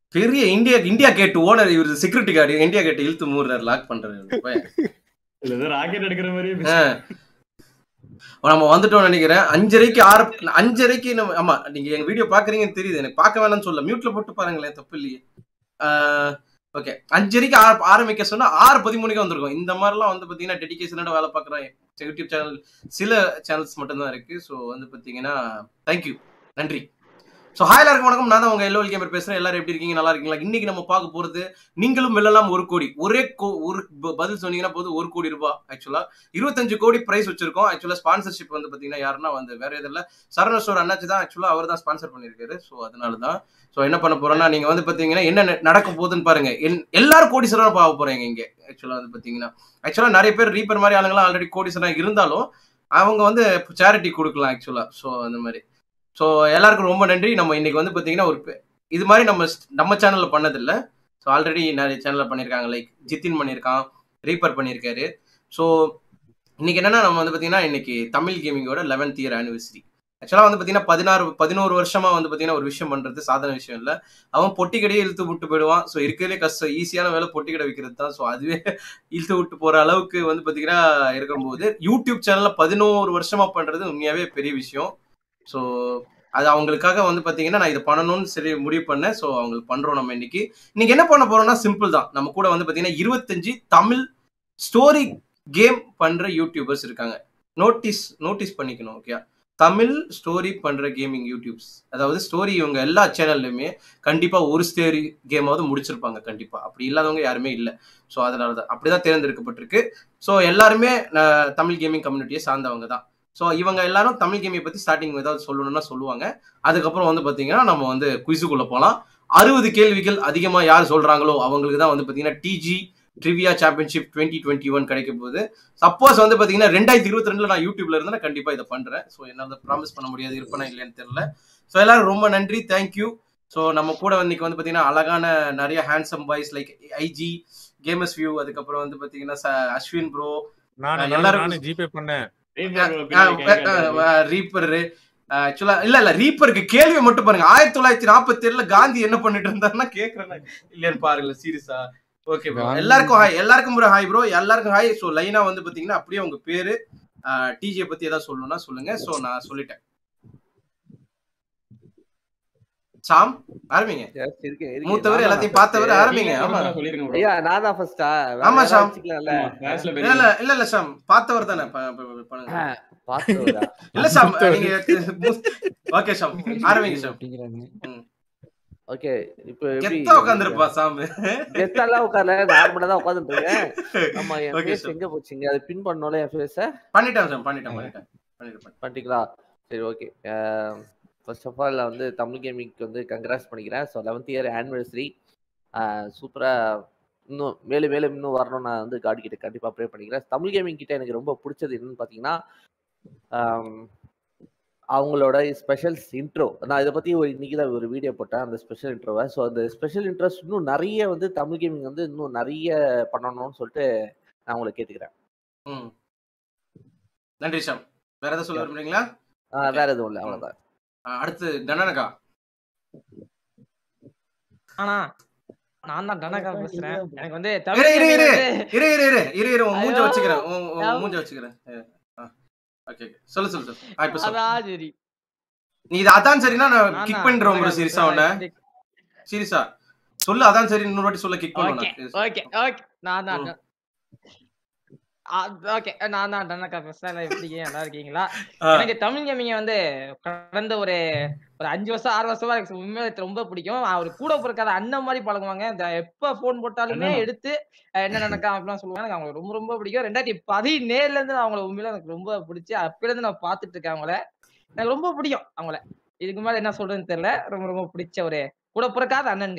பெரிய India India gate owner இவர் security guard India gate இழுத்து மூடுறாரு லாக் பண்றாரு போய். இல்ல ஏதோ ராக்கெட் எடுக்கிற மாதிரியே ஆ. பேசுறீங்க. நம்ம வந்துட்டோம் நினைக்கிறேன் அஞ்சரைக்கு ஆறு அஞ்சரைக்கு நம்ம ஆமா நீங்க எங்க வீடியோ பாக்குறீங்கன்னு தெரியுது எனக்கு பார்க்க வேணாம்னு சொல்ல மியூட்ல போட்டு பாருங்களேன் தப்பு இல்லையே ஓகே அஞ்சரைக்கு ஆர- ஆரம்பிக்க சொன்னா ஆறு பதிமூணுக்கு வந்திருக்கும் இந்த மாதிரிலாம் வந்து பாத்தீங்கன்னா டெடிகேஷனோட வேலை பார்க்குற யூடியூப் சேனல் சில சேனல்ஸ் மட்டும்தான் இருக்கு ஸோ வந்து பாத்தீங்கன்னா தேங்க்யூ நன்றி ஸோ ஹாய் எல்லாருக்கும் வணக்கம் நான் தான் உங்க எல்லோ கேமர் பேசுறேன் எல்லாரும் எப்படி இருக்கீங்க நல்லா இருக்கீங்களா இன்னைக்கு நம்ம பார்க்க போறது நீங்களும் வெல்லலாம் ஒரு கோடி ஒரே கோ ஒரு ப- பதில் சொன்னீங்கன்னா போதும் ஒரு கோடி ரூபாய் ஆக்சுவலா இருபத்தஞ்சு கோடி பிரைஸ் வச்சிருக்கோம் ஆக்சுவலா ஸ்பான்சர்ஷிப் வந்து பாத்தீங்கன்னா யாருன்னா வந்து வேற எதுவும் இல்ல சரண ஸ்டோர் அண்ணாச்சி தான் ஆக்சுவலா அவர் தான் ஸ்பான்சர் பண்ணிருக்காரு ஸோ அதனால தான் ஸோ என்ன பண்ண போறோம்னா நீங்க வந்து பாத்தீங்கன்னா என்ன ந- நடக்க போகுதுன்னு பாருங்க என்- எல்லாரும் கோடீஸ்வரன் பார்க்க போறீங்க இங்க ஆக்சுவலா வந்து பாத்தீங்கன்னா ஆக்சுவலா நிறைய பேர் ரீப்பர் மாதிரி ஆளுங்களாம் ஆல்ரெடி கோடீஸ்வரன் இருந்தாலும் அவங்க வந்து சேரிட்டி கொடுக்கலாம் ஆக்சுவலா ஸோ அந்த மாதிரி ஸோ எல்லாருக்கும் ரொம்ப நன்றி நம்ம இன்னைக்கு வந்து பாத்தீங்கன்னா ஒரு பெ- இது மாதிரி நம்ம நம்ம சேனல்ல பண்ணதில்ல ஸோ ஆல்ரெடி நிறைய சேனல்ல பண்ணியிருக்காங்க லைக் ஜித்தின் பண்ணியிருக்கான் ரீப்பர் பண்ணியிருக்காரு ஸோ இன்னைக்கு என்னன்னா நம்ம வந்து பாத்தீங்கன்னா இன்னைக்கு தமிழ் கேமிங்கோட லெவன்த் இயர் ஆனிவர்சரி ஆக்சுவலாக வந்து பாத்தீங்கன்னா பதினாறு பதினோரு வருஷமா வந்து பாத்தீங்கன்னா ஒரு விஷயம் பண்றது சாதாரண விஷயம் இல்ல அவன் பொட்டி கடையே இழுத்து விட்டு போயிடுவான் ஸோ இருக்கிறதுலே கஷ்டம் ஈஸியான வேலை பொட்டி கடை விற்கிறது தான் ஸோ அதுவே இழுத்து விட்டு போற அளவுக்கு வந்து பாத்தீங்கன்னா இருக்கும்போது யூடியூப் சேனல்ல பதினோரு வருஷமா பண்றது உண்மையாவே பெரிய விஷயம் ஸோ அது அவங்களுக்காக வந்து பாத்தீங்கன்னா நான் இதை பண்ணணும்னு சரி முடிவு பண்ணேன் ஸோ அவங்களுக்கு பண்றோம் நம்ம இன்னைக்கு இன்னைக்கு என்ன பண்ண போறோம்னா சிம்பிள் தான் நம்ம கூட வந்து பாத்தீங்கன்னா இருபத்தஞ்சு தமிழ் ஸ்டோரி கேம் பண்ற யூடியூபர்ஸ் இருக்காங்க நோட்டீஸ் நோட்டீஸ் பண்ணிக்கணும் ஓகே தமிழ் ஸ்டோரி பண்ற கேமிங் யூடியூப்ஸ் அதாவது ஸ்டோரி இவங்க எல்லா சேனல்லையுமே கண்டிப்பா ஒரு ஸ்டோரி கேமாவது முடிச்சிருப்பாங்க கண்டிப்பா அப்படி இல்லாதவங்க யாருமே இல்லை ஸோ அதனால தான் அப்படிதான் தேர்ந்தெடுக்கப்பட்டிருக்கு ஸோ எல்லாருமே அஹ், தமிழ் கேமிங் கம்யூனிட்டியை சார்ந்தவங்க தான் ஸோ இவங்க எல்லாரும் தமிழ் கேமியை பத்தி ஸ்டார்டிங் ஏதாவது சொல்லணும்னா சொல்லுவாங்க அதுக்கப்புறம் வந்து பாத்தீங்கன்னா நம்ம வந்து குயிஸுக்குள்ள போகலாம் அறுபது கேள்விகள் அதிகமா யார் சொல்றாங்களோ அவங்களுக்கு தான் வந்து பாத்தீங்கன்னா DG trivia championship twenty twenty one கிடைக்க போகுது சப்போஸ் வந்து பாத்தீங்கன்னா ரெண்டாயிரத்தி இருபத்தி ரெண்டுல நான் யூடியூப்ல இருந்தா கண்டிப்பா இதை பண்றேன் ஸோ என்னால ப்ராமிஸ் பண்ண முடியாது இருப்பேனா இல்லையான்னு தெரியல ஸோ எல்லாரும் ரொம்ப நன்றி தேங்க்யூ ஸோ நம்ம கூட வந்து இன்னைக்கு வந்து பாத்தீங்கன்னா அழகான நிறைய handsome boys like IG games view அதுக்கப்புறம் வந்து பாத்தீங்கன்னா ச- அஸ்வின் ப்ரோ நான் எல்லாரும் எல்லாரும் நானே ஜிபே பண்ணேன் ரீபர் பின்னாடி கை காட்டுறாரு. ரீப்பர் ஆக்சுவலா இல்ல இல்ல ரீப்பருக்கு கேள்வி மட்டும் பாருங்க ஆயிரத்தி தொள்ளாயிரத்தி நாற்பத்தி ஏழுல காந்தி என்ன பண்ணிட்டு இருந்தாருன்னா கேக்குறேன் இல்லையான்னு பாருங்க சீரியஸா ஓகே ப்ரோ காந்தி- எல்லாருக்கும் ஹாய் எல்லாருக்கும் ஒரு ஹாய் ப்ரோ எல்லாருக்கும் ஹாய் ஸோ லைனா வந்து பாத்தீங்கன்னா அப்படியே உங்க பேரு டிஜே பத்தி ஏதாவது சொல்லணும்னா சொல்லுங்க ஸோ நான் சொல்லிட்டேன் சாம் ஆரம்பிங்க Yes, இருக்கேன், இருக்கேன். மூத்தவர் நான் எல்லாத்தையும் தான் பார்த்தவர் first. ஆரம்பிங்க நீங்க ஆமா சொல்லுங்க, சொல்லிருங்க bro. ஐயா நான் தான் ஃபர்ஸ்டா ஆமா, ஷாம். வச்சுக்கலாம்ல ஆமா, classல இல்ல பெரிய இல்ல இல்ல இல்ல சாம் பார்த்தவர் தானே ப- ப- ப- பண்ணுங்க பார்த்தவரா இல்ல சாம் நீங்க ஓகே சாம் ஆரம்பிங்க சாம் ஓகே இப்போ எப்படி கெத்த உட்காந்துருப்பா சாம் கெத்தாலாம் உட்கார்ல நார்மலா தான் உட்கார்ந்துட்டு இருக்கேன் ஆமா என் Okay, ஃபேஸ் sir. எங்க போச்சுங்க அது பின் பண்ணோல என் ஃபேஸ பண்ணிட்டேன் சாம் பண்ணிட்டேன் பண்ணிட்டேன் பண்ணிட்டேன் பண்ணிட்டீங்களா சரி ஓகே ஃபர்ஸ்ட் ஆஃப் ஆல் வந்து தமிழ் கேமிங்க்கு வந்து கங்க்ராஸ் பண்ணிக்கிறேன் ஸோ லெவன்த் இயர் ஆனிவர்சரி சூப்பராக இன்னும் மேலும் மேலும் இன்னும் வரணும் நான் வந்து காட் கிட்ட கண்டிப்பாக ப்ரே பண்ணிக்கிறேன் தமிழ் கேமிங் கிட்ட எனக்கு ரொம்ப பிடிச்சது என்னன்னு பார்த்தீங்கன்னா ஆம், அவங்களோட ஸ்பெஷல் இன்ட்ரோ நான் இதை பற்றி ஒரு இன்னைக்கு தான் ஒரு வீடியோ போட்டேன் அந்த ஸ்பெஷல் இன்ட்ரோவை ஸோ அந்த ஸ்பெஷல் இன்ட்ரெஸ்ட் இன்னும் நிறைய வந்து தமிழ் கேமிங் வந்து இன்னும் நிறைய பண்ணணும்னு சொல்லிட்டு நான் உங்களை கேட்டுக்கிறேன் ம் நன்றி சாம் வேற ஏதாவது சொல்ல விரும்புறீங்களா ஆஹ் வேற எதுவும் இல்லை அவ்வளோதான் ஆ, அடுத்து தண்டனகா ஆனா நான் தான் டனகா பேசுறேன் எனக்கு வந்து இரு, தமிழ் இரு, இரு. gaming வந்து- இரு இரு இரு இரு இரு உன் மூஞ்ச ஐயோ. வச்சுக்கிறேன் உன் உன் ஐயோ. மூஞ்ச வச்சுக்கிறேன் ஓகே சொல்லு சொல்லு சொல்லு ஆ இப்ப சொல்லு அதான் சரி நீ இது அதான் சரினா நான் நான் கிக் தான் பண்ணிடுறோம் ப்ரோ டனகா சீரியஸா உன்ன பேசுறேன். சீரியஸா சொல்லு அதான் சரி இன்னொரு வாட்டி சொல்ல கிக் ஓகே பண்ணுவேன் ஓகே ஓகே நான் தான் ம். ஓகே நான் தான் டனகா பேசுறேன் எல்லாம் எப்படி இருக்கீங்க? நல்லா இருக்கீங்களா ஆ, எனக்கு தமிழ் கேமிங்க வந்து கடந்த ஒரு ஒரு அஞ்சு வருஷம் ஆறு வருஷமா எனக்கு உண்மையில ரொம்ப பிடிக்கும் நான் ஒரு கூட பிறக்காத அண்ணன் மாதிரி பழகுவாங்க இந்த எப்ப போன் போட்டாலுமே அண்ணனா? எடுத்து அஹ், என்ன நடக்கா அப்படிலாம் சொல்லுவாங்க எனக்கு அவங்களை ரொம்ப ரொம்ப பிடிக்கும் ரெண்டாயிரத்தி பதினேழுல இருந்து நான் அவங்கள உண்மையில எனக்கு ரொம்ப பிடிச்சி அப்பல இருந்து நான் பாத்துட்டு இருக்கேன் அவங்கள எனக்கு ரொம்ப பிடிக்கும் அவங்கள இதுக்கு மேல என்ன சொல்றதுன்னு தெரியல ரொம்ப ரொம்ப பிடிச்ச ஒரு கூட பிறக்காத அண்ணனுங்க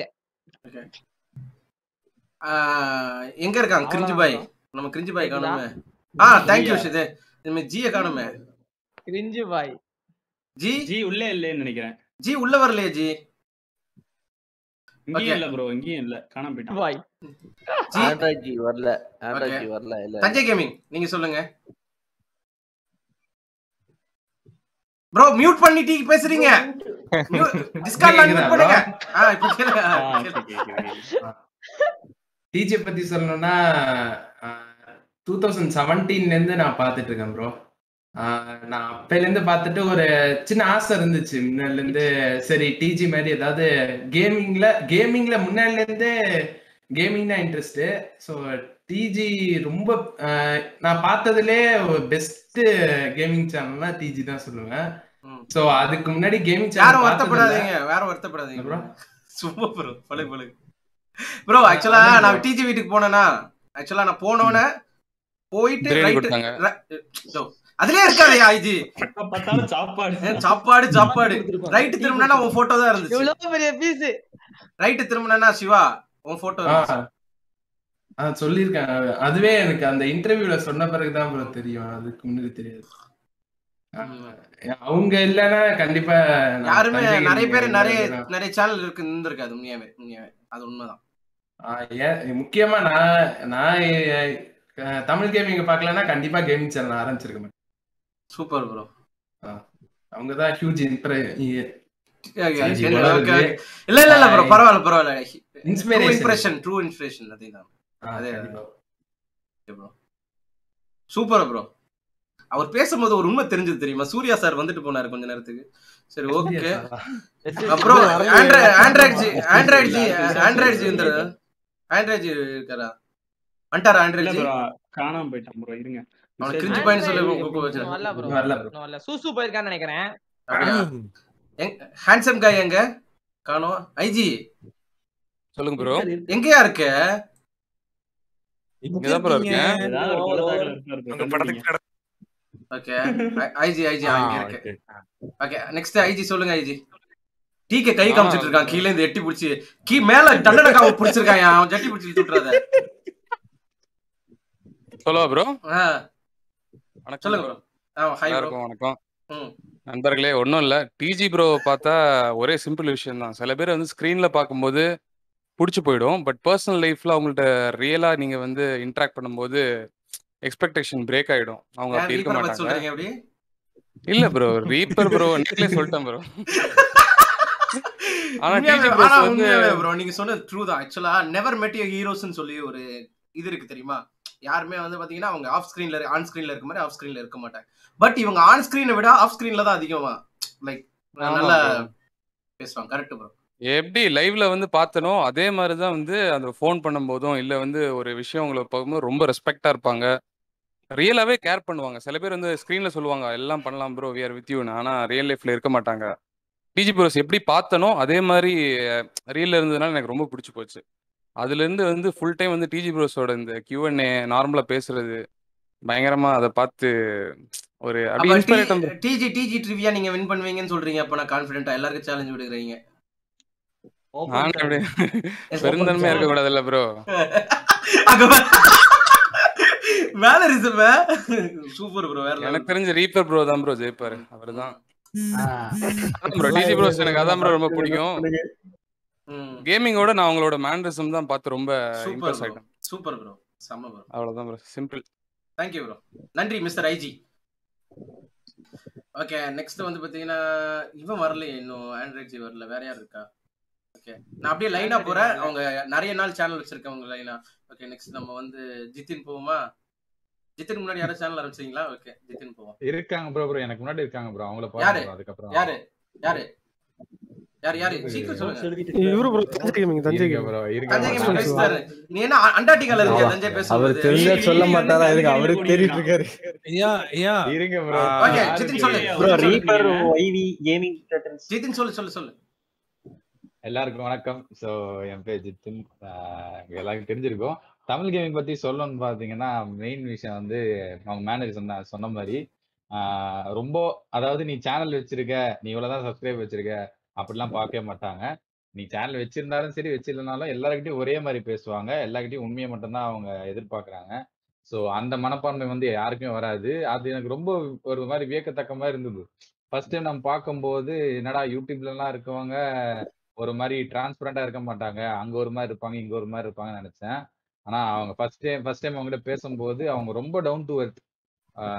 ஆ, எங்க இருக்காங்க கிரிஞ்சு பாய் நம்ம கிரிஞ்சு பாய் கேக்குதா? காணுமே ஆ தேங்க்யூ ஷிது இனிமே ஜிய காணுமே கிரிஞ்சு பாய் ஜி ஜி உள்ளே இல்லைன்னு நினைக்கிறேன் ஜி உள்ள வரலையே ஜி இங்கேயும் Okay. இல்ல ப்ரோ இங்கேயும் இல்ல காணாம போயிட்டான் பாய் ஜி ஆண்ட்ராய்ட் ஜி வரல ஆண்ட்ராய்ட் Okay. ஜி வரல இல்ல தஞ்சை கேமிங் நீங்க சொல்லுங்க ப்ரோ மியூட் பண்ணிட்டு பேசுறீங்க டிஸ்கார்ட்ல கேக்குதா மியூட் bro? பண்ணுங்க ஆ இப்போ கேளுங்க ஆ, ஆ, சரி, கேளு. சரி, சரி. டிஜே பத்தி சொல்லணும்னா டூ தௌசண்ட் செவன்டீன்லேருந்து நான் பார்த்துட்டு இருக்கேன் ப்ரோ நான் அப்பையிலேருந்து பார்த்துட்டு ஒரு சின்ன ஆசை இருந்துச்சு முன்னாடிலேருந்து சரி டிஜி மாதிரி ஏதாவது கேமிங்ல கேமிங்ல முன்னாடிலேருந்தே கேமிங் தான் இன்ட்ரெஸ்ட் ஸோ டிஜி ரொம்ப ஆஹ், நான் பார்த்ததுலே பெஸ்ட் கேமிங் சேனல்னா டிஜி தான் சொல்லுவேன் ம். ஸோ அதுக்கு முன்னாடி கேமிங் யாரும் சேனல் வருத்தப்படாதீங்க யாரும் வருத்தப்படாதீங்க bro? சும்மா ப்ரோ பழகு பழகு ப்ரோ ஆக்சுவலா நான் டிஜி வீட்டுக்கு போனேனா ஆக்சுவலா நான் போனோன்னே போயிட்டு பிரியாணி ரைட் கொடுத்தாங்க அதுலயே இருக்காதே ஐஜி எப்ப பார்த்தாலும் சாப்பாடு சாப்பாடு சாப்பாடு ரைட்டு திரும்பினா உன் போட்டோ தான் இருந்துச்சு எவ்வளவு பெரிய பீஸ் ரைட்டு திரும்பினா சிவா உன் போட்டோ இருந்துச்சு ஆ சொல்லியிருக்கேன் அதுவே எனக்கு அந்த இன்டர்வியூல சொன்ன பிறகுதான் ப்ரோ தெரியும் அதுக்கு முன்னாடி தெரியாது ஆ, அவங்க இல்லைன்னா கண்டிப்பா நான் யாருமே தஞ்சை நிறைய பேர் gaming நிறைய தான். நிறைய சேனல் இருக்கு இருந்திருக்காது உண்மையாவே உண்மையாவே அது உண்மைதான் ஆ, ஏன் முக்கியமா நான் நான் அஹ், தமிழ் கேமிங் பார்க்கலன்னா கண்டிப்பா கேமிங் சேனல் ஆரம்பிச்சிருக்க மாட்டேன் சூப்பர் ப்ரோ அவங்க தான் ஹியூஜ் இம்ப்ரெ சரி, இல்ல வளருது. இல்ல இல்ல ப்ரோ பரவாயில்ல பரவாயில்ல true Inspiration. Impression true inspiration அதேதான் அதே. கண்டிப்பா ப்ரோ சூப்பர் ப்ரோ அவர் பேசும்போது ஒரு உண்மை தெரிஞ்சது தெரியுமா சூர்யா சார் வந்துட்டு போனாரு கொஞ்ச நேரத்துக்கு சரி ஓகே அப்புறம் Android Android G Android G Android ji இந்த ஆண்ட்ராய்டு ஜி இருக்காரா வந்துட்டாரா இல்ல ஆண்ட்ராய்டு ஜி bro, காணாம போயிட்டான் ப்ரோ இருங்க அவனுக்கு கிரிஞ்சு பாயின்னு சொல்லி கூப்பிட்டு வச்சிருக்கேன் இன்னும் வரல bro. வரல bro. இன்னும் வரல. சூசு போயிருக்கான்னு நினைக்கிறேன் ஹேண்ட்ஸம் காய் எங்க காணோம் ஐஜி சொல்லுங்க ப்ரோ எங்கயா இருக்க இங்கதான் ப்ரோ இருக்கேன் ஏதாவது ஒரு பள்ளத்தாக்குல இருப்பாரு bro, உங்க கண்டுபிடிங்க. படத்துக்கு ஓகே ஐஜி ஐஜி இங்க இருக்கு ஓகே நெக்ஸ்ட் ஐஜி சொல்லுங்க ஐஜி டீக்கு கை காமிச்சிட்டு இருக்கான் கீழ இருந்து எட்டி புடிச்சு கீ மேல தண்டனக்காவை புடிச்சிருக்கான் அவன் ஜட்டி புடிச்சு சுட்டுறத சொல்லவா ப்ரோ சொல்லுங்க வணக்கம் ப்ரோ ஆ ஹாய் ப்ரோ எல்லாருக்கும் வணக்கம் ம் நண்பர்களே ஒன்றும் இல்லை டிஜி ப்ரோ பார்த்தா ஒரே சிம்பிள் விஷயம் தான் சில பேர் வந்து ஸ்க்ரீனில் பார்க்கும்போது பிடிச்சி போயிடும் பட் பர்சனல் லைஃப்பில் அவங்கள்ட்ட ரியலாக நீங்கள் வந்து இன்ட்ராக்ட் பண்ணும்போது எக்ஸ்பெக்டேஷன் பிரேக் ஆகிடும் அவங்க ஏன் அப்படி இருக்க ரீப்பர் பத்தி மாட்டாங்க சொல்றீங்க அப்படி இல்லை ப்ரோ ரீப்பர் ப்ரோ நீங்களே சொல்லிட்டேன் ப்ரோ ஆனா உண்மையாவே TG bros ஆனா வந்து- உண்மையாவே ப்ரோ நீங்க சொன்னது ட்ரூ தான் ஆக்சுவலா நெவர் மெட் யூ ஹீரோஸ்னு சொல்லி ஒரு இது இருக்கு தெரியுமா யாருமே வந்து பாத்தீங்கன்னா அவங்க ஆஃப் ஸ்கிரீன்ல ஆன் ஸ்கிரீன்ல இருக்க மாதிரி ஆஃப் ஸ்கிரீன்ல இருக்க மாட்டாங்க பட் இவங்க ஆன் ஸ்கிரீனை விட ஆஃப் ஸ்கிரீன்ல தான் அதிகமா லைக் ஆமா நல்லா bro. பேசுவாங்க கரெக்ட் ப்ரோ எப்படி லைவ்ல வந்து பார்த்தனோ அதே மாதிரி தான் வந்து அந்த ஃபோன் பண்ணும்போதும் இல்லை வந்து ஒரு விஷயம் உங்களை பார்க்கும்போது ரொம்ப ரெஸ்பெக்டாக இருப்பாங்க ரியலாகவே கேர் பண்ணுவாங்க சில பேர் வந்து ஸ்க்ரீனில் சொல்லுவாங்க எல்லாம் பண்ணலாம் ப்ரோ வி ஆர் வித் யூன்னு ஆனால் ரியல் லைஃப்பில் இருக்க மாட்டாங்க டிஜி ப்ரோஸ் எப்படி பார்த்தனோ அதே மாதிரி ரியலில் இருந்ததுனால எனக்கு ரொம்ப பிடிச்சி போச்சு அதுலேருந்து வந்து ஃபுல் டைம் வந்து டிஜி ப்ரோஸோட இந்த கியூஎன்ஏ நார்மலாக பேசுறது பயங்கரமா அதை பார்த்து ஒரு அப்படி இன்ஸ்பைரேட்டம் டிஜி டிஜி ட்ரிவியா நீங்க வின் பண்ணுவீங்கன்னு சொல்றீங்க அப்ப நான் கான்ஃபிடென்ட்டா எல்லாருக்கும் சேலஞ்ச் விடுறீங்க நான் அப்படி பெருந்தன்மையா இருக்க கூடாதுல்ல ப்ரோ அங்க மேனரிசம் சூப்பர் ப்ரோ வேற எனக்கு தெரிஞ்ச ரீப்பர் ப்ரோ தான் ப்ரோ ஜெயிப்பாரு அவர் தான் ப்ரோ டிஜி ப்ரோஸ் எனக்கு அதான் ப்ரோ ரொம்ப பிடிக்கும் கேமிங்கோட நான் அவங்களோட மேனரிசம் தான் பார்த்து ரொம்ப சூப்பர் இம்ப்ரெஸ் ப்ரோ ஆயிட்டேன் சூப்பர் ப்ரோ செம்ம ப்ரோ அவ்வளவுதான் ப்ரோ சிம்பிள் தேங்க்யூ ப்ரோ நன்றி மிஸ்டர் ஐஜி ஓகே நெக்ஸ்ட் வந்து பாத்தீங்கன்னா இவன் வரலையே இன்னும் ஆண்ட்ராய்ட் ஜி வரல வேற யார் இருக்கா ஓகே நான் அப்படியே லைனா போறேன் அவங்க நிறைய நாள் சேனல் வச்சிருக்கவங்க லைனா ஓகே நெக்ஸ்ட் நம்ம வந்து ஜித்தின் போவோமா ஜித்தின் முன்னாடி யாரும் சேனல் ஆரம்பிச்சீங்களா ஓகே ஜித்தின் போவோம் இருக்காங்க ப்ரோ ப்ரோ எனக்கு முன்னாடி இருக்காங்க ப்ரோ அவங்கள யாரு? பாருங்க bro, அதுக்கப்புறம் யாரு யாரு யாரு யாரு சீக்கிரம் சொல்லுங்க இவரு ப்ரோ தஞ்சை கேமிங் தஞ்சை இருங்க கேமிங் ப்ரோ இருங்க தஞ்சை bro. கேமிங் பேசுறாரு நீ என்ன அண்டார்டிகால இருக்கியா தஞ்சை அவர் பேசும்போது தெரிஞ்சா சொல்ல மாட்டாரா இதுக்கு அவரு கூடியிருக்கான். தேடிட்டு இருக்காரு ஐயா ஐயா இருங்க ப்ரோ Okay, யாரு ஜிதின் இருக்கு? சொல்லு. Bro, bro Reaper Reaper YV gaming Jithin சொல்லு சொல்லு சொல்லு எல்லாருக்கும் வணக்கம் சோ என் பேர் ஜித்தின் ஆஹ் உங்க எல்லாருக்கும் தெரிஞ்சிருக்கும் தமிழ் கேமிங் பத்தி சொல்லணும்னு பாத்தீங்கன்னா மெயின் விஷயம் வந்து அவங்க மேனேஜர் சொன்ன சொன்ன மாதிரி ஆஹ் ரொம்ப அதாவது நீ சேனல் வச்சிருக்க நீ இவ்வளவுதான் சப்ஸ்கிரைப் வச்சிருக்க அப்படிலாம் பார்க்கவே மாட்டாங்க நீ சேனல் வச்சிருந்தாலும் சரி வச்சிருந்தாலும் எல்லாருக்கிட்டையும் ஒரே மாதிரி பேசுவாங்க எல்லார்கிட்டயும் உண்மையை மட்டும்தான் அவங்க எதிர்பார்க்கறாங்க ஸோ அந்த மனப்பான்மை வந்து யாருக்குமே வராது அது எனக்கு ரொம்ப ஒரு மாதிரி வியக்கத்தக்க மாதிரி இருந்தது ஃபர்ஸ்ட் டைம் நம்ம பார்க்கும்போது என்னடா யூடியூப்ல எல்லாம் இருக்கவங்க ஒரு மாதிரி டிரான்ஸ்பரண்டா இருக்க மாட்டாங்க அங்க ஒரு மாதிரி இருப்பாங்க இங்க ஒரு மாதிரி இருப்பாங்கன்னு நினைச்சேன் ஆனா அவங்க ஃபர்ஸ்ட் டைம் ஃபர்ஸ்ட் டைம் அவங்ககிட்ட பேசும்போது அவங்க ரொம்ப டவுன் டு எர்த்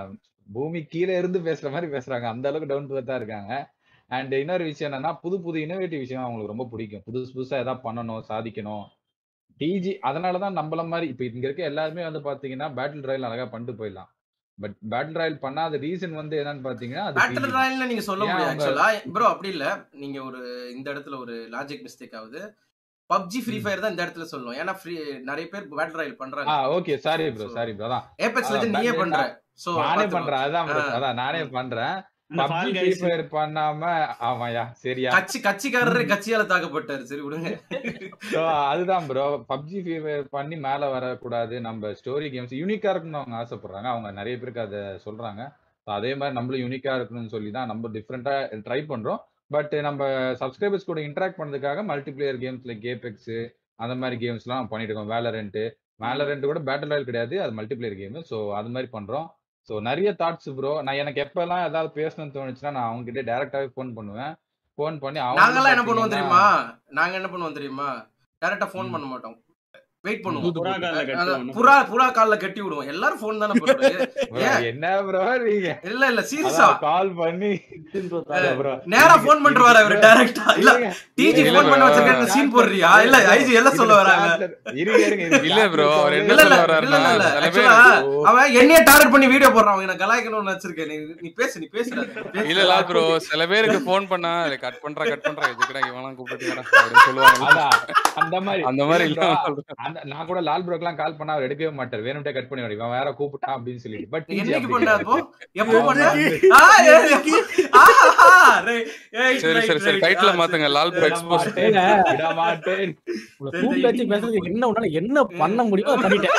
பூமி கீழே இருந்து பேசுற மாதிரி பேசுறாங்க அந்த அளவுக்கு டவுன் டு தான் இருக்காங்க அண்ட் இன்னொரு விஷயம் என்னன்னா புது புது இனோவேட்டிவ் விஷயம் அவங்களுக்கு ரொம்ப பிடிக்கும் புதுசு புதுசா ஏதாவது பண்ணணும் சாதிக்கணும் டிஜி அதனாலதான் நம்மள மாதிரி இப்ப இங்க இருக்க எல்லாருமே வந்து பாத்தீங்கன்னா பேட்டில் ராயல் அழகா பண்ணிட்டு போயிடலாம் பட் பேட்டில் ராயல் பண்ணாத ரீசன் வந்து என்னன்னு பாத்தீங்கன்னா அது பேட்டில் PG. ராயல்ல நீங்க சொல்ல ஏன் முடியாது அவங்க- ஆக்சுவலா ப்ரோ அப்படி இல்ல நீங்க ஒரு இந்த இடத்துல ஒரு லாஜிக் மிஸ்டேக் ஆகுது பப்ஜி ஃப்ரீ ஃபயர் தான் இந்த இடத்துல சொல்லணும் ஏன்னா ஃப்ரீ நிறைய பேர் பேட்டில் ராயல் ஆ பண்றாங்க okay sorry bro sorry bro அதான் ஏபெக்ஸ் அதான் லெஜெண்ட் நீயே battle பண்ற சோ நானே பண்றேன் அதான் bro, ஆ. அதான் நானே பண்றேன் இந்த PUBG Fall Free Guys. Fire பண்ணாம ஆமாயா சரியா கட்சி கட்சிக்காரரே கட்சியால தாக்கப்பட்டாரு சரி விடுங்க So, அதுதான் ப்ரோ பப்ஜி ஃப்ரீ ஃபயர் பண்ணி மேல வரக்கூடாது நம்ம ஸ்டோரி கேம்ஸ் யூனிக்கா இருக்கணும்னு அவங்க ஆசைப்படுறாங்க அவங்க நிறைய பேருக்கு அதை சொல்றாங்க So, அதே மாதிரி நம்மளும் யூனிக்கா இருக்கணும்னு சொல்லி தான் நம்ம டிஃப்ரெண்டா ட்ரை பண்றோம் பட் நம்ம சப்ஸ்கிரைபர்ஸ் கூட இன்டராக்ட் பண்ணதுக்காக மல்டிபிளேயர் கேம்ஸ் லைக் கேபெக்ஸ் அந்த மாதிரி கேம்ஸ்லாம் பண்ணிட்டு இருக்கோம் வேலரண்ட் வேலரண்ட் கூட பேட்டில் ராயல் கிடையாது அது மல்டிபிளேயர் கேம் ஸோ அது மாதிரி பண்றோம் ஸோ நிறைய தாட்ஸ் ப்ரோ நான் எனக்கு எப்பெல்லாம் ஏதாவது பேசணும்னு தோணுச்சுன்னா நான் அவங்க கிட்ட டேரக்டாவே ஃபோன் பண்ணுவேன் ஃபோன் பண்ணி அவங்க நாங்கெல்லாம் என்ன பண்ணுவோம் பாத்தீங்கன்னா- தெரியுமா நாங்க என்ன பண்ணுவோம் தெரியுமா டைரக்டா ஃபோன் பண்ண மாட்டோம் வெயிட் பண்ணுவோம் புறா கால்ல கட்டி அதான் விடணும். புறா புறா கால்ல கட்டி விடுவோம் எல்லாரும் ஃபோன் தானே பண்றது Bro, ஏன்? என்ன ப்ரோ நீங்க இல்ல இல்ல சீரியஸா கால் பண்ணி bro. நேரா ஃபோன் பண்றாரு அவரு டைரக்டா இல்ல டிஜி இல்ல ஃபோன் பண்ண bro. வச்சிருக்க சீன் போடுறியா இல்ல ஐஜி எல்லாம் சொல்ல வராங்க இருங்க, இருங்க, இருங்க. இல்ல bro, அவர் என்ன இல்ல இல்ல சொல்ல வர்றாருன்னா, இல்ல இல்ல சில பேர் ஆக்சுவலா அவன் என்னைய டார்கெட் பண்ணி வீடியோ போடுறான் அவன் என்ன கலாய்க்கணும்னு வச்சிருக்கேன் நீ நீ பேசு நீ பேசுற இல்ல இல்ல ப்ரோ சில பேருக்கு ஃபோன் பண்ணா கட் பண்றா கட் பண்றா எதுக்குடா இவெல்லாம் கூப்பிட்டு வரா அப்படின்னு சொல்லுவாங்க அதான், அந்த மாதிரி அந்த மாதிரி இல்ல இல்ல bro, அந்த- நான் கூட லால் ப்ரோக்கெல்லாம் கால் பண்ணா அவர் எடுக்கவே மாட்டார் வேணும்ட்டே கட் பண்ணி இவன் வேற கூப்பிட்டான் அப்படின்னு சொல்லிட்டு பட் நீ என்னைக்கு பண்ண அப்போ எப்போ பண்ண ஆ, ஏ, எப்போ? ஆ, ஆ, right, right, சரி right, சரி சரி right. டைட்டில் ஆ, மாத்துங்க சரி. லால் ப்ரோ எக்ஸ்போஸ் ஏங்க, விட மாட்டேன் உங்களை சரி, கூப்பிட்டு வச்சு சரி. பேசுறதுக்கு என்ன உன்னால என்ன பண்ண முடியுமோ அதை பண்ணிட்டேன்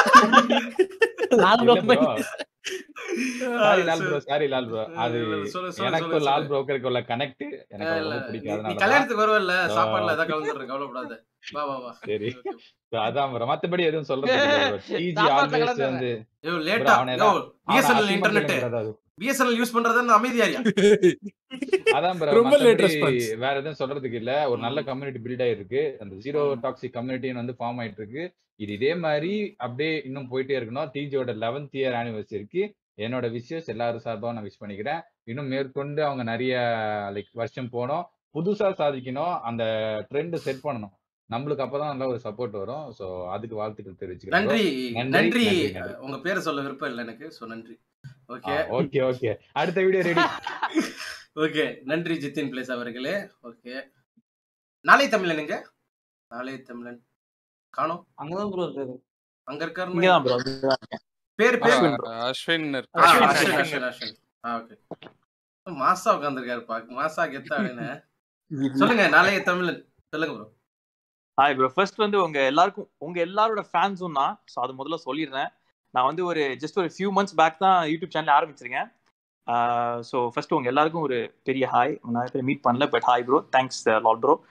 நாலு இல்ல பக்கம் bro. Sorry Lal bro sorry Lal bro அது இல்ல, இல்ல, சொல்லு, சொல்லு, எனக்கும் சொல்லு, லால் சொல்லு. ப்ரோக்கருக்கு உள்ள கனெக்ட் எனக்கு இல்ல, ரொம்ப பிடிக்கும் நீ- நீ அதனால கல்யாணத்துக்கு வருவல்ல So- சாப்பாடுல ஏதாவது கலந்துடுறேன் கவலைப்படாத வா வா வா சரி. Okay, okay. So, அதான் ப்ரோ மத்தபடி எதுவும் சொல்றது டிஜி சாப்பாட்டுல ஆல்வேஸ் கலந்துடுறேன். வந்து ஐயோ bro, லேட்டா அவனை யோ எல்லாம் அவனை பிஎஸ்என்எல் அசிங்கமா இன்டர்நெட் கேளுங்கடா அது. பிஎஸ்என்எல் யூஸ் பண்றதுன்னு அமைதியாரியா அதான் bro, ரொம்ப late மத்தபடி response. வேற எதுவும் சொல்றதுக்கு இல்ல ஒரு நல்ல கம்யூனிட்டி பில்ட் ஆயிருக்கு அந்த ஜீரோ டாக்ஸிக் கம்யூனிட்டின்னு வந்து ஃபார்ம் ஆயிட்டு இருக்கு இது இதே மாதிரி அப்படியே இன்னும் போயிட்டே இருக்கணும் டிஜியோட லெவன்த் இயர் ஆனிவர்சரிக்கு என்னோட விஷயஸ் எல்லாரும் சார்பாக நான் விஷ் பண்ணிக்கிறேன் இன்னும் மேற்கொண்டு அவங்க நிறைய லைக் வருஷம் போனோம் புதுசா சாதிக்கணும் அந்த ட்ரெண்ட் செட் பண்ணணும் நம்மளுக்கு அப்பதான் நல்ல ஒரு சப்போர்ட் வரும் சோ அதுக்கு வாழ்த்துக்கள் தெரிவிச்சுக்கிறேன் நன்றி நன்றி, நன்றி நன்றி, நன்றி. உங்க பேரை சொல்ல விருப்பம் இல்லை எனக்கு சோ நன்றி ஓகே ஓகே ஓகே அடுத்த வீடியோ ரெடி ஓகே நன்றி ஜித்தின் பிளேஸ் அவர்களே ஓகே நாளை தமிழன் எங்க நாளை தமிழன் காணோம் அங்கதான் ப்ரோ இருக்காரு அங்க இருக்காரு இங்கதான் ப்ரோ பேர் பேர் அஸ்வின் இருக்கு. ஆ, அஸ்வின் அஸ்வின், அஸ்வின். அஸ்வின், அஸ்வின். ஆ, okay. மாசா உட்காந்துருக்காரு பா மாசா கெத்தா அப்படின்னு சொல்லுங்க நாளைய தமிழன் சொல்லுங்க ப்ரோ ஹாய் ப்ரோ ஃபர்ஸ்ட் வந்து உங்க எல்லாருக்கும் உங்க எல்லாரோட ஃபேன்ஸும் தான் ஸோ அது முதல்ல சொல்லிடுறேன் நான் வந்து ஒரு ஜஸ்ட் ஒரு ஃபியூ மந்த்ஸ் பேக் தான் யூடியூப் சேனல் ஆரம்பிச்சிருக்கேன் ஸோ ஃபர்ஸ்ட் உங்க எல்லாருக்கும் ஒரு பெரிய ஹாய் நிறைய பேர் மீட் பண்ணல but hi bro thanks Lal bro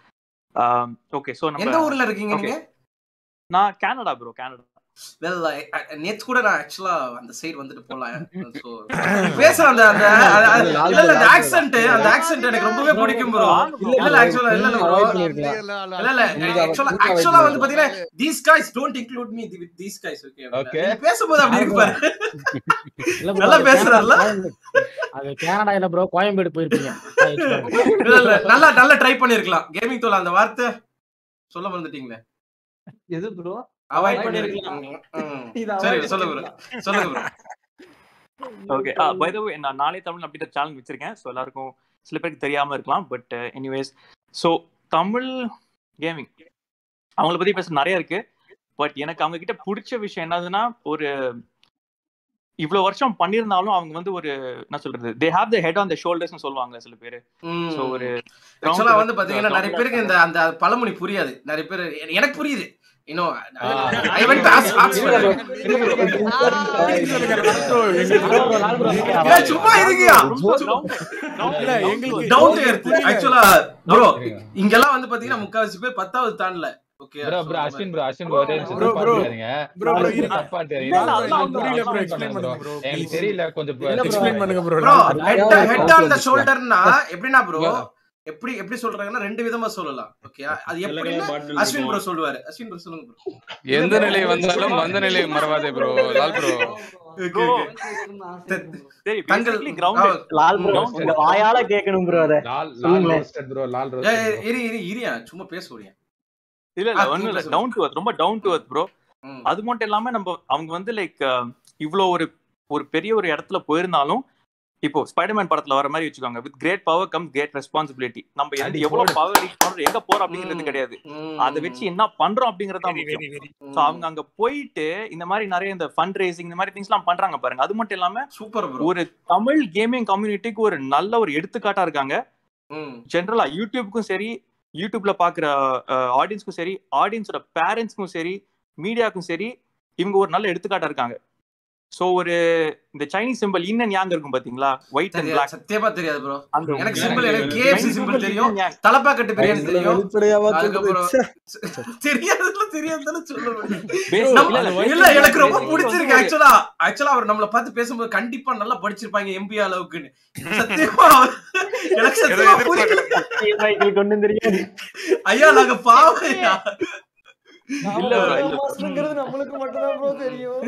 okay so எந்த நம்ம ஊர்ல இருக்கீங்க Okay. நீங்க நான் Canada bro Canada Well, I- I- நேத்து கூட நான் ஆக்சுவலா அந்த சைடு வந்துட்டு போலாம் So, நீ பேசுற அந்த அந்த அது- அது- இல்ல இல்ல அந்த ஆக்சென்ட் அந்த ஆக்சென்ட் எனக்கு ரொம்பவே பிடிக்கும் ப்ரோ இல்ல இல்ல ஆக்சுவலா இல்ல இல்ல ப்ரோ இல்ல இல்ல ஆக்சுவலா ஆக்சுவலா வந்து பாத்தீங்கன்னா these guys don't include me with these guys okay Okay. நீ பேசும்போது அப்படி இருக்கு பாரு இல்ல bro, நல்லா அது பேசுறாருல? கோயம்பேடு. அது கனடா இல்ல ப்ரோ கோயம்பேடு போயிருப்பீங்க இல்ல இல்ல நல்லா நல்லா ட்ரை பண்ணிருக்கலாம் கேமிங் தோல அந்த வார்த்தை சொல்ல மறந்துட்டீங்களே எது ப்ரோ அவாய்ட் பண்ணிருக்கலாம். பண்ணிருக்கலாம் ம். இது சரி avoid சொல்லுங்க bro சொல்லுங்க bro okay by the way நான் நாளை தமிழ் அப்படின்ற சேனல் வச்சிருக்கேன் ஸோ எல்லாருக்கும் சில பேருக்கு தெரியாம இருக்கலாம் but anyways so Tamil gaming அவங்கள பத்தி பேச நிறைய இருக்கு பட் எனக்கு அவங்க கிட்ட பிடிச்ச விஷயம் என்னதுன்னா ஒரு இவ்வளவு வருஷம் பண்ணியிருந்தாலும் அவங்க வந்து ஒரு என்ன சொல்றது they have the head on the ஷோல்டர்ஸ்னு சொல்லுவாங்க சில பேர் ஸோ ஒரு ஆக்சுவலா வந்து பாத்தீங்கன்னா நிறைய பேருக்கு இந்த அந்த பழமொழி புரியாது நிறைய பேர் எ- எனக்கு புரியுது இன்னும் ஐ வென்ட் டு ஆக்ஸ்போர்ட் ஏய், சும்மா இருங்கயா டவுன் டு எர்த் ஆக்சுவலா ப்ரோ இங்கெல்லாம் வந்து பாத்தீங்கன்னா முக்காவாசி பேர் பத்தாவது தாண்டல okay bro bro Ashwin bro Ashwin bro ஒரே நிமிஷம் Bro, தப்பா bro. எடுத்துக்காதீங்க. Bro, bro, இரு. தப்பா எடுத்துக்காதீங்க. இல்ல, இல்ல, நான் அதான், வந்து புரியல bro, explain explain பண்ணேன் bro. பண்ணுங்க bro. எனக்கு Please. தெரியல கொஞ்சம் இல்ல bro. எக்ஸ்பிளைன் பண்ணுங்க bro bro head head on the ஷோல்டர்னா எப்படின்னா ப்ரோ எப்படி எப்படி சொல்றாங்கன்னா ரெண்டு விதமா சொல்லலாம் ஓகே அது வெள்ளை எப்படின்னு கலர் பாட்டில் அஸ்வின் ப்ரோ இருக்கும் சொல்லுவாரு அஸ்வின் ப்ரோ சொல்லுங்க ப்ரோ எந்த நிலை வந்தாலும் வந்த நிலை மறவாதே bro Lal bro okay bro okay சரி தங்கள் basically grounded Lal bro grounded உங்க வாயால கேட்கணும் ப்ரோ அத லால் லால் சொல்லுங்க ரோஸ்டட் ப்ரோ லால் ஏய், ரோஸ்டட் ஏய், ப்ரோ இரு இரு இரியா சும்மா பேச விடியா இல்ல ஆ இல்ல ஒண்ணும் நீங்க இல்ல சொல்லுங்க டவுன் டு அர்த் ரொம்ப டவுன் டு அர்த் ப்ரோ ம் அது மட்டும் இல்லாம நம்ம அவங்க வந்து லைக் இவ்ளோ ஒரு ஒரு பெரிய ஒரு இடத்துல போயிருந்தாலும் இப்போ ஸ்பைடர்மேன் படத்துல வர மாதிரி வச்சுக்கோங்க with great power come great responsibility நம்ம எந்த அடி எவ்வளவு போடு பவர் ரீச் பண்றோம் எங்க போறோம் அப்படிங்கிறது ம் கிடையாது ம் அதை வச்சு என்ன பண்றோம் அப்படிங்கறது தான் முக்கியம் சோ அவங்க ம் அங்க போயிட்டு இந்த மாதிரி நிறைய இந்த ஃபண்ட் ரேசிங் இந்த மாதிரி திங்ஸ் எல்லாம் பண்றாங்க பாருங்க அது மட்டும் இல்லாம சூப்பர் ப்ரோ ஒரு தமிழ் கேமிங் கம்யூனிட்டிக்கு ஒரு நல்ல ஒரு எடுத்துக்காட்டா இருக்காங்க ம் ஜென்ரலா யூடியூப்க்கும் சரி யூடியூப்ல பாக்குற ஆடியன்ஸ்க்கும் சரி ஆடியன்ஸோட பேரண்ட்ஸ்க்கும் சரி மீடியாவுக்கும் சரி இவங்க ஒரு நல்ல எடுத்துக்காட்டா இருக்காங்க சோ ஒரு இந்த Chinese simple yin and yang இருக்கும் பாத்தீங்களா ஒயிட் அண்ட் தெரியாது பிளாக் சத்தியமா தெரியாது ப்ரோ அந்த எனக்கு எனக்கு சிம்பிள் எனக்கு தெரியாது கேஎஃப்சி chinese சிம்பிள் symbol தெரியும் yin yang. தலப்பாக்கட்டு பிரியாணி இவ்வளவு தெரியும் வெளிப்படையாவா சொல்றது அதுக்கப்புறம் ச்சே. தெரியாதுல தெரியாதுன்னு சொல்ல முடியும் Basic- நம்ம- இல்ல, இல்ல, இல்ல basic- எனக்கு ரொம்ப basic பிடிச்சிருக்கு வந்து ஆக்சுவலா ஆக்சுவலா அவர் நம்மள பார்த்து பேசும்போது கண்டிப்பா நல்லா படிச்சிருப்பாங்க எம்பி அளவுக்குன்னு சத்தியமா எனக்கு ஏதோ சத்தியமா புரியல எதிர்பார்க்கல எங்களுக்கு ஒண்ணும் தெரியாது ஐயா நாங்க பாவம் ஐயா. இல்ல bro, இல்ல. மாஸ்டர்ங்கிறது நம்மளுக்கு மட்டும் தான் ப்ரோ தெரியும்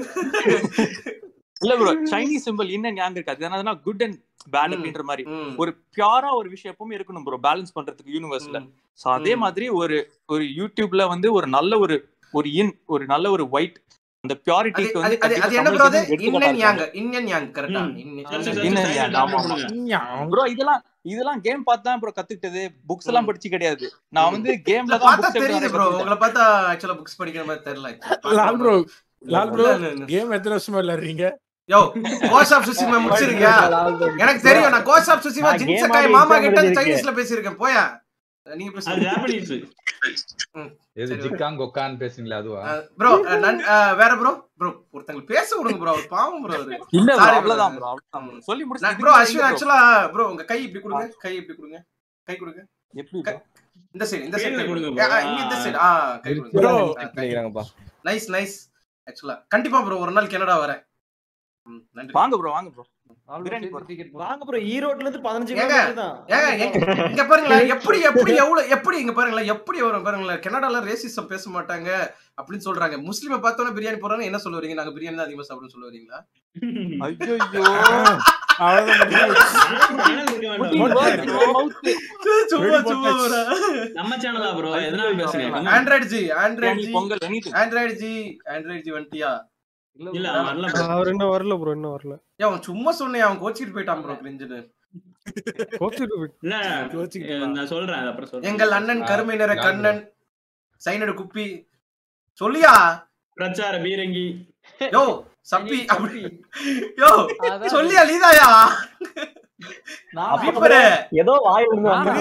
இல்ல bro Chinese simple yin and yang இருக்கு அது என்னதுன்னா குட் அண்ட் பேட் ம், அப்படின்ற மாதிரி ம், ஒரு பியூரா ஒரு விஷயம் எப்பவுமே இருக்கணும் ப்ரோ பேலன்ஸ் பண்றதுக்கு யூனிவர்ஸ்ல ம், சோ அதே ம். மாதிரி ஒரு ஒரு யூடியூப்ல வந்து ஒரு நல்ல ஒரு ஒரு இன் ஒரு நல்ல ஒரு ஒயிட் அந்த அது பியூரிட்டிக்கு அது வந்து அது அது கண்டிப்பா என்ன தமிழ் ப்ரோ அது gaming எடுத்துக்காட்டா இன்னன் யாங் இருக்காங்க இன்னன் யாங் கரெக்டா ம். சரி சரி இன்னன் சரி யாங் சரி ஆமா ஆமா பண்ணுங்க ப்ரோ இதெல்லாம் இதெல்லாம் கேம் பார்த்து தான் ப்ரோ கத்துக்கிட்டது புக்ஸ் ம், எல்லாம் படிச்சு கிடையாது நான் ம். வந்து இல்ல கேம்ல தான் பார்த்தா புக்ஸ் எடுத்து தெரியுது நிறைய ப்ரோ கத்துக்கிட்டேன் உங்களை பார்த்தா ஆக்சுவலா புக்ஸ் படிக்கிற மாதிரி தெரியல actually. லால் பாக்குற ப்ரோ மாதிரி இல்ல லால் ப்ரோ ப்ரோ இல்ல இல்ல கேம் எத்தனை வருஷமா விளையாடுறீங்க யோ கோஷ் ஆஃப் சுசிமா முடிச்சிருக்கியா லால் ப்ரோ எனக்கு ப்ரோ தெரியும் நான் கோஷ் ஆஃப் சுசிமா நான் கேம் ஜின்சக்காய் ஆடி மாமா எக்ஸாம் கிட்ட எழுதிருக்கேன் சைனீஸ்ல பேசியிருக்கேன் போயா நீங்க அது பேசுங்க ஜாப்பனீஸ் ம், எது சரி ஓகே ஜிக்காங் கொக்கான்னு பேசுங்களே அதுவா ப்ரோ வேற ப்ரோ ப்ரோ ஒருத்தங்களுக்கு பேச விடுங்க ப்ரோ அவர் பாவம் ப்ரோ அவரு இல்ல ப்ரோ சாரி ப்ரோ அவ்வளவுதான் ப்ரோ அவ்வளவுதான் ப்ரோ சொல்லி முடிச்சு ப்ரோ இதுக்கு மேல அஸ்வின் எங்க ப்ரோ ஆக்சுவலா ப்ரோ உங்க கை இப்படி கொடுங்க கை இப்படி கொடுங்க கை கொடுங்க எப்படி கை- ப்ரோ இந்த சைடு இந்த சைடு கையில கை கொடுங்க கொடுங்க ப்ரோ ஆ, இங்க இந்த சைடு ஆ கை கொடுங்க ப்ரோ செக் பண்ணிக்கிறாங்கப்பா நைஸ் நைஸ் ஆக்சுவலா கண்டிப்பா ப்ரோ ஒரு நாள் கனடா வரேன் ம், நன்றி வாங்க ப்ரோ வாங்க ப்ரோ பிரியாணி போறோம் வாங்க ப்ரோ ஈரோட்ல இருந்து பதினஞ்சு ஏங்க கிலோமீட்டர் தான் ஏங்க வாங்க எங்க போலாம் இங்க பாருங்களேன் எப்படி எப்படி எவ்வளவு எப்படி இங்க பாருங்களேன் எப்படி வரும் பாருங்களேன் கனடால ரேசிசம் பேச மாட்டாங்க அப்படின்னு சொல்றாங்க முஸ்லிமை பார்த்தோன்னே பிரியாணி போறாங்க என்ன சொல்ல வரீங்க நாங்க பிரியாணி தான் அதிகமா சாப்பிடுன்னு சொல்ல வரீங்களா ஐயோ அவ்வளவுதான் முடிஞ்சு போச்சு. சும்மா சும்மா bro. நம்ம சேனலா ப்ரோ எதனால பேசுங்க Come on. Android G Android G Pongal anything. Android G Android G வந்துட்டியா இல்ல அவன் வரல bro. அவர் இன்னும் வரல ப்ரோ இன்னும் வரல ஏன் அவன் சும்மா சொன்னேன் அவன் கோச்சிட்டு போயிட்டான் ப்ரோ கிரிஞ்சுன்னு கோச்சிட்டு போயிட்டு இல்ல யோசிச்சுக்கிட்டு அஹ் நான் சொல்றேன் அது அப்புறம் சொல்றேன் எங்கள் அண்ணன் ஆ, கருமை நிற யார் bro? கண்ணன் சைனடு குப்பி சொல்லியா பிரச்சார பீரங்கி யோ சப்பி சைனீஸ் அப்படி சப்பி. யோ அதான் சொல்லியா லீதாயா நானா? பீப்பரே ஏதோ வாயில இருந்து நானா?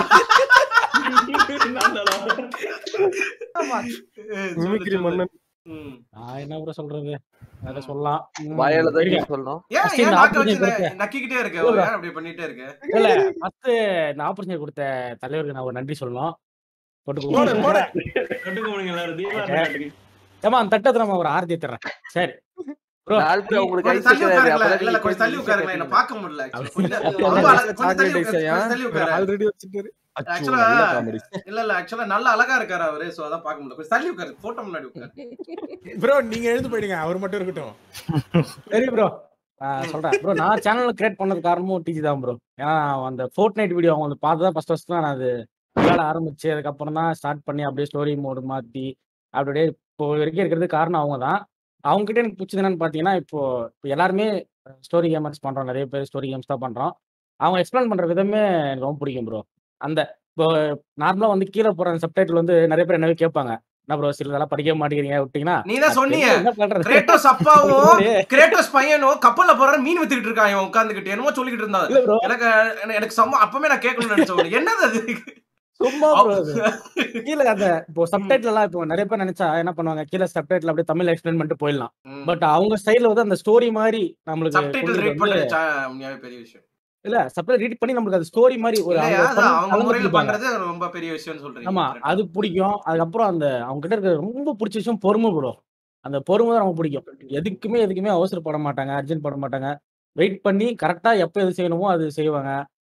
வந்து நான் தானா? ஆமா. ஏய், சொல்லு, மிமிக்ரி சொல்லு. மன்னன் ம். நான் என்ன ப்ரோ சொல்றது அதை சொல்லலாம் ம், வாயால தான் இருங்க. நீ சொல்லணும் ஏன் First ஏன் இந்த நாக்க opportunity வச்சு கொடுத்த- நக்கிக்கிட்டே இருக்க இல்ல. ஏன் அப்படி பண்ணிட்டே இருக்க இல்ல ஃபர்ஸ்ட் இந்த ஆப்பர்ச்சுனிட்டி கொடுத்த தலைவருக்கு நான் ஒரு நன்றி சொல்லணும் போட்டு போடு கொடுங்க. போடு தொட்டுக்க முடியுங்க எல்லாரும் தீபாவளி காட்டுங்க ஏமா அந்த தட்டத்தை நம்ம ஒரு ஆரத்தி தர்றேன் சரி ப்ரோ நாலு பேர் உங்களுக்கு கொஞ்சம் கை தள்ளி சேர்க்கிறாரு உட்காருங்களேன் அப்பதான் இல்ல இல்ல நீங்க கொஞ்சம் தள்ளி கேள்வி உட்காருங்களேன் என்ன கேட்பீங்க. பார்க்க முடியல actually. கொஞ்சம் அப்ப ரொம்ப அந்த அழ- கொஞ்சம் தள்ளி சாக்லேட் உட்காரு, ஐஸையா கொஞ்சம் தள்ளி உட்காரு ஆல்ரெடி வச்சுட்டாரு அச்சோ ஆக்சுவலா நல்ல காமெடி இல்ல இல்ல ஆக்சுவலா நல்ல அழகா இருக்காரு அவரு சோ அதான் பார்க்க முடியல கொஞ்சம் தள்ளி உட்காரு போட்டோ முன்னாடி உட்காரு ப்ரோ நீங்க எழுந்து போயிடுங்க அவர் மட்டும் இருக்கட்டும் சரி ப்ரோ சொல்றேன் ப்ரோ நான் சேனல் கிரியேட் பண்ணது காரணமும் டிஜி தான் ப்ரோ ஏன்னா அந்த ஃபோர்ட் நைட் வீடியோ அவங்க வந்து பார்த்து தான் ஃபர்ஸ்ட் ஃபர்ஸ்ட் தான் நான் அது விளையாட ஆரம்பிச்சு அதுக்கப்புறம் தான் ஸ்டார்ட் பண்ணி அப்படியே ஸ்டோரி மோடு மாத்தி அப்படியே இப்போ வரைக்கும் இருக்கிறது காரணம் அவங்க தான் அவங்க கிட்ட எனக்கு பிடிச்சது என்னன்னு பார்த்தீங்கன்னா இப்போ இப்போ எல்லாருமே ஸ்டோரி கேமர்ஸ் பண்றோம் நிறைய பேர் ஸ்டோரி கேம்ஸ் தான் பண்றோம் அவங்க எக்ஸ்பிளைன் பண்ற விதமே எனக்கு ரொம்ப பிடிக்கும் ப்ரோ அந்த இப்போ நார்மலா வந்து கீழே போற சப்டைட்டில் வந்து நிறைய பேர் என்னவே கேட்பாங்க என்ன ப்ரோ சிலதெல்லாம் படிக்க மாட்டேங்கிறீங்க விட்டீங்கன்னா நீ தான் நான் சொன்னீங்க தெரியும், என்ன பண்றது கிரேட்டோஸ் அப்பாவும் இல்லையே. கிரேட்டோஸ் பையனும் கப்பல்ல போற மீன் வித்துக்கிட்டு இருக்கான் இவன் உட்காந்துக்கிட்டு என்னமோ சொல்லிக்கிட்டு இருந்தா இல்ல ப்ரோ எனக்கு எனக்கு செம்ம அப்பவே நான் கேட்கணும்னு நினைச்சேன் என்னது அது சும்மா ப்ரோ அது கீழே அந்த இப்போ சப்டைட்டில் எல்லாம் இப்போ நிறைய பேர் நினைச்சா என்ன பண்ணுவாங்க கீழே சப்டைட்டில் அப்படியே தமிழ் எக்ஸ்பிளைன் பண்ணிட்டு போயிடலாம் பட் அவங்க ஸ்டைல வந்து அந்த ஸ்டோரி மாதிரி நம்மளுக்கு சப்டைட்டில் கொண்டு ரீட் வந்து பண்றது சா- உண்மையாவே பெரிய விஷயம் இல்ல சப்டைட்டில் ரீட் பண்ணி நம்மளுக்கு அது ஸ்டோரி மாதிரி ஒரு இல்லையா அவங்க அது பண்ணி அவங்க கலந்து முறையில கொடுப்பாங்க பண்றது ரொம்ப பெரிய விஷயம்னு சொல்றீங்க ஆமா correct. அது பிடிக்கும் அதுக்கப்புறம் அந்த அவங்க கிட்ட இருக்க ரொம்ப பிடிச்ச விஷயம் பொறுமை ப்ரோ அந்த பொறுமை தான் ரொம்ப பிடிக்கும் எதுக்குமே எதுக்குமே அவசரப்பட மாட்டாங்க அர்ஜென்ட் பட மாட்டாங்க வெயிட் பண்ணி கரெக்டா எப்போ எது செய்யணுமோ அது செய்வாங்க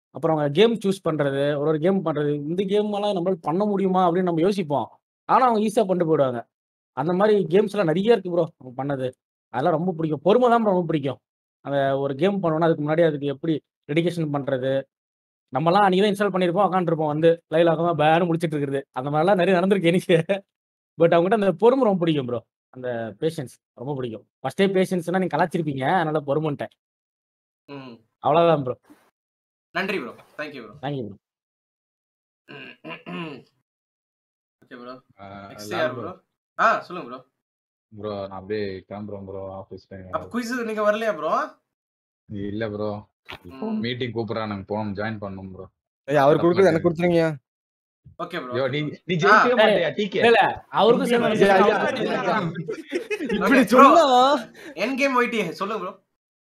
அப்புறம் அவங்க கேம் சூஸ் பண்றது ஒரு ஒரு கேம் பண்றது இந்த கேம் எல்லாம் நம்மளால பண்ண முடியுமா அப்படின்னு நம்ம யோசிப்போம் ஆனா அவங்க ஈஸியா பண்ணிட்டு போயிடுவாங்க அந்த மாதிரி கேம்ஸ் எல்லாம் நிறைய இருக்கு ப்ரோ அவங்க பண்ணது அதெல்லாம் ரொம்ப பிடிக்கும் பொறுமை தான் bro ரொம்ப பிடிக்கும் அந்த ஒரு கேம் பண்ணோம்னா அதுக்கு முன்னாடி அதுக்கு எப்படி டெடிகேஷன் பண்றது நம்மலாம் அன்னைக்கு தான் இன்ஸ்டால் பண்ணியிருப்போம் உட்காந்துருப்போம் வந்து லைவ்ல ஆகாம பேனு முடிச்சிட்டு இருக்குது அந்த மாதிரிலாம் நிறைய நடந்திருக்கு எனக்கு பட் அவங்ககிட்ட அந்த பொறுமை ரொம்ப பிடிக்கும் ப்ரோ அந்த பேஷன்ஸ் ரொம்ப பிடிக்கும் ஃபர்ஸ்டே பேஷன்ஸ்னா நீங்க கலாச்சிருப்பீங்க அதனால பொறுமைன்ட்டேன் ம். அவ்வளவுதான் ப்ரோ நன்றி bro thank you bro thank you bro okay bro ah next Lal யார் bro. ப்ரோ ஆ சொல்லுங்க ப்ரோ ப்ரோ நான் அப்படியே கிளம்புறேன் ப்ரோ ஆஃபீஸ் அப்ப குயிஸ் நீங்க வரலையா ப்ரோ இல்ல ப்ரோ இப்போ ம். மீட்டிங் கூப்பிடுறான் நாங்க போகணும் ஜாயின் பண்ணணும் ப்ரோ ஏய் அவர் கொடுக்குறது எனக்கு கொடுத்துருங்க ஓகே ப்ரோ ஐயோ நீ நீ ஆ, ஜெயிக்கவே ஏய், மாட்டியா டிகே இல்ல இல்ல அவருக்கும் சேர்ந்து ஐயா, ஐயா. இப்படி சொன்னா என் கேம் ஒயிட்டி சொல்லுங்க ப்ரோ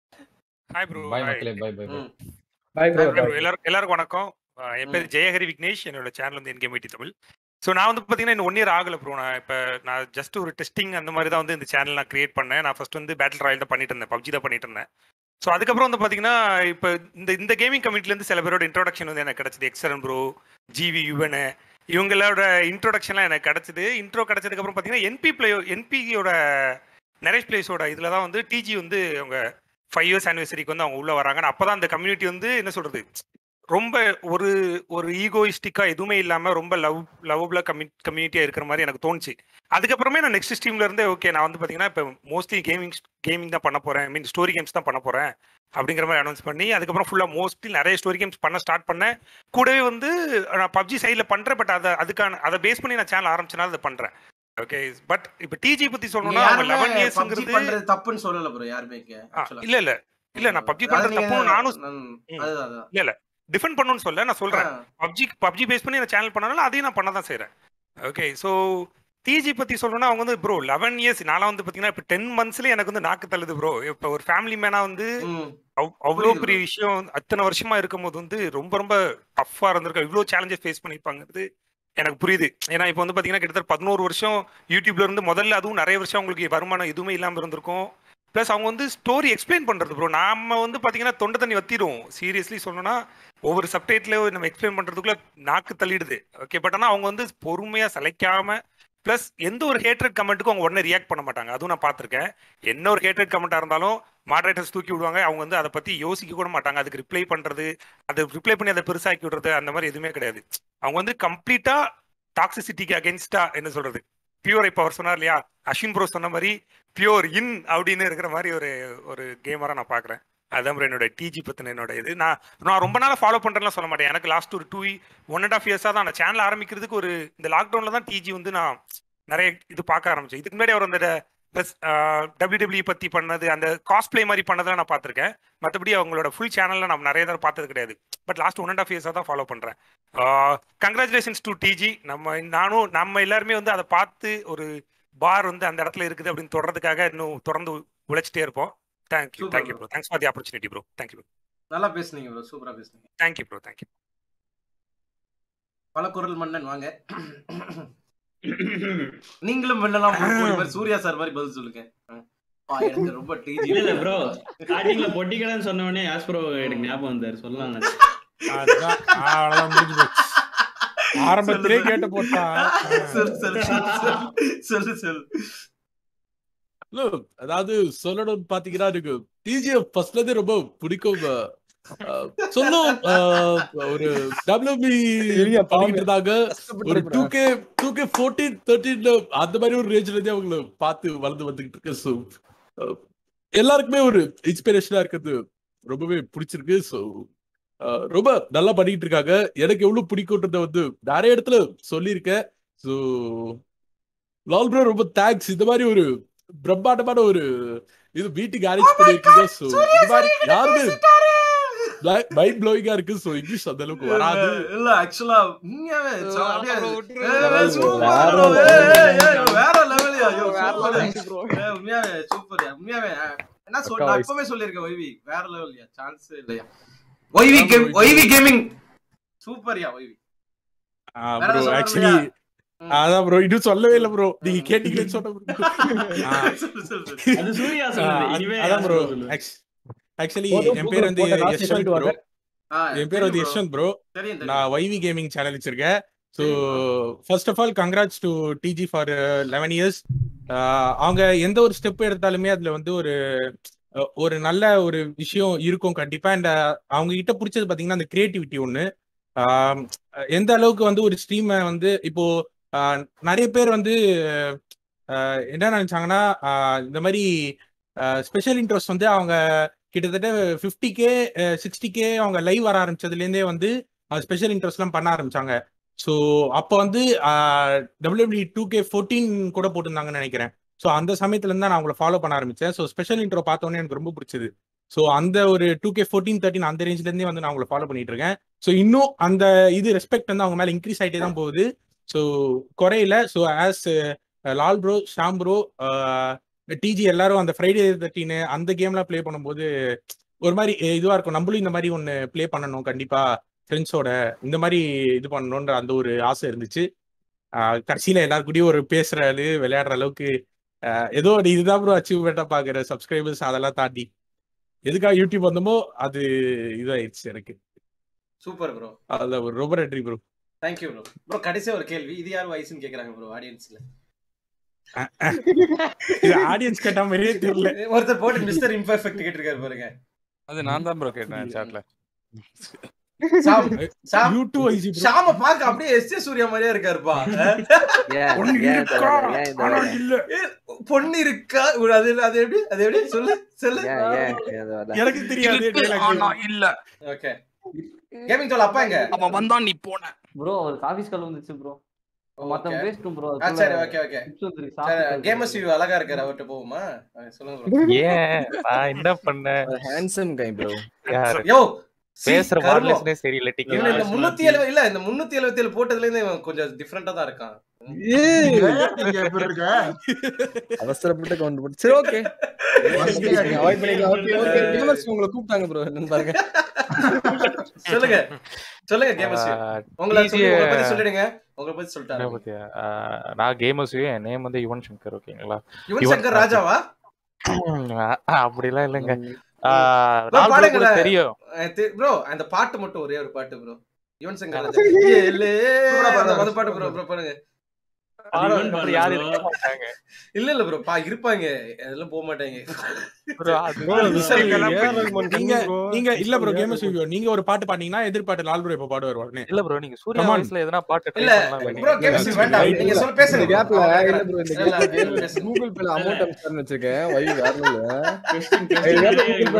ஹாய் ப்ரோ பாய் மக்களே பாய் பாய் பாய் பாய் ப்ரோ எல்லாரும் எல்லாருக்கும் வணக்கம் அஹ் என் பேர் ஜெயஹரி விக்னேஷ் என்னோட சேனல் வந்து என்கே மீட்டி தமிழ் ஸோ நான் வந்து பார்த்தீங்கன்னா இன்னும் ஒன் இயர் ஆகல ப்ரோ நான் இப்போ நான் ஜஸ்ட் ஒரு டெஸ்டிங் அந்த மாதிரி தான் வந்து இந்த சேனல் நான் கிரியேட் பண்ணேன் நான் ஃபர்ஸ்ட் வந்து பேட்டில் ராயல் தான் பண்ணிட்டு இருந்தேன் பப்ஜி தான் பண்ணிட்டு இருந்தேன் ஸோ அதுக்கப்புறம் வந்து பார்த்தீங்கன்னா இப்போ இந்த இந்த கேமிங் கம்யூனிட்டிலேருந்து சில பேரோட இன்ட்ரோடக்ஷன் வந்து எனக்கு கிடச்சிது எக்ஸரன் ப்ரோ ஜிவி யுவனு இவங்களோட இன்ட்ரோடக்ஷன்லாம் எனக்கு கிடச்சிது இன்ட்ரோ கிடச்சதுக்கப்புறம் பார்த்தீங்கன்னா என்பி பிளே என்பியோட நரேஷ் பிளேஸோட இதில் தான் வந்து டிஜி வந்து அவங்க ஃபைவ் இயர்ஸ் ஆனிவர்சரிக்கு வந்து அவங்க உள்ளே வராங்க அப்போ தான் அந்த கம்யூனிட்டி வந்து என்ன சொல்கிறது ரொம்ப ஒரு ஒரு ஈகோயிஸ்டிக்காக எதுவுமே இல்லாமல் ரொம்ப லவ் லவ்வபிளாக கம்யூ கம்யூனிட்டியாக இருக்கிற மாதிரி எனக்கு தோணுச்சு அதுக்கப்புறமே நான் நெக்ஸ்ட் ஸ்ட்ரீம்ல இருந்தே ஓகே நான் வந்து பார்த்தீங்கன்னா இப்போ மோஸ்ட்லி கேமிங் கேமிங் தான் பண்ண போகிறேன் மீன் ஸ்டோரி கேம்ஸ் தான் பண்ண போகிறேன் அப்படிங்கிற மாதிரி அனௌன்ஸ் பண்ணி அதுக்கப்புறம் ஃபுல்லாக மோஸ்ட்லி நிறைய ஸ்டோரி கேம்ஸ் பண்ண ஸ்டார்ட் பண்ணேன் கூடவே வந்து நான் பப்ஜி சைடில் பண்ணுறேன் பட் அதை அதுக்கான அதை பேஸ் பண்ணி நான் சேனல் ஆரம்பிச்சனால அதை பண்ணுறேன் ஓகே பட் இப்போ டிஜி பற்றி நீங்க சொல்லணும்னா அவங்க யாருமே லெவன் PUBG இயர்ஸ்ங்கிறது பண்றது தப்புன்னு சொல்லல ப்ரோ யாருமே இங்க, actually. இல்ல இல்ல இல்ல நான் பப்ஜி அதாவது பண்றது நீங்க- தப்பு நானும் ம், ம். அதுதான், அதுதான். இல்ல இல்ல டிஃபெண்ட் பண்ணணும்னு சொல்ல நான் சொல்றேன் பப்ஜி பப்ஜி பேஸ் பண்ணி நான் சேனல் பண்ணனால அதையும் நான் பண்ண தான் செய்றேன் ஓகே ஸோ டிஜி பத்தி சொல்லணும்னா அவங்க வந்து ப்ரோ லெவன் இயர்ஸ் நான்லாம் வந்து பாத்தீங்கன்னா இப்போ டென் மந்த்ஸ்ல எனக்கு வந்து நாக்கு தள்ளுது ப்ரோ இப்போ ஒரு ஃபேமிலி மேனா வந்து அவ்- அவ்வளோ புரியுது பெரிய விஷயம் அத்தனை வருஷமா இருக்கும்போது வந்து ரொம்ப ரொம்ப டஃப்பா இருந்திருக்கும் இவ்வளோ சேலஞ்சஸ் ஃபேஸ் பண்ணியிருப்பாங்கிறது எனக்கு புரியுது ஏன்னா இப்போ வந்து பாத்தீங்கன்னா கிட்டத்தட்ட பதினோரு வருஷம் யூடியூப்ல இருந்து முதல்ல அதுவும் நிறைய வருஷம் அவங்களுக்கு வருமானம் எதுவுமே இல்லாம இருந்திருக்கும் ப்ளஸ் அவங்க வந்து ஸ்டோரி எக்ஸ்பிளைன் பண்றது ப்ரோ நாம வந்து பாத்தீங்கன்னா தொண்டை தண்ணி வத்திடுவோம் சீரியஸ்லி சொல்லணும்னா ஒவ்வொரு சப்டைட்ல நம்ம எக்ஸ்பிளைன் பண்றதுக்குள்ள நாக்கு தள்ளிடுது ஓகே பட் ஆனா அவங்க வந்து பொறுமையா சளைக்காம ப்ளஸ் எந்த ஒரு ஹேட்ரட் கமெண்ட்டுக்கும் அவங்க உடனே ரியாக்ட் பண்ண மாட்டாங்க அதுவும் நான் பார்த்துருக்கேன் என்ன ஒரு ஹேட்ரட் கமெண்ட்டாக இருந்தாலும் மாடரேட்டர்ஸ் தூக்கி விடுவாங்க அவங்க வந்து அதை பற்றி யோசிக்க கூட மாட்டாங்க அதுக்கு ரிப்ளை பண்ணுறது அதை ரிப்ளை பண்ணி அதை பெருசாக்கி விடுறது அந்த மாதிரி எதுவுமே கிடையாது அவங்க வந்து கம்ப்ளீட்டாக டாக்ஸிசிட்டிக்கு அகேன்ஸ்டா என்ன சொல்றது பியூர் இப்போ அவர் சொன்னார் இல்லையா அஸ்வின் ப்ரோ சொன்ன மாதிரி பியூர் இன் அப்படின்னு இருக்கிற மாதிரி ஒரு ஒரு கேமரா நான் பார்க்குறேன் அதான் bro என்னோட டிஜி பற்றின என்னோட இது நான் நான் ரொம்ப நாளாக ஃபாலோ பண்ணுறேன்லாம் சொல்ல மாட்டேன் எனக்கு லாஸ்ட் ஒரு டூ ஒன் அண்ட் ஆஃப் இயர்ஸாக தான் நான் சேனல் ஆரம்பிக்கிறதுக்கு ஒரு இந்த லாக்டவுனில் தான் டிஜி வந்து நான் நிறைய இது பார்க்க ஆரம்பிச்சேன் இதுக்கு முன்னாடி அவர் அந்த ப்ளஸ் டபிள்யூ பற்றி பண்ணது அந்த காஸ்ப்ளே மாதிரி பண்ணதெல்லாம் நான் பார்த்துருக்கேன் மற்றபடி அவங்களோட ஃபுல் சேனலில் நான் நிறைய தடவை பார்த்தது கிடையாது but last one and half இயர்ஸாக தான் ஃபாலோ பண்ணுறேன் கங்க்ராச்சுலேஷன்ஸ் டு டிஜி நம்ம நானும் நம்ம எல்லாருமே வந்து அதை பார்த்து ஒரு பார் வந்து அந்த இடத்துல இருக்குது அப்படின்னு தொடர்றதுக்காக இன்னும் தொடர்ந்து உழைச்சிட்டே இருப்போம் thank you Super, thank you bro. Bro thanks for the opportunity bro thank you bro நல்லா பேசுனீங்க ப்ரோ சூப்பரா பேசுனீங்க தேங்க்யூ ப்ரோ தேங்க்யூ பல குரல் மன்னன் வாங்க நீங்களும் வெல்லலாம் bro. ஒரு மாதிரி சூர்யா சார் மாதிரி பதில் சொல்லுங்க ஆ, எனக்கு ரொம்ப டிஜி இல்ல இல்ல ப்ரோ ஸ்டார்டிங்ல பொட்டிக்கலன்னு சொன்ன உடனே ஆஸ் ப்ரோ எனக்கு ஞாபகம் வந்தாரு சொல்லலாம் அதான் அவ்வளவுதான் முடிஞ்சு போச்சு ஆரம்பத்திலே கேட்டு போட்டா சொல்லு சொல்லு சொல்லு, சொல்லு சொல்லு இல்ல, அதாவது சொல்லணும் பாத்தீங்கன்னா எனக்கு டிஜிஎஃப் ஃபர்ஸ்ட்ல இருந்தே ரொம்ப பிடிக்கும் அஹ், சொல்லும் அஹ், ஒரு டபிள்யூபி பண்ணிட்டு இருந்தாங்க ஒரு two K two K fourteen தேர்ட்டீன்ல அந்த மாதிரி ஒரு ரேஞ்ச்ல இருந்தே அவங்கள பார்த்து வளர்ந்து வந்துகிட்டு இருக்கு ஸோ எல்லாருக்குமே ஒரு இன்ஸ்பிரேஷனா இருக்கிறது ரொம்பவே பிடிச்சிருக்கு ஸோ ரொம்ப நல்லா பண்ணிட்டு இருக்காங்க எனக்கு எவ்வளவு பிடிக்கும்ன்றத வந்து நிறைய இடத்துல சொல்லியிருக்கேன் ஸோ லால் ப்ரோ ரொம்ப தேங்க்ஸ் இந்த மாதிரி ஒரு பிரம்மாண்டமான ஒரு இது மீட்டிங் அரேஞ்ச் பண்ணிருக்கீங்க சோ இந்த மாதிரி யாருமே மைண்ட் ப்ளோயிங்கா இருக்கு சோ இங்கிலீஷ் அந்த அளவுக்கு வராது இல்ல ஆக்சுவலா உண்மையாவே ச- அப்படியே வேற ஏய், super வேற bro. ஏய், ஏய், ஏய், level. வேற லெவல்யா ஐயோ வேற சூப்பர் level ஏய், உண்மையாவே சூப்பர் உண்மையாவே என்ன சொல் பக்கா நான் voice. இப்பவே சொல்லிருக்கேன் ஒய்வி வேற லெவல்யா சான்ஸே இல்லையா ஒய்வி கேம் ஒய்வி கேமிங் சூப்பர்யா ஒய்வி வேற ப்ரோ சொல்ல ஆக்சுவலி முடியா? அதான் ப்ரோ இன்னும் சொல்லவே இல்ல ப்ரோ நீங்க கேட்டீங்கன்னு சொன்ன சொல்லு, சொல்லு, சொல்லு. அது சூர்யா சொன்னது. இனிமே அதான் ப்ரோ யார் சொல்லுவா? ஆக்சுவலி போதும், என் பேர் வந்து போதும், போட்ட யஷ்வந்த் சொல்லிட்டு ப்ரோ வாங்க. ஆ, என் பேர் தெரியும் வந்து bro. யஷ்வந்த் ப்ரோ தெரியும், தெரியும். நான் வைவி கேமிங் சேனல் வச்சிருக்கேன் so first of all congrats to DG for eleven years அவங்க எந்த ஒரு ஸ்டெப் எடுத்தாலுமே அதுல வந்து ஒரு அஹ், ஒரு நல்ல ஒரு விஷயம் இருக்கும் கண்டிப்பா அண்ட் அவங்க கிட்ட பிடிச்சது பாத்தீங்கன்னா அந்த கிரியேட்டிவிட்டி ஒன்று எந்த அளவுக்கு வந்து ஒரு ஸ்ட்ரீமை வந்து இப்போ ஆஹ், நிறைய பேர் வந்து ஆஹ், என்ன நினைச்சாங்கன்னா ஆஹ், இந்த மாதிரி ஸ்பெஷல் இன்ட்ரெஸ்ட் வந்து அவங்க கிட்டத்தட்ட ஃபிஃப்டி கே சிக்ஸ்டி கே அவங்க லைவ் வர ஆரம்பிச்சதுலேருந்தே வந்து ஸ்பெஷல் இன்ட்ரெஸ்ட்லாம் பண்ண ஆரம்பிச்சாங்க ஸோ அப்போ வந்து டபிள்யூபி டூ கே ஃபோர்டீன் கூட போட்டிருந்தாங்கன்னு நினைக்கிறேன் ஸோ அந்த சமயத்துல இருந்து தான் நான் அவங்கள ஃபாலோ பண்ண ஆரம்பிச்சேன் ஸோ ஸ்பெஷல் இன்ட்ரோ பார்த்தோன்னே எனக்கு ரொம்ப பிடிச்சது ஸோ அந்த ஒரு டூ கே ஃபோர்டீன் தேர்ட்டின் அந்த ரேஞ்ச்ல இருந்தே வந்து நான் அவங்கள ஃபாலோ பண்ணிட்டு இருக்கேன் ஸோ இன்னும் அந்த இது ரெஸ்பெக்ட் வந்து அவங்க மேல இன்க்ரீஸ் ஆகிட்டே தான் போகுது ஸோ குறையில so as Lal bro Sham bro DG எல்லாரும் அந்த ஃப்ரைடே தேர்ட்டின்னு அந்த கேம்லாம் ப்ளே பண்ணும்போது ஒரு மாதிரி இதுவா இருக்கும் நம்மளும் இந்த மாதிரி ஒன்று ப்ளே பண்ணணும் கண்டிப்பா ஃப்ரெண்ட்ஸோட இந்த மாதிரி இது பண்ணணுன்ற அந்த ஒரு ஆசை இருந்துச்சு ஆஹ் கடைசியில எல்லாரு கூடயும் ஒரு பேசுறது விளையாடுற அளவுக்கு ஆஹ் ஏதோ ஒரு இதுதான் ப்ரோ அச்சீவ்மெண்ட்டா பாக்குற சப்ஸ்கிரைபர்ஸ் அதெல்லாம் தாண்டி எதுக்காக யூடியூப் வந்தமோ அது இதாயிடுச்சு எனக்கு சூப்பர் ப்ரோ அதுல ஒரு ரொம்ப நன்றி ப்ரோ தேங்க்யூ ப்ரோ ப்ரோ கடைசியா ஒரு கேள்வி இது யார் வயசுன்னு கேக்குறாங்க ப்ரோ ஆடியன்ஸ்ல இது ஆடியன்ஸ் கேட்ட மாதிரியே தெரியல ஒருத்தர் போட்டு மிஸ்டர் இம்பர்ஃபெக்ட் கேட்டிருக்காரு பாருங்க அது நான் தான் ப்ரோ கேட்டேன் சாட்ல சாம் சாம் You too, IC bro. ஷாம பார்க்க அப்படியே எஸ் ஜே சூர்யா மாதிரியே இருக்காருப்பா ஏன் பொண்ணு ஏன் இந்த இருக்கா வேலை? ஏன் இந்த ஆனா வேலை? இல்ல ஏ, பொண்ணு இருக்கா ஒரு அது அது எப்படி அது எப்படி சொல்லு சொல்லு ஏன் ஏன் ஏன் இந்த வேலை? எனக்கு தெரியாது ஆனா இல்ல ஓகே கேமிங் தோல் அப்பா எங்க அவன் வந்தான் நீ போன ப்ரோ ஒரு காஃபி ஸ்கால் வந்துச்சு ப்ரோ மத்தவங்க Okay. பேசிட்டோம் ப்ரோ ஆ சரி ஓகே ஓகே கேமஸ் வியூ அழகா இருக்காரு அவர்கிட்ட போகுமா ஆ, சொல்லுங்க bro. ஏன் நான் என்ன பண்ணேன் ஹேண்ட்ஸம் கை ப்ரோ யாரு யோ see, பேசுற கருமம். மாடலேஷனே சரியில்லை டிக்கெட் இவன் இந்த முன்னூத்தி எழுபது இல்ல இந்த முன்னூத்தி எழுபத்தி ஏழு போட்டதுல இருந்து இவன் கொஞ்சம் டிஃப்ரெண்டா தான் இருக்கான் அவசரப்பட்டு கவுண்ட் போட்டு சரி ஓகே அவாய்ட் பண்ணிக்கலாம் ஓகே ஓகே கேமர்ஸ் உங்களை கூப்பிட்டாங்க ப்ரோ என்னன்னு பாருங்க சொல்லுங்க சொல்லுங்க கேமஸ் உங்களை சொல்லி உங்களை பத்தி சொல்லிடுங்க உங்களை பத்தி என்ன சொல்லிட்டாரு பத்தியா? ஆஹ் நான் கேமர்ஸ் என் நேம் வந்து யுவன் சங்கர் ஓகேங்களா யுவன் சங்கர் ராஜாவா ஆஹ் அப்படிலாம் இல்லைங்க Bro, ஆஹ் நாலு பேர் கூட பாடுங்களேன். தெரியும் அஹ் தெ- bro அந்த பாட்டு மட்டும் ஒரே ஒரு பாட்டு ப்ரோ யுவன் சங்கர் ராஜா ஏலே, அந்த அந்த பாட்டு ப்ரோ ப்ரோ பாருங்க பாடுறதுக்கு அப்புறம் யாரும் இருக்க மாட்டாங்க இல்ல இல்ல ப்ரோ பா இருப்பாங்க அதெல்லாம் போக மாட்டாங்க Bro, அது Bro, வந்து நீங்க நீங்க இல்ல ப்ரோ கேமர்ஸ் ரிவ்யூ நீங்க ஒரு பாட்டு பாடினீங்கன்னா எதிர்பாட்டு லால் ப்ரோ இப்ப பாடுவார் உடனே இல்ல ப்ரோ நீங்க சூர்யா Come on. வாய்ஸ்ல எதனா பாட்டு ட்ரை இல்ல பண்ணலாம் ப்ரோ கேம்ஸ் வேண்டாம் நீங்க சொல்ல பேசுங்க இந்த bro. கேப்ல அவன் இல்ல கேக்குறான். ப்ரோ இந்த இல்ல, இல்ல, கேப்ல பேசுங்க. கூகுள் பேல அமௌண்ட் அனுப்பிச்சாருன்னு வச்சிருக்கேன் வை வேற இல்ல ஐயா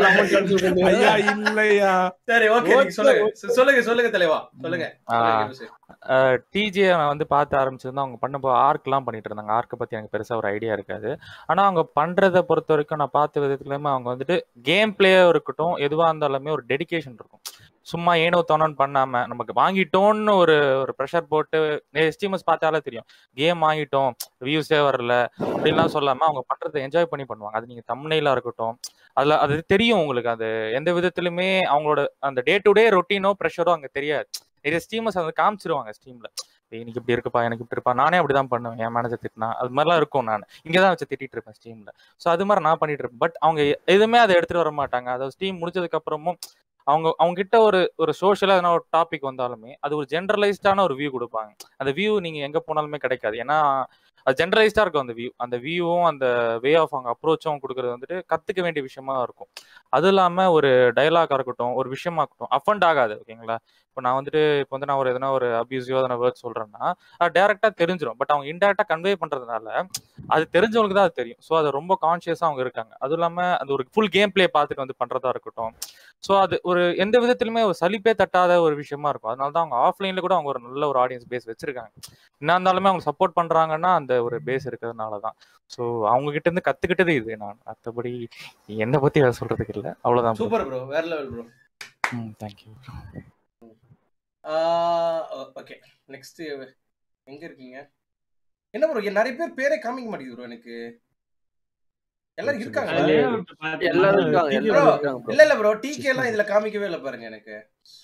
இல்லையா சரி ஓகே நீங்க சொல்லுங்க சொ- சொல்லுங்க சொல்லுங்க தலைவா சொல்லுங்க சொல்லுங்க, கேம்ஸ். டிஜே நான் வந்து பார்த்து ஆரம்பிச்சிருந்தா அவங்க பண்ணப்போ ஆர்க்லாம் பண்ணிட்டு இருந்தாங்க ஆர்க்கை பத்தி எனக்கு பெருசா ஒரு ஐடியா இருக்காது ஆனா அவங்க பண்றதை பொறுத்த வரைக்கும் நான் பார்த்த விதத்துலயுமே அவங்க வந்துட்டு கேம் பிளேயா இருக்கட்டும் எதுவா இருந்தாலுமே ஒரு டெடிகேஷன் இருக்கும் சும்மா ஏனோ தோணுன்னு பண்ணாம நமக்கு வாங்கிட்டோம்னு ஒரு ஒரு ப்ரெஷர் போட்டு எஸ்டிமஸ் பார்த்தாலே தெரியும் கேம் வாங்கிட்டோம் வியூஸே வரல அப்படின்லாம் சொல்லாம அவங்க பண்றதை என்ஜாய் பண்ணி பண்ணுவாங்க அது நீங்க தம்னையிலா இருக்கட்டும் அதுல அது தெரியும் உங்களுக்கு அது எந்த விதத்திலுமே அவங்களோட அந்த டே டு டே ரொட்டீனோ ப்ரெஷரோ அங்க தெரியாது நிறைய ஸ்டீமர்ஸ் வந்து காமிச்சிருவாங்க ஸ்டீம்ல இன்னைக்கு இப்படி இருக்குப்பா எனக்கு இப்படி இருப்பா நானே அப்படிதான் பண்ணுவேன் என் மேனேஜர் திட்டினா அது மாதிரிலாம் இருக்கும் நான் இங்கே தான் வச்சு திட்டிட்டு இருப்பேன் ஸ்டீம்ல ஸோ அது மாதிரி நான் பண்ணிட்டு இருப்பேன் பட் அவங்க எ- எதுவுமே அதை எடுத்துட்டு வர மாட்டாங்க அதாவது ஸ்டீம் முடிஞ்சதுக்கு அப்புறமும் அவங்க அவங்க கிட்ட ஒரு ஒரு சோஷியலா எதனா ஒரு டாபிக் வந்தாலுமே அது ஒரு ஜென்ரலைஸ்டான ஒரு வியூ கொடுப்பாங்க அந்த வியூ நீங்க எங்க போனாலுமே கிடைக்காது ஏன்னா அது ஜென்ரலைஸ்டா இருக்கும் அந்த வியூ அந்த வியூவும் அந்த வே ஆஃப் அவங்க அப்ரோச்சும் கொடுக்கறது வந்துட்டு கத்துக்க வேண்டிய விஷயமா இருக்கும் அது இல்லாம ஒரு டைலாகா இருக்கட்டும் ஒரு விஷயமா இருக்கட்டும் அஃபண்ட் ஆகாது ஓகேங்களா இப்போ நான் வந்துட்டு இப்போ வந்து நான் ஒரு எதனா ஒரு அபியூசிவோ எதனா வேர்ட் சொல்றேன்னா அது டேரக்டா தெரிஞ்சிடும் பட் அவங்க இன்டெரக்டா கன்வே பண்றதுனால அது தெரிஞ்சவங்களுக்கு தான் அது தெரியும் ஸோ அது ரொம்ப கான்சியஸா அவங்க இருக்காங்க அதுவும் இல்லாம அது ஒரு ஃபுல் கேம் ப்ளே பார்த்துட்டு வந்து பண்றதா இருக்கட்டும் ஸோ அது ஒரு எந்த விதத்திலுமே ஒரு சலிப்பே தட்டாத ஒரு விஷயமா இருக்கும் அதனால தான் அவங்க ஆஃப்லைன்ல கூட அவங்க ஒரு நல்ல ஒரு ஆடியன்ஸ் பேஸ் வச்சிருக்காங்க என்ன இருந்தாலுமே அவங்க சப்போர்ட் பண்றாங்கன்னா அந்த ஒரு பேஸ் இருக்கிறதுனால தான் ஸோ அவங்க கிட்ட இருந்து கத்துக்கிட்டது இது நான் மற்றபடி என்னை பத்தி அதை சொல்றதுக்கு இல்லை அவ்வளவுதான் bro. சூப்பர் ப்ரோ வேற லெவல் ப்ரோ ம் தேங்க்யூ ஓகே நெக்ஸ்ட் எங்க இருக்கீங்க என்ன ப்ரோ நிறைய பேர் பேரே காமிக்க மாட்டேங்குது ப்ரோ எனக்கு எல்லாரும் இருக்காங்க எல்லாரும் இருக்காங்க Bro, எல்லாரும் இருக்காங்க bro. இல்ல இல்ல ப்ரோ டிகே எல்லாம் இதுல காமிக்கவே இல்ல பாருங்க எனக்கு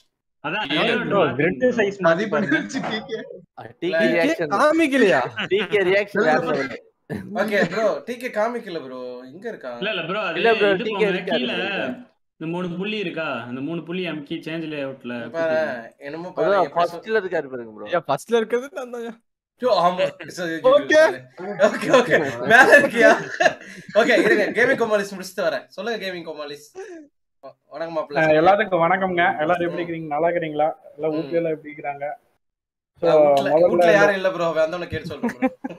டிகே ரியாக்ஷன் காமிக்கலையா டிகே ரியாக்ஷன் வேற level. ஓகே ப்ரோ டிகே காமிக்கல ப்ரோ எங்க இருக்காங்க இல்ல இல்ல ப்ரோ இல்ல இல்ல bro, ப்ரோ TK டிகே இருக்காரு கீழ bro. இந்த மூணு புள்ளி இருக்கா அந்த மூணு புள்ளி அமுக்கி சேஞ்ச் லே அவுட்ல பாரு, என்னமோ பாரு, அதான் எப்படி சொல்- ஃபர்ஸ்ட்ல இருக்காரு பாருங்க ப்ரோ ஐயா ஃபர்ஸ்ட்ல இருக்கிறது நான் தான் ஐயோ, ஆமா. சரி, Okay. ஓகே ஓகே மேல இருக்கியா ஓகே இருங்க கேமிங் கோமாலிஸ் முடிச்சுட்டு வரேன் சொல்லுங்க கேமிங் கோமாலிஸ் வ- வணக்கம் மாப்பிள்ள அஹ் எல்லாத்துக்கும் வணக்கம்ங்க எல்லாரும் எப்படி இருக்கிறீங்க நல்லா இருக்கிறீங்களா எல்லாம் வீட்ல எல்லாம் எப்படி இருக்கிறாங்க So, நான் வீட்ல முதல்ல வீட்ல யாரும் இல்ல ப்ரோ வந்தவன கேட்டு சொல்லுங்க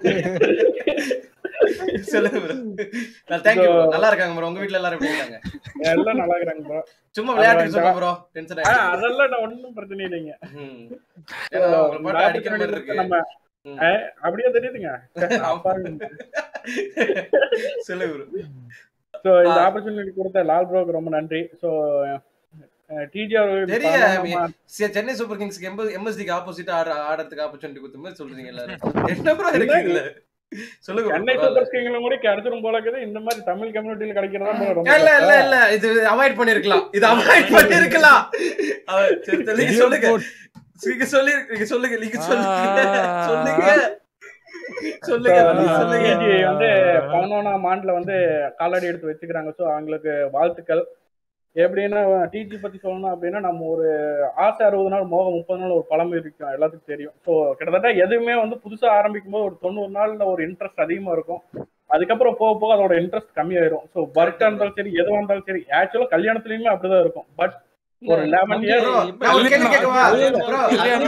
bro. சொல்லுங்க ப்ரோ நான் தேங்க் யூ So- நல்லா இருக்காங்க ப்ரோ உங்க வீட்ல எல்லாரும் எப்படி இருக்காங்க எல்லாம் நல்லா இருக்கிறாங்க bro. சும்மா விளையாட்டுக்கு அப்புறம் சொல்லுங்க இந்த- ப்ரோ டென்ஷன் ஆ, ஆயிடுச்சு அதெல்லாம் நான் ஒண்ணும் பிரச்சனை இல்லைங்க ம். So, ஏன்னா உங்களை இந்த பாட்டு அடிக்கிற மாதிரி opportunity இருக்கு நம்ம ம். அஹ், அப்படியே தெரியுதுங்க அப்பா சொல்லுங்க ப்ரோ ஸோ இந்த ஆப்பர்ச்சுனிட்டி கொடுத்த லால் ப்ரோக்கு ரொம்ப நன்றி ஸோ டிஜி தெரிய அவர்கள் சி- சென்னை சூப்பர் கிங்ஸ்க்கு எம்பது எம்எஸ்டிக்கு ஆப்போசிட் ஆட ஆடுறதுக்கு ஆப்பர்ச்சுனிட்டி கொடுத்த மாதிரி சொல்றீங்க எல்லாரும் என்ன ப்ரோ இருக்குல்ல சொல்லுங்க bro, சென்னை பரவாயில்ல. சூப்பர் கிங்ல கூட கிடைச்சிரும் போல இருக்குது இந்த மாதிரி தமிழ் கம்யூனிட்டியில கிடைக்கிறதா போல ரொம்ப இல்ல இல்ல கஷ்டம். இல்ல இது அவாய்ட் பண்ணிருக்கலாம் இது அவாய்ட் பண்ணிருக்கலாம் அவ- சரி, சரி, நீங்க சொல்லுங்க நீங்க சொல்லி நீங்க சொல்லுங்க நீங்க சொல்லுங்க சொல்லுங்க சொல்லுங்க நீங்க சொல்லுங்க டிஜி வந்து பதினொன்றாம் ஆண்டுல வந்து காலடி எடுத்து வச்சுக்கிறாங்க ஸோ அவங்களுக்கு வாழ்த்துக்கள் எப்படின்னா டிஜி பத்தி சொல்லணும் அப்படின்னா நம்ம ஒரு ஆசை அறுபது நாள் மோகம் முப்பது நாள் ஒரு பழமை இருக்கும் எல்லாத்துக்கும் தெரியும் ஸோ கிட்டத்தட்ட எதுவுமே வந்து புதுசா ஆரம்பிக்கும் போது ஒரு தொண்ணூறு நாள்ல ஒரு இன்ட்ரெஸ்ட் அதிகமா இருக்கும் அதுக்கப்புறம் போக போக அதோட இன்ட்ரெஸ்ட் கம்மியாயிரும் ஸோ பர்த்டா இருந்தாலும் சரி எதுவாக இருந்தாலும் சரி ஆக்சுவலா கல்யாணத்துலயுமே அப்படிதான் இருக்கும் பட் ஒரு லெவன் இயர் நான் ஒரு கேள்வி கேட்கவா bro,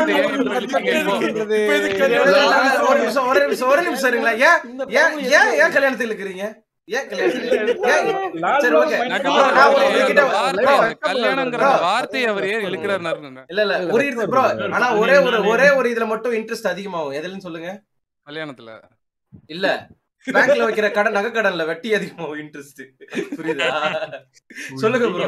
ஒரு நிமிஷம் ஒரு நிமிஷம் ஒரு நிமிஷம் இருங்களா ஏன் ஏன் ஏன் ஏன் கல்யாணத்துக்கு இருக்கிறீங்க ஏன் கல்யாணத்துக்கு ஏன் சரி ஓகே நான் ஒரு உங்ககிட்ட bro, கல்யாணங்கிற bro, வார்த்தையை அவர் ஏன் இழுக்கிறாரு இல்ல இல்ல ஒரு இது ப்ரோ ஆனா ஒரே ஒரு ஒரே ஒரு இதுல மட்டும் இன்ட்ரெஸ்ட் அதிகமாகும் எதுலன்னு சொல்லுங்க கல்யாணத்துல இல்ல பேங்க்ல வைக்கிற கடன் நகை கடன்ல வட்டி அதிகமாகும் இன்ட்ரெஸ்ட் புரியுதா சொல்லுங்க ப்ரோ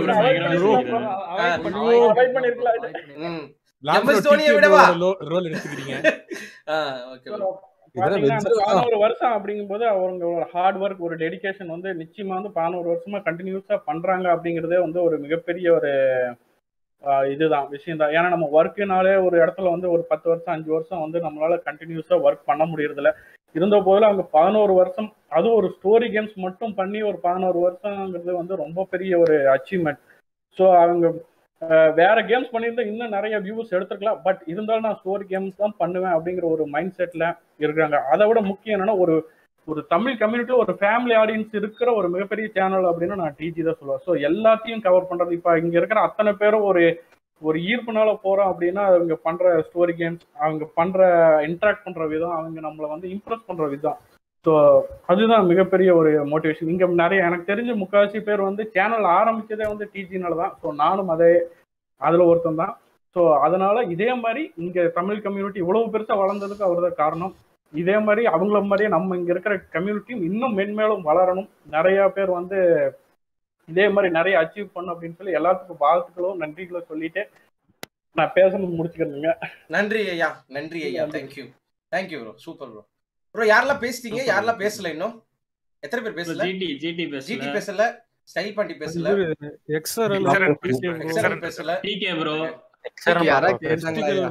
அவாய்ட் பண்ணிருக்கலாம் எம்எஸ் தோனியை விடவா ரோல் எடுத்துக்கிறீங்க ஓகே பாத்தீங்கன்னா அந்த பதினோரு வருஷம் அப்படிங்கும்போது அவங்க ஒரு ஹார்ட் ஒர்க் ஒரு டெடிகேஷன் வந்து நிச்சயமா வந்து பதினோரு வருஷமா கண்டினியூஸா பண்றாங்க அப்படிங்கறதே வந்து ஒரு மிகப்பெரிய ஒரு ஆஹ், இதுதான் விஷயம் தான் ஏன்னா நம்ம ஒர்க்குனாலே ஒரு இடத்துல வந்து ஒரு பத்து வருஷம் அஞ்சு வருஷம் வந்து நம்மளால கண்டினியூஸா ஒர்க் பண்ண முடியறதில்ல இருந்த போதிலும் அவங்க பதினோரு வருஷம் அதுவும் ஒரு ஸ்டோரி கேம்ஸ் மட்டும் பண்ணி ஒரு பதினோரு வருஷங்கிறது வந்து ரொம்ப பெரிய ஒரு அச்சீவ்மெண்ட் ஸோ அவங்க அஹ், வேற கேம்ஸ் பண்ணியிருந்தா இன்னும் நிறைய வியூஸ் எடுத்துருக்கலாம் பட் இருந்தாலும் நான் ஸ்டோரி கேம்ஸ் தான் பண்ணுவேன் அப்படிங்கிற ஒரு மைண்ட் செட்ல இருக்காங்க அதை விட முக்கியம் என்னன்னா ஒரு ஒரு தமிழ் கம்யூனிட்டியில் ஒரு ஃபேமிலி ஆடியன்ஸ் இருக்கிற ஒரு மிகப்பெரிய சேனல் அப்படின்னா நான் டிஜி தான் சொல்லுவேன் ஸோ எல்லாத்தையும் கவர் பண்றது இப்போ இங்க இருக்கிற அத்தனை பேரும் ஒரு ஒரு ஈர்ப்புனால போறோம் அப்படின்னா அவங்க பண்ற ஸ்டோரி கேம்ஸ் அவங்க பண்ற இன்ட்ராக்ட் பண்ற விதம் அவங்க நம்மளை வந்து இம்ப்ரெஸ் பண்ற விதம் ஸோ அதுதான் மிகப்பெரிய ஒரு மோட்டிவேஷன் இங்க நிறைய எனக்கு தெரிஞ்ச முக்காவாசி பேர் வந்து சேனல் ஆரம்பிச்சதே வந்து டிஜினால தான் ஸோ நானும் அதே அதுல ஒருத்தன் தான் ஸோ அதனால இதே மாதிரி இங்க தமிழ் கம்யூனிட்டி இவ்வளவு பெருசா வளர்ந்ததுக்கு அவர் தான் காரணம் இதே மாதிரி அவங்கள மாதிரியே நம்ம இங்க இருக்கிற கம்யூனிட்டியும் இன்னும் மென்மேலும் வளரணும் நிறைய பேர் வந்து இதே மாதிரி நிறைய அச்சீவ் பண்ணும் அப்படின்னு சொல்லி எல்லாத்துக்கும் வாழ்த்துக்களும் நன்றிகளும் சொல்லிட்டு நான் பேசணும் முடிச்சுக்கிறேங்க நன்றி ஐயா நன்றி ஐயா thank you thank you bro super bro bro யாரெல்லாம் பேசிட்டீங்க யாரெல்லாம் பேசல இன்னும் எத்தனை பேர் பேசல ஜிடி ஜிடி பேசல ஜிடி பேசல ஸ்டைல் பாண்டி பேசல எக்ஸ்ஆர்எல் எக்ஸரல் பேசல டிகே ப்ரோ யாரா கேட்டாங்களா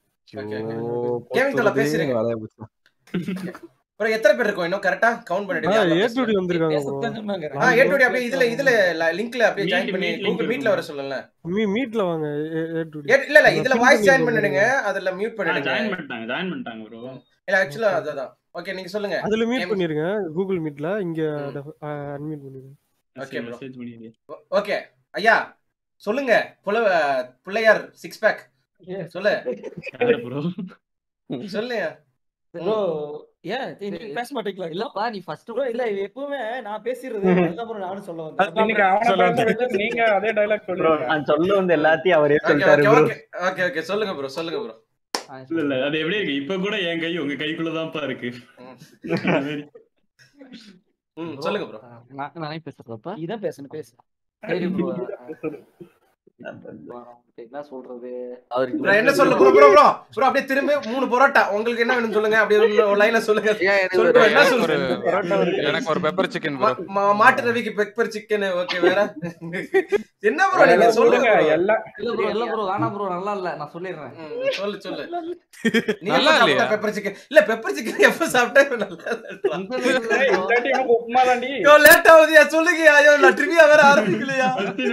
கேமிங் தல பேசுறீங்க ப்ரோ எத்தனை பேர் இருக்கோம் இன்னும் கரெக்டா கவுண்ட் பண்ணிடுங்க ஏட்டுடி வந்திருக்காங்க bro. ஆ ஏ டு அப்படியே இதுல இதுல லிங்க்ல அப்படியே ஜாயின் பண்ணி கூகுள் மீட்ல வர சொல்லல மீ மீட்ல வாங்க ஏட்டுடி ஏ- இல்ல இல்ல இதுல வாய்ஸ் ஜாயின் பண்ணிடுங்க அதுல மியூட் பண்ணிடுங்க ஜாயின் பண்ணிட்டாங்க ஜாயின் பண்ணிட்டாங்க ப்ரோ இல்ல ஆக்சுவலா அதான் ஓகே நீங்க சொல்லுங்க அதுல மீட் பண்ணிருங்க கூகுள் மீட்ல இங்க அன்மியூட் பண்ணிருங்க ஓகே ப்ரோ மெசேஜ் பண்ணிடுங்க ஓகே ஐயா சொல்லுங்க புல பிள்ளையார் சிக்ஸ் பேக் சொல்லு யாரு ப்ரோ சொல்லுங்க ப்ரோ ஏன் நீங்க பேச மாட்டீங்களா இல்லப்பா நீ ஃபர்ஸ்ட் ப்ரோ இல்ல எப்பவுமே நான் பேசிடுறது அதுதான் bro நானும் சொல்ல வந்தேன் இன்னைக்கு அவனை பேச வச்சு நீங்க அதே டைலாக் ப்ரோ சொல்லுங்க நான் சொல்ல வந்த எல்லாத்தையும் அவரே ஓகே சொல்லிட்டாரு okay bro okay okay okay சொல்லுங்க ப்ரோ சொல்லுங்க ப்ரோ இல்ல இல்ல அது எப்படி இருக்கு இப்ப கூட என் கை உங்க கைக்குள்ளதான்ப்பா இருக்கு அந்த மாதிரி. ம் சொல்லுங்க ப்ரோ நான் நானே பேசுறப்பா இதான் பேசணும் பேசு சரி ப்ரோ என்ன சொல்றது Bro, என்ன சொல்ல ப்ரோ ப்ரோ ப்ரோ ப்ரோ அப்படியே திரும்பி மூணு பரோட்டா உங்களுக்கு என்ன வேணும் சொல்லுங்க அப்படியே ஒரு லைன்ல சொல்லுங்க சொல்லு bro, என்ன எனக்கு ஒரு சொல்லுங்க எனக்கு ஒரு பெப்பர் சிக்கன் ப்ரோ மா- மாட்டு ரவிக்கு பெப்பர் சிக்கன் ஓகே வேற என்ன ப்ரோ நீங்க சொல்லுங்க bro. இல்ல ப்ரோ இல்ல ப்ரோ வேணாம் ப்ரோ நல்லா இல்ல நான் சொல்லிடுறேன் ம், சொல்லு சொல்லு நீ நல்லா எப்ப இல்லையா? சாப்பிட்ட பெப்பர் சிக்கன் இல்ல பெப்பர் சிக்கன் எப்ப சாப்பிட்டேன் நல்லா ஏய், இல்லாட்டி எனக்கு உப்புமா தாண்டி யோ லேட் ஆகுதுயா சொல்லுங்க ஐயோ நான் ட்ரிவியா வேற ஆரம்பிக்கலையா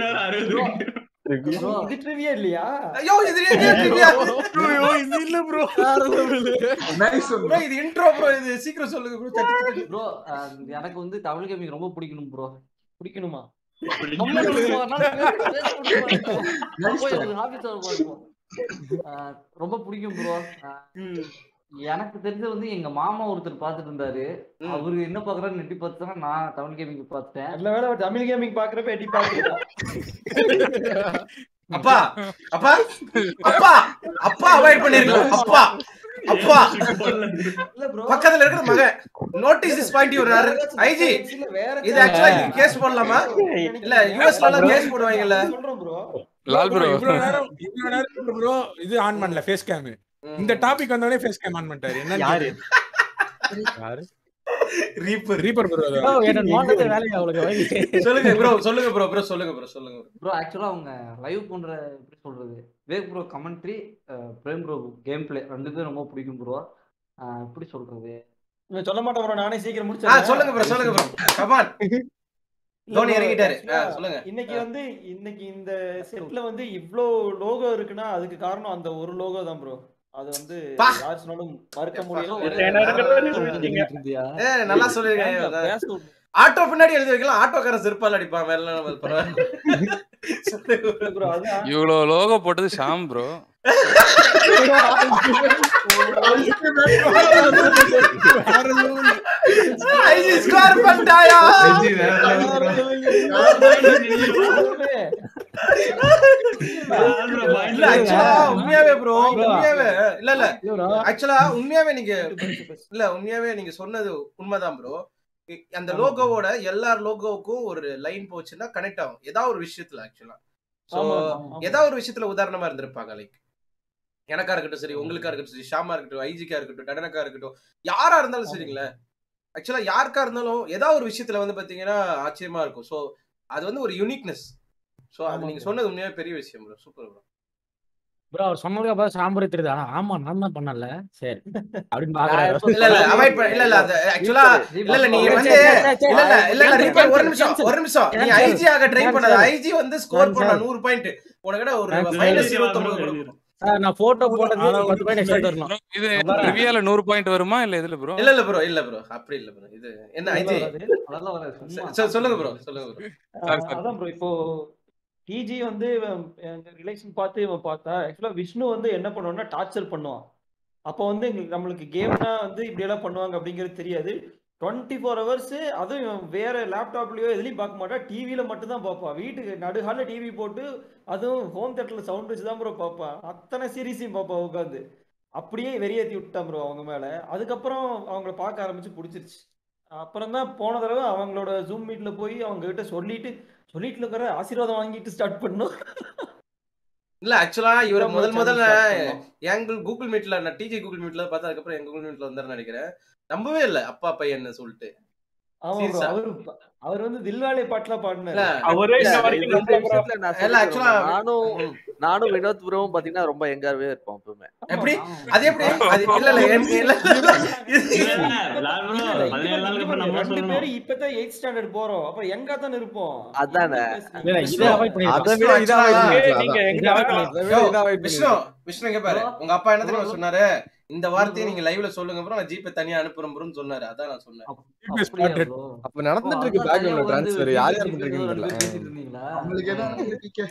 Bro, இது ட்ரிவியா இல்லையா ஐயோ இது ட்ரிவியா இது இல்ல ப்ரோ ப்ரோ இது இன்ட்ரோ ப்ரோ இது சீக்கிரம் சொல்லுங்க ப்ரோ தட்டி தட்டி ப்ரோ எனக்கு வந்து தமிழ் கேமிங் ரொம்ப பிடிக்கணும் ப்ரோ பிடிக்கணுமா ரொம்ப பிடிக்கும் ப்ரோ எனக்கு தெரிஞ்ச வந்து எங்க மாமா ஒருத்தர் பாத்துட்டு இருந்தாரு அவரு என்ன பாக்குறாரு நெட்டி பார்த்தா நான் தமிழ் கேமிங் பார்த்துட்டேன் நல்ல வேளை அவர் தமிழ் கேமிங் பாக்குறப்ப எட்டி பாக்குறோம் அப்பா அப்பா அப்பா அப்பா அவாய்ட் பண்ணிருக்கலாம் அப்பா அப்பா பக்கத்துல இருக்கிற மகன் notice is point your IG இது ஆக்சுவலா இது கேஸ் போடலாமா இல்ல யூஎஸ்ல எல்லாம் கேஸ் போடுவாங்கல்ல லால் ப்ரோ இவ்வளவு நேரம் இவ்வளவு நேரம் ப்ரோ இது ஆன் பண்ணல ஃபேஸ் கேம் இந்த டாபிக் வந்தோடனே ஃபேஸ் கேம் ஆன் பண்ணிட்டாரு என்ன யாரு? யாரு ரீப்பர் ரீப்பர் ப்ரோ Bro, என்ன நோண்டது வேலையா அவளுக்கு வழி சொல்லுங்க ப்ரோ சொல்லுங்க ப்ரோ ப்ரோ சொல்லுங்க ப்ரோ சொல்லுங்க bro. ப்ரோ ஆக்சுவலா அவங்க லைவ் பண்ற எப்படி சொல்றது வேக் bro commentary Prem bro game play ரெண்டு பேரும் ரொம்ப பிடிக்கும் ப்ரோ எப்படி சொல்றது இவன் சொல்ல மாட்டேன் ப்ரோ நானே சீக்கிரம் ஆ முடிச்சிடுறேன் சொல்லுங்க ப்ரோ சொல்லுங்க ப்ரோ கமான் இல்ல தோனி bro, இறங்கிட்டாரு ஆ, actually, சொல்லுங்க இன்னைக்கு வந்து இன்னைக்கு இந்த செட்ல வந்து இவ்ளோ லோகோ இருக்குன்னா அதுக்கு காரணம் அந்த ஒரு லோகோ தான் ப்ரோ அது வந்து பா. யார் சொன்னாலும் மறுக்க முடியல ஏ நல்லா சொல்லிருக்கீங்க ஆட்டோ பின்னாடி எழுதி வைக்கலாம் ஆட்டோக்காரன் செருப்பால் அடிப்பான் வேற எல்லாம் பரவாயில்ல ப்ரோ அதான் இவ்வளோ லோகோ போட்டது ஷாம் ப்ரோ ஐஜி ஸ்கோர் பண்ணிட்டாயா இல்ல ஆக்சுவலா உண்மையாவே ப்ரோ உண்மையாவே இல்ல இல்ல ஆக்சுவலா உண்மையாவே நீங்க இல்ல உண்மையாவே நீங்க சொன்னது உண்மைதான் ப்ரோ அந்த லோகோவோட எல்லார் லோகோவுக்கும் ஒரு லைன் போச்சுன்னா கனெக்ட் ஆகும் ஏதாவது ஒரு விஷயத்துல ஆக்சுவலா சோ ஆமா, ஆமா, ஆமா. ஏதாவது ஒரு விஷயத்துல உதாரணமா இருந்திருப்பாங்க லைக் எனக்கா இருக்கட்டும் சரி உங்களுக்கா இருக்கட்டும் சரி ஷாமா இருக்கட்டும் ஐஜிக்கா இருக்கட்டும் டடனக்கா இருக்கட்டும் யாரா இருந்தாலும் சரிங்களே ஆக்சுவலா யாருக்கா இருந்தாலும் ஏதாவது ஒரு விஷயத்துல வந்து பாத்தீங்கன்னா ஆச்சரியமா இருக்கும் சோ அது வந்து ஒரு யூனிக்னஸ் சோ அது ஆமா நீங்க bro. சொன்னது உண்மையாவே பெரிய விஷயம் ப்ரோ சூப்பர் ப்ரோ ப்ரோ அவர் சொன்னதுக்கு அப்புறம் சாம்பரே தெரியுது ஆனா ஆமா நான் தான் பண்ணல சரி அப்படின்னு இல்ல பாக்குறாரு இல்ல அவாய்ட் பண்ண இல்ல இல்ல அது ஆக்சுவலா இல்ல இல்ல நீங்க வந்து இல்ல இல்ல இல்ல இல்ல ரீபர் ஒரு நிமிஷம் ஒரு நிமிஷம் நீ ஐஜி ஆக ட்ரை பண்ணாத ஐஜி வந்து ஸ்கோர் பண்ண நூறு பாயிண்ட் உனக்கிட்ட ஒரு மைனஸ் இருபத்தொன்பது கொடுக்கணும் சார் நான் போட்டோ போட்டதுக்கு பத்து பாயிண்ட் எக்ஸ்ட்ரா தரணும் இது ட்ரிவியால நூறு பாயிண்ட் வருமா இல்ல எதுல ப்ரோ இல்ல இல்ல ப்ரோ இல்ல ப்ரோ அப்படி இல்ல ப்ரோ இது என்ன ஐஜி அதெல்லாம் வராது சும்மா சொ- சொல்லுங்க ப்ரோ சொல்லுங்க ப்ரோ சாரி சாரி அதான் ப்ரோ இப்போ டிஜி வந்து இவன் எங்க ரிலேஷன் பார்த்து இவன் பார்த்தா ஆக்சுவலா விஷ்ணு வந்து என்ன பண்ணுவான்னா டார்ச்சர் பண்ணுவான் அப்போ வந்து எங்களுக்கு நம்மளுக்கு கேம்னா வந்து இப்படி எல்லாம் பண்ணுவாங்க அப்படிங்கிறது தெரியாது டுவெண்ட்டி ஃபோர் ஹவர்ஸ் அதுவும் இவன் வேற லேப்டாப்லயோ எதுலயும் பார்க்க மாட்டான் டிவியில மட்டும் தான் பார்ப்பான் வீட்டுக்கு நடுஹால டிவி போட்டு அதுவும் ஹோம் தேட்டர்ல சவுண்ட் வச்சு தான் ப்ரோ பார்ப்பான் அத்தனை சீரீஸையும் பார்ப்பான் உட்காந்து அப்படியே வெறியேத்தி விட்டான் ப்ரோ அவங்க மேல அதுக்கப்புறம் அவங்கள பார்க்க ஆரம்பிச்சு பிடிச்சிருச்சு அப்புறம் தான் போன தடவை அவங்களோட ஜூம் மீட்ல போய் அவங்க கிட்ட சொல்லிட்டு சொல்லிட்டு இருக்கிற ஆசீர்வாதம் வாங்கிட்டு ஸ்டார்ட் பண்ணும் இல்ல ஆக்சுவலா இவரை அதான் முதல் bro முதல்ல channel start பண்ணோம். எங்க கூகுள் மீட்ல நான் டிஜி கூகுள் மீட்ல பார்த்தா அதுக்கப்புறம் எங்க கூகுள் மீட்ல வந்தாருன்னு நினைக்கிறேன் நம்பவே இல்ல அப்பா பையன் சொல்லிட்டு ஆமா ப்ரோ Serious ஆ? அவரு அவர் வந்து தில்வாலே பாட்டுலாம் பாடினாரு இல்ல அவரே இல்ல, இன்ன வரைக்கும் இந்த நம்பல bro. விஷயத்துல நான் இல்ல சொல்லிக்கிறேன் ஆக்சுவலா bro. நானும் நானும் வினோத் ப்ரோவும் பாத்தீங்கன்னா ரொம்ப எங்காவே இருப்போம் எப்பவுமே எப்படி அது எப்படி அது இல்ல இல்ல எனக்கு- இல்ல இல்ல, இல்ல லால் ப்ரோ இல்ல, பதினேழு இது நாளுக்கு அப்புறம் வந்து நம்ம ரெண்டு சொல்லணும் பேரும் இப்பதான் எயிட் ஸ்டாண்டர்ட் போறோம் அப்புறம் எங்க தானே இருப்போம் அதானே இல்ல இதை அவாய்ட் அதை பண்ணிருக்கோம் விட இதை avoid actually, பண்ணிருக்கலாம், நீங்க அதான். எங்க இதை avoid பண்ணிருக்கோம் அதை விட யோ, இதை avoid விஷ்ணு பண்ணிருக்கலாம். விஷ்ணு இங்க பாரு உங்க அப்பா என்ன தெரியுமா சொன்னாரு இந்த வார்த்தையை நீங்க லைவ்ல சொல்லுங்க ப்ரோ நான் ஜிபே தனியா அனுப்புறேன் ப்ரோன்னு சொன்னாரு அதான் நான் சொன்னேன் அப்படியா ப்ரோ அப்ப நடந்துட்டு இருக்கு பேக்ரவுண்ட்ல டிரான்ஸ்ஃபர் யார் யார் பண்றீங்கன்னு தெரியல பேசிட்டு இருந்தீங்களா நம்மளுக்கு எதாவது DK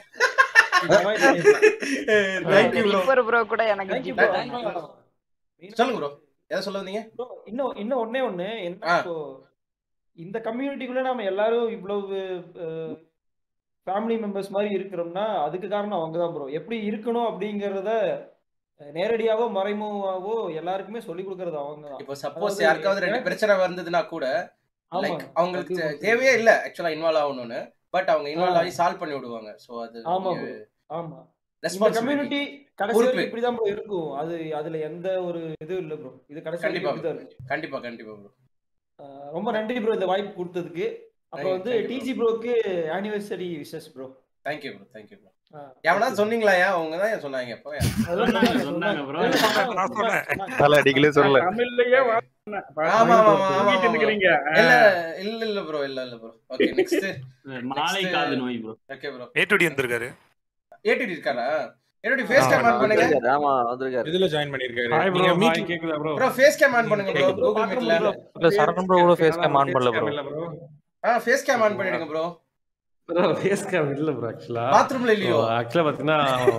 thank you bro Reaper bro கூட எனக்கு தேங்க்யூ ஜிபே ப்ரோ சொல்லுங்க ப்ரோ எதை சொல்ல வந்தீங்க Bro, இன்னும் இன்னும் ஒண்ணே ஒண்ணு என்ன ஆ. இப்போ இந்த கம்யூனிட்டிக்குள்ள நாம எல்லாரும் இவ்வளவு ஃபேமிலி மெம்பர்ஸ் மாதிரி இருக்கிறோம்னா அதுக்கு காரணம் அவங்க தான் ப்ரோ எப்படி இருக்கணும் அப்படிங்கறத அஹ், நேரடியாவோ மறைமுகமாவோ எல்லாருக்குமே சொல்லி கொடுக்கறது அவங்க தான் இப்போ சப்போஸ் அதாவது யாருக்காவது ரெண்டு எனக்கு- பிரச்சனை வந்ததுன்னா கூட ஆமா லைக் அவங்களுக்கு கண்டிப்பா தே- தேவையே இல்ல ஆக்சுவலா இன்வால்வ் ஆகணும்னு பட் அவங்க இன்வால்வ் ஆ. ஆகி சால்வ் பண்ணி விடுவாங்க சோ அது ஆமா நீங்க- bro. ஆமா இந்த Responsibility. கம்யூனிட்டி கடைசி பொறுப்பு. வரைக்கும் இப்படிதான் ப்ரோ இருக்கும் அது அதுல எந்த ஒரு இதுவும் இல்ல ப்ரோ இது கடைசி கண்டிப்பா வரைக்கும் இப்படிதான் இருக்கும் கண்டிப்பா கண்டிப்பா ப்ரோ ஆஹ் ரொம்ப நன்றி ப்ரோ இந்த வாய்ப்பு கொடுத்ததுக்கு அப்புறம் Thank you, வந்து thank you, டிஜி ப்ரோக்கு anniversary wishes bro thank you bro thank you bro எவனா சொன்னீங்களாயா அவங்க தான் ஏன் சொன்னாங்க எப்போ சொன்னாங்க bro. தலை அடிக்கலே சொல்லல தமிழ்லயே வா- ஆமா ஆமா ஆமா ஆமா தூங்கிட்டு இருக்கிறீங்க இல்ல இல்ல இல்ல ப்ரோ இல்ல இல்ல ப்ரோ ஓகே நெக்ஸ்ட் மாலை காது நோய் ப்ரோ ஓகே ப்ரோ ஏடிடி வந்திருக்காரு ஏடிடி இருக்காரா ஏடிடி ஃபேஸ் கேம் ஆன் பண்ணுங்க ஆமா வந்திருக்காரு இதுல ஜாயின் பண்ணிருக்காரு Hi bro, நீங்க hi, மீட்டிங் கேக்குதா bro? Bro face game on பண்ணுங்க ப்ரோ கூகுள் மீட்ல இல்ல சரவணன் ப்ரோ கூட ஃபேஸ் கேம் ஆன் பண்ணல ப்ரோ ஆ ஃபேஸ் கேம் ஆன் பண்ணிடுங்க ப்ரோ ப்ரோ ஃபேஸ் கேம் இல்ல ப்ரோ ஆக்சுவலா பாத்ரூம்ல இல்லையோ? ஆக்சுவலா பாத்தீங்கன்னா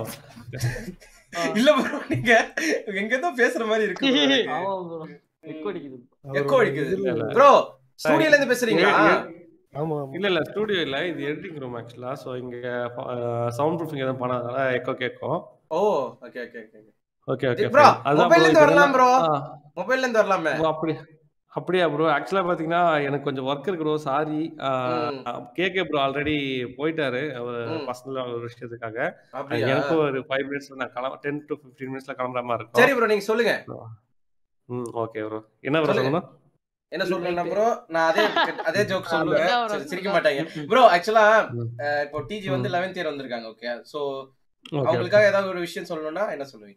இல்ல ப்ரோ நீங்க எங்க ஏதோ பேசுற மாதிரி இருக்கு ஆமா ப்ரோ எக்கோ அடிக்குது எக்கோ அடிக்குது இல்ல, இல்ல. ப்ரோ ஸ்டூடியோல இருந்து பேசுறீங்களா ஆமா இல்ல இல்ல ஸ்டூடியோ இல்ல இது எடிட்டிங் ரூம் ஆக்சுவலா சோ இங்க சவுண்ட் ப்ரூஃபிங் எதுவும் பண்ணாதனால எக்கோ கேட்கும் oh okay okay okay okay okay bro அதான் மொபைல்ல இருந்து bro, வரலாம் ப்ரோ ஆ. மொபைல்ல இருந்து வரலாமே ஓ, அப்படி அப்படியா ப்ரோ ஆக்சுவலா பாத்தீங்கன்னா எனக்கு கொஞ்சம் ஒர்க் இருக்கு bro sorry KK bro already போயிட்டாரு அவர் ம். பர்சனல் ஒரு விஷயத்துக்காக அப்படியா? எனக்கும் ஒரு ஃபைவ் மினிட்ஸ்ல நான் கிளம்ப டென் டு ஃபிஃப்டீன் மினிட்ஸ்ல கிளம்புற மாதிரி இருக்கும் சரி ப்ரோ நீங்க சொல்லுங்க ம் ஓகே ப்ரோ என்ன ப்ரோ சொல்லுங்க. சொல்லணும் என்ன சொல்றேன்னா ப்ரோ நான் அதே அதே ஜோக் சொல்லுவேன் அதான் bro. சரி சிரிக்க மாட்டாங்க ப்ரோ ஆக்சுவலா இப்போ டிஜி வந்து ம். 11th இயர் வந்திருக்காங்க ஓகே சோ Okay, அவங்களுக்காக ஏதாவது ஒரு விஷயம் சொல்லணும்னா என்ன சொல்லுவீங்க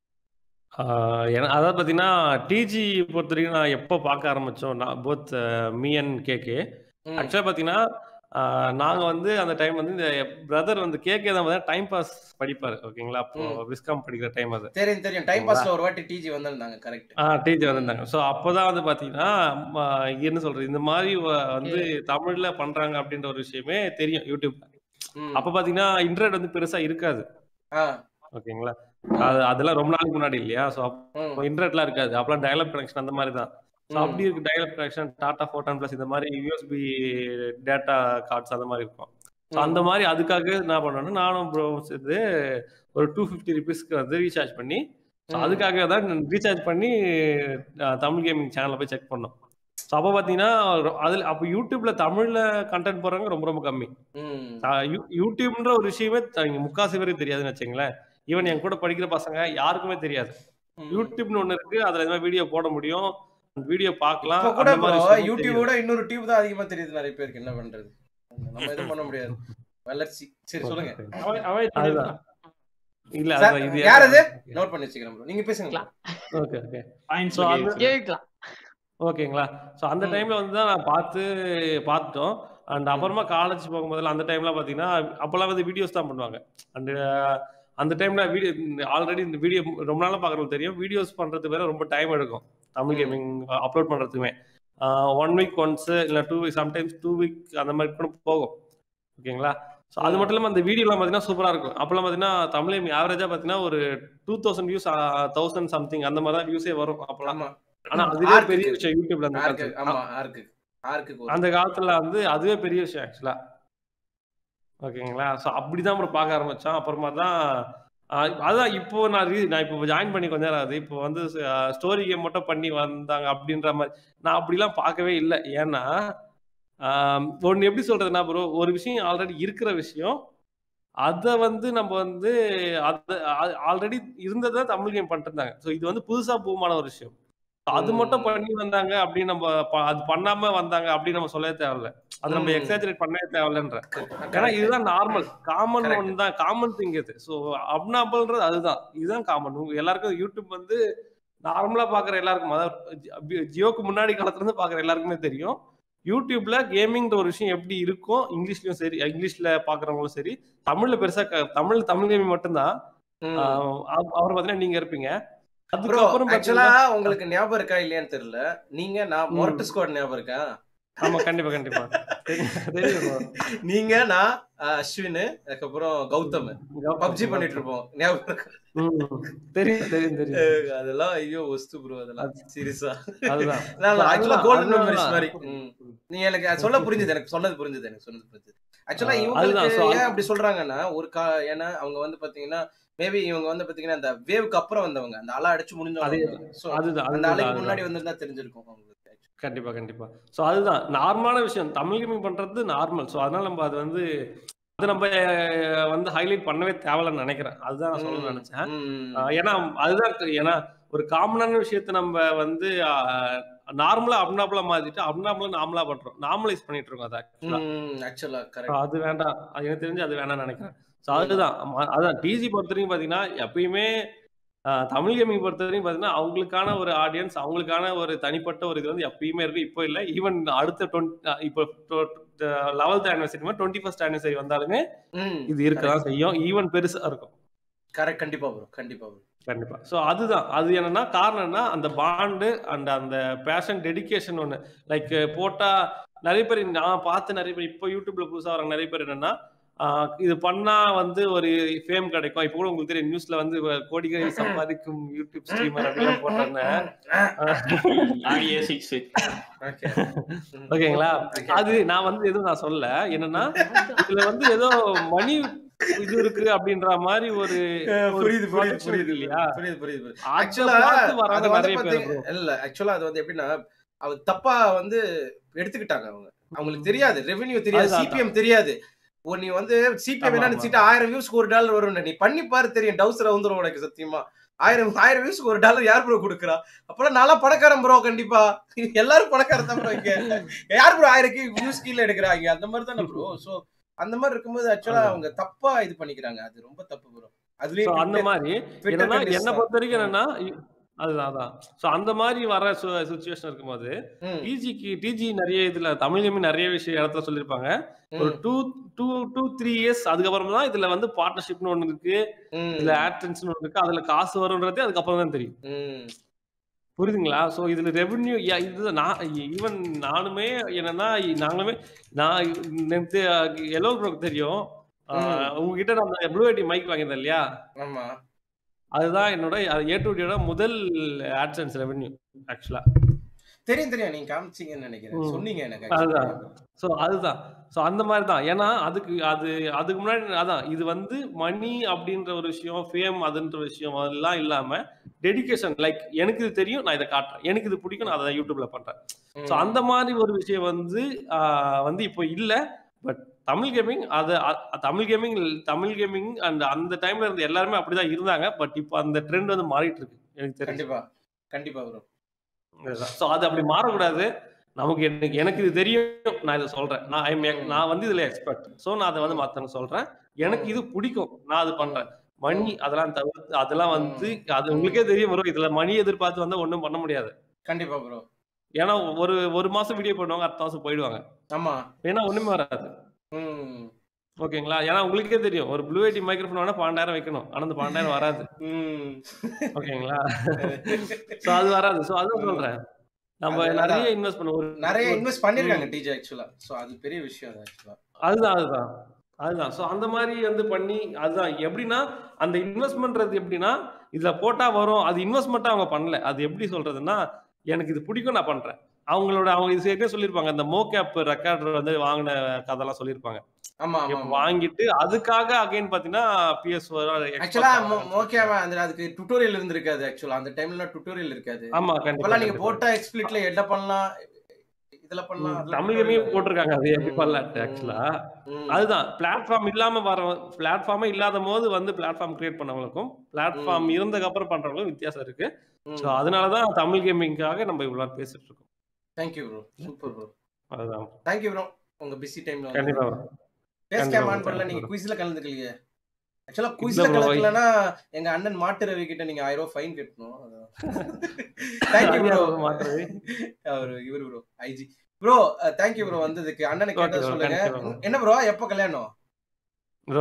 ஆஹ் என- அதாவது பார்த்தீங்கன்னா டிஜி பொறுத்த வரைக்கும் நான் எப்போ பார்க்க ஆரம்பித்தோம் நான் போத் மீ அண்ட் கேகே ம். ஆக்சுவலாக பார்த்தீங்கன்னா நாங்கள் வந்து அந்த டைம் வந்து இந்த பிரதர் வந்து கேகே தான் பார்த்தீங்கன்னா டைம் பாஸ் படிப்பார் ஓகேங்களா அப்போ ம். விஸ்காம் படிக்கிற டைம் அது தெரியும் தெரியும் டைம் பாஸ்ல ஒரு வாட்டி டிஜி வந்திருந்தாங்க கரெக்ட் ஆ டீச்சர் வந்திருந்தாங்க ஸோ அப்போதான் வந்து பார்த்தீங்கன்னா ம, என்ன சொல்றது இந்த மாதிரி வ- வந்து தமிழ்ல பண்றாங்க அப்படின்ற ஒரு விஷயமே தெரியும் யூடியூப்ல ம். அப்போ பார்த்தீங்கன்னா இன்டர்நெட் வந்து பெருசா இருக்காது ஆ ஓகேங்களா அது அதெல்லாம் ரொம்ப நாளைக்கு முன்னாடி இல்லையா ஸோ அப்போ ம். இன்டர்நெட்லாம் இருக்காது அப்போலாம் டயலப் கனெக்ஷன் அந்த மாதிரி தான் ஸோ ம். அப்படி இருக்கு dial up connection Tata Photon plus இந்த மாதிரி யூஎஸ்பி டேட்டா கார்ட்ஸ் அந்த மாதிரி இருக்கும் ஸோ அந்த மாதிரி அதுக்காக என்ன பண்ணோன்னா நானும் ப்ரோ சேர்ந்து ஒரு டூ ஃபிஃப்டி ருபீஸ்க்கு வந்து ரீசார்ஜ் பண்ணி ஸோ ம். அதுக்காக தான் ரீசார்ஜ் பண்ணி அஹ், தமிழ் கேமிங் சேனலை போய் செக் பண்ணோம் ஸோ அப்போ பார்த்தீங்கன்னா அதில் அப்போ யூடியூப்ல தமிழ்ல கண்டென்ட் போடுறவங்க ரொம்ப ரொம்ப கம்மி ம். அஹ் யூ- யூடியூப்ன்ற ஒரு விஷயமே த- இங்க முக்காசி பேருக்கு தெரியாதுன்னு வச்சுங்களேன் ஈவன் என் கூட படிக்கிற பசங்க யாருக்குமே தெரியாது யூடியூப்னு ஒண்ணு இருக்கு அதுல இந்த வீடியோ போட முடியும் வீடியோ பார்க்கலாம் இப்போ கூட அந்த ப்ரோ மாதிரி விஷயமும் யூடியூப் தெரியுது. விட இன்னொரு டியூப் தான் அதிகமா தெரியுது நிறைய பேருக்கு என்ன பண்றது நம்ம எதுவும் பண்ண முடியாது வளர்ச்சி சரி சொல்லுங்க அதுதான் இல்ல சார், அதான் இது யார் அது நோட் பண்ணி வச்சுக்கிறேன் bro. நீங்க பேசுங்க bro. Okay okay Points so ல அந்த கேட்கலாம். ஓகேங்களா ஸோ அந்த டைம்ல வந்து தான் நான் பார்த்து பார்த்துட்டோம் அண்ட் அப்புறமா காலேஜ் போகும்போதெல்லாம் அந்த டைம்ல பார்த்தீங்கன்னா அப்போல்லாம் வந்து வீடியோஸ் தான் பண்ணுவாங்க அண்ட் அந்த டைம்ல வீடியோ ஆல்ரெடி இந்த வீடியோ ரொம்ப நாளாக பார்க்குறது தெரியும் வீடியோஸ் பண்றதுக்கு வேற ரொம்ப டைம் எடுக்கும் தமிழ் கேமிங் அப்லோட் பண்றதுக்குமே ஒன் வீக் ஒன்ஸ் இல்லை two week sometimes two week அந்த மாதிரி கூட போகும் ஓகேங்களா ஸோ அது மட்டும் இல்லாமல் அந்த வீடியோலாம் பார்த்தீங்கன்னா சூப்பராக இருக்கும் அப்போல்லாம் பார்த்தீங்கன்னா தமிழ் ஆவரேஜாக பார்த்தீங்கன்னா ஒரு two thousand views thousand something அந்த மாதிரி தான் வியூஸே வரும் அப்போல்லாம் ஆனா அதுவே ஆர்க்கு பெரிய இருக்கு. விஷயம் யூடியூப்ல அந்த ஆர்க்கு, காலத்துல ஆமா ஆர்க்கு ஆர்க்கு அந்த காலத்துல வந்து அதுவே பெரிய விஷயம் ஆக்சுவலா ஓகேங்களா ஸோ அப்படிதான் அப்புறம் பார்க்க ஆரம்பிச்சோம் அப்புறமா தான் ஆஹ் அதான் இப்போ நான் ரீ நான் இப்போ ஜாயின் பண்ணி கொஞ்ச நேரம் ஆகுது இப்போ வந்து ஸ்டோரி கேம் மட்டும் பண்ணி வந்தாங்க அப்படின்ற மாதிரி நான் அப்படிலாம் பார்க்கவே இல்லை ஏன்னா ஒன்று எப்படி சொல்றதுன்னா ப்ரோ ஒரு விஷயம் ஆல்ரெடி இருக்கிற விஷயம் அதை வந்து நம்ம வந்து அதை ஆல்ரெடி இருந்ததை தமிழ் கேம் பண்ணிட்டு இருந்தாங்க ஸோ இது வந்து புதுசா பூமான ஒரு விஷயம் அது மட்டும் பண்ணி வந்தாங்க அப்படின்னு நம்ம ப- அது பண்ணாம வந்தாங்க அப்படின்னு நம்ம சொல்லவே தேவையில்ல அது நம்ம ம். எக்ஸாஜரேட் பண்ணவே தேவையில்லன்ற ஏன்னா இதுதான் நார்மல் காமன் Correct. ஒன் தான் காமன் திங் இது ஸோ அப்னாபிள்ன்றது அதுதான் இதுதான் காமன் எல்லாருக்கும் யூடியூப் வந்து நார்மலா பாக்குற எல்லாருக்கும் அதாவது ஜி- ஜியோக்கு முன்னாடி காலத்துல இருந்து பாக்குற எல்லாருக்குமே தெரியும் யூடியூப்ல கேமிங்ன்ற ஒரு விஷயம் எப்படி இருக்கும் இங்கிலீஷ்லயும் சரி இங்கிலீஷ்ல பாக்குறவங்களும் சரி தமிழ்ல பெருசா க- தமிழ் தமிழ் கேமிங் மட்டும்தான் ம். ஆஹ் அவ- அவர் பாத்தீங்கன்னா நீங்க இருப்பீங்க ப்ரோ அதுக்கப்புறம் ஆக்சுவலா பாத்தீங்கன்னா உங்களுக்கு ஞாபகம் இருக்கா இல்லையான்னு தெரியல நீங்க நான் ம். மொரட்டு ஸ்குவாட் ஞாபகம் இருக்கா ஆமா கண்டிப்பா கண்டிப்பா தெரியும் தெரியும் bro. நீங்க நான் அஹ், அஸ்வின் அதுக்கப்புறம் கௌதம் பப்ஜி பண்ணிட்டு இருப்போம் ஞாபகம் இருக்கா? ம். தெரியும் தெரியும் தெரியும் அஹ், அதெல்லாம் ஐயோ ஒஸ்து ப்ரோ அதெல்லாம் சீரியஸா அதுதான். ஆக்சுவலா அதுதான், கோல்டன் அதுதான். மெமரிஸ் மாதிரி ம். நீங்க எனக்கு அது சொல்ல புரிஞ்சுது எனக்கு சொன்னது புரிஞ்சுது எனக்கு சொன்னது புரிஞ்சுது ஆக்சுவலா ஆ, இவங்களுக்கு அதுதான், so ஏன் அது- அப்படி சொல்றாங்கன்னா ஒரு கா ஏன்னா அவங்க வந்து பாத்தீங்கன்னா மேபி இவங்க வந்து பாத்தீங்கன்னா அந்த வேவுக்கு அப்புறம் வந்தவங்க அந்த அலை அடிச்சு அதே முடிஞ்சவங்க So, அதுதான், அந்த அதுதான், அலைக்கு அதுதான். முன்னாடி வந்திருந்தா தெரிஞ்சிருக்கும் அவங்களுக்கு கண்டிப்பா கண்டிப்பா சோ அதுதான் நார்மலான விஷயம் தமிழ் கேமிங் பண்றது நார்மல் சோ அதனால நம்ம அது வந்து அது நம்ம அஹ், வந்து ஹைலைட் பண்ணவே தேவையில்லைன்னு நினைக்கிறேன் அதுதான் நான் சொல்ல நினைச்சேன் அஹ், ஏன்னா அதுதான் ஏன்னா ஒரு காமனான விஷயத்த நம்ம வந்து நார்மலா அப்னாபலா மாத்திட்டு அப்னாபலா நார்மலா பண்றோம் நார்மலைஸ் பண்ணிட்டு இருக்கோம் அதை ஆக்சுவலா ஆக்சுவலா So, கரெக்ட் அது வேண்டாம் அது எனக்கு தெரிஞ்சு அது வேணாம்னு நினைக்கிறேன் ஸோ அதுதான் ம- அதான் டிஜி பொறுத்த வரைக்கும் பார்த்தீங்கன்னா எப்பயுமே ஆஹ், தமிழ் கேமிங் பொறுத்த வரைக்கும் பார்த்தீங்கன்னா அவங்களுக்கான ஒரு ஆடியன்ஸ் அவங்களுக்கான ஒரு தனிப்பட்ட ஒரு இது வந்து எப்பயுமே இருக்கு இப்போ இல்லை ஈவன் அடுத்த டுவெண்ட்டி இப்போ eleventh anniversary twenty first anniversary வந்தாலுமே இது இருக்க தான் செய்யும் ஈவன் பெருசா இருக்கும் கரெக்ட் கண்டிப்பா ப்ரோ கண்டிப்பா ப்ரோ கண்டிப்பா ஸோ அதுதான் அது என்னன்னா காரணம் என்ன அந்த பாண்டு அண்ட் அந்த பேஷன் டெடிகேஷன் ஒன்று லைக் போட்டா நிறைய பேர் நான் பார்த்து நிறைய பேர் இப்போ யூடியூப்ல புதுசாக வர நிறைய பேர் என்னன்னா ஆஹ் இது பண்ணா வந்து ஒரு ஃபேம் கிடைக்கும் இப்போ கூட உங்களுக்கு தெரியும் நியூஸ்ல வந்து கோடிகளை சம்பாதிக்கும் யூடியூப் ஸ்ட்ரீமர் அப்படிலாம் போட்டோன்னே ஆகிய சிக்ஸ் ஓகேங்களா அது நான் வந்து எதுவும் நான் சொல்ல என்னன்னா இதுல வந்து ஏதோ மணி இது இருக்கு அப்படின்ற மாதிரி ஒரு ஒரு புரியுது புரியுது projection புரியுது இருக்கு இல்லையா புரியுது புரியுது புரியுது அதை ஆக்சுவலா பார்த்து அது வராங்க வந்து நிறைய பேர் பாத்தீங்க bro. இல்ல ஆக்சுவலா அது வந்து எப்படின்னா அவர் தப்பா வந்து எடுத்துக்கிட்டாங்க அவங்க அவங்களுக்கு தெரியாது ரெவென்யூ தெரியாது அதுதான், சிபிஎம் தெரியாது ஓ நீ வந்து சிபிஎம் ஆமா, என்ன ஆமா. நினைச்சிட்டு ஆயிரம் வியூஸ்க்கு ஒரு டாலர் வரும் நீ பண்ணி பாரு தெரியும் டவுசர் வந்துரும் உனக்கு சத்தியமா ஆயிரம் ஆயிரம் வியூஸ்க்கு ஒரு டாலர் யார் ப்ரோ கொடுக்குறா அப்பெல்லாம் நல்லா பணக்காரன் ப்ரோ கண்டிப்பா எல்லாரும் பணக்காரன் தான் ப்ரோ இங்க யார் ப்ரோ ஆயிரம் வியூஸ் கீழே எடுக்கிறாங்க அந்த மாதிரி தானே ப்ரோ சோ அந்த மாதிரி இருக்கும்போது ஆக்சுவலா ஆமா. அவங்க தப்பா இது பண்ணிக்கிறாங்க அது ரொம்ப தப்பு ப்ரோ அதுலயும் So, அந்த Twitter- மாதிரி Twitter என்னன்னா countries என்ன தான். பொறுத்த வரைக்கும் என்னன்னா இ- அதுதான் அதான் ஸோ அந்த மாதிரி வர சுச்சுவேஷன் இருக்கும்போது டிஜிக்கு டிஜி நிறைய இதுல தமிழ் கேமி நிறைய விஷயம் இடத்துல சொல்லியிருப்பாங்க ஒரு ம். Two two two three years அதுக்கப்புறம் தான் இதுல வந்து பார்ட்னர்ஷிப்னு ஒண்ணு இருக்கு இதுல ஆட்ரன்ஸ்னு ஒண்ணு இருக்கு அதுல காசு வரும்ன்றதே அதுக்கப்புறம் தான் தெரியும் ம். புரியுதுங்களா ஸோ இதுல ரெவென்யூ இது நான் ஈவன் நானுமே என்னன்னா நாங்களுமே நான் நேத்து எல்லோ ப்ரோக்கு தெரியும் ஆஹ், ம். உங்ககிட்ட நம்ம ப்ளூ ஐடி மைக் வாங்கியிருந்தேன் இல்லையா ஆமா அதுதான் என்னோட ஏ டு டியோட முதல் ஆட்சன்ஸ் ரெவென்யூ ஆக்சுவலா தெரியும் தெரியும் நீங்க காமிச்சீங்கன்னு நினைக்கிறேன் ம். சொன்னீங்க எனக்கு அதுதான் actually. ஸோ அதுதான் ஸோ அந்த மாதிரி தான் ஏன்னா அதுக்கு அது அதுக்கு முன்னாடி அதான் இது வந்து மணி அப்படின்ற ஒரு விஷயம் ஃபேம் அதுன்ற விஷயம் அதெல்லாம் இல்லாம டெடிகேஷன் லைக் எனக்கு இது தெரியும் நான் இதை காட்டுறேன் எனக்கு இது பிடிக்கும் நான் அதை யூடியூப்ல பண்றேன் ஸோ ம். அந்த மாதிரி ஒரு விஷயம் வந்து ஆஹ், வந்து இப்போ இல்லை பட் தமிழ் கேமிங் அது அ- Tamil gaming Tamil gaming and அந்த டைம்ல இருந்து எல்லாருமே அப்படிதான் இருந்தாங்க பட் இப்போ அந்த ட்ரெண்ட் வந்து மாறிட்டு இருக்கு எனக்கு தெரிஞ்சு கண்டிப்பா கண்டிப்பா ப்ரோ ஸோ அது அப்படி மாறக்கூடாது நமக்கு எனக்கு எனக்கு இது தெரியும் நான் இதை சொல்றேன் நான் I'm ex- நான் வந்து இதுல எக்ஸ்பர்ட் ஸோ நான் அதை வந்து மத்தவங்க சொல்றேன் எனக்கு இது பிடிக்கும் நான் அது பண்றேன் மணி அதெல்லாம் தவிர்த்து அதெல்லாம் வந்து அது உங்களுக்கே தெரியும் வரும் இதுல மணி எதிர்பார்த்து வந்தா ஒண்ணும் பண்ண முடியாது கண்டிப்பா ப்ரோ ஏன்னா ஒரு ஒரு மாசம் வீடியோ பண்ணுவாங்க அடுத்த மாசம் போயிடுவாங்க ஆமா ஏன்னா ஒண்ணுமே வராது ம் ஓகேங்களா ஏன்னா உங்களுக்கே தெரியும் ஒரு ப்ளூ ஐடி மைக்ரோஃபோன் வேணா பன்னெண்டாயிரம் வைக்கணும் ஆனா அந்த பன்னெண்டாயிரம் வராது ம் ஓகேங்களா சோ அது வராது சோ அதுவும் சொல்றேன் நம்ம அது நிறைய அதான். இன்வெஸ்ட் பண்ணுவோம் ஒரு நிறைய ஒரு- இன்வெஸ்ட் பண்ணிருக்காங்க ம். டிஜே ஆக்சுவலா சோ அது பெரிய விஷயம் அது ஆக்சுவலா அதுதான் அதுதான் அதுதான் ஸோ அந்த மாதிரி வந்து பண்ணி அதுதான் எப்படின்னா அந்த இன்வெஸ்ட்மெண்ட்றது எப்படின்னா இதுல போட்டா வரும் அது இன்வெஸ்ட்மெண்ட்டா அவங்க பண்ணல அது எப்படி சொல்றதுன்னா எனக்கு இது பிடிக்கும் நான் பண்றேன் அவங்களோட அவங்க இது ஏற்கனவே சொல்லியிருப்பாங்க அந்த மோகேப் ரெக்கார்டர் வந்து வாங்கின கதெல்லாம் சொல்லியிருப்பாங்க ஆமா ஆமா இப்ப வாங்கிட்டு அதுக்காக அகைன் பாத்தீங்கன்னா பிஎஸ் ஆக்சுவலா ஓகேவா அந்த அதுக்கு டுட்டோரியல் இருந்திருக்காது ஆக்சுவலா அந்த டைம்ல டுட்டோரியல் இருக்காது ஆமா, கண்டிப்பா, இப்பெல்லாம் நீங்க கண்டிப்பா. போட்டா எக்ஸ்பிளிட்ல என்ன பண்ணலாம் இதுல பண்ணலாம் அதுல தமிழ்லயுமே tutorial போட்டிருக்காங்க அது எப்படி ம், பண்ணலாம் ம், ஆக்சுவலா ம். அதுதான் பிளாட்ஃபார்ம் இல்லாம வர பிளாட்ஃபார்மே இல்லாத போது வந்து பிளாட்ஃபார்ம் கிரியேட் பண்ணவங்களுக்கும் பிளாட்ஃபார்ம் இருந்ததுக்கு அப்புறம் பண்றவங்களுக்கும் வித்தியாசம் இருக்கு ஸோ ம். அதனாலதான் தமிழ் கேமிங்காக நம்ம இவ்வளவு நேரம் பேசிட்டு இருக்கோம் தேங்க்யூ ப்ரோ சூப்பர் ப்ரோ அதுதான் தேங்க்யூ ப்ரோ உங்க பிஸி டைம்ல கண்டிப்பா bro. பேஸ் கண்டிப்பா கேம் bro, ஆன் பண்ணல கண்டிப்பா நீங்க bro. குயிஸ்ல கலந்துக்கலையே ஆக்சுவலா இல்ல குயிஸ்ல bro. கலக்கலனா எங்க அண்ணன் மாட்டு ரவி கிட்ட நீங்க ஆயிரம் ரூபாய் ஃபைன் கட்டணும் தேங்க்யூ அது ப்ரோ யாரு மாட்டு ரவி? அவரு இவரு bro IG bro thank you bro வந்ததுக்கு அண்ணனை Okay கேட்டா bro, சொல்லுங்க thank you bro. என்ன ப்ரோ எப்போ கல்யாணம் ப்ரோ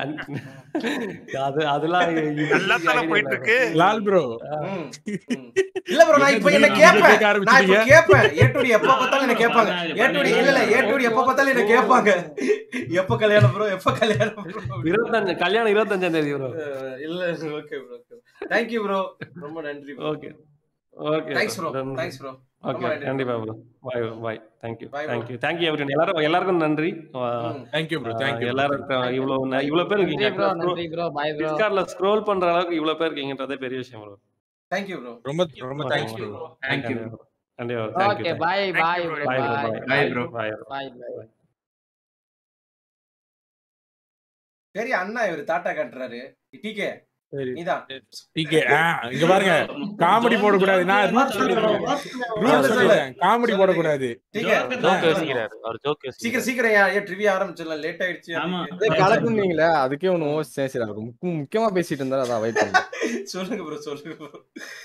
அது அதெல்லாம் நல்லா தானே போயிட்டு இருக்கு லால் ப்ரோ ம், ம். இல்ல ப்ரோ நான் இப்ப என்ன கேட்பேன் நான் இப்ப கேட்பேன் ஏட்டுடி எப்ப பார்த்தாலும் என்ன கேட்பாங்க ஏட்டுடி இல்ல இல்ல ஏட்டுடி எப்ப பார்த்தாலும் என்ன கேட்பாங்க எப்ப கல்யாணம் ப்ரோ எப்ப கல்யாணம் ப்ரோ இருபத்தஞ்சு கல்யாணம் இருபத்தஞ்சாம் தேதி ப்ரோ இல்ல ஓகே ப்ரோ தேங்க்யூ ப்ரோ ரொம்ப நன்றி bro okay okay thanks bro thanks bro okay கண்டிப்பா bro bye bye thank you Bye bro. Thank you thank you every எல்லாரும் எல்லாருக்கும் நன்றி தேங்க்யூ ப்ரோ தேங்க்யூ எல்லாரும் இவ்வளவு ந- இவ்வளவு பேர் நன்றி ப்ரோ நன்றி ப்ரோ பாய் ப்ரோ டிஸ்கார்ட்ல ஸ்க்ரோல் பண்ற அளவுக்கு இவ்வளவு பேர் இருக்கீங்கன்றதே பெரிய விஷயம் ப்ரோ தேங்க்யூ ப்ரோ ரொம்ப ரொம்ப தேங்க்ஸ் ப்ரோ தேங்க்யூ கண்டிப்பா okay bye bye bro bye bro bye bye bro. Bye bye bye பெரிய அண்ணா இவர் தாட்டா காட்டுறாரு டிகே நீதான் டிகே இங்க பாருங்க காமெடி போடக்கூடாது நான் ரூல்ஸ் சொல்லிடுறேன் ரூல்ஸ் சொல்லிடுறேன் காமெடி போடக்கூடாது டிகே ஜோக் யோசிக்கிறாரு அவர் ஜோக் சீக்கிரம் சீக்கிரம் ஏன் ஏன் ட்ரிவியா ஆரம்பிச்சிடலாம் லேட் ஆயிடுச்சு அதே கலக்குனீங்களே அதுக்கே ஒண்ணு ஓஸ் சேசிரா முக்கிய முக்கியமா பேசிட்டு இருந்தாரு அதான் வெயிட் பண்ணேன் சொல்லுங்க ப்ரோ சொல்லுங்க ப்ரோ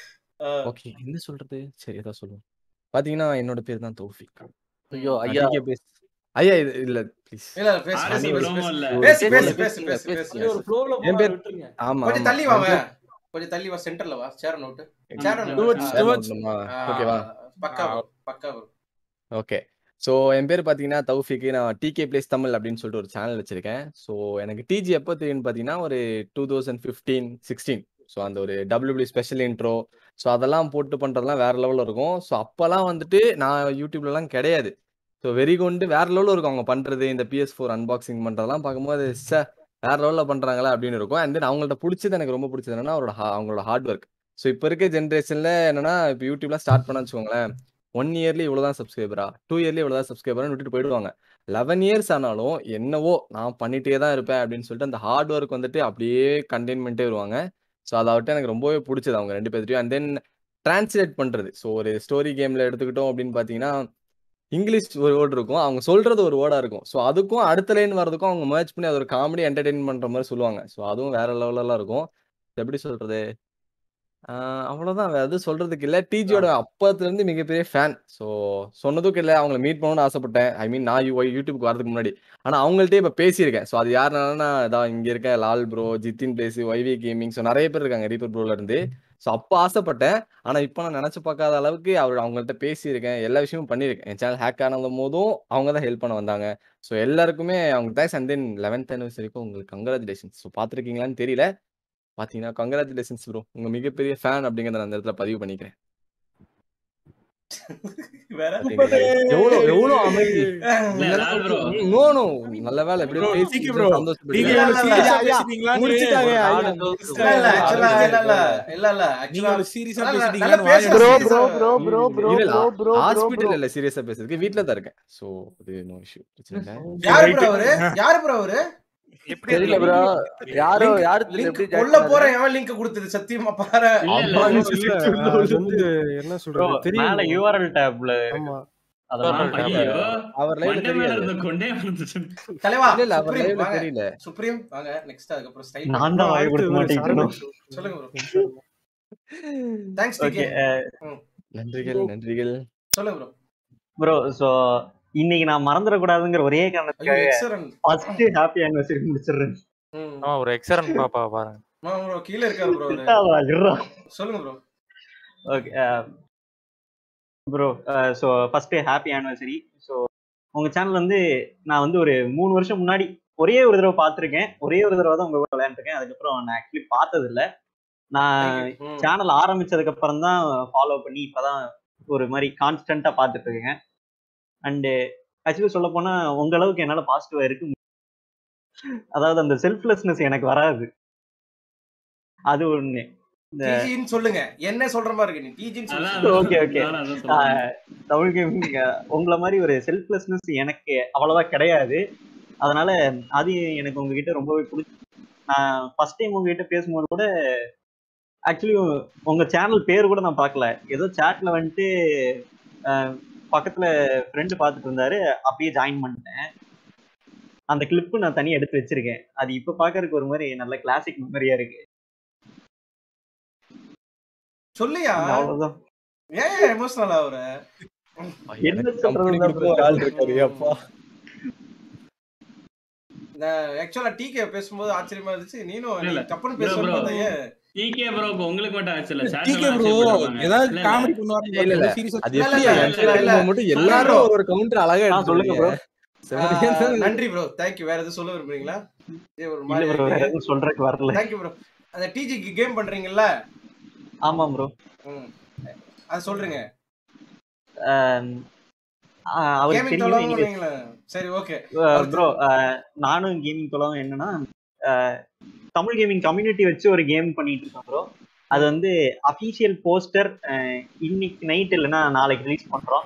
ஓகே என்ன சொல்றது சரி ஏதாவது சொல்லுவோம் பாத்தீங்கன்னா என்னோட பேர் தான் தௌஃபிக் ஐயோ, நான் ஐயா. TK பேச ஐயா இது இல்ல ப்ளீஸ் இல்ல, இல்ல, பேசு, பேசு, பேசு, பேசு. பேசு, பேசு, பேசு, பேசு, பேசு. Yes. ஒரு flow ல என் போறா, பேர் விட்டுருங்க. ஆமா கொஞ்சம் ஆமா. தள்ளி என் வாங்க பேர் கொஞ்சம் தள்ளி வா சென்டர்ல வா சேர் நோட்டு சேர் Towards, நோட்டு towards. ஓகேவா பக்கா bro, பக்கா bro. ஓகே ஸோ என் பேர் பார்த்தீங்கன்னா தௌஃபிக் நான் டிகே பிளேஸ் தமிழ் அப்படின்னு சொல்லிட்டு ஒரு சேனல் வச்சிருக்கேன் ஸோ எனக்கு டிஜி எப்போ தெரியும்னு பார்த்தீங்கன்னா ஒரு two thousand fifteen sixteen so அந்த ஒரு டபிள்யூபிள்யூ ஸ்பெஷல் இன்ட்ரோ ஸோ அதெல்லாம் போட்டு பண்ணுறதுலாம் வேற லெவலில் இருக்கும் ஸோ அப்போல்லாம் வந்துட்டு நான் யூடியூப்லலாம் கிடையாது ஸோ வெறி கொண்டு வேற லெவலில் இருக்கும் அவங்க பண்ணுறது இந்த பிஎஸ் ஃபோர் அன்பாக்சிங் பண்ணுறதெல்லாம் பார்க்கும்போது ச வேற லெவலில் பண்ணுறாங்களா அப்படின்னு இருக்கும் அண்ட் தென் அவங்கள்ட்ட பிடிச்சது எனக்கு ரொம்ப பிடிச்சது என்னன்னா அவரோட ha- அவங்களோட ஹார்ட் ஒர்க் ஸோ இப்போ இருக்க ஜென்ரேஷனில் என்னன்னா இப்போ யூடியூப்லாம் ஸ்டார்ட் பண்ண வச்சுக்கோங்களேன் ஒன் இயர்லி இவ்வளோதான் சப்ஸ்கிரைபரா டூ இயர்லி இவ்வளோதான் சப்ஸ்கிரைபரான்னு விட்டுட்டு போயிடுவாங்க லெவன் இயர்ஸ் ஆனாலும் என்னவோ நான் பண்ணிட்டே தான் இருப்பேன் அப்படின்னு சொல்லிட்டு அந்த ஹார்ட் ஒர்க் வந்துட்டு அப்படியே கண்டெயின்மெண்ட்டே வருவாங்க ஸோ அதை விட்டு எனக்கு ரொம்பவே பிடிச்சது அவங்க ரெண்டு பேர்த்தையும் அண்ட் தென் டிரான்ஸ்லேட் பண்ணுறது ஸோ ஒரு ஸ்டோரி கேமில் எடுத்துக்கிட்டோம் அப்படின்னு பார்த்தீங்கன்னா இங்கிலீஷ் ஒரு வேர்டு இருக்கும் அவங்க சொல்றது ஒரு வேர்டா இருக்கும் ஸோ அதுக்கும் அடுத்த லைன் வர்றதுக்கும் அவங்க மேட்ச் பண்ணி அது ஒரு காமெடி என்டர்டெயின் பண்ற மாதிரி சொல்லுவாங்க ஸோ அதுவும் வேற லெவலெல்லாம் இருக்கும் எப்படி சொல்றது ஆஹ் அவ்வளவுதான் வேற எதுவும் சொல்றதுக்கு இல்ல டிஜியோட அப்பத்துல இருந்து மிகப்பெரிய ஃபேன் ஸோ சொன்னதுக்கு இல்ல அவங்களை மீட் பண்ணணும்னு ஆசைப்பட்டேன் ஐ மீன் நான் யூ- யூடியூப்க்கு வரதுக்கு முன்னாடி ஆனா அவங்கள்ட்டே இப்ப பேசியிருக்கேன் ஸோ அது யாருனாலும் இதான் இங்க இருக்க Lal bro Jithin plays YV gaming so நிறைய பேர் இருக்காங்க ரீபர் ப்ரோல இருந்து ஸோ அப்போ ஆசைப்பட்டேன் ஆனா இப்போ நான் நினைச்சு பார்க்காத அளவுக்கு அவர் அவங்கள்ட்ட பேசியிருக்கேன் எல்லா விஷயமும் பண்ணியிருக்கேன் என் சேனல் ஹேக் ஆனது போதும் அவங்க தான் ஹெல்ப் பண்ண வந்தாங்க ஸோ எல்லாருக்குமே அவங்க தேங்க்ஸ் அண்ட் தென் லெவன்த் அனிவர்சரிக்கும் உங்களுக்கு கங்க்ராச்சுலேஷன்ஸ் ஸோ பார்த்துருக்கீங்களான்னு தெரியல பார்த்தீங்கன்னா கங்க்ராச்சுலேஷன்ஸ் ப்ரோ உங்க மிகப்பெரிய ஃபேன் அப்படிங்கிறத நான் அந்த இடத்துல பதிவு பண்ணிக்கிறேன் வேற பாத்தீங்களா? எவ்வளவு எவ்வளவு அமைதி இல்ல, லால் bro. நோ நோ நல்ல வேலை எப்படி Bro, பேசி TK bro, TK சந்தோஷப்பட்டு எவ்வளவு serious ஆ ஐயா, ஐயா, பேசுறீங்களான்னு முடிச்சிட்டாங்க, ஐயா, இல்ல இல்ல actually இல்ல இல்ல இல்ல இல்ல நீங்க actually ஒரு serious ஆ நல்ல- நல்ல பேசுறீங்களான்னு பேசுற வாயை serious bro, ஆ- bro, bro, bro, இல்ல bro, bro, bro, hospital bro. இல்ல சீரியஸா பேசுறதுக்கு வீட்ல தான் இருக்கேன் சோ அது நோ இஷ்யூ பிரச்சனை இல்ல யாரு bro அவரு யாரு bro அவரு தெரியல ப்ரோ யாரோ Link- யாரு link எப்படி கொல்ல போறேன் எவன் லிங்க் கொடுத்தது சத்தியமா பாரு இல்ல, இல்ல, அம்மான்னு bro, சொல்லி இல்ல, உள்ள அது வந்து என்ன Bro, சொல்றது தெரியும் மேல bro. URL டேப்ல ஆமா அதெல்லாம் ஐயோ அவர் லைவ்ல மண்டை மேல தெரியாது இருந்த கொண்டே வந்துச்சு தலைவா இல்ல இல்ல அவர் சுப்ரீம் லைவ்ல வாங்க தெரியல சுப்ரீம் வாங்க நெக்ஸ்ட் அதுக்கப்புறம் ஸ்டைல் நான் தான் வாய் கொடுக்க மாட்டேங்கிறோம் சொல்லுங்க ப்ரோ தேங்க்ஸ் ஓகே டிகே நன்றிகள் நன்றிகள் சொல்லுங்க ப்ரோ ப்ரோ சோ இன்னைக்கு நான் மறந்துடக்கூடாதுங்கிற ஒரே ஐயோ காரணத்துக்காக எக்ஸலன்ட் ஃபர்ஸ்ட் ஹாப்பி ஆனிவர்சரி முடிச்சிடுறேன் ம் ஆமா ஒரு எக்ஸரன் பாப்பா பாருங்க ப்ரோ கீழ இருக்காரு ப்ரோ அவரு திட்டாதடா, இருடா. சொல்லுங்க bro okay bro so first happy anniversary so உங்க சேனல் வந்து நான் வந்து ஒரு மூணு வருஷம் முன்னாடி ஒரே ஒரு தடவை பார்த்துருக்கேன் ஒரே ஒரு தடவை தான் உங்க கூட விளையாண்டுருக்கேன் அதுக்கப்புறம் நான் ஆக்சுவலி பார்த்தது இல்ல நான் Thank you. ம். சேனல் ஆரம்பிச்சதுக்கு அப்புறம் தான் ஃபாலோ பண்ணி இப்பதான் ஒரு மாதிரி கான்ஸ்டன்டா பார்த்துட்டு இருக்கேன் அண்டு ஆக்சுவலி சொல்ல போனா உங்க அளவுக்கு என்னால பாசிட்டிவா இருக்க முடியாது. அதாவது அந்த செல்ஃப்லெஸ்னஸ் எனக்கு வராது அது ஒண்ணு இந்த டிஜின்னு சொல்லுங்க என்ன சொல்ற மாதிரி இருக்கு நீ டிஜின்னு அதான், சொல்லு அதான். ஓகே ஓகே நானும் அதான் சொல்றேன். தமிழ் கேமிங் உங்களை மாதிரி ஒரு செல்ஃப்லெஸ்னஸ் எனக்கு அவ்வளவா கிடையாது அதனால அது எனக்கு உங்ககிட்ட ரொம்பவே பிடிச்சி நான் ஃபர்ஸ்ட் டைம் உங்ககிட்ட பேசும்போது கூட ஆக்சுவலி உங்க சேனல் பேர் கூட நான் பார்க்கல ஏதோ சேட்ல வந்துட்டு அஹ், பக்கத்துல ஃப்ரெண்டு பார்த்துட்டு இருந்தாரு அப்படியே ஜாயின் பண்ணிட்டேன் அந்த கிளிப்பு நான் தனியா எடுத்து வச்சிருக்கேன் அது இப்ப பாக்குறதுக்கு ஒரு மாதிரி நல்ல கிளாசிக் மெமரியா இருக்கு சொல்லியா அவ்வளவுதான் ஏன் எமோஷனல் ஆகுற என்ன எனக்கு கம்பெனி கொடுக்கும் ஒரு ஆள் இருக்காரு அப்பா ஆக்சுவலா டிகே பேசும்போது ஆச்சரியமா இருந்துச்சு நீனும் நீ இல்ல. தப்புன்னு Bro, பேசுவேன்னு bro. பார்த்தா ஏன் TK bro க்கு உங்களுக்கு மட்டும் ஆச்சுல்ல chat TK எல்லாம் bro, accept பண்ணுவாங்க. ஏதாவது இல்ல, காமெடி இல்ல. பண்ணுவாரு இல்ல இல்ல சீரியஸா அது இல்ல, எப்படி இல்ல, என் இல்ல, பேர் இல்ல. இருக்கும்போது மட்டும் சொல்லுங்க எல்லாரும் bro. ஒரு ஒரு கவுண்டர் அழகா ஆ, சொல்லுங்க எடுத்துறீங்க bro. ஆஹ், நன்றி ப்ரோ தேங்க்யூ வேற எதுவும் சொல்ல விரும்புறீங்களா இது ஒரு இல்ல மாதிரி ப்ரோ வேற இருக்கு எதுவும் சொல்றதுக்கு வரல தேங்க்யூ ப்ரோ அந்த டிஜிக்கு கேம் பண்றீங்கல்ல ஆமா ப்ரோ ம் அது சொல்றீங்க அவருக்கு கேமிங் தெரியும் தொலைவும் எங்க நீங்களா சரி ஓகே ப்ரோ நானும் கேமிங் தொலைவும் என்னன்னா அஹ், தமிழ் கேமிங் கம்யூனிட்டி வச்சு ஒரு கேம் பண்ணிட்டு இருக்கோம் ப்ரோ அது வந்து அபிஷியல் போஸ்டர் இன்னைக்கு நைட் இல்லைன்னா நாளைக்கு ரிலீஸ் பண்றோம்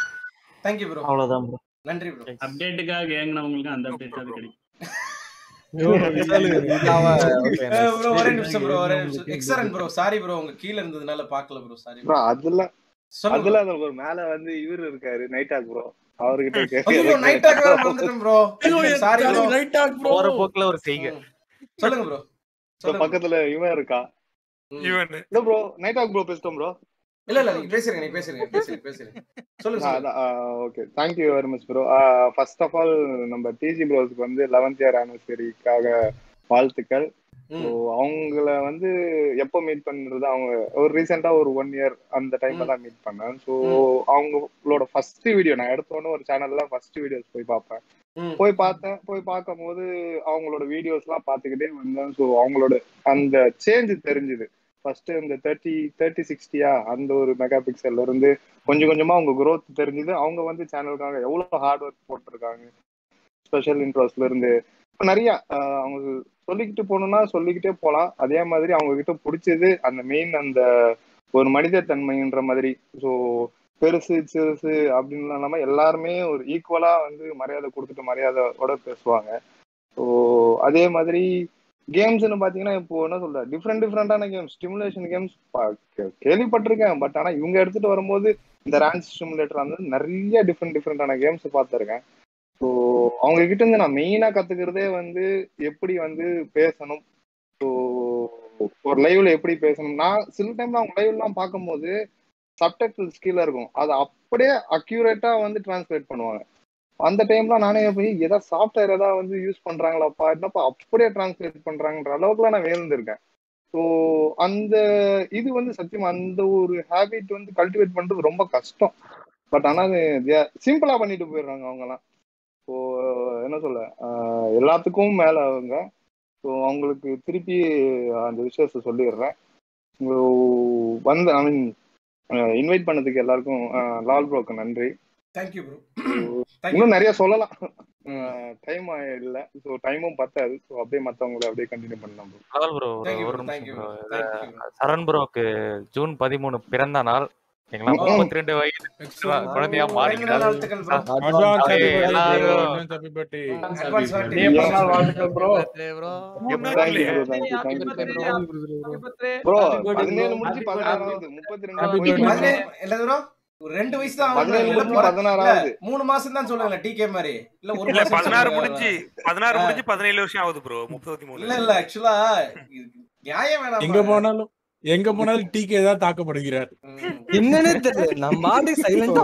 தேங்க்யூ ப்ரோ அவ்வளவுதான் ப்ரோ நன்றி ப்ரோ அப்டேட்டுக்காக ஏங்கினவங்களுக்கு அந்த அப்டேட் அது கிடைக்கும் ப்ரோ ஒரே நிமிஷம் ப்ரோ ஒரே நிமிஷம் எக்ஸரன் ப்ரோ சாரி ப்ரோ உங்க கீழ இருந்ததுனால பார்க்கல ப்ரோ சாரி ப்ரோ அதுல சொல்லுங்க அதுல அந்த ஒரு மேல வந்து இவர் இருக்காரு நைட் ஆக் ப்ரோ அவர்கிட்ட ஐயோ நைட் ஆக் வேற மறந்துட்டேன் ப்ரோ சாரி ப்ரோ போற போக்குல ஒரு செய்கை சொல்லுங்க ப்ரோ பக்கத்துல இவன் இருக்கா இவன் இல்ல ப்ரோ நைட் ஆக் ப்ரோ பேசிட்டோம் ப்ரோ இல்ல இல்ல நீங்க பேசுறீங்க நீங்க பேசுறீங்க பேசுறீங்க பேசுறீங்க சொல்லுங்க சொல்லுங்க okay thank you very much bro first of all நம்ம டிஜி ப்ரோஸ்க்கு வந்து லெவன்த் இயர் ஆனிவர்சரிக்காக வாழ்த்துக்கள் ஸோ அவங்கள வந்து எப்போ மீட் பண்றது அவங்க ஒரு ரீசெண்டா ஒரு ஒன் இயர் அந்த டைம்ல தான் மீட் பண்ணேன் ஸோ அவங்களோட ஃபர்ஸ்ட் வீடியோ நான் எடுத்த உடனே ஒரு சேனல்ல ஃபர்ஸ்ட் வீடியோஸ் போய் பார்ப்பேன் போய் பார்த்தேன் போய் பார்க்கும்போது அவங்களோட வீடியோஸ் எல்லாம் பார்த்துக்கிட்டே வந்தேன் ஸோ அவங்களோட அந்த சேஞ்ச் தெரிஞ்சுது ஃபர்ஸ்ட் இந்த தேர்ட்டி தேர்ட்டி சிக்ஸ்டியா அந்த ஒரு மெகா பிக்சல்ல இருந்து கொஞ்சம் கொஞ்சமா அவங்க growth தெரிஞ்சுது அவங்க வந்து சேனலுக்காக எவ்வளவு ஹார்ட் ஒர்க் போட்டிருக்காங்க ஸ்பெஷல் இன்ட்ரோஸ்ல இருந்து இப்ப நிறைய ஆஹ், அவங்க சொல்லிக்கிட்டு போகணும்னா சொல்லிக்கிட்டே போலாம் அதே மாதிரி அவங்க கிட்ட பிடிச்சது அந்த மெயின் அந்த ஒரு மனித தன்மைன்ற மாதிரி ஸோ பெருசு சிறுசு அப்படின்னு இல்லாம எல்லாருமே ஒரு ஈக்குவலா வந்து மரியாதை கொடுத்துட்டு மரியாதையோட பேசுவாங்க ஸோ அதே மாதிரி கேம்ஸ்னு பாத்தீங்கன்னா இப்போ என்ன சொல்ற டிஃப்ரெண்ட் டிஃப்ரெண்டான கேம்ஸ் ஸ்டிமுலேஷன் கேம்ஸ் கேள்விப்பட்டிருக்கேன் பட் ஆனா இவங்க எடுத்துட்டு வரும்போது இந்த ரேன்ஸ் ஸ்டிமுலேட்டர் வந்து நிறைய டிஃப்ரெண்ட் டிஃப்ரெண்டான கேம்ஸ் பார்த்துருக்கேன் ஸோ அவங்க கிட்ட இருந்து நான் மெயினா கத்துக்கிறதே வந்து எப்படி வந்து பேசணும் ஸோ ஒரு லைவ்ல எப்படி பேசணும் நான் சில டைம்ல அவங்க லைவ்லாம் பார்க்கும்போது சப்டைட்டில்ஸ் கீழே இருக்கும் அதை அப்படியே அக்யூரேட்டா வந்து டிரான்ஸ்லேட் பண்ணுவாங்க அந்த டைம்ல நானே போய் ஏதாவது சாஃப்ட்வேர் ஏதாவது வந்து யூஸ் பண்றாங்களாப்பா என்னப்பா அப்படியே டிரான்ஸ்லேட் பண்றாங்கன்ற அளவுக்குலாம் நான் வேர்ந்திருக்கேன் ஸோ அந்த இது வந்து சத்தியமா அந்த ஒரு ஹேபிட் வந்து கல்டிவேட் பண்றது ரொம்ப கஷ்டம் பட் ஆனா அது சிம்பிளா பண்ணிட்டு போயிடுறாங்க அவங்கலாம் ஸோ என்ன சொல்ல ஆஹ் எல்லாத்துக்கும் மேல அவங்க ஸோ அவங்களுக்கு திருப்பி அந்த விஷயத்த சொல்லிடுறேன் So, வந்து ஐ மீன் இன்வைட் பண்ணதுக்கு எல்லாருக்கும் ஆஹ் லால் ப்ரோக்கு நன்றி தேங்க்யூ ப்ரோ இன்னும் நிறைய சொல்லலாம் டைம் இல்ல ஸோ டைமும் பத்தாது ஸோ அப்படியே மத்தவங்களை அப்படியே கண்டினியூ பண்ணலாம் bro. அதான் ப்ரோ ஒரு Thank you ஒரு bro, thank நிமிஷம் you bro bro, thank you bro. Charan ப்ரோக்கு ஜூன் பதிமூணு பிறந்த நாள் எங்களாம் ம். முப்பத்தி ரெண்டு வயது Excellent. குழந்தையா பிறந்த மாறிட்டார் நாள் வாழ்த்துக்கள் bro. Advance happy birthday, bro. எல்லாரும் Advance happy birthday. Advance birthday. இதே பிறந்தநாள் வாழ்த்துக்கள் bro Thank you bro, thank you, thank you. Bro, பதினேழு முடிஞ்சு பதினாறாவது முப்பத்தி ரெண்டு பதினேழு இல்ல bro ஒரு ரெண்டு வயசு தான் ஆகுது. பதினேழு இல்ல, முடிஞ்சு பிற- பதினாறாவது. இல்ல, மூணு மாசம் தான் சொல்லுங்களேன் டிகே மாதிரி இல்ல ஒரு இல்ல மாசம் பதினாறு சொல்லுங்க. முடிஞ்சு பதினாறு ஆ. முடிஞ்சு பதினேழு வருஷம் ஆகுது ப்ரோ முப்பத்தி மூணு இல்ல இல்ல ஆக்சுவலா நியாயம் எங்க வேணாம் போனாலும் எங்க போனாலும் டிகே தான் தாக்கப்படுகிறார் என்னன்னே தெரியல நம்ம பாட்டு சைலண்டா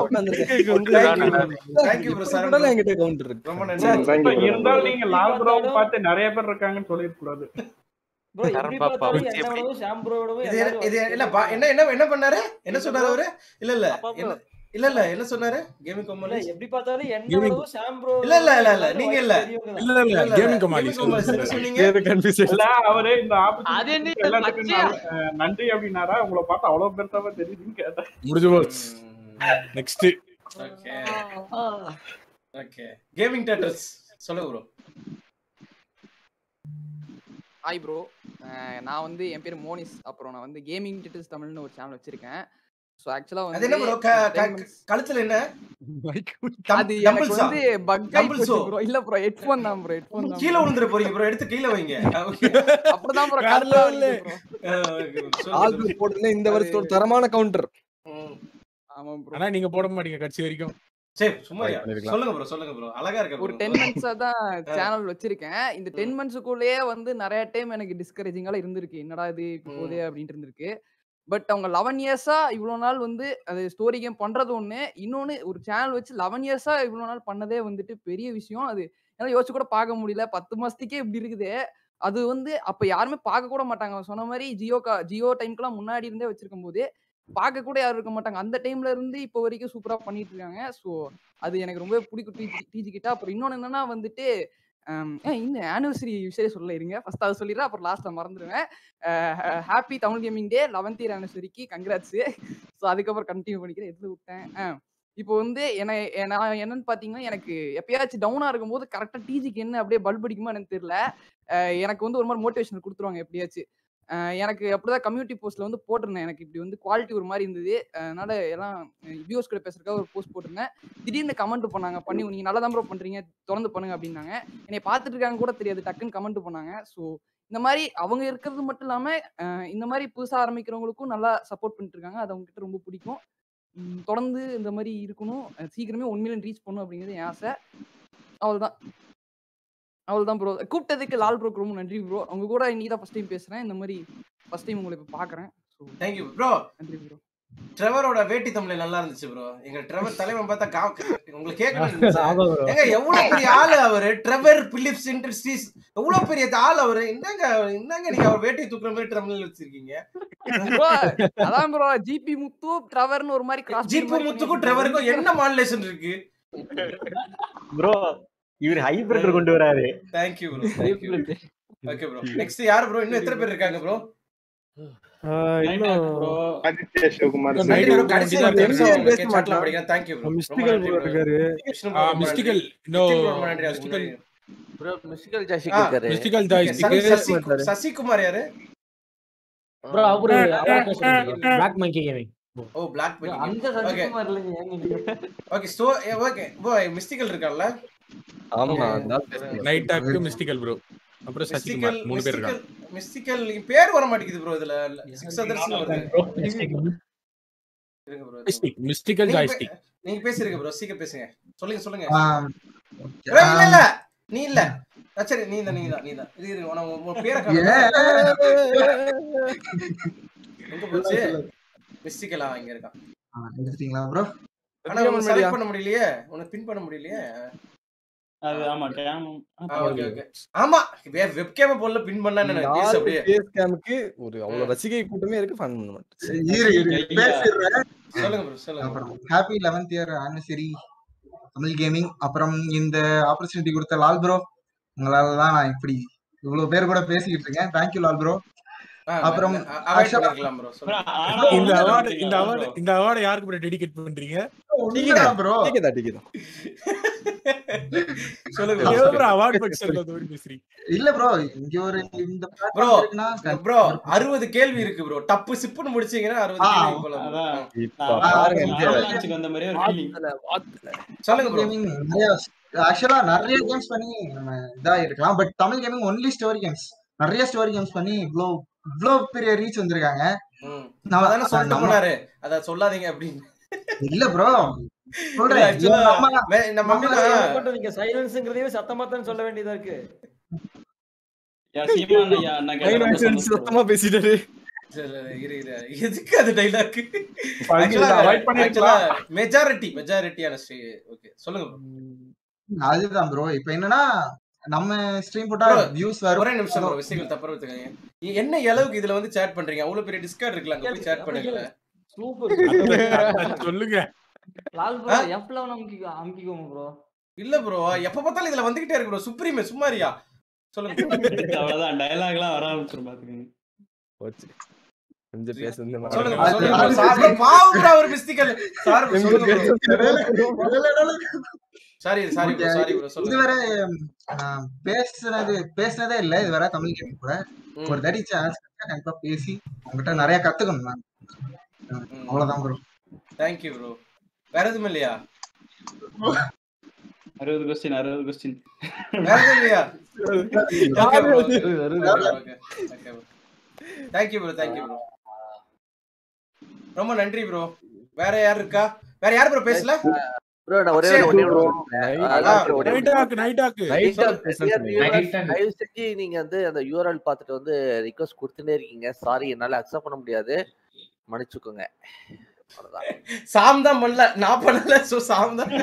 Thank you bro, சரண் உட்காந்துருக்கேன் bro. என்கிட்ட கவுண்டர் இருக்கு ரொம்ப Thank நன்றி you, bro. இருந்தாலும் நீங்க லால் ப்ரோ பார்த்து நிறைய பேர் இருக்காங்கன்னு சொல்லிருக்கூடாது ப்ரோ எப்படி சரண் பாப்பா பார்த்தாலும் வச்சு என்ன எப்படி விடவும் ஷாம் ப்ரோ விடவும் இது எல்லாரும் இது வந்து இல்ல பா- என்ன என்ன என்ன பண்ணாரு என்ன இல்ல சொன்னாரு bro. அவரு இல்ல இல்ல அப்பா bro. என்ன இல்ல இல்ல என்ன சொன்னாரு கேமிங் இல்ல கம்மலி எப்படி பார்த்தாலும் என்ன Gaming- விடவும் ஷாம் ப்ரோ இல்ல இல்ல இல்ல இல்ல நீங்க இல்ல பெரியவங்க இல்ல தான் இல்ல இல்ல இல்ல கேமிங் கமாலி கேமிங் கம்மலி என்ன சொன்னீங்க இல்ல அவரு இந்த அது ஆப்பர்ச்சுனிட்டி என்ன எல்லாத்துக்கும் பச்சையா நல்- அஹ் நன்றி அப்படின்னாரா உங்களை பார்த்து அவ்வளவு பெருசாவே தெரியுதுன்னு கேட்டேன் முடிஞ்சு போச்சு நெக்ஸ்ட் ஓகே ஓகே கேமிங் டேட்டர்ஸ் சொல்லுங்க ப்ரோ ஹாய் ப்ரோ நான் வந்து என் பேர் மோனிஸ் அப்புறம் நான் வந்து கேமிங் டிட்டில்ஸ் தமிழ்னு ஒரு சேனல் வச்சிருக்கேன் ஸோ ஆக்சுவலாக அது என்ன வந்து ப்ரோ ten months- கழுத்துல என்ன அது எனக்கு டம்பிள்ஸா வந்து பக் ஆகி டம்பிள்ஸோ போச்சு ப்ரோ இல்ல ப்ரோ ஹெட்ஃபோன் தான் ப்ரோ ஹெட்ஃபோன் தான் கீழ விழுந்துற போறீங்க ப்ரோ எடுத்து கீழ வைங்க ஓகே அப்படிதான் ப்ரோ வேற கரெக்டா level. ப்ரோ ஆல்பம் போடுறது இந்த வருஷத்தோட தரமான கவுண்டர் ஆமா ப்ரோ ஆனா நீங்க போட மாட்டீங்க கடைசி வரைக்கும் சரி சும்மா Try பண்ணிருக்கலாம். சொல்லுங்க ப்ரோ சொல்லுங்க ப்ரோ அழகா இருக்க ஒரு bro. டென் மந்த்ஸா தான் சேனல் வச்சிருக்கேன் இந்த டென் மந்த்ஸுக்குள்ளேயே வந்து நிறைய டைம் எனக்கு டிஸ்கரேஜிங்கால இருந்திருக்கு என்னடா இது இப்படி போதே அப்படின்ட்டு இருந்திருக்கு பட் அவங்க லெவன் இயர்ஸா இவ்வளோ நாள் வந்து அது ஸ்டோரி கேம் பண்றது ஒண்ணு இன்னொன்னு ஒரு சேனல் வச்சு லெவன் இயர்ஸா இவ்வளோ நாள் பண்ணதே வந்துட்டு பெரிய விஷயம் அது என்னால யோசிச்சு கூட பார்க்க முடியல பத்து மாசத்துக்கே இப்படி இருக்குது அது வந்து அப்ப யாருமே பார்க்க கூட மாட்டாங்க அவன் சொன்ன மாதிரி ஜியோ கா ஜியோ டைம்க்குலாம் முன்னாடி இருந்தே வச்சிருக்கும் போது பார்க்க கூட யாரும் இருக்க மாட்டாங்க அந்த டைம்ல இருந்து இப்போ வரைக்கும் சூப்பரா பண்ணிட்டு இருக்காங்க ஸோ அது எனக்கு ரொம்ப பிடிக்கும் டிஜி டிஜி கிட்ட அப்புறம் இன்னொன்னு என்னன்னா வந்துட்டு ஆம், ஏன் இந்த ஆனிவர்சரி விஷயம் சொல்ல இருங்க ஃபர்ஸ்ட் அதை சொல்லிடுறேன் அப்புறம் லாஸ்ட்ல மறந்துடுவேன் happy Tamil gaming day eleventh year ஆனிவர்சரிக்கு கங்க்ராட்ஸ் ஸோ அதுக்கப்புறம் கண்டினியூ பண்ணிக்கிறேன் எடுத்து விட்டேன் ஆ, இப்போ வந்து என்ன எ- நான் என்னன்னு பார்த்தீங்கன்னா எனக்கு எப்பயாச்சும் டவுனா இருக்கும்போது கரெக்டாக டிஜிக்கு என்ன அப்படியே பல்ப் அடிக்குமா எனக்கு தெரியல அஹ் எனக்கு வந்து ஒரு மாதிரி மோட்டிவேஷன் கொடுத்துருவாங்க எப்படியாச்சும் அஹ் எனக்கு அப்படிதான் கம்யூனிட்டி போஸ்ட்ல வந்து போட்டிருந்தேன் எனக்கு இப்படி வந்து குவாலிட்டி ஒரு மாதிரி இருந்தது அதனால எல்லாம் வியூஸ் கூட பேசுறதுக்காக ஒரு போஸ்ட் போட்டிருந்தேன் திடீர்னு கமெண்ட் பண்ணாங்க பண்ணி நீங்க நல்லா தான் ப்ரோ பண்றீங்க தொடர்ந்து பண்ணுங்க அப்படின்னாங்க என்னை பார்த்துட்டு இருக்காங்க கூட தெரியாது டக்குன்னு கமெண்ட் பண்ணாங்க ஸோ இந்த மாதிரி அவங்க இருக்கிறது மட்டும் இல்லாம அஹ் இந்த மாதிரி புதுசா ஆரம்பிக்கிறவங்களுக்கும் நல்லா சப்போர்ட் பண்ணிட்டு இருக்காங்க அது அவங்க கிட்ட ரொம்ப பிடிக்கும் உம் தொடர்ந்து இந்த மாதிரி இருக்கணும் அஹ் சீக்கிரமே ஒன் மில்லியன் ரீச் பண்ணணும் அப்படிங்கிறது என் ஆசை அவ்வளவுதான் அவ்வளவுதான் ப்ரோ கூப்பிட்டதுக்கு லால் ப்ரோக்கு ரொம்ப நன்றி ப்ரோ உங்க கூட இன்னைக்கு தான் ஃபர்ஸ்ட் டைம் பேசுறேன் இந்த மாதிரி ஃபர்ஸ்ட் டைம் உங்களை இப்போ பார்க்குறேன் ஸோ தேங்க்யூ ப்ரோ நன்றி ப்ரோ ட்ரெவரோட வேட்டி தமிழ் நல்லா இருந்துச்சு ப்ரோ எங்க ட்ரெவர் தலைவன் பார்த்தா கா உங்களுக்கு ஆமா கேட்கணும் bro. ஏங்க எவ்வளவு பெரிய ஆளு அவரு ட்ரெவர் பிலிப்ஸ் இண்டஸ்ட்ரீஸ் எவ்வளவு பெரிய ஆள் அவரு என்னங்க என்னங்க நீங்க அவர் வேட்டி தூக்குற மாதிரி தமிழ் வச்சிருக்கீங்க ப்ரோ அதான் ப்ரோ ஜிபி முத்து ட்ரவர்னு ஒரு மாதிரி கிராஸ் ஜிப்பு முத்துக்கும் ட்ரெவருக்கும் என்ன மாடுலேஷன் இருக்கு ப்ரோ இவர் ஹைபிரிட் கொண்டு வராரு thank you bro thank you okay bro next யார் ப்ரோ இன்னும் எத்தனை பேர் இருக்காங்க ப்ரோ ஆதித்ய சிவகுமார் நன்றி ப்ரோ கடைசி ஒரு நிமிஷம் MCR உங்களுக்கு பேச chatல மாட்டான். படிக்கிறேன் தேங்க்யூ ப்ரோ மிஸ்டிகல் ப்ரோ இருக்காரு விஷ்ணு ஆ, bro ரொம்ப மிஸ்டிகல் நன்றி. நோ நித்தின் bro ரொம்ப நன்றி அதுக்கு மிஸ்டிகல் முன்னாடி. ப்ரோ மிஸ்டிகல் ஆ, ஜாஷிக் இருக்காரு mystical okay, joystick Sasi Sasi- Sasikumar யாரு ப்ரோ அவரு அவரை பேசுறேன் பிளாக் மங்கி கேமிங் ஓ பிளாக் அந்த ஓகே சசிகுமார் இல்லைங்க ஏங்க நீங்க ஓகே ஸ்டோ ஓகே ப்ரோ மிஸ்டிகல் இருக்கான்ல ஆமா அந்த ஆள் பேசுறது. நைட் டாக் மிஸ்டிகல் ப்ரோ அப்புறம் சசிகுமார் மிஸ்டிகல் மூணு பேர் மிஸ்டிகல் இருக்காங்க மிஸ்டிகல் பேர் வர மாட்டேங்குது ப்ரோ இதுல சிக்ஸ் அதர்ஸ் வருது இருங்க ப்ரோ மிஸ்டிகல் நீங்க ஜாய்ஸ்டிக் பே- நீங்க பேசுறீங்க ப்ரோ சீக்கிரம் பேசுங்க சொல்லுங்க சொல்லுங்க ஆம், bro, இல்ல இல்ல நீ இல்ல ஆ, சரி நீ தான் நீ தான் நீ தான் இது இரு உன உன் பேரை காணோம். எங்க போச்சு மிஸ்டிகலா இங்க இருக்கான் ஆ, எடுத்துட்டீங்களா ப்ரோ ஆனா உனக்கு செலக்ட் பண்ண முடியலையே உனக்கு பின் பண்ண முடியலையே அது ஆமா கேம் ஓகே ஓகே ஆமா வெப் கேம போடல பின் பண்ணா என்ன கேஸ் நாலு அப்படியே பேஸ் கேமுக்கு ஒரு அவ்வளவு ரசிகை கூட்டமே இருக்கு ஃபன் பண்ண மாட்டேன் இரு இரு பேசிடுறேன் சொல்லுங்க ப்ரோ சொல்லுங்க அப்புறம் happy eleventh year anniversary Tamil gaming அப்புறம் இந்த ஆப்பர்ச்சுனிட்டி கொடுத்த லால் ப்ரோ உங்களால தான் நான் இப்படி இவ்வளவு பேர் கூட பேசிக்கிட்டு இருக்கேன் தேங்க்யூ லால் ப்ரோ ஆ, அப்புறம் அவாய்ட் actually- பண்ணிருக்கலாம் ப்ரோ சொல்லுங்க இந்த அவார்டு இந்த அவார்டு இந்த அவார்டு யாருக்கு ப்ரோ டெடிகேட் பண்றீங்க உண்மைதான் ப்ரோ டிக்கெட் தான் டிக்கெட் சொல்லுங்க ஏன் bro. ப்ரோ அவார்ட் ஃபங்க்ஷன்ல தோடி பேசுறீங்க இல்ல ப்ரோ இங்க ஒரு இந்த ப்ரோ platform இருக்குன்னா ப்ரோ அறுபது கேள்வி இருக்கு ப்ரோ டப்பு சிப்புன்னு முடிச்சீங்கன்னா அறுபது ஆ, கேள்வி போலாம் bro. அதான். இப்ப ஆ, பாருங்க ஆ, இந்த லான்ச்சுக்கு வந்த மாதிரியே ஒரு ஃபீலிங் சொல்லுங்க ப்ரோ கேமிங் நிறைய ஆக்சுவலா நிறைய கேம்ஸ் பண்ணி நம்ம இதா இருக்கலாம் but Tamil gaming only story games நிறைய ஸ்டோரி கேம்ஸ் பண்ணி இவ்ளோ இவ்ளோ பெரிய ரீச் வந்திருக்காங்க ம். நம்ம- அதானே சொல்லிட்டு நம்ம- போனாரு அத சொல்லாதீங்க அப்படின்னு இல்ல ப்ரோ இல்ல, சொல்றேன் actually, நம்ம- வே- நம்ம நம்ம- அப்படின்னா- மட்டும் நீங்க சைலன்ஸ்ங்கிறதையே சத்தமா தான் சொல்ல வேண்டியதா இருக்கு யா சீமான் ஐயா அண்ணா கேட்டா ரொம்ப சந்தோஷம் bro. சத்தமா பேசிட்டாரு சரி, சரி, இரு, இரு. எதுக்கு அது டைலாக் பகுதியில avoid பண்ணிருக்கலாம். மெஜாரிட்டி மெஜாரிட்டியான ஓகே சொல்லுங்க bro. அதுதான் ப்ரோ இப்போ என்னன்னா நம்ம ஸ்ட்ரீம் போட்டா Bro, வியூஸ் வரும் ஒரே நிமிஷம் bro, விஷயங்கள் தப்பா எடுத்துக்காதீங்க. எ- என்ன அளவுக்கு இதுல வந்து சேட் பண்றீங்க அவ்வளவு பெரிய டிஸ்கார்ட் இருக்குல்ல அங்க போய் சேட் பண்ணுங்க சூப்பர் சொல்லுங்க லால் ப்ரோ எஃப் லெவன் அமுக்கி அமுக்கிக்கோங்க ப்ரோ இல்ல ப்ரோ எப்ப பார்த்தாலும் இதுல வந்துகிட்டே இருக்கு ப்ரோ சுப்ரீம் சும்மாரியா சொல்லுங்க அவ்வளவுதான் டயலாக் எல்லாம் வர ஆரம்பிச்சிரும் பாத்துக்கங்க போச்சு கொஞ்சம் பேச இந்த மாதிரி சொல்லுங்க bro, சொல்லுங்க bro. சார் bro, பாவம் bro, அவர் மிஸ்டிக்கல் சார் bro, சொல்லுங்க bro. Sorry sorry bro sorry bro சொல்லுங்க இதுவரை நான் பேசுனது பேசுனதே இல்ல இதுவரை தமிழ் கேம் கூட ஒரு தடி சான்ஸ் கண்டிப்பா பேசி உங்ககிட்ட நிறைய கத்துக்கணும் நான் அவ்வளவுதான் ப்ரோ தேங்க் யூ ப்ரோ வேற எதுவும் இல்லையா அறுபது கொஸ்டின் அறுபது கொஸ்டின் வேற எதுவும் இல்லையா okay bro okay okay bro thank you bro thank you bro ரொம்ப நன்றி ப்ரோ வேற யார் இருக்கா வேற யார் ப்ரோ பேசல ப்ரோ நான் ஒரே அக்ஷய் ஒரு ஒண்ணே bro. ஒண்ணு சொல்றேன். Night- அதான் bro, ஆ, ஒரே நைட் ஒண்ணு. Talk night talk night talk Dear பேசுறேன் viewers, தயவு செஞ்சு நீங்க வந்து அந்த யூஆர்எல் பார்த்துட்டு வந்து ரிக்வஸ்ட் கொடுத்துட்டே இருக்கீங்க சாரி என்னால அக்செப்ட் பண்ண முடியாது மன்னிச்சுக்கோங்க அவ்வளவுதான் சாம் தான் பண்ணல நான் பண்ணல சோ சாம் தான்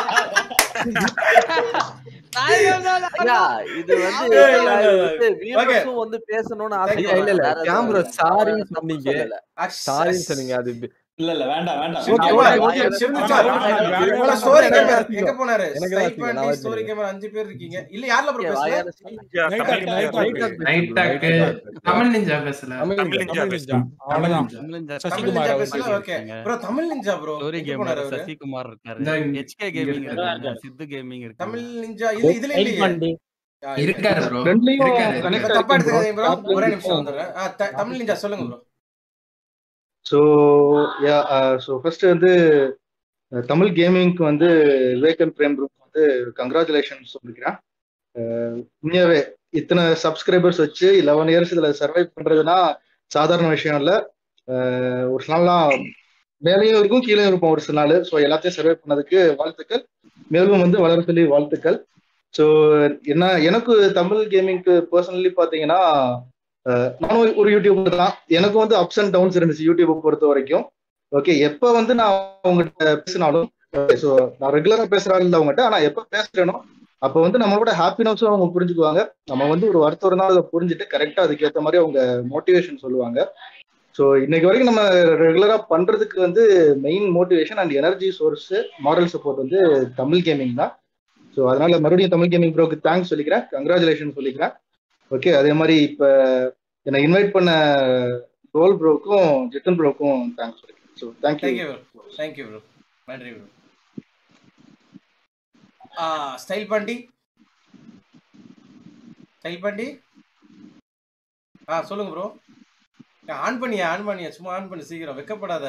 ஐயா, இது வந்து ஏய், இல்ல, இல்ல, இல்ல. இது Okay. viewers-உம் வந்து பேசணும்னு ஐயா இல்ல ஆசைப்படுறேன் இல்ல வேற எதுவும் கேம் ப்ரோ இல்ல. சாரின்னு தப்பு சொன்னீங்க சொல்லல. சாரின்னு சொன்னீங்க அது இல்ல இல்ல வேண்டாம் வேண்டாம் ஓகே வேண்டாம். ஓகே வேண்டாம். சிவனுச்சார் வேண்டாம், வேண்டாம். ஸ்டோரி எனக்கு கேமர் தான் எங்க போனாரு எனக்கு தான் ஸ்டைப் நான் பண்ணி avoid ஸ்டோரி பண்ணிடுறேன். கேமர் அஞ்சு பேர் இருக்கீங்க இல்ல யார்ல ப்ரோ Okay, பேசல வாயால night talk night talk night talk Tamil ninja பேசல தமிழ் தமிழ் நிஞ்சா. நிஞ்சா தமிழ் பேசுறேன். நிஞ்சா அவ்வளவுதான் தமிழ் சசிகுமார் நிஞ்சா அவர் பேசல okay bro Tamil ninja bro story எங்க கேமர் போனாரு அவரு சசிகுமார் இருக்காரு இந்த இங்க- ஹெச்கே இங்க கேமிங் இருக்காரு. இருக்காங்க சித்து கேமிங் இருக்காங்க தமிழ் நிஞ்சா இல்ல இதுல எயிட் இல்லையே பண்ணி இருக்காரு bro. ரெண்டுலயும் இருக்காரு, connect இருக்காரு. தப்பா எடுத்துக்காதீங்க ப்ரோ Top ல ஒரே இருக்கு. நிமிஷம் வந்துடுறேன் ஆ, த- தமிழ் நிஞ்சா சொல்லுங்க bro so yeah so first வந்து அஹ், தமிழ் கேமிங்க்கு வந்து விவேகன் பிரேம் குரூப் வந்து கங்க்ராச்சுலேஷன் சொல்லிக்கிறேன் அஹ், உண்மையாவே இத்தனை சப்ஸ்கிரைபர்ஸ் வச்சு லெவன் இயர்ஸ் இதில் சர்வை பண்ணுறதுனா சாதாரண விஷயம் இல்லை ஒரு சில நாள்லாம் மேலேயும் இருக்கும் கீழே இருக்கும் ஒரு சில நாள் ஸோ எல்லாத்தையும் சர்வை பண்ணதுக்கு வாழ்த்துக்கள் மேலும் வந்து வளர சொல்லி வாழ்த்துக்கள் ஸோ என்ன எனக்கு தமிழ் கேமிங்க்கு பர்சனலி பார்த்தீங்கன்னா அஹ், நானும் ஒரு யூடியூபர் தான் எனக்கு வந்து அப்ஸ் அண்ட் டவுன்ஸ் இருந்துச்சு யூடியூப்பை பொறுத்த வரைக்கும் ஓகே எப்போ வந்து நான் உங்ககிட்ட பேசினாலும் ஸோ நான் ரெகுலராக பேசுறாங்க இல்லை அவங்ககிட்ட ஆனால் எப்போ பேசுறேனோ அப்போ வந்து நம்மளோட ஹாப்பினஸும் அவங்க புரிஞ்சுக்குவாங்க நம்ம வந்து ஒரு வருத்தம் இருந்தாலும் அதை புரிஞ்சுட்டு கரெக்டாக அதுக்கேற்ற மாதிரி அவங்க மோட்டிவேஷன் சொல்லுவாங்க ஸோ இன்னைக்கு வரைக்கும் நம்ம ரெகுலராக பண்றதுக்கு வந்து main motivation and energy source moral support வந்து தமிழ் கேமிங் தான் ஸோ அதனால மறுபடியும் தமிழ் கேமிங் ப்ரோக்கு தேங்க்ஸ் சொல்லிக்கிறேன் கங்க்ராச்சுலேஷன் சொல்லிக்கிறேன் ஓகே அதே மாதிரி இப்போ என்னை இன்வைட் பண்ண ரோல் ப்ரோக்கும் ஜித்தன் ப்ரோக்கும் தேங்க்ஸ் சொல்லிக்கிறேன் so thank you thank you bro thank you bro நன்றி ப்ரோ ஆ ஸ்டைல் பாண்டி ஸ்டைல் பாண்டி ஆ சொல்லுங்க ப்ரோ ஆன் பண்ணியா ஆன் பண்ணியா சும்மா ஆன் பண்ணு சீக்கிரம் வெக்கப்படாத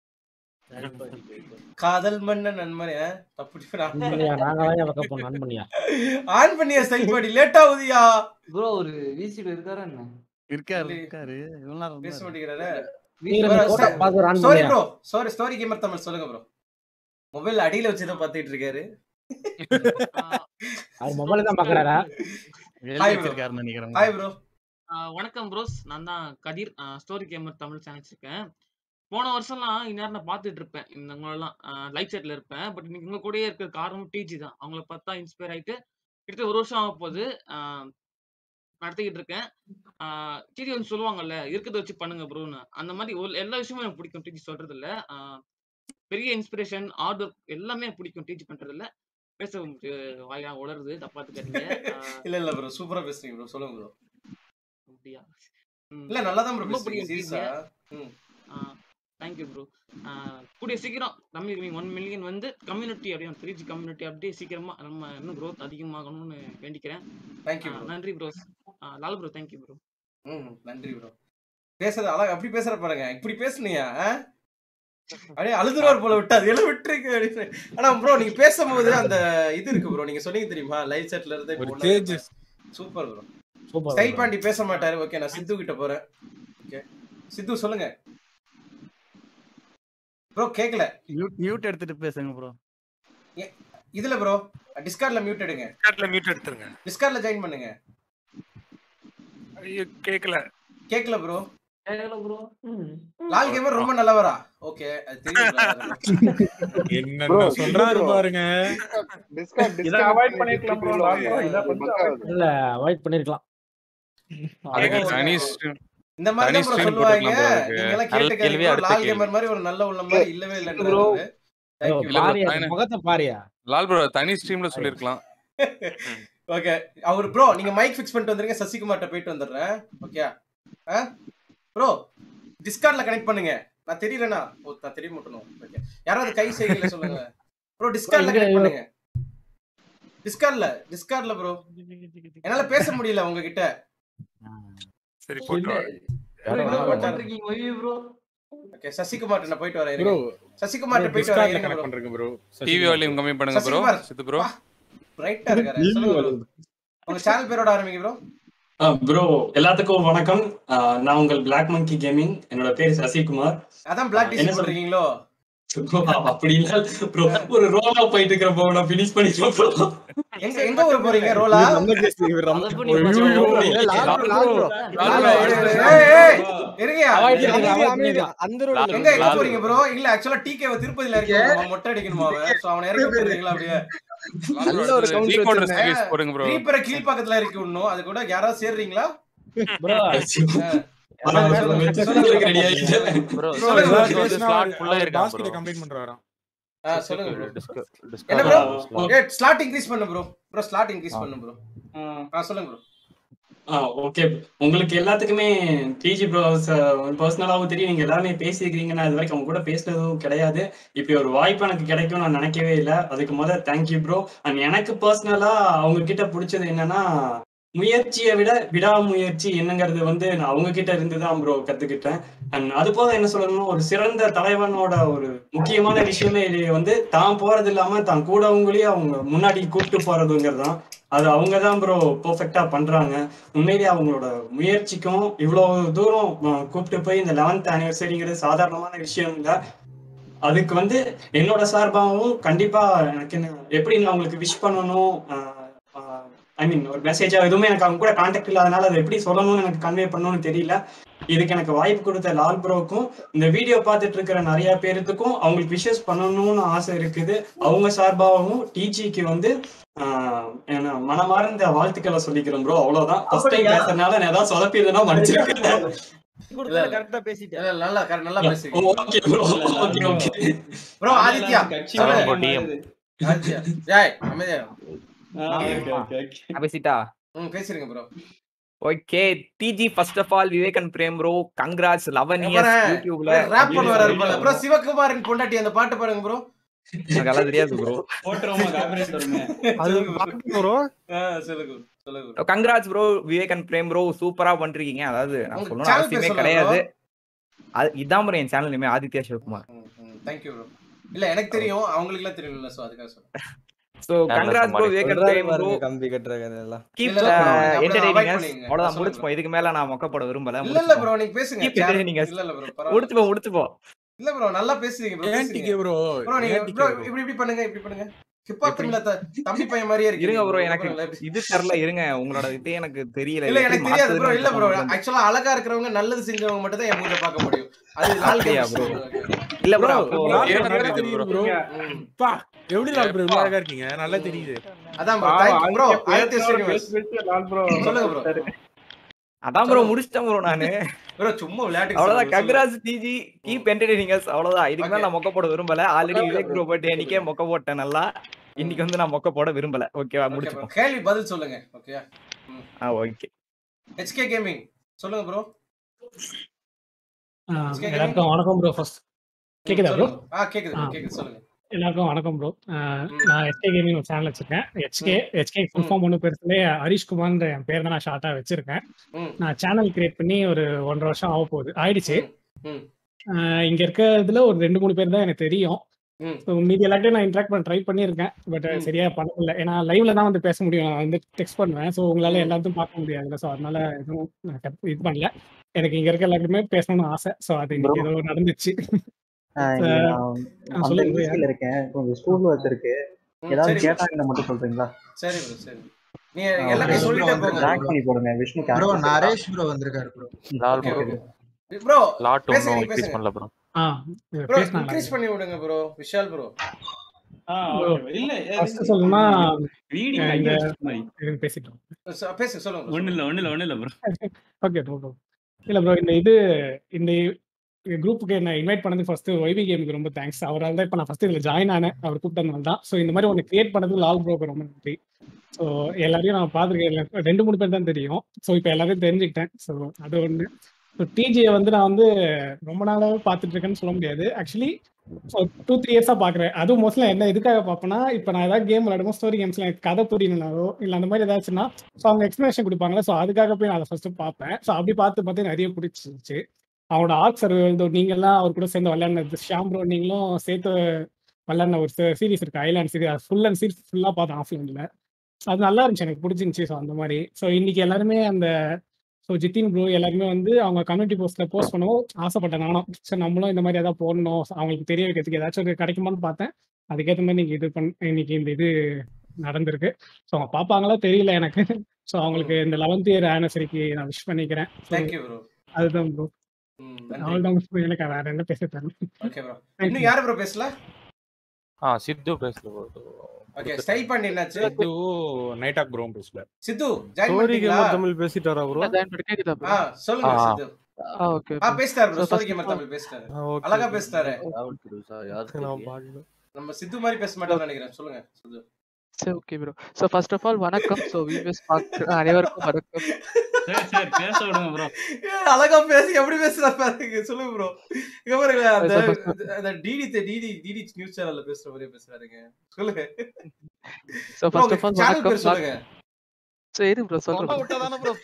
காதல் மன்னன் நன்மனே தப்பு பண்ணியா நாங்க தான் வைக்க போனோம் ஆன் பண்ணியா ஆன் பண்ணியா ஸ்டைல் பாண்டி லேட் ஆகுதியா ப்ரோ ஒரு விசில இருக்காரா என்ன இருக்காரு இருக்காரு இவ்வளவு நேரம் பேச இருந்தாரு. மாட்டேங்கிறாரு நீங்க இந்த photo பார்த்து ஒரு on சாரி பண்ணியா? Bro sorry story gamer Tamil சொல்லுங்க ப்ரோ மொபைல் அடியில வச்சு தான் பாத்துட்டு இருக்காரு அவர் மொபைல் தான் பாக்குறாரா எழுதி ஹாய் ப்ரோ வச்சிருக்காருன்னு நினைக்கிறேன் ஹாய் ப்ரோ ஆஹ் வணக்கம் ப்ரோஸ் நான் தான் Kathir story gamer Tamil channel வச்சிருக்கேன் போன வருஷம்லாம் இந்நேரம் நான் பார்த்துட்டு இருப்பேன் இந்த உங்களெல்லாம் லைட் செட்ல இருப்பேன் பட் இன்னைக்கு உங்க கூடயே இருக்கிற காரணம் டிஜி தான் அவங்கள பார்த்தா இன்ஸ்பயர் ஆயிட்டு கிட்டத்தட்ட ஒரு வருஷம் ஆக போகுது ஆஹ் நடத்திக்கிட்டு இருக்கேன் டிஜி வந்து சொல்லுவாங்கல்ல இருக்கிறத வச்சு பண்ணுங்க ப்ரோன்னு அந்த மாதிரி ஒரு எல்லா விஷயமும் எனக்கு பிடிக்கும் டிஜி சொல்றது இல்ல ஆஹ் பெரிய இன்ஸ்பிரேஷன் ஹார்ட் ஒர்க் எல்லாமே எனக்கு பிடிக்கும் டிஜி பண்றது இல்ல பேச முடிய- வாயா உளருது தப்பா எடுத்துக்காதீங்க ஆஹ் இல்ல இல்ல ப்ரோ சூப்பரா பேசுறீங்க ப்ரோ சொல்லுங்க ப்ரோ அப்படியா ம். இல்ல நல்லா தான் ப்ரோ ரொம்ப பேசுறீங்க பிடிக்கும் சீரியஸா TG. ம் தேங்க்யூ ப்ரோ கூடிய சீக்கிரம் தமிழ் கேமிங் ஒன் மில்லியன் வந்து கம்யூனிட்டி அப்படியே த்ரீ ஜி கம்யூனிட்டி அப்படியே சீக்கிரமா நம்ம இன்னும் growth அதிகமாகணும்னு வேண்டிக்கிறேன் தேங்க்யூ ஆ, ப்ரோ நன்றி bros Lal bro thank you bro ம் நன்றி ப்ரோ பேசுறது அழகா அப்படி பேசுற பாருங்க இப்படி பேசுனியா ஆ? அப்படியே அழுதுருவார் போல விட்டு அது எல்லாம் விட்டுருக்கு அப்படின்னு ஆனா ப்ரோ நீங்க பேசும்போது அந்த இது இருக்கு ப்ரோ நீங்க சொன்னீங்க தெரியுமா லைவ் செட்ல இருந்து ஒரு Tejas. Super bro Super style bro. Pandi பேச மாட்டாரு ஓகே நான் சித்து கிட்ட போறேன் ஓகே சித்து சொல்லுங்க ப்ரோ கேக்கல மியூட் மியூட் எடுத்துட்டு பேசுங்க ப்ரோ ஏ- இதுல ப்ரோ டிஸ்கார்ட்ல மியூட் எடுங்க டிஸ்கார்ட்ல மியூட் எடுத்துருங்க டிஸ்கார்ட்ல ஜாயின் பண்ணுங்க ஐயோ கேக்கல கேக்கல ப்ரோ கேக்கல ப்ரோ லால் கேமர் ரொம்ப நல்லவரா ஓகே அது தெரியும் என்னென்ன சொல்றாரு பாருங்க இதை அவாய்ட் பண்ணிருக்கலாம் ப்ரோ இதை கொஞ்சம் avoid இல்ல அவாய்ட் பண்ணிருக்கலாம் அதுக்கு தனி stream- இந்த மாதிரி தனி தான் ப்ரோ stream சொல்லுவாங்க போட்டுக்கலாம் bro அதுக்கு. நீங்க எல்லாம் நல்ல கேட்டுக்காதீங்க கேள்வி, bro. அடுத்த லால் கேள்வி. கேமர் மாதிரி ஒரு நல்ல உள்ள மாதிரி இல்லவே இல்லைன்றாரு bro. அவரு. Thank you இல்ல bro. bro, பாரியா தனி- முகத்தை பாரியா லால் ப்ரோ தனி ஸ்ட்ரீம்ல சொல்லிருக்கலாம் ஓகே அவர் ப்ரோ நீங்க மைக் ஃபிக்ஸ் பண்ணிட்டு வந்துருங்க சசிகுமார்ட்ட போயிட்டு வந்துடுறேன் ஓகே ஆ ப்ரோ டிஸ்கார்ட்ல கனெக்ட் பண்ணுங்க நான் தெரியலனா ஓ நான் தெரிய மாட்டணும் ஓகே யாராவது கை செய்யல சொல்லுங்க ப்ரோ டிஸ்கார்ட்ல இங்க கனெக்ட் பண்ணுங்க டிஸ்கார்ட்ல டிஸ்கார்ட்ல ப்ரோ என்னால பேச முடியல உங்ககிட்ட சரி போட்டு ப்ரோ ஓகே சசிகுமார்ட்ட நான் போயிட்டு வரேன் ப்ரோ சசிகுமார்ட்ட போயிட்டு வரேன் இருங்க கனெக்ட் bro. பண்றேங்க ப்ரோ டிவி வால்யூம் கம்மி பண்ணுங்க ப்ரோ சசிகுமார். சித்து ப்ரோ பிரைட்டா இருக்காரு சொல்லுங்க bro. உங்க சேனல் பேரோட ஆரம்பிங்க ப்ரோ ப்ரோ எல்லாத்துக்கும் வணக்கம் ஆஹ் நான் உங்கள் பிளாக் மங்கி கேமிங் என்னோட பேர் சசிகுமார் அதான் பிளாக் என்ன டிஷ் சொல்- போடுறீங்களோ bro, அப்படி இல்ல ப்ரோ ஒரு ரோலா போயிட்டு இருக்கிறப்போ நான் ஃபினிஷ் பண்ணிட்டேன் ப்ரோ எங்க எங்க ஊர் போறீங்க ரோலா ஏய், ஏய், இருங்கயா. Avoid பண்ணிருங்க, avoid பண்ணிருங்க. எங்க எங்க போறீங்க ப்ரோ இல்ல ஆக்சுவலா டிகே திருப்பதில இருக்கு மொட்டை அடிக்கணுமா அவன் சோ அவனை இறக்கி விட்டுறீங்களா அப்படியே நல்ல ஒரு counter Decoder வச்சிருந்தேன். series போடுங்க bro. ரீப்பரை கீழ் பக்கத்துல இறக்கி விடணும் அது கூட யாராவது சேர்றீங்களா ப்ரோ ரெடி ஆயிட்டேன் ப்ரோ சொல்லுங்க bro. வந்து ஸ்லாட் ஃபுல்லா இருக்கான் பாஸ் கிட்ட ப்ரோ கம்ப்ளைண்ட் பண்றாராம் ஆ, சொல்லுங்க ப்ரோ டிஸ்க என்ன ப்ரோ டிஸ்க ஏ ஸ்லாட் இன்க்ரீஸ் பண்ணு ப்ரோ ப்ரோ ஸ்லாட் இன்க்ரீஸ் பண்ணு ப்ரோ ஆ சொல்லுங்க ப்ரோ ஆ ஓகே உங்களுக்கு எல்லாத்துக்குமே டிஜி ப்ரோ பர்சனலாகவும் தெரியும் நீங்க எல்லாமே பேசியிருக்கிறீங்க நான் இது வரைக்கும் அவங்க கூட பேசினதும் கிடையாது இப்படி ஒரு வாய்ப்பு எனக்கு கிடைக்கும் நான் நினைக்கவே இல்லை அதுக்கு முதல்ல தேங்க்யூ ப்ரோ அண்ட் எனக்கு பர்சனலா அவங்க கிட்ட பிடிச்சது என்னன்னா முயற்சியை விட விடாமுயற்சி என்னங்கிறது வந்து நான் அவங்க கிட்ட இருந்து தான் ப்ரோ கத்துக்கிட்டேன் அண்ட் அது போல என்ன சொல்லணும்னா ஒரு சிறந்த தலைவனோட ஒரு முக்கியமான விஷயமே இது வந்து தான் போறது இல்லாம தான் கூடவங்களையும் அவங்க முன்னாடி கூப்பிட்டு போறதுங்கிறது தான் அது அவங்க தான் ப்ரோ பெர்ஃபெக்டா பண்றாங்க உண்மையிலேயே அவங்களோட முயற்சிக்கும் இவ்வளவு தூரம் அஹ், கூப்பிட்டு போய் இந்த லெவன்த் ஆனிவர்சரிங்கிறது சாதாரணமான விஷயம் இல்லை அதுக்கு வந்து என்னோட சார்பாகவும் கண்டிப்பா எனக்கு என்ன எப்படி நான் உங்களுக்கு விஷ் பண்ணணும் ஐ மீன் ஒரு மெசேஜா எதுவுமே எனக்கு அவங்க கூட கான்டாக்ட் இல்லாதனால அதை எப்படி சொல்லணும்னு எனக்கு கன்வே பண்ணணும்னு தெரியல இதுக்கு எனக்கு வாய்ப்பு கொடுத்த லால் ப்ரோக்கும் இந்த வீடியோ பார்த்துட்டு இருக்கிற நிறைய பேருத்துக்கும் அவங்களுக்கு விஷஸ் பண்ணணும்னு ஆசை இருக்குது அவங்க சார்பாகவும் டிஜிக்கு வந்து ஆஹ், என்ன மனமார்ந்த வாழ்த்துக்களை சொல்லிக்கிறேன் ப்ரோ அவ்வளவுதான் ஃபர்ஸ்ட் டைம் அப்படியா? பேசுறதுனால நான் ஏதாவது சொதப்பிடுதுன்னா மன்னிச்சிருக்கேன் இல்ல, கரெக்டா பேசிட்டேன் இல்ல, நல்லா correct- நல்லா பேசுறீங்க okay bro okay okay bro Aditya கட்சி சொல்லு. வேற மாறுது. ஆதித்யா ஜெய் அமைதியா நான் பேசிட்டா ம் பேசுறீங்க bro okay TG first of all Vivek and Prem bro congrats eleven years யூடியூப்ல ரேப் பண்ண வராரு போல ப்ரோ சிவகுமாரின் பொண்டாட்டி அந்த பாட்டு பாருங்க ப்ரோ எனக்கு எல்லாம் தெரியாது ப்ரோ போட்டுருவோமா காப்பிரைட் வருமே அது ப்ரோ சொல்லுங்க சொல்லுங்க bro. Congrats bro Vivek and Prem bro சூப்பரா பண்றீங்க அதாவது நான் உங்க சொல்லணும் channel அவசியமே பேர் சொல்லுங்க கிடையாது bro. அது இதான் ப்ரோ என் சேனல் நேமே ஆதித்யா சிவகுமார் தேங்க்யூ ப்ரோ இல்ல எனக்கு தெரியும் அவங்களுக்கு எல்லாம் தெரியும்ல சோ அதுக்காக சொல்றேன் so congrats bro Vivek and Prem bro கம்பி கட்டுற கதையெல்லாம் கீப் இல்ல, இல்ல bro, நீங்க அப்படியே என்டர்டெய்னிங் avoid பண்ணீங்க. அவ்வளவுதான் சொல்லுங்க முடிச்சுப்போம் இதுக்கு மேல நான் மொக்கப்பட விரும்பல இல்ல இல்ல ப்ரோ நீங்க பேசுங்க கீப் Channel- என்டர்டெய்னிங் இல்ல இல்ல ப்ரோ பரவாயில்ல முடிச்சுப்போம் முடிச்சுப்போம் இல்ல ப்ரோ நல்லா பேசுறீங்க ப்ரோ ஏன் டிகே bro? ப்ரோ நீங்க ஏன் டிகே ப்ரோ bro? இப்படி இப்படி பண்ணுங்க இப்படி பண்ணுங்க ஹிப்ஹாப் தமிழ்ல தம்பி பையன் மாதிரியே இருக்கு இருங்க ப்ரோ எனக்கு இது தெரியல இருங்க உங்களோட இது எனக்கு தெரியல இல்ல எப்படி எனக்கு தெரியாது ப்ரோ மாத்துறதுன்னு இல்ல ப்ரோ தெரியல. ஆக்சுவலா அழகா இருக்கிறவங்க நல்லது செஞ்சவங்க மட்டும் தான் என் மூஞ்ச பார்க்க முடியும் அது நாலு அப்படியா கேம் bro? இல்ல ப்ரோ Bro, அப்போ லால் ஏன் bro நல்லா தெரியுது தெரியுது bro? bro. பா, எப்படி லால் bro இவ்வளவு அழகா இருக்கீங்க நல்லா தெரியுது அதான் bro thank bro Aditya Srinivas சொல்லுங்க ப்ரோ அதான் ப்ரோ முடிச்சிட்டேன் ப்ரோ நானு ப்ரோ சும்மா விளையாட்டுக்கு அவ்வளவுதான் சொல்லுங்க, congrats TG keep entertaining us அவ்வளவுதான் இதுக்கு மேல நான் மொக்க போட விரும்பல ஆல்ரெடி விவேக் ப்ரோ பர்த்டே அன்னைக்கே மொக்க போட்டேன் நல்லா இன்னைக்கு வந்து நான் மொக்க போட விரும்பல ஓகேவா Okay, bro. முடிச்சுப்போம் கேள்வி பதில் சொல்லுங்க ஓகே ஆ ஓகே ஹெச்கே கேமிங் சொல்லுங்க ப்ரோ ஆ, HK gaming? எல்லாருக்கும் வணக்கம் ப்ரோ ஃபர்ஸ்ட் கேக்குதா ப்ரோ சொல்லுங்க. ஆ கேக்குது bro, கேக்குது சொல்லுங்க எல்லாருக்கும் வணக்கம் ப்ரோ நான் எஸ்கே கேமிங் ஒரு சேனல் வச்சிருக்கேன் ஹெச்கே ஹெச்கே ஃபுல் ஃபார்ம் ஒன்று பெருசுலே ஹரிஷ் குமார்ன்ற என் பேர் தான் நான் ஷார்ட்டா வச்சிருக்கேன் ம். நான் சேனல் கிரியேட் பண்ணி ஒரு ஒன்றரை வருஷம் ஆக போகுது ஆயிடுச்சு ம். ஆ, இங்க இருக்கிறதுல ஒரு ரெண்டு மூணு பேர் தான் எனக்கு தெரியும் ம். ஸோ மீதி எல்லாத்தையும் நான் இன்ட்ராக்ட் பண்ண ட்ரை பண்ணியிருக்கேன் பட் சரியா பண்ண முடியல ஏன்னா லைவ்ல தான் வந்து பேச முடியும் நான் வந்து டெக்ஸ்ட் பண்ணுவேன் ஸோ உங்களால எல்லாத்தையும் பார்க்க முடியாதுல்ல ஸோ அதனால எதுவும் நான் கத்- இது பண்ணல எனக்கு இங்க இருக்க எல்லாருக்குமே பேசணும்னு ஆசை ஸோ அது இன்னைக்கு ஏதோ நடந்துச்சு ஆஹ் So, இங்க ஆ, நான் அந்த சொல்லுங்க bro, யார்? ஈஸியில இருக்கேன் கொஞ்சம் ஸ்கூல் ஒர்க் இருக்கு ம், ஏதாவது சரி bro. கேட்டாங்கன்னா மட்டும் சொல்றீங்களா சரி ப்ரோ சரி நீ எல்லாத்தையும் சொல்லிட்டே போங்க ட்ராக் பண்ணி போடுங்க Vishnu bro cancel Naresh bro வந்திருக்காரு bro Lal Okay, bro okay. Bro lot பேசுங்க ஒன்றும் நீங்க இன்க்ரீஸ் பேசுங்க பண்ணல ப்ரோ ஆ ப்ரோ பேசினாங்க இன்க்ரீஸ் பண்ணி விடுங்க bro Vishal bro bro first சொல்லணும்னா Reading அஹ் இந்த language மாதிரி. இருங்க, பேசிட்டோம் பேசுங்க சொல்லுங்க ஒண்ணு இல்ல ஒண்ணு இல்ல ஒண்ணு இல்ல ப்ரோ ஓகே ப்ரோ ப்ரோ இல்ல ப்ரோ இந்த இது இந்த குரூப்புக்கு என்ன இன்வைட் பண்ணது ஃபர்ஸ்ட் ஒய்வி கேமுக்கு ரொம்ப தேங்க்ஸ் அவரால் தான் இப்போ நான் ஃபர்ஸ்ட் இதில் ஜாயின் ஆனேன் அவர் கூப்பிட்டதுனால தான் ஸோ இந்த மாதிரி ஒன்று கிரியேட் பண்ணது லால் ப்ரோக்கு ரொம்ப நன்றி ஸோ எல்லாரையும் நான் பார்த்துருக்கேன் ரெண்டு மூணு பேர் தான் தெரியும் ஸோ இப்போ எல்லாரையும் தெரிஞ்சுக்கிட்டேன் ஸோ அது ஒன்று ஸோ டிஜியை வந்து நான் வந்து ரொம்ப நாளாகவே பார்த்துட்டு இருக்கேன்னு சொல்ல முடியாது ஆக்சுவலி ஸோ டூ த்ரீ இயர்ஸாக பார்க்குறேன் அதுவும் மோஸ்ட்லி என்ன எதுக்காக பார்ப்பேன்னா இப்போ நான் ஏதாவது கேம் விளையாடுமோ ஸ்டோரி கேம்ஸ்ல எனக்கு கதை புரியணுனாலோ இல்லை அந்த மாதிரி ஏதாச்சுன்னா ஸோ அவங்க எக்ஸ்பிளேஷன் கொடுப்பாங்களே ஸோ அதுக்காக போய் நான் அதை ஃபர்ஸ்ட் பார்ப்பேன் ஸோ அப்படி பார்த்து பார்த்து நிறைய பிடிச்சிருச்சு அவனோட ஆர்க் சர்வர் நீங்கள்லாம் அவர் கூட சேர்ந்து விளையாடினது ஷாம் ப்ரோ நீங்களும் சேர்த்து விளையாடின ஒரு சீரிஸ் இருக்கு island series full and series ஃபுல்லாக பார்த்தேன் ஆஃப்லைனில் அது நல்லா இருந்துச்சு எனக்கு பிடிச்சிருந்துச்சி ஸோ அந்த மாதிரி ஸோ இன்னைக்கு எல்லாருமே அந்த ஸோ ஜித்தின் ப்ரோ எல்லாருமே வந்து அவங்க கம்யூனிட்டி போஸ்ட்டில் போஸ்ட் பண்ணவும் ஆசைப்பட்டேன் நானும் ஸோ நம்மளும் இந்த மாதிரி ஏதாவது போடணும் அவங்களுக்கு தெரிய வைக்கிறதுக்கு ஏதாச்சும் ஒரு கிடைக்குமான்னு பார்த்தேன் அதுக்கேற்ற மாதிரி இன்னைக்கு இது பண் இன்னைக்கு இந்த இது நடந்திருக்கு ஸோ அவங்க பார்ப்பாங்களா தெரியல எனக்கு ஸோ அவங்களுக்கு இந்த லெவன்த் இயர் ஆனிவர்சரிக்கு நான் விஷ் பண்ணிக்கிறேன் So, தேங்க்யூ ப்ரோ அதுதான் ப்ரோ நன்றி அவ்வளோதான் bro. எனக்கு வேற என்ன பேச தெரியல ஓகே ப்ரோ இன்னும் யாரு ப்ரோ பேசல ஆ சித்து பேசல ப்ரோ ஓகே ஸ்டைல் பண்ணி என்னாச்சு சித்து நைட் ஆக் ப்ரோ பேசல சித்து ஜாயின் ஸ்டோரி பண்ணிட்டீங்களா கேமர் தமிழ் பேசிட்டாரா ப்ரோ ஜாயின் பண்ணி கேக்குதா bro? ஆ சொல்லுங்க ஆ. சித்து ஆ ஓகே ஆ பேசிட்டாரு bro So, story first gamer of all- Tamil பேசிட்டாரு ஆ, okay, அழகா okay. பேசிட்டாரு நான் பாக்கல நம்ம சித்து மாதிரி பேச மாட்டோம்னு நினைக்கிறேன் சொல்லுங்க சித்து சரி okay bro so first of all வணக்கம் ஸோ வியூவர்ஸ் பார்க்க அனைவருக்கும் வணக்கம் சரி சரி பேச விடுங்க ப்ரோ ஏய், அழகா பேசி எப்படி பேசுறாரு பாருங்க சொல்லுங்க ப்ரோ இங்க பாருங்க அந்த So, first- அந்த டிடி டிடி டிடி நியூஸ் சேனல்ல பேசுற மாதிரி பேசுறாருங்க சொல்லுங்க ஸோ Bro, ஃபர்ஸ்ட் உங்க ஆஃப் ஆல் channel வணக்கம் பேர் சொல்லுங்க சரி ப்ரோ சொல்ல சொல்றேன் விட்டா தானே ப்ரோ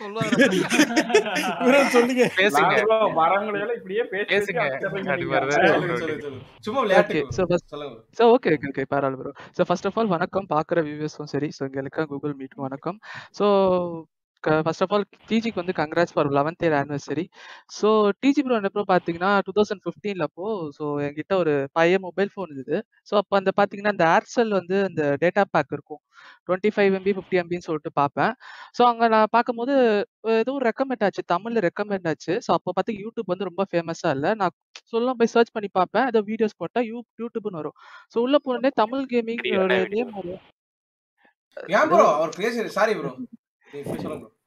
bro, சொல்லுங்க பேசுங்க bro, வரவங்களை எல்லாம் இப்படியே பேசி பேசி பேசுங்க அடிச்சிடுறீங்க அது நீங்க. மாதிரி சரி, தான் சொல்லுங்க, சொல்றேன் சொல்லுங்க, சொல்லுங்க. சும்மா ஓகே விளையாட்டுக்கு ஸோ ஃபர்ஸ்ட் சொல்லுங்க bro. So okay okay okay பரவாயில்ல bro so first of all வணக்கம் பார்க்குற வியூவர்ஸும் சரி ஸோ இங்கே இருக்க கூகுள் மீட்டும் வணக்கம் ஸோ ஃபர்ஸ்ட் ஆஃப் ஆல் டிஜிக்கு வந்து congrats for eleventh year anniversary so TG bro எப்போ பார்த்தீங்கன்னா டூ தௌசண்ட் ஃபிஃப்டீனில் அப்போ ஸோ என்கிட்ட ஒரு பழைய மொபைல் ஃபோன் இருந்தது ஸோ அப்போ அந்த பார்த்தீங்கன்னா அந்த ஏர்செல் வந்து அந்த டேட்டா பேக் இருக்கும் டுவெண்ட்டி ஃபைவ் எம்பி ஃபிஃப்டி எம்பின்னு சொல்லிட்டு பார்ப்பேன் ஸோ அங்கே நான் பார்க்கும்போது ஏதோ ரெக்கமெண்ட் ஆச்சு தமிழில் ரெக்கமெண்ட் ஆச்சு ஸோ அப்போ பார்த்து யூடியூப் வந்து ரொம்ப ஃபேமஸாக இல்லை நான் சொல்ல போய் சர்ச் பண்ணி பார்ப்பேன் ஏதோ வீடியோஸ் போட்டால் யூ யூடியூப்னு வரும் ஸோ உள்ள போனே தமிழ் கேமிங் ஒரு நேம் வரும் ஏன் ப்ரோ அவர் பேசுறது சாரி ப்ரோ நீங்க போய் சொல்லுங்க bro.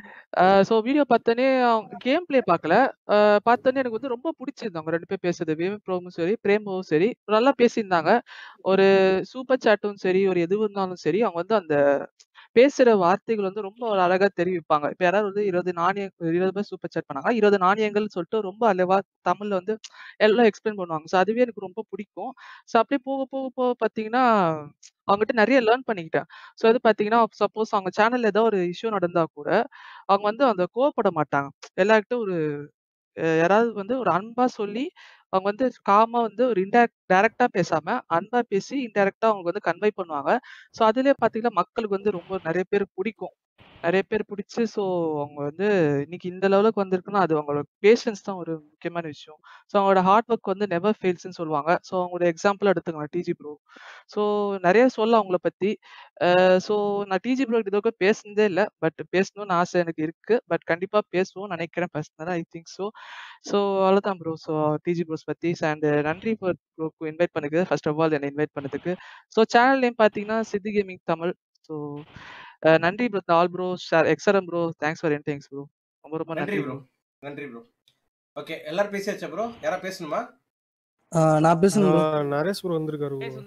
ஸோ வீடியோ பார்த்தோன்னே கேம் ப்ளே பார்க்கல அஹ் பார்த்தோன்னே எனக்கு வந்து ரொம்ப பிடிச்சிருந்தாங்க அவங்க ரெண்டு பேர் பேசுறது வேவ் ப்ரோமும் சரி பிரேமும் சரி நல்லா பேசியிருந்தாங்க ஒரு சூப்பர் சாட்டும் சரி ஒரு எது இருந்தாலும் சரி அவங்க வந்து அந்த பேசுற வார்த்தைகள் வந்து ரொம்ப ஒரு அழகா தெரிவிப்பாங்க இப்ப யாராவது வந்து இருபது நாணயம் இருபது பேர் சூப்பர் சாட் பண்ணாங்க இருபது நாணயங்கள்னு சொல்லிட்டு ரொம்ப அழகா தமிழ்ல வந்து எல்லாம் எக்ஸ்பிளைன் பண்ணுவாங்க ஸோ அதுவே எனக்கு ரொம்ப பிடிக்கும் ஸோ அப்படியே போக போக போக பார்த்தீங்கன்னா அவங்ககிட்ட நிறைய லேர்ன் பண்ணிக்கிட்டேன் ஸோ அது பார்த்தீங்கன்னா சப்போஸ் அவங்க சேனல்ல ஏதோ ஒரு இஷ்யூ நடந்தா கூட அவங்க வந்து அந்த கோவப்பட மாட்டாங்க எல்லார்கிட்ட ஒரு அஹ் யாராவது வந்து ஒரு அன்பா சொல்லி அவங்க வந்து காமா வந்து ஒரு இன்டைரக்ட் டைரக்டா பேசாம அன்பா பேசி இன்டைரக்டா அவங்க வந்து கன்வை பண்ணுவாங்க ஸோ அதுலயே பாத்தீங்கன்னா மக்களுக்கு வந்து ரொம்ப நிறைய பேர் பிடிக்கும் நிறைய பேர் பிடிச்சு ஸோ அவங்க வந்து இன்னைக்கு இந்த லெவலுக்கு வந்திருக்குன்னா அது அவங்களோட பேஷன்ஸ் தான் ஒரு முக்கியமான விஷயம் ஸோ அவங்களோட ஹார்ட் ஒர்க் வந்து நெவர் ஃபெயில்ஸ்னு சொல்லுவாங்க ஸோ அவங்களோட எக்ஸாம்பிள் எடுத்துக்கலாம் டிஜி ப்ரோ ஸோ நிறைய சொல்ல அவங்கள பத்தி ஸோ நான் டிஜி ப்ரோ இது வரைக்கும் பேசுனதே இல்லை பட் பேசணும்னு ஆசை எனக்கு இருக்கு பட் கண்டிப்பா பேசுவோம் நினைக்கிறேன் பர்சனலா ஐ திங்க் ஸோ ஸோ அவ்வளோதான் ப்ரோ ஸோ டிஜி ப்ரோஸ் பத்தி அண்ட் நன்றி ஃபார் ப்ரோக்கு இன்வைட் பண்ணதுக்கு ஃபர்ஸ்ட் ஆஃப் ஆல் என்னை இன்வைட் பண்ணதுக்கு ஸோ சேனல் நேம் பார்த்தீங்கன்னா சித்தி கேமிங் தமிழ் ஸோ நன்றி ப்ரோ ஆல் ப்ரோ எக்ஸரம் ப்ரோ தேங்க்ஸ் ஃபார் என் தேங்க்ஸ் ப்ரோ ரொம்ப ரொம்ப நன்றி நன்றி ப்ரோ ப்ரோ நன்றி ப்ரோ ஓகே எல்லாரும் பேசியாச்சா ப்ரோ யாரா பேசணுமா ஆ, நான் பேசணும் bro. நரேஷ் ப்ரோ வந்திருக்காரு bro.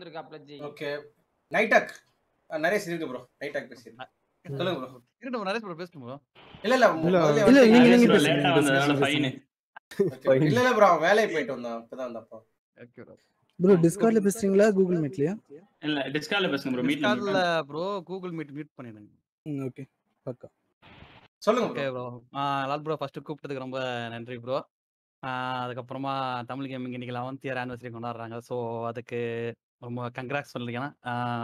ஓகே நைட்டாக் நரேஷ் இருக்கு ப்ro நைட்டாக் பேசிடுங்க சொல்லுங்க ப்ரோ இருக்கட்டும் நரேஷ் ப்ரோ பேசணும் ப்ரோ இல்ல இல்ல இல்ல, முதல்ல இல்ல, வந்து- நீங்க- நீங்க bro, பேசுங்க, late ஆ நீங்க வந்ததுனால பேசுங்க, fine. பேசுங்க. Okay, இல்ல இல்ல ப்ரோ அவன் வேலைக்கு போயிட்டு வந்தான் அப்பதான் வந்தப்போ ஓகே ப்ரோ ப்ரோ டிஸ்கார்ட்ல பேசுறீங்களா கூகுள் மீட்லயா இல்ல டிஸ்கார்ட்ல பேசுங்க ப்ரோ மீட்ல டிஸ்கார்ட்ல ப்ரோ கூகுள் மீட் மியூட் பண்ணிடுங்க ம் ஓகே பக்கா சொல்லுங்க okay bro Lal bro first கூப்பிட்டதுக்கு ரொம்ப நன்றி ப்ரோ அதுக்கப்புறமா தமிழ் கேமிங் இன்னைக்கு லெவன்த் இயர் ஆனிவர்சரி கொண்டாடுறாங்க ஸோ அதுக்கு ரொம்ப கங்க்ராட்ஸ் சொல்லிக்கலாம்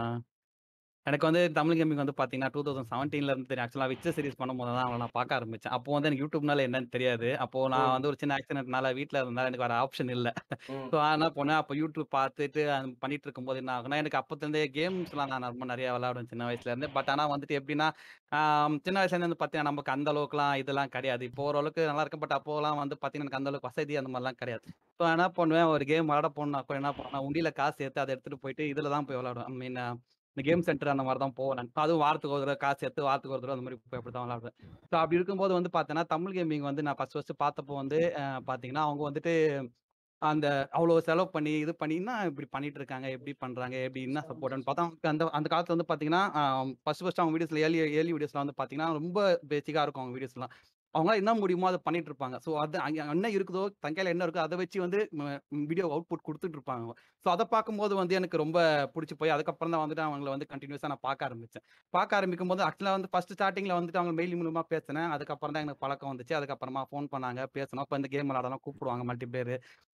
எனக்கு வந்து தமிழ் கேமிங் வந்து பார்த்தீங்கன்னா டூ தௌசண்ட் செவன்டீன்ல இருந்து தெரியும் ஆக்சுவலாக விச்ச சீரிஸ் பண்ணும்போது தான் அவங்களை நான் பார்க்க ஆரம்பிச்சேன் அப்போ வந்து எனக்கு யூடியூப்னால என்னன்னு தெரியாது அப்போ நான் ம். வந்து ஒரு சின்ன ஆக்சிடென்ட்னால வீட்டில் இருந்தாலும் எனக்கு வேற ஆப்ஷன் இல்லை ம். ஸோ என்ன பண்ணேன் அப்போ யூடியூப் பார்த்துட்டு அது பண்ணிட்டு இருக்கும்போது என்ன ஆகுனா எனக்கு அப்போத்துலேருந்தே கேம்ஸ்லாம் நான் ரொம்ப நிறைய விளையாடுவேன் சின்ன வயசுல இருந்து பட் ஆனால் வந்துட்டு எப்படின்னா ஆம், சின்ன வயசுல இருந்து வந்து பார்த்தீங்கன்னா நமக்கு அந்த அளவுக்குலாம் இதெல்லாம் கிடையாது இப்போ ஓரளவுக்கு நல்லா இருக்கும் பட் அப்போலாம் வந்து பார்த்தீங்கன்னா எனக்கு அந்த அளவுக்கு வசதி அந்த மாதிரிலாம் கிடையாது ஸோ என்ன பண்ணுவேன் ஒரு கேம் விளாட போனா கூட என்ன பண்ணுவேன் உண்டியில காசு சேர்த்து அதை எடுத்துட்டு போயிட்டு இதில் தான் போய் விளாடுவேன் ஐ மீன் இந்த கேம் சென்டர் அந்த மாதிரி தான் போவேன் நான். அதுவும் வாரத்துக்கு ஒரு தடவை காசு எடுத்து வாரத்துக்கு ஒரு தடவை அந்த மாதிரி போய் அப்படி தான் விளாடுவேன் ஸோ அப்படி இருக்கும்போது வந்து பார்த்தீங்கன்னா தமிழ் கேமிங் வந்து நான் ஃபர்ஸ்ட் ஃபர்ஸ்ட் பார்த்தப்போ வந்து அஹ், பார்த்தீங்கன்னா அவங்க வந்துட்டு அந்த அவ்வளோ செலவு பண்ணி இது பண்ணினா இப்படி பண்ணிட்டு இருக்காங்க எப்படி பண்றாங்க எப்படி என்ன சப்போர்ட்னு பார்த்தா அவங்க அந்த அந்த காலத்துல வந்து பார்த்தீங்கன்னா ஃபர்ஸ்ட் ஃபர்ஸ்ட் அவங்க வீடியோஸ்ல ஏர்லி ஏர்லி வீடியோஸ்ல வந்து பார்த்தீங்கன்னா ரொம்ப பேசிக்காக இருக்கும் அவங்க வீடியோஸ்லாம் அவங்க என்ன முடியுமோ அதை பண்ணிட்டு இருப்பாங்க ஸோ அது அங்க என்ன இருக்குதோ தங்கையில் என்ன இருக்கோ அதை வச்சு வந்து வீடியோ அவுட்புட் கொடுத்துட்டு இருப்பாங்க ஸோ அதை பார்க்கும்போது வந்து எனக்கு ரொம்ப பிடிச்சி போய் அதுக்கப்புறம் தான் வந்துட்டு அவங்கள வந்து கண்டினியூஸாக நான் பார்க்க ஆரம்பிச்சேன் பார்க்க ஆரம்பிக்கும் போது ஆக்சுவலாக வந்து ஃபர்ஸ்ட் ஸ்டார்டிங்கில் வந்துட்டு அவங்க மெயில் மூலமா பேசினேன் அதுக்கப்புறம் தான் எனக்கு பழக்கம் வந்துச்சு அதுக்கப்புறமா ஃபோன் பண்ணாங்க பேசணும் அப்போ இந்த கேம் விளாடலாம் கூப்பிடுவாங்க மல்டி பிளேயர்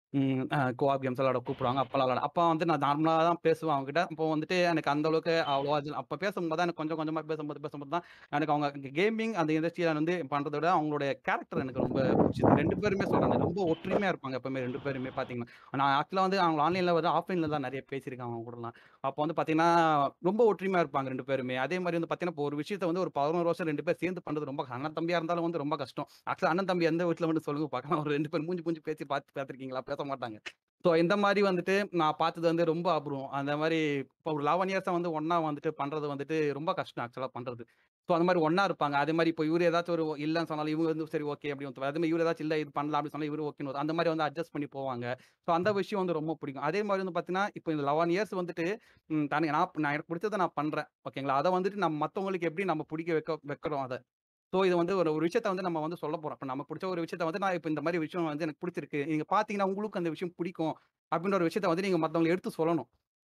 கோஆப் கேம்ஸ் விளாட கூப்பிடுவாங்க அப்போலாம் விளாட அப்போ வந்து நான் நார்மலாக தான் பேசுவேன் அவங்க கிட்ட அப்போ வந்துட்டு எனக்கு அந்த அளவுக்கு அவ்வளோ அது அப்போ பேசும்போது தான் எனக்கு கொஞ்சம் கொஞ்சமாக பேசும்போது பேசும்போது தான் எனக்கு அவங்க கேமிங் அந்த இண்டஸ்ட்ரியில் வந்து பண்ணுறத விட அவங்களோட கேரக்டர் எனக்கு ரொம்ப பிடிச்சது ரெண்டு பேருமே சொல்கிறாங்க ரொம்ப ஒற்றுமையாக இருப்பாங்க எப்பவுமே ரெண்டு பேருமே பார்த்தீங்கன்னா நான் ஆக்சுவலாக வந்து அவங்க ஆன்லைனில் வந்து ஆஃப்லைனில் தான் நிறைய பேசியிருக்கேன் அவங்க கூடலாம் அப்போ வந்து பார்த்தீங்கன்னா ரொம்ப ஒற்றுமையாக இருப்பாங்க ரெண்டு பேருமே அதே மாதிரி வந்து பார்த்தீங்கன்னா இப்போ ஒரு விஷயத்தை வந்து ஒரு பதினோரு வருஷம் ரெண்டு பேர் சேர்ந்து பண்ணுறது ரொம்ப அண்ணன் தம்பியாக இருந்தாலும் வந்து ரொம்ப கஷ்டம் ஆக்சுவலாக அண்ணன் தம்பி எந்த வீட்டில் வந்து சொல்லுங்க பார்க்கலாம் ஒரு ரெண்டு பேர் மூஞ்சி மூஞ்சி பேசி பார்த்து பார்த்துருக்கீங்களா பேச மாட்டாங்க ஸோ இந்த மாதிரி வந்துட்டு நான் பார்த்தது வந்து ரொம்ப அபூர்வம் அந்த மாதிரி இப்போ ஒரு லெவன் இயர்ஸாக வந்து ஒன்றா வந்துட்டு பண்ணுறது வந்துட்டு ரொம்ப கஷ்டம் ஆக்சுவலாக பண்ணுறது ஸோ அந்த மாதிரி ஒன்றா இருப்பாங்க அதே மாதிரி இப்போ இவர் ஏதாச்சும் ஒரு இல்லைன்னு சொன்னாலும் இவங்க வந்து சரி ஓகே அப்படி வந்து அதே மாதிரி இவர் ஏதாச்சும் இல்லை இது பண்ணலாம் அப்படின்னு சொன்னால் இவர் ஓகே அந்த மாதிரி வந்து அட்ஜஸ்ட் பண்ணி போவாங்க ஸோ அந்த விஷயம் வந்து ரொம்ப பிடிக்கும் அதே மாதிரி வந்து பார்த்தீங்கன்னா இப்போ இந்த லெவன் இயர்ஸ் வந்துட்டு ம், தானே நான் நான் எனக்கு பிடிச்சதை நான் பண்ணுறேன் ஓகேங்களா அதை வந்துட்டு நம்ம மற்றவங்களுக்கு எப்படி நம்ம பிடிக்க வைக்க வைக்கிறோம் அதை ஸோ இது வந்து ஒரு ஒரு விஷயத்த வந்து நம்ம வந்து சொல்ல போறோம் இப்போ நம்ம பிடிச்ச ஒரு விஷயத்த வந்து நான் இப்போ இந்த மாதிரி விஷயம் வந்து எனக்கு பிடிச்சிருக்கு நீங்க பாத்தீங்கன்னா உங்களுக்கு அந்த விஷயம் பிடிக்கும் அப்படின்ற ஒரு விஷயத்த வந்து நீங்க மற்றவங்களுக்கு எடுத்து சொல்லணும்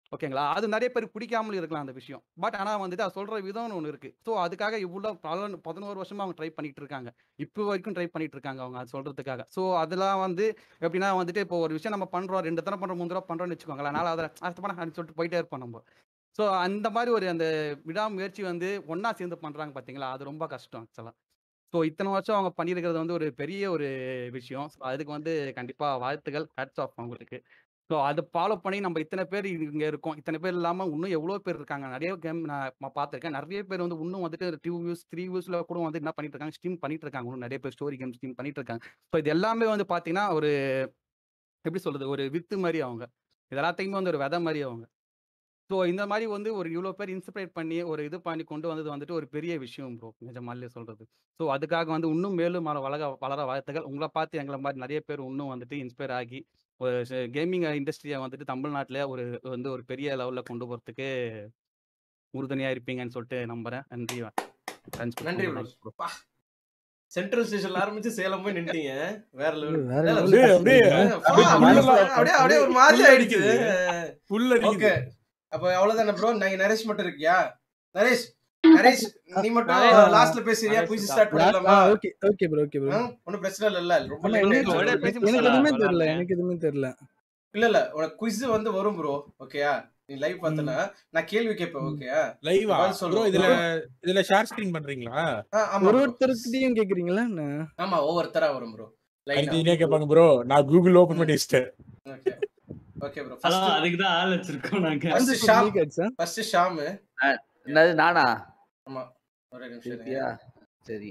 ஓகேங்களா அது நிறைய பேர் பிடிக்காமல் இருக்கலாம் அந்த விஷயம் பட் ஆனா வந்துட்டு அது சொல்ற விதம்னு ஒன்று இருக்கு ஸோ அதுக்காக இவ்வளோ பல பதினோரு வருஷமா அவங்க ட்ரை பண்ணிட்டு இருக்காங்க இப்போ வரைக்கும் ட்ரை பண்ணிட்டு இருக்காங்க அவங்க அது சொல்றதுக்காக ஸோ அதெல்லாம் வந்து எப்படின்னா வந்துட்டு இப்போ ஒரு விஷயம் நம்ம பண்றோம் ரெண்டு தடவை பண்றோம் மூணு தடவை பண்றோம்னு வச்சுக்கோங்களேன் அதனால அதை அடுத்த படம் அப்படின்னு சொல்லிட்டு போயிட்டே இருப்போம் நம்ம ஸோ அந்த மாதிரி ஒரு அந்த விடாமுயற்சி வந்து ஒண்ணா சேர்ந்து பண்றாங்க பாத்தீங்களா அது ரொம்ப கஷ்டம் ஆக்சுவலா ஸோ இத்தனை வருஷம் அவங்க பண்ணியிருக்கிறது வந்து ஒரு பெரிய ஒரு விஷயம் ஸோ அதுக்கு வந்து கண்டிப்பா வாழ்த்துக்கள் ஹேட்ஸ் ஆஃப் அவங்களுக்கு ஸோ அதை ஃபாலோ பண்ணி நம்ம இத்தனை பேர் இங்க இருக்கோம் இத்தனை பேர் இல்லாமல் இன்னும் எவ்வளோ பேர் இருக்காங்க நிறைய கேம் நான் பார்த்துருக்கேன் நிறைய பேர் வந்து இன்னும் வந்துட்டு டூ வியூஸ் த்ரீ வியூஸ்ல கூட வந்து என்ன பண்ணிட்டு இருக்காங்க ஸ்ட்ரீம் பண்ணிட்டு இருக்காங்க இன்னும் நிறைய பேர் ஸ்டோரி கேம் ஸ்ட்ரீம் பண்ணிட்டு இருக்காங்க ஸோ இது எல்லாமே வந்து பார்த்தீங்கன்னா ஒரு எப்படி சொல்றது ஒரு வித்து மாதிரி அவங்க இது எல்லாத்தையுமே வந்து ஒரு விதை மாதிரி அவங்க ஸோ இந்த மாதிரி வந்து ஒரு இவ்வளோ பேர் இன்ஸ்பிரேட் பண்ணி ஒரு இது பண்ணி கொண்டு வந்தது வந்துட்டு ஒரு பெரிய விஷயம் ப்ரோ நிஜமாலே சொல்றது ஸோ அதுக்காக வந்து இன்னும் மேலும் வள- வளர வளர வாழ்த்துக்கள் உங்களை பார்த்து எங்களை மாதிரி நிறைய பேர் இன்னும் வந்துட்டு இன்ஸ்பயர் ஆகி ஒரு கேமிங் இண்டஸ்ட்ரியை வந்துட்டு தமிழ்நாட்டில் ஒரு வந்து ஒரு பெரிய லெவலில் கொண்டு போகிறதுக்கு உறுதுணையாக இருப்பீங்கன்னு சொல்லிட்டு நம்புறேன் நன்றி Thanks for நன்றி coming. ப்ரோ சென்ட்ரல் ஸ்டேஷன்ல ஆரம்பிச்சு சேலம் போய் நின்ட்டீங்க வேற லெவல் வேற இல்ல, level இல்ல, அப்படியே- அப்படியே அப்படியே அப்படியே அப்படியே அப்படியே ஒரு மாதிரி புல் ஆயிடுச்சு அரிக்குது. புல் அரிக்குது. ஓகே அப்ப அவ்வளவுதானே ப்ரோ நான் நரேஷ் மட்டும் இருக்கியா நரேஷ் நரேஷ் நீ மட்டும் நரேஷ். லாஸ்ட்ல பேசுறியா நரேஷ் குயிஸ் தான். ஸ்டார்ட் Last- பண்ணிடலாமா ஆ, okay, okay bro, okay bro. ஆ, ஒண்ணும் பிரச்சனை இல்ல ரொம்ப ஆமா, late எனக்கு ஆயிடுச்சு. எனக்கு எதுவுமே தெரியல எனக்கு எதுவுமே தெரியல இல்ல இல்ல உனக்கு குயிஸ் வந்து வரும் ப்ரோ ஓகேயா நீ லைவ் பார்த்தனா நான் கேள்வி கேட்பேன் ஓகேயா லைவா பதில் ப்ரோ சொல்லுவோம். இதுல இதுல ஷேர் ஸ்கிரீன் பண்றீங்களா ஆ, ஆமா ஒரு bro. ஒருத்தருக்கிட்டையும் கேக்குறீங்களா என்ன ஆமா ஒவ்வொருத்தரா வரும் ப்ரோ அடுத்து கேட்பாங்க ப்ரோ நான் கூகுள் ஓபன் பண்ணி வச்சிட்டேன் ஓகே ஓகே ப்ரோ அதான் ஃபர்ஸ்ட் அதுக்கு தான் ஆள் வச்சிருக்கோம் நாங்க ஃபர்ஸ்ட் ஷாம் ஃபர்ஸ்ட் ஷாம் என்னது நானா ஆமா ஒரே நிமிஷம் இருங்க. சரியா சரி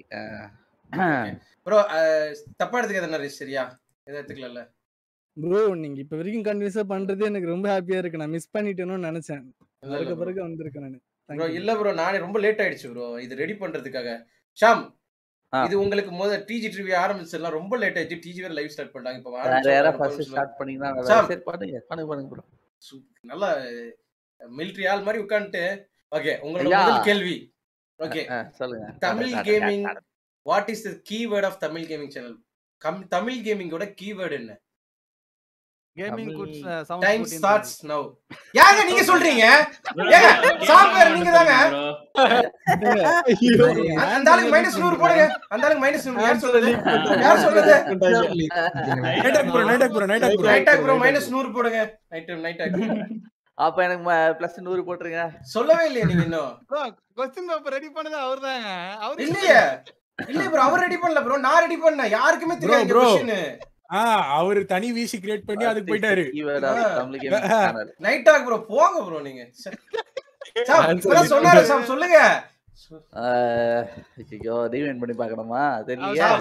ப்ரோ தப்பா எடுத்துக்காத நரேஷ் சரியா எதை எடுத்துக்கல ப்ரோ நீங்க இப்ப வரைக்கும் கண்டினியூஸா பண்றது எனக்கு ரொம்ப ஹாப்பியா இருக்கு நான் மிஸ் பண்ணிட்டேனோன்னு நினைச்சேன் இல்ல, பிறகு bro. பிறகு வந்திருக்கேன் நானு Thank ப்ரோ you. இல்ல ப்ரோ நானே ரொம்ப லேட் ஆயிடுச்சு ப்ரோ இது ரெடி பண்றதுக்காக ஷாம் இது உங்களுக்கு முதல்ல டிஜி டிவி ஆரம்பிச்சிடலாம் ரொம்ப லேட் ஆயிடுச்சு டிஜி வேற லைவ் ஸ்டார்ட் பண்ணாங்க இப்போ வேற யாரா ஃபர்ஸ்ட் ஸ்டார்ட் பண்ணீங்கன்னா நல்லா ஷாம் சரி பண்ணுங்க பண்ணுங்க பண்ணுங்க ப்ரோ நல்லா மிலிட்டரி ஆள் மாதிரி உட்காந்துட்டு ஓகே உங்களோட ஐயா. முதல் கேள்வி ஓகே ஆ, சொல்லுங்க தமிழ் காட்டு, கேமிங் காட்டு. What is the keyword of Tamil gaming channel come Tamil கேமிங்கோட கீவேர்ட் என்ன gaming goods sound time starts now ஏங்க நீங்க சொல்றீங்க ஏங்க சாஃப்ட்வேர் நீங்க தாங்க அந்த- அந்த ஆளுக்கு மைனஸ் நூறு போடுங்க அந்த ஆளுக்கு மைனஸ் நூறு யார் சொல்றது யார் சொல்றது நைட் ஆக் ப்ரோ நைட் ஆக் ப்ரோ நைட் ஆக் ப்ரோ நைட் ஆக் ப்ரோ மைனஸ் நூறு போடுங்க நைட் நைட் ஆக் அப்ப எனக்கு பிளஸ் நூறு போட்டுருங்க சொல்லவே இல்லையா நீங்க இன்னும் கொஸ்டின் பேப்பர் ரெடி பண்ணது அவர்தாங்க அவர் இல்லையே இல்ல ப்ரோ அவர் ரெடி பண்ணல ப்ரோ நான் ரெடி பண்ணேன் யாருக்குமே ப்ரோ தெரியாது ப்ரோ கொஸ்டின் ஆ அவர் தனி விசி கிரியேட் பண்ணி அதுக்கு போயிட்டாரு தமிழ் கேமிங் சேனல் நைட் ஆக் ப்ரோ போங்க ப்ரோ நீங்க சாம் இப்பதான் சொன்னாரு சாம் சொல்லுங்க ஐயோ ரீவைண்ட் பண்ணி பார்க்கணுமா தெரியலையே சாம்,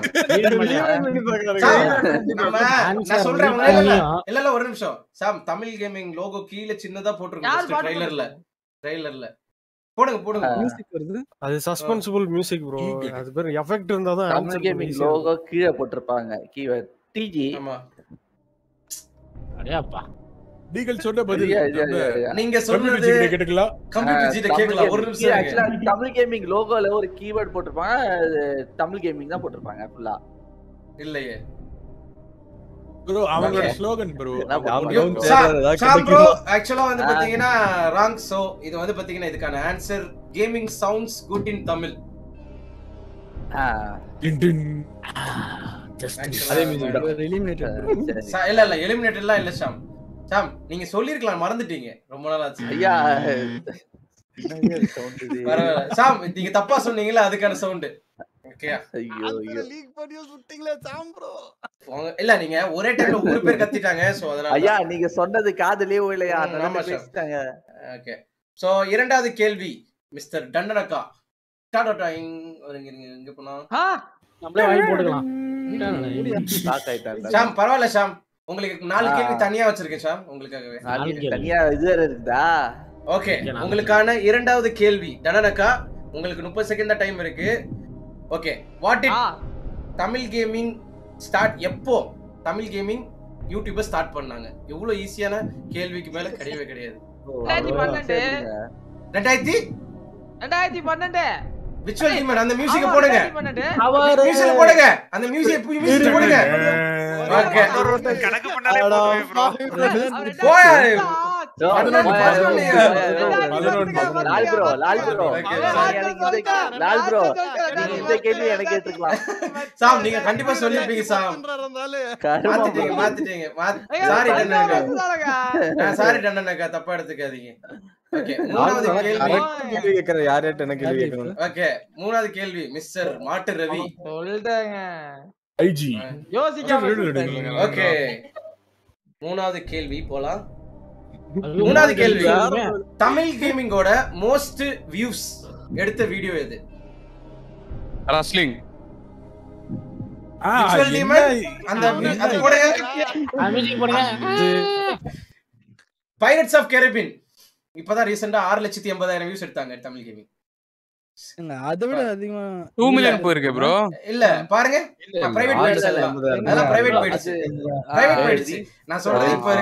நம்ம நான் சொல்றேன் உங்க- இல்ல, இல்ல, இல்ல இல்ல ஒரு நிமிஷம் சாம் தமிழ் கேமிங் லோகோ கீழ சின்னதா போட்டுருங்க யார் ஃபர்ஸ்ட் பாட்டு ட்ரைலர்ல ட்ரைலர்ல போடுங்க போடுங்க மியூசிக் வருது அது சஸ்பென்சிபிள் மியூசிக் ப்ரோ அது பேர் எஃபெக்ட் இருந்தா தான் தமிழ் கேமிங் லோகோ கீழே போட்டிருப்பாங்க கீவேர்ட் டிஜி ஆமா அடையாப்பா நீங்கள் சொன்ன பதில் ஐயா, ஐயா, நம்ம ஐயா, ஐயா. நீங்க computer சொன்னது chicken கேட்டுக்கலாம் கம்ப்யூட்டர் ஜிட்ட கேட்கலாம் ஒரு நிமிஷம் இருங்க. ஆக்சுவலா தமிழ் கேமிங் லோகோல ஒரு கீவேர்ட் போட்டிருப்பாங்க அது தமிழ் கேமிங் தான் போட்டிருப்பாங்க ஃபுல்லா இல்லையே ப்ரோ அவங்களோட Okay. Slogan bro Sam bro ஆக்சுவலா வந்து பாத்தீங்கன்னா ராங் சோ இது வந்து பாத்தீங்கன்னா இதுக்கான answer gaming sounds good in Tamil அதே music தான். Eliminated bro. சா- இல்ல இல்ல எலிமினேட்டர்லாம் இல்ல ஷாம் ஷாம் நீங்க சொல்லிருக்கலாம் மறந்துட்டீங்க ரொம்ப நாள் ஆச்சு ஐயா பரவாயில்ல ஷாம் நீங்க தப்பா சொன்னீங்கல்ல அதுக்கான சவுண்ட் ஓகேயா ஐயோ ஐயோ லீக் பண்ணி சுட்டிங்களே சாம் ப்ரோ இல்ல நீங்க ஒரே டைம்ல ஒரு பேர் கத்திட்டாங்க சோ அதனால ஐயா நீங்க சொன்னது காதுலயே இல்லையா ம், அதனால ஆமா சார். பேசிட்டாங்க ஓகே சோ இரண்டாவது கேள்வி மிஸ்டர் டண்டனக்கா டாடா டாயிங் இங்க இங்க இங்க போனா நம்மளே வாங்கி போட்டுக்கலாம் லாக் ஆயிட்டாங்க ஷாம் பரவாயில்ல ஷாம் உங்களுக்கு நாலு ஆ. கேள்வி தனியா வச்சிருக்கேன் ஷாம் உங்களுக்காகவே நாளைக்கு தனியா இது வேற இருக்குதா ஓகே உங்களுக்கான இரண்டாவது கேள்வி டனனக்கா உங்களுக்கு முப்பது செகண்ட் தான் டைம் இருக்கு okay what it Tamil gaming start எப்போ தமிழ் கேமிங் யூடியூப ஸ்டார்ட் பண்ணாங்க எவ்வளவு ஈஸியான கேள்விக்கு மேல கிடையவே கிடையாது ரெண்டாயிரத்தி பன்னெண்டு ரெண்டாயிரத்தி ரெண்டாயிரத்தி பன்னெண்டு விச்சுவல் டீமன் அந்த மியூசிக்க ஆமா, போடுங்க ரெண்டாயிரத்தி பன்னெண்டு அவரு- மியூசிக் போடுங்க அந்த மியூசிக் மியூசிக் போடுங்க ஓகே கணக்கு பண்ணாலே போதுமே bro. போயா பதினொன்னு, பதினொன்னு. Lal bro Lal bro Okay, Lal bro நீங்க இந்த கேள்வி எனக்கு கேட்டிருக்கலாம் சாம் நீங்க கண்டிப்பா சொல்லிருப்பீங்க சாம் மாத்திட்டீங்க மாத்திட்டீங்க சாரி டன்னக்கா சாரி டன்னக்கா தப்பா எடுத்துக்காதீங்க ஓகே மூணாவது கேள்வி கேள்வி கேட்கற யார் யார்ட்ட என்ன கேள்வி கேட்கணும் ஓகே மூணாவது கேள்வி மிஸ்டர் மாட்டு ரவி சொல்லிட்டேங்க ஐஜி யோசிக்காம ஓகே மூணாவது கேள்வி போலாம் மூணாவது கேள்வி தமிழ் கேமிங்கோட மோஸ்ட் வியூஸ் எடுத்த வீடியோ எது ரஸ்லிங் Visual demon, அந்த அது போடுங்க பைரட்ஸ் ஆஃப் கெரபின் இப்பதான் ரீசெண்டா ஆறு லட்சத்தி எண்பதாயிரம் வியூஸ் எடுத்தாங்க தமிழ் கேமிங் அதை விட அதிகமா டூ மில்லியன் போயிருக்கு ப்ரோ இல்ல பாருங்க பிரைவேட் ஆறு போயிடுச்சு லட்சத்தி அதெல்லாம். எண்பதாயிரம். அதெல்லாம் பிரைவேட் போயிடுச்சு பிரைவேட் ஆ. போயிடுச்சு நான் சொல்றது இப்ப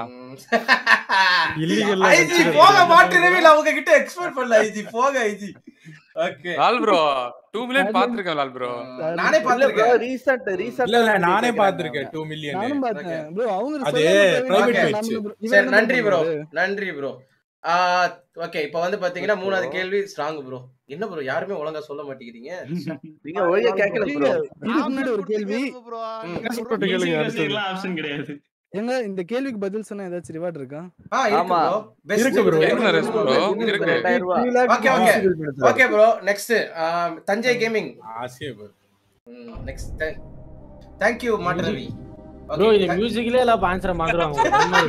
Illegal ஆ இருக்கிறது ஐஜி வச்சிருக்காங்க. போக மாட்டு ரவில அவங்க கிட்ட எக்ஸ்பெக்ட் பண்ணல ஐஜி போக IG okay Lal bro two million பாத்துருக்கேன் லால் ப்ரோ நானே பாத்துருக்கேன் ரீசெண்ட் ரீசெண்ட் இல்ல இல்ல நானே பாத்திருக்கேன் டூ மில்லியன் நானும் பார்த்தேன் ப்ரோ அவங்க அது சொல்லாம private private போயிடுச்சு. நம்ம bro- இவன் சரி என்ன நன்றி ப்ரோ பண்றாரு? நன்றி ப்ரோ ஓகே இப்போ வந்து பாத்தீங்கன்னா மூணாவது கேள்வி ஸ்ட்ராங் ப்ரோ என்ன ப்ரோ யாருமே ஒழுங்கா சொல்ல மாட்டேங்கிறீங்க நீங்க ஒழுங்கா கேட்கல ப்ரோ இதுக்கு முன்னாடி ஒரு கேள்வி கேளுங்க அடுத்தது ஆப்ஷன் கிடையாது எங்க இந்த கேள்விக்கு பதில் சொன்னா ஏதாச்சும் ரிவார்ட் இருக்கா ஆ இருக்கு ஆமா. ப்ரோ பெஸ்ட் இருக்கு bro. இருக்கு நரேஷ் bro. இருக்கு. ரெண்டாயிரம் ரூபாய் okay okay okay bro next Thanjai gaming ஆசையே bro. Next thank you Mattu Ravi bro இது மியூசிக்லயே எல்லாம் ஆன்சர் மாத்துறாங்க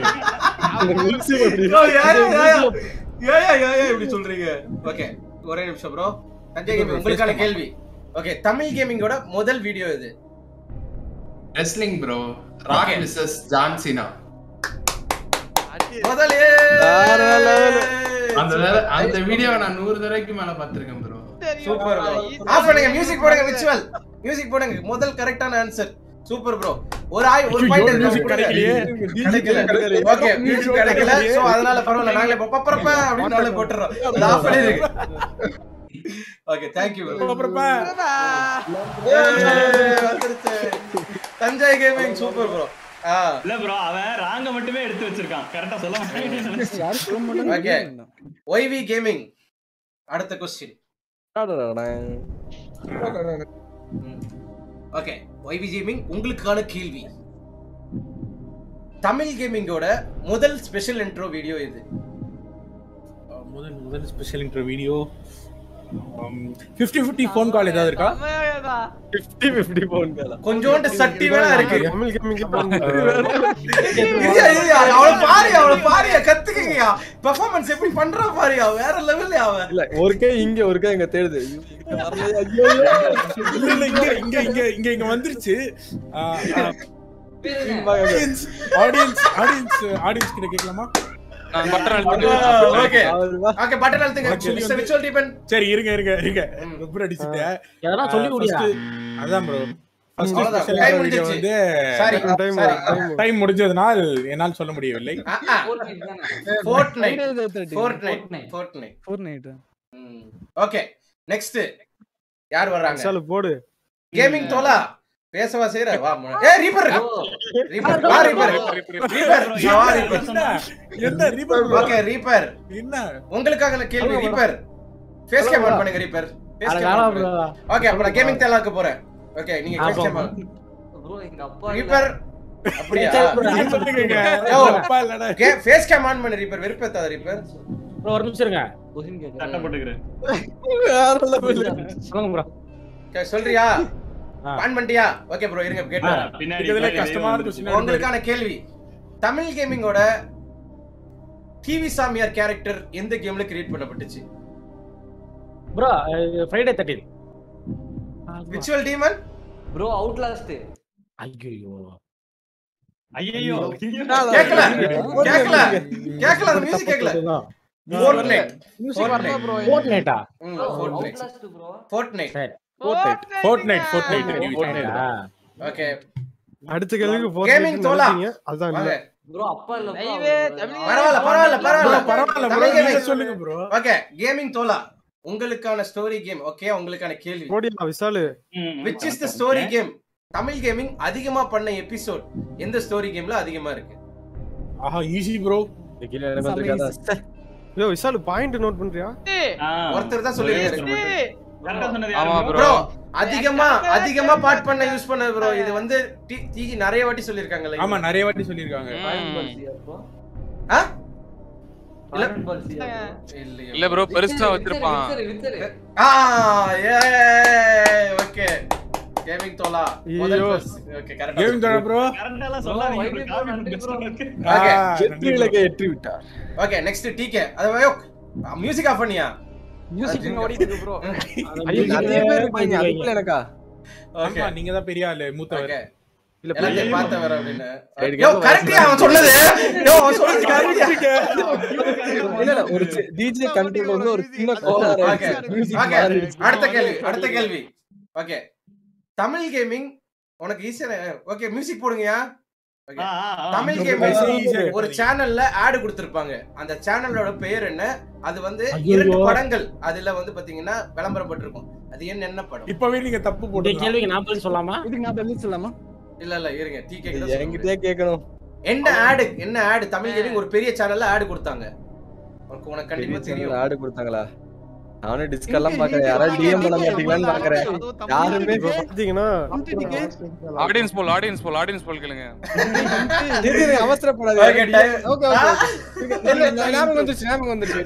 Bro, ஏன், ஏன், ஏன், ஏன், ஏன், ஏன் இப்படி சொல்றீங்க ஓகே ஒரே நிமிஷம் ப்ரோ தஞ்சை கேமிங் உங்களுக்கான கேள்வி ஓகே தமிழ் கேமிங்கோட முதல் வீடியோ இது wrestling bro rock Okay. Vicious John Cena முதலே அந்த தடவை- அந்த வீடியோவை நான் நூறு தடவைக்கு மேல பாத்திருக்கேன் ப்ரோ சூப்பர் ப்ரோ ஆஃப் பண்ணுங்க மியூசிக் போடுங்க விச்சுவல் மியூசிக் போடுங்க முதல் கரெக்டான ஆன்சர் சூப்பர் ப்ரோ ஒரு ஆய் ஒரு ஐயோ, பாயிண்ட் music கிடைக்கலையே. கிடைக்கல ஓகே மியூசிக் கிடைக்கல சோ அதனால பரவாயில்ல நாங்களே பப்பரப்ப அப்படின்னு நாளே போட்டுறோம் அது ஆஃப் பண்ணிருங்க ஓகே தேங்க் யூ வந்துருச்சு தஞ்சை கேமிங் சூப்பர் ப்ரோ ஆ இல்ல ப்ரோ அவன் ராங்க மட்டுமே எடுத்து வச்சிருக்கான் கரெக்டா சொல்ல மாட்டேன் யாரும் சொல்ல மாட்டாங்க ஓகே ஒய்வி கேமிங் அடுத்த கொஸ்டின் ஓகே ஒய்வி கேமிங் உங்களுக்கான கேள்வி தமிழ் கேமிங்கோட முதல் ஸ்பெஷல் இன்ட்ரோ வீடியோ இது முதல் முதல் special intro video fifty fifty phone call ஏதாவது இருக்கா ஃபிஃப்டி ஃபிஃப்டி போன் காலா கொஞ்சோண்டு சட்டி வேணா இருக்கு தமிழ் கேமிங் ஐயா, ஐயா, அவள பாரு அவள பாரு கத்துக்கங்கயா பெர்ஃபார்மன்ஸ் எப்படி பண்றா பாரு வேற லெவல்ல அவன் இல்ல ஒரு கை இங்க ஒரு கை இங்க தேடுது ஐயோ, இங்க வரலையே, ஐயோ, ஐயோ. இல்ல இல்ல இங்க இங்க இங்க இங்க இங்க வந்துருச்சு ஆடியன்ஸ் ஆடியன்ஸ் ஆடியன்ஸ் ஆடியன்ஸ் கிட்ட கேட்கலாமா நான் பட்டன் ஓகே ஓகே பட்டன் அழுத்துங்க Actually மிஸ்டர் வந்து- விச்சுவல் டிபன் சரி இருங்க இருங்க இருங்க ரொம்ப அடிச்சுட்டேன் எதனா சொல்லி ஆ, முடியா first- அதான் ப்ரோ ஃபர்ஸ்ட் அவ்வளவுதான். ஸ்பெஷல் Time வீடியோ முடிஞ்சிருச்சு. வந்து Sorry, sorry. டைம் முடிஞ்சதுனால் என்னால் சொல்ல முடியவில்லை Fortnite Friday the 13th. Fortnite Fortnite Four night. Okay next யார் வர்றாங்க சாலு போடு கேமிங் தோலா பேசவா செய்யற வா மு- ஏ ரீப்பர் ரீப்பர் வா ரீப்பர் ரீப்பர் வா ரீப்பர் என்ன ரீபர் ஓகே ரீப்பர் என்ன உங்களுக்காக நான் கேள்வி ரீப்பர் ஃபேஸ் கேம் ஆன் பண்ணுங்க ரீப்பர் ஃபேஸ் அட கேம் வேணாம் ஆன் bro. ஓகே அப்ப நான் கேமிங் தேலாக்கு போறேன் ஓகே நீங்க ஃபேஸ் கேம் ஆன் ரீப்பர் அப்படியா யோ, கே ஃபேஸ் கேம் ஆன் பண்ணு ரீப்பர் வெறுப்பேத்தாத ரீப்பர் bro ஒரு நிமிஷம் இருங்க சட்டை போட்டுக்கிறேன் சொல்லுங்க ப்ரோ ஓகே சொல்றியா ஆன் பண்ணிட்டியா ஓகே ப்ரோ இருங்க கேட்டு வரேன். பின்னாடி இதுல பாரு, கஷ்டமான இதே கொஸ்டின் உங்களுக்கான கேள்வி தமிழ் கேமிங்கோட டிவி சாமியார் கேரக்டர் எந்த கேம்ல கிரியேட் பண்ணப்பட்டுச்சு bro Friday thirteen visual demon bro Outlast ஐயோ ஐயோ கேக்கல கேக்கல கேக்கல அந்த மியூசிக் கேக்கல ஃபோர்ட்நைட் ஃபோர்ட்நைட் ஃபோர்ட்நைட்டா ம் ஃபோர்ட்நைட் அவுட்லாஸ்ட் ப்ரோ ஃபோர்ட்நைட் சரி ஃபோர்ட்நைட் ஃபோர்ட்நைட் ஃபோர்ட்நைட்டா ஓகே அடுத்த கேள்விக்கு கேமிங் தோலா அதான் வாங்க ப்ரோ அப்பா இல்ல bro. நைவே, பரவாயில்ல பரவாயில்ல பரவாயில்ல பரவாயில்ல bro, தமிழ் நீங்க gaming. சொல்லுங்க bro. ஓகே கேமிங் தோலா உங்களுக்கான ஸ்டோரி கேம் ஓகே உங்களுக்கான கேள்வி போடியா விசாலு which is the story game Tamil gaming அதிகமா பண்ண எபிசோட் எந்த ஸ்டோரி கேம்ல அதிகமா இருக்கு ஆஹா ஈஸி ப்ரோ கீழே எனக்கு வந்திருக்காதா ச்சே. யோ விஷால் பாயிண்ட் நோட் பண்றியா ஒருத்தர் தான் சொல்லிருக்காரு ஆமா ப்ரோ ப்ரோ அதிகமா அதிகமா பாட் பண்ண யூஸ் பண்ண ப்ரோ இது வந்து டிஜி நிறைய வாட்டி சொல்லிருக்காங்கல்ல ஆமா நிறைய வாட்டி சொல்லிருக்காங்க ஆ இல்ல இல்ல ப்ரோ பெருசா வச்சிருப்பான் ஆ ஏ ஓகே கேமிங் தோலா முதல் ஐயோ. ஓகே கரெக்ட் Gaming தோழா bro. ஓகே வெற்றி விளக்கை ஏற்றி விட்டார் ஓகே நெக்ஸ்ட் டிகே அது மியூசிக் ஆஃப் பண்ணியா மியூசிக் ஓடிட்டு இருக்கு ப்ரோ ஐயோ, நிறைய பேர் இருப்பாங்க அதுக்குள்ள எனக்கா ஓகே ஆமா நீங்க தான் பெரிய ஆளு மூத்தவர் ஓகே இல்ல எல்லாத்தையும் பார்த்தவர் அப்படின்னு சரி, யோ கேட்க கரெக்டியா அவன் சொன்னது யோ அவன் சொன்னது கரெக்டியா இல்ல இல்ல ஒரு டிஜே கண்ட்ரோல் வந்து ஒரு சின்ன கோளாறு ஓகே ஆயிடுச்சு. Music ஓகே மாறிடுச்சு. அடுத்த கேள்வி அடுத்த கேள்வி ஓகே தமிழ் கேமிங் உனக்கு ஈஸியா ஓகே மியூசிக் போடுங்கயா Okay. தமிழ் கேமிங் ஒரு சேனல்ல ஆட் கொடுத்திருப்பாங்க அந்த சேனலோட பெயர் என்ன அது வந்து ஐயோ. இரண்டு படங்கள் அதுல வந்து பாத்தீங்கன்னா விளம்பரப்பட்டிருக்கும் அது என்ன என்ன படம் இப்பவே நீங்க தப்பு இந்த போட்டு கேள்விக்கு நான் பதில் சொல்லாமா இதுக்கு நான் பதில் சொல்லாமா இல்ல இல்ல இருங்க டீ இது கேக் என்கிட்டயே கேட்கணும் என்ன ஆடு என்ன ஆடு தமிழ் கேமிங் ஒரு பெரிய சேனல்ல ஆடு கொடுத்தாங்க உனக்கு உனக்கு கண்டிப்பா தெரியும் ஆடு கொடுத்தாங்களா நானும் டிஸ்கெல்லாம் பாக்குறேன் யாராவது டிஎம் பண்ண மாட்டீங்களான்னு பாக்குறேன் யாருமே பாத்தீங்கன்னா audience poll audience poll audience poll கேளுங்க இரு, இரு, அவசரப்படாதீங்க Okay, time. ஓகே ஓகே இல்ல இல்ல, ஞாபகம் வந்துருச்சு ஞாபகம் வந்துருச்சு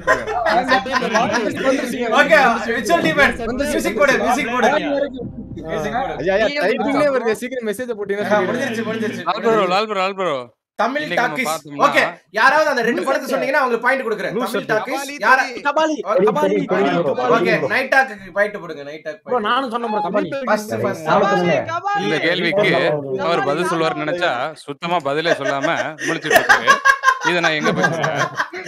ஓகே விச்சுவல் டிபெண்ட் மியூசிக் போடு மியூசிக் போடு மியூசிக் போடு ஐயா ஐயா டைப்பிங்லே வருது சீக்கிரம் மெசேஜ் ஆ, போட்டீங்கன்னா முடிஞ்சிருச்சு முடிஞ்சிருச்சு Lal bro Lal bro Lal bro Tamil இன்னைக்கு நம்ம டாக்கிஸ் பார்த்தோம்னா- ஓகே யாராவது அந்த ரெண்டு படத்தை சொன்னீங்கன்னா அவங்களுக்கு பாயிண்ட் கொடுக்குறேன் தமிழ் டாக்கிஸ் யார Kabali Kabali, Kabali. Okay night talk point போடுங்க நைட் டாக் ப்ரோ நானும் சொன்னேன் ப்ரோ கபாலி ஃபர்ஸ்ட் ஃபர்ஸ்ட் இந்த கேள்விக்கு அவர் பதில் சொல்லுவார் நினைச்சா சுத்தமா பதிலே சொல்லாம முழிச்சிட்டு இருக்காரு இத நான் எங்க போய் சொல்றேன்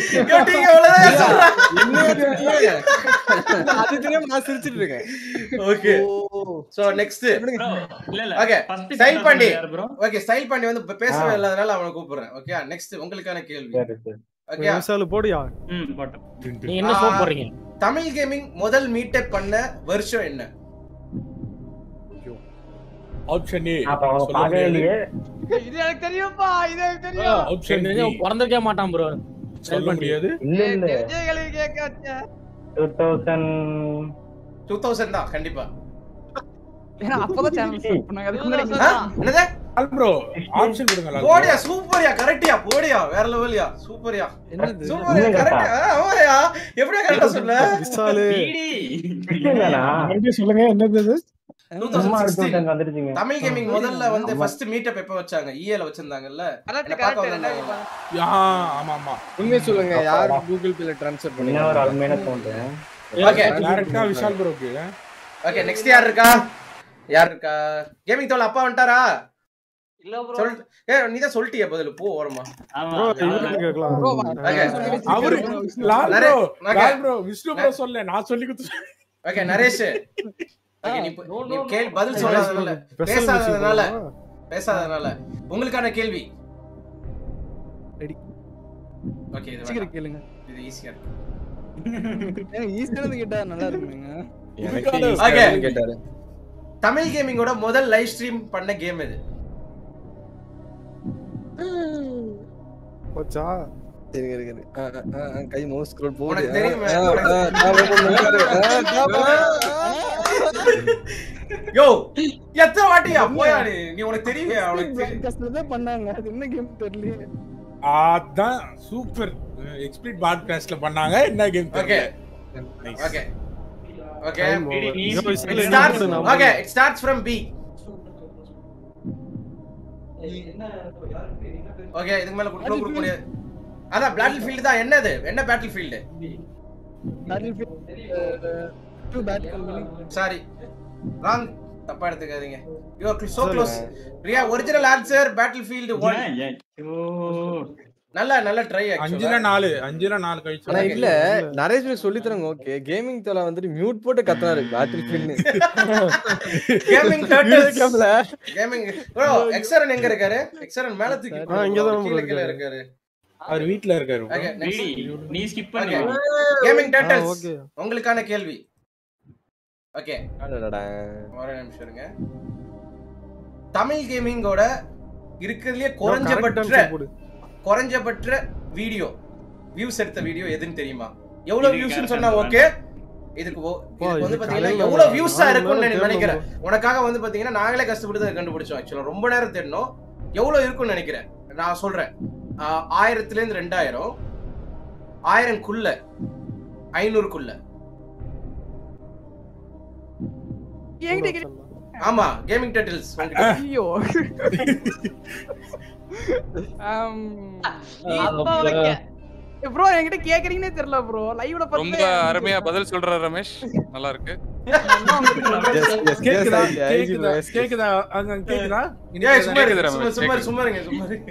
அது தெரியாம நான் சிரிச்சிட்டு இருக்கேன் ஓகே சோ நெக்ஸ்ட் இல்ல இல்ல ஓகே first ஸ்டைல் என்ன பண்ணி சொன்னாரு bro? ஓகே ஸ்டைல் பண்ணி வந்து இப்ப பேசவே இல்லாதனால அவனை கூப்பிடுறேன் ஓகே நெக்ஸ்ட் உங்களுக்கான கேள்வி ஓகே விஷால் போடியா ம் போட்டோம் நீங்க என்ன சோப் போடுறீங்க தமிழ் கேமிங் முதல் மீட்டப் பண்ண வருஷம் என்ன ஆப்ஷன் ஏ அப்ப அவங்க பார்க்கவே இல்லையே இது எனக்கு தெரியும்பா இது எனக்கு தெரியும் ஆப்ஷன் எனக்கு தெரிஞ்சு பிறந்திருக்கே மாட்டான் ப்ரோ சொல்ல முடியாது இல்ல இல்ல விஜய் கேள்வி கேட்க வச்சேன் டூ தௌசண்ட் டூ தௌசண்ட் தான் கண்டிப்பா ஏன்னா அப்பதான் சேனல் ஸ்டார்ட் பண்ணாங்க அதுக்கு முன்னாடி ஆ? என்னது ப்ரோ ஆப்ஷன் கொடுங்க லால் bro. போடியா சூப்பர்யா கரெக்டியா போடியா வேற லெவல்யா சூப்பர்யா என்னது சூப்பர்யா கரெக்ட் ஆமாயா எப்படியா கரெக்டா சொல்ல விஷால் இல்லைண்ணா மறுபடியும் சொல்லுங்க என்னது இது? சும்மா 2016 அடுத்த வந்துருச்சுங்க தமிழ் கேமிங் முதல்ல வந்து ஃபர்ஸ்ட் மீட்டப் எப்ப வச்சாங்க இஏல வச்சிருந்தாங்கல்ல கரெக்ட் என்ன பார்க்க கரெக்ட் வந்தாங்க ஆ, ஆமா ஆமா உண்மையை சொல்லுங்க யார் கூகுள் பேல ட்ரான்ஸ்ஃபர் என்ன ஒரு பண்ணீங்க அருமையான சொல்றேன் ஓகே டைரக்டா விஷால் ப்ரோக்கு ஓகே நெக்ஸ்ட் யார் இருக்கா யார் இருக்கா கேமிங் தோல் அப்பா வந்துட்டாரா இல்ல ப்ரோ சொல் ஏ நீ தான் சொல்லிட்டியே பதில் போ ஓரமா ஆமா ப்ரோ இவருக்கு கேட்கலாம் ஓகே அவரு லால் நிறைய- bro okay. Lal bro Vishnu bro சொல்ல நான் சொல்லி கொடுத்து ஓகே நரேஷ் ஓகே நீ ப- நீ கேள் பதில் சொல்லாதனால Special பேசாததுனால விஷயம் பேசாததுனால உங்களுக்கான கேள்வி Ready. ஓகே இது சீக்கிரம் வேண்டாம். கேளுங்க இது ஈஸியா இருக்கு ஈஸியானது கேட்டா நல்லா இருக்குங்க எனக்கு Okay. ஈஸியா கேட்டாரு தமிழ் கேமிங்கோட முதல் லைவ் ஸ்ட்ரீம் பண்ண கேம் இது போச்சா இருங்க இருங்க இருங்க. ஆ, ஆ, ஆ, கை மவுஸ் ஸ்க்ரோல் போகுது உனக்கு ஆ, தெரியுமே, ஆ, உனக்கு- ஆ, ஞாபகம் வந்துருக்காரு. ஆ, ஞாபகம். யோ எத்தனை வாட்டியா போயா நீ நீ உனக்கு தெரியுமே அவனுக்கு தெரியும். பிராட்காஸ்ட்ல தான் பண்ணாங்க அது என்ன கேம் தெரியலையே அதான் சூப்பர் எக்ஸ்பிளிட் பாட்காஸ்ட்ல பண்ணாங்க என்ன game okay Nice. Okay okay Time over. நீ- யோ, It விஷால் என்ன starts பண்ணுது நாம? okay it starts from B okay இதுக்கு மேல குடுக்க கொடுக்க முடியாது அதான் பேட்டில் ஃபீல்ட் தான் என்னது என்ன battlefield two bad company sorry wrong தப்பா எடுத்துக்காதீங்க யூ ஆர் சோ க்ளோஸ் ரியா ஒரிஜினல் ஆன்சர் பேட்டில் ஃபீல்ட் 1 ஏன், ஏன்? ஐயோ. நல்ல நல்ல ட்ரை அஞ்சுல ஆக்சுவலா நாலு அஞ்சுல நாலு கழிச்சு ஆனா இல்ல நரேஷ் பேர் சொல்லி தரங்க ஓகே கேமிங் தோலா வந்துட்டு மியூட் போட்டு கத்துனாரு பேட்டில் ஃபீல்ட்னு கேமிங் டர்ட்டில்ஸ் கேமிங் ப்ரோ எக்ஸரன் எங்க இருக்காரு எக்ஸரன் மேல தூக்கி ஆ, இங்கதான் கீழ bro கீழ இருக்காரு. இருக்காரு அவர் வீட்ல இருக்காரு bro. ஓகே விடி, நீ ஸ்கிப் ஓகே பண்ணு கேமிங் ஆ, டர்ட்டில்ஸ் okay. உங்களுக்கான கேள்வி ஓகே அடடடா. ஒரு நிமிஷம் இருங்க தமிழ் கேமிங்கோட இருக்கிறதுலயே correct குறைஞ்சபட்ச answer போடு. குறைஞ்சபட்ச வீடியோ வியூஸ் எடுத்த வீடியோ எதுன்னு தெரியுமா எவ்வளவு இது வியூஸ்னு correct சொன்னா தான். ஓகே இதுக்கு ஓ- பா, இதுக்கு வந்து இது பாத்தீங்கன்னா கலையில எவ்வளவு ஒரு வியூஸா நாலு மணி இருக்கும்னு நேரம் நான் நினைக்கிறேன் தேடணும் உனக்காக வந்து பாத்தீங்கன்னா நாங்களே கஷ்டப்பட்டு தான் கண்டுபிடிச்சோம் ஆக்சுவலா ரொம்ப நேரம் தேடணும் எவ்வளவு இருக்கும்னு நினைக்கிறேன் நான் சொல்றேன் ஆஹ் ஆயிரத்துல இருந்து ரெண்டாயிரம் ஆயிரம்குள்ள ஐநூறுக்குள்ள என்கிட்ட கேட்டு- ஆமா கேமிங் டைட்டில்ஸ் ஐயோ ப்ரோ என்கிட்ட கேக்குறீங்கன்னே தெரியல ப்ரோ லைவ்ல ரொம்ப அருமையா பதில் சொல்ற ரமேஷ் நல்லா இருக்கு கேக்குதா கேக்குதா கேக்குதா அங்க கேக்குதா ஏய் சும்மா கேக்குது இருங்க, ரமேஷ், சும்மா சும்மா கேக்குது. சும்மா இருங்க சும்மா இருங்க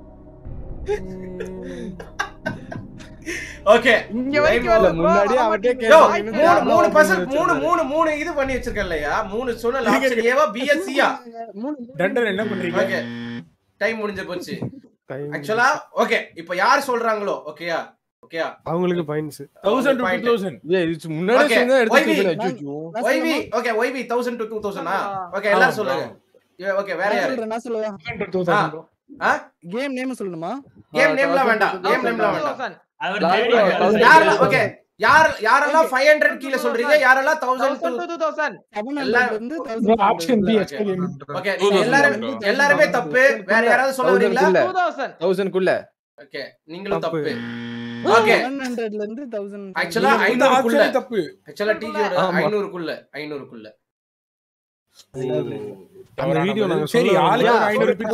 ஓகே இங்க வரைக்கும் வரல bro. முன்னாடியே அவர்கிட்ட யோ, கேட்டீங்கன்னு மூணு தான் மூணு open பர்சன்ட் பண்ணி மூணு வச்சிருக்காரு. மூணு மூணு இது பண்ணி வச்சிருக்கேன் இல்லையா மூணு சொன்ன ஆப்ஷன் ஏவா பிஎஸ்சியா டண்டன் என்ன பண்றீங்க ஓகே டைம் முடிஞ்சு போச்சு ஆக்சுவலா ஓகே இப்போ யார் சொல்றாங்களோ ஓகேயா ஓகேயா அவங்களுக்கு points thousand two Point. Thousand ஏய் இது முன்னாடியே Okay, சொன்னா எடுத்து YV. சொல்லுங்க ஐயோ YV okay YV thousand to two தௌசண்டா ஓகே எல்லாரும் சொல்லுங்க ஓகே வேற நான் யாரு சொல்றேன் நான் சொல்லவா ஆ கேம் நேம் சொல்லணுமா கேம் நேம்லாம் வேண்டாம் கேம் நேம்லாம் வேண்டாம் அவர் Last தேடி one, இருக்காரு. thousand. யாரெல்லாம் ஓகே யார் யாரெல்லாம் ஃபைவ் ஹண்ட்ரட் கீழே சொல்றீங்க யாரெல்லாம் தௌசண்ட் செவன் எல்லா- ஹண்ட்ரட்ல இருந்து bro thousand option B Okay. Okay நீங்க எல்லாரும் எல்லாருமே தப்பு வேற யாராவது சொல்ல வரீங்களா தௌசண்ட்குள்ள தௌசண்ட்குள்ள ஓகே நீங்களும் தப்பு. தப்பு ஓகே செவன் ஹண்ட்ரட்ல இருந்து தௌசண்ட் ஆக்சுவலா இந்த ஐநூறுக்குள்ள ஆப்ஷன் தப்பு ஆக்சுவலா டிஜியோட ஆமா. ஐநூறுக்குள்ள ஐநூறுக்குள்ள அந்த வீடியோ நாங்க சரி சொல்ல ஆளுக்கு ஒரு ஐயா, ஐநூறு பிச்சு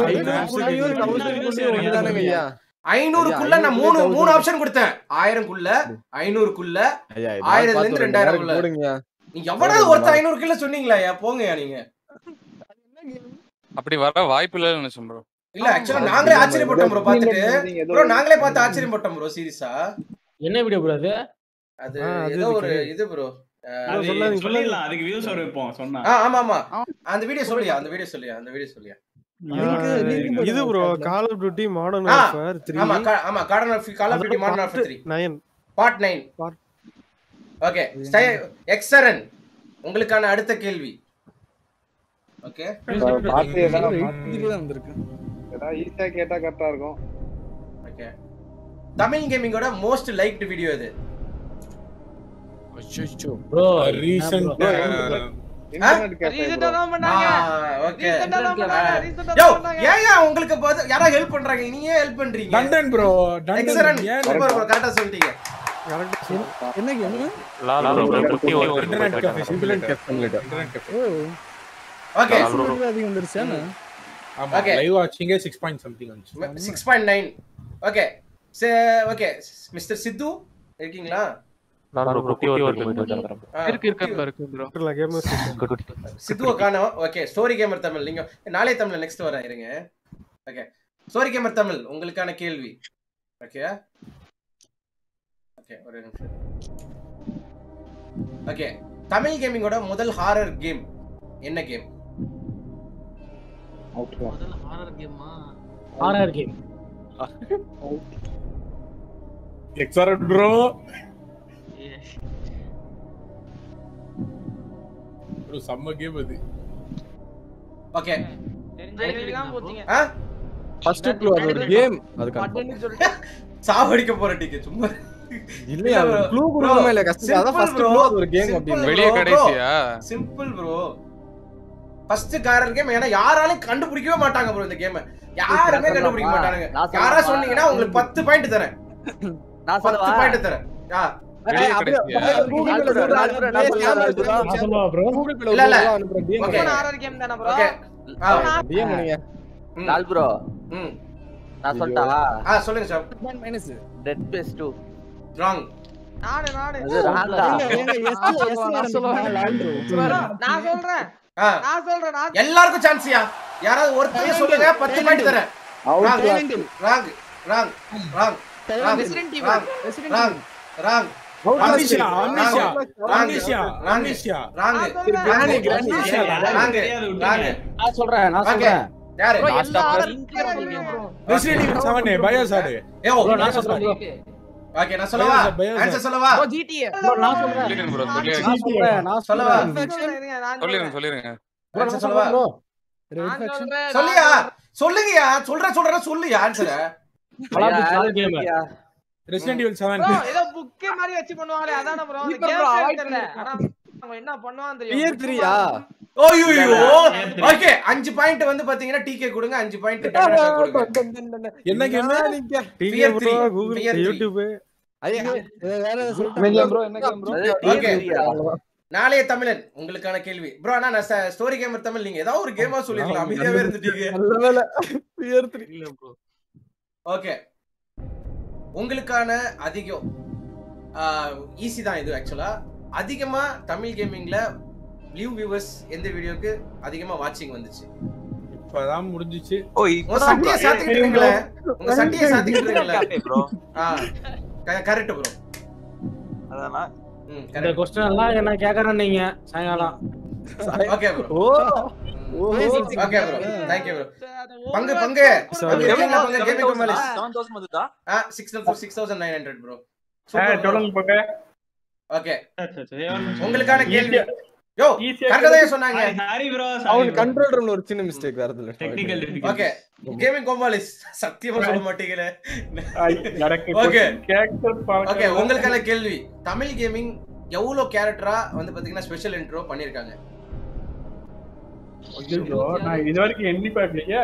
ஐயா ஐநூறுக்குள்ள ஐயா, நான் மூணு ஐநூறு மூணு ஆப்ஷன் கொடுத்தேன் ஆயிரம்குள்ள ஐநூறுக்குள்ள ஐயா ஆயிரத்துல இருந்து ரெண்டாயிரம்குள்ள. போடுங்க நீங்க எவ்வளவு ஒருத்தர் ஐநூறுக்குள்ள சொன்னீங்களா போங்கயா நீங்க அப்படி வர வாய்ப்பு இல்லைன்னு நினைச்சேன் ப்ரோ இல்ல ஆக்சுவலா நாங்களே ஆச்சரியப்பட்டோம் ப்ரோ பார்த்துட்டு ப்ரோ நாங்களே பார்த்து ஆச்சரியப்பட்டோம் ப்ரோ சீரியஸா என்ன வீடியோ ப்ரோ அது அது ஆ, அது ஏதோ ஒரு இருக்கு. இது ப்ரோ அது சொல்லாதீங்க, சொல்லிடலாம் அதுக்கு வியூஸ் ஒரு வைப்போம் சொன்னா ஆ ஆமா ஆமா அந்த வீடியோ சொல்லியா அந்த வீடியோ சொல்லியா அந்த வீடியோ சொல்லியா இது bro call of duty modern ah, warfare 3 ஆமா கா- ஆமா garden of call of duty modern of 3 9 part 9 Part- okay எக்ஸரன் உங்களுக்கான அடுத்த கேள்வி ஓகே பார்த்து ஏதாவது தான் வந்திருக்கு ஏதாவது ஈஸியா கேட்டா கரெக்டா இருக்கும் ஓகே தமிழ் கேமிங்கோட மோஸ்ட் லைக்டு வீடியோ இது அச்சோ bro recent internet cafe okay yo ஏங்க உங்களுக்கு பதில் யாரா ஹெல்ப் பண்றாங்க நீங்க ஹெல்ப் பண்றீங்க டண்டன் ப்ரோ எக்ஸரன் டண்டன் ஏன் சூப்பர் ப்ரோ கரெக்ட்டா சொல்லிட்டீங்க என்ன கேம் லால் ப்ரோ குட்டி ஒரு இன்டர்நெட் கஃபே சிம்பிள் கேப் பண்ணிட்டேன் இன்டர்நெட் கஃபே ஓ ஓகே அதிகம் வந்துருச்சா ஆமா Okay. லைவ் வாட்சிங்க 6 பாயிண்ட் சம்திங் வந்துச்சு six point nine okay okay mister Sidhu இருக்கீங்களா லால் ப்ரோ குட்டி ஒரு ஆ, இருக்கு இருக்கு இருக்கு ப்ரோ கேமர்ஸ் சித்துவை காணோம் ஓகே ஸ்டோரி கேமர் தமிழ் நீங்க நாளை தமிழ் நெக்ஸ்ட் வரேன் இருங்க ஓகே ஸ்டோரி கேமர் தமிழ் உங்களுக்கான கேள்வி ஓகே ஓகே ஒரு நிமிஷம் ஓகே தமிழ் கேமிங்கோட முதல் ஹாரர் கேம் என்ன கேம் ஆர்ஆர் கேம் எக்ஸாரட் ப்ரோ ப்ரோ செம்ம கேம் அது ஓகே போச்சீங்க ஆ ஃபர்ஸ்ட் க்ளூ அது ஒரு கேம் அது கன்ஃபார்ம் சாவடிக்க போற டிக்கெட் சும்மா இல்லையா க்ளூ கொடுக்கணுமா இல்ல கஷ்டம் அதான் ஃபர்ஸ்ட் க்ளூ அது ஒரு கேம் அப்படின்னு வெளிய கடைசியா சிம்பிள் ப்ரோ ஃபர்ஸ்ட் காரர் கேம் ஏன்னா யாராலும் கண்டுபிடிக்கவே மாட்டாங்க ப்ரோ இந்த கேம் யாருமே கண்டுபிடிக்க மாட்டானுங்க நான் யாரா சொல்லவா? சொன்னீங்கன்னா உங்களுக்கு பத்து பாயிண்ட் தரேன் நான் பத்து சொல்லவா பாயிண்ட் தரேன் ஆ, வெளிய கடைசியா நான் சொல்லவா ப்ரோ இல்ல இல்ல அனுப்புறேன் ஓகே ஆர்ஆர் கேம் தானே ப்ரோ ஓகே ஆ, டிஎம் பண்ணுங்க ம், லால் ப்ரோ ம். நான் சொல்லட்டா ஆ சொல்லுங்க sir minus dead space 2 wrong நாடு நாடு அது ராங்கா ஏங்க ஏங்க எஸ் எஸ் நான் சொல்லுவேன். லால் ப்ரோ நான் சொல்றேன் ஆ நான் சொல்றேன் நான் எல்லாருக்கும் சான்ஸ்யா யாராவது ஒருத்தரையும் சொல்லுங்க பத்து பாயிண்ட் தரேன் wrong wrong wrong wrong wrong resident wrong evil wrong wrong amnesia amnesia wrong amnesia amnesia wrong granny granny wrong wrong நான் சொல்றேன் நான் ஓகே சொல்றேன் யாரு ப்ரோ எல்லா RR bro resident evil 7 biohazard ஏ ப்ரோ நான் சொல்றேன் bro. ஓகே நான் சொல்லவா பயோசா, பயோசா. ஆன்சர் சொல்லவா ப்ரோ ஜிடிஏ bro நான் சொல்றேன் சொல்லிருங்க ப்ரோ சொல்லிருங்க நான் சொல்றேன் நான் சொல்லவா? சொல்றேன் சொல்லிருங்க சொல்லிருங்க bro ஆன்சர் நான் சொல்லவா சொல்றேன் bro நான் சொல்றேன் சொல்லியா சொல்லுங்கயா சொல்ற சொல்ற சொல்லுயா ஆன்சர் பலாபுத் நாலு game resident evil seven bro ஏதோ புக்கே மாதிரி வச்சு பண்ணுவாங்களே அதானே ப்ரோ அந்த Keeper கேம் bro, பேர் avoid தெரியல ஆனா அவங்க என்ன பண்ணுவான்னு தெரியும் பியர் book த்ரீயா ஓய்யோ இல்ல, இல்ல. ஓகே அஞ்சு பாயிண்ட் வந்து பாத்தீங்கன்னா டிகே கொடுங்க அஞ்சு பாயிண்ட் கொடுங்க என்ன game Fear bro three. Google Fear three. YouTube வேற ஏதாவது என்ன கேம் ப்ரோ என்ன கேம் ப்ரோ ஓகே நாளைய தமிழன் உங்களுக்கான கேள்வி ப்ரோ ஆனா நான் ஸ்டோரி கேமர் தமிழ் நீங்க ஏதாவது ஒரு கேமா சொல்லிருக்கலாம் அமைதியாவே இருந்துட்டீங்க நல்ல வேலை பியர் த்ரீ ஓகே உங்களுக்கான அதிகம் ஈஸி தான் இது ஆக்சுவலா அதிகமா தமிழ் கேமிங்ல வியூ வியூவர்ஸ் எந்த வீடியோக்கு அதிகமா வாட்சிங் வந்துச்சு இப்பதான் முடிஞ்சிச்சு உங்க சட்டியை சாத்திக்கிட்டு இருக்கீங்களே உங்க சட்டியை சாத்திக்கிட்டு இருக்கீங்களே ப்ரோ ஆ கரெக்ட் ப்ரோ அதான் ம் இந்த கரெக்ட் கொஸ்டின் எல்லாம் என்ன கேக்குறேன் நீங்க சாயங்காலம் ஓகே ப்ரோ ஓ okay bro thank you bro பங்கு பங்கு பங்கு இருக்கீங்களா பங்கு கேமிங் கமாலிஸ் செவன் தௌசண்ட் வந்துதா ஆ 6 6900 ப்ரோ சொல்லுங்க போங்க ஓகே உங்களுக்கான கேள்வி யோ Easy-ஆ கரெக்டா தான் சொன்னாங்க சாரி ப்ரோ அவன் கண்ட்ரோல் ரூம்ல ஒரு சின்ன மிஸ்டேக் வரதுல டெக்னிக்கல் ஓகே கேமிங் கோமாலிஸ் சத்தியமா சொல்ல மாட்டீங்களே எனக்கு ஓகே கேட்க ஓகே உங்களுக்கான கேள்வி தமிழ் கேமிங் எவ்வளவு கேரக்டரா வந்து பாத்தீங்கன்னா ஸ்பெஷல் இன்ட்ரோ பண்ணிருக்காங்க ஐயோ நான் இது வரைக்கும் எண்ணி பார்க்கலையே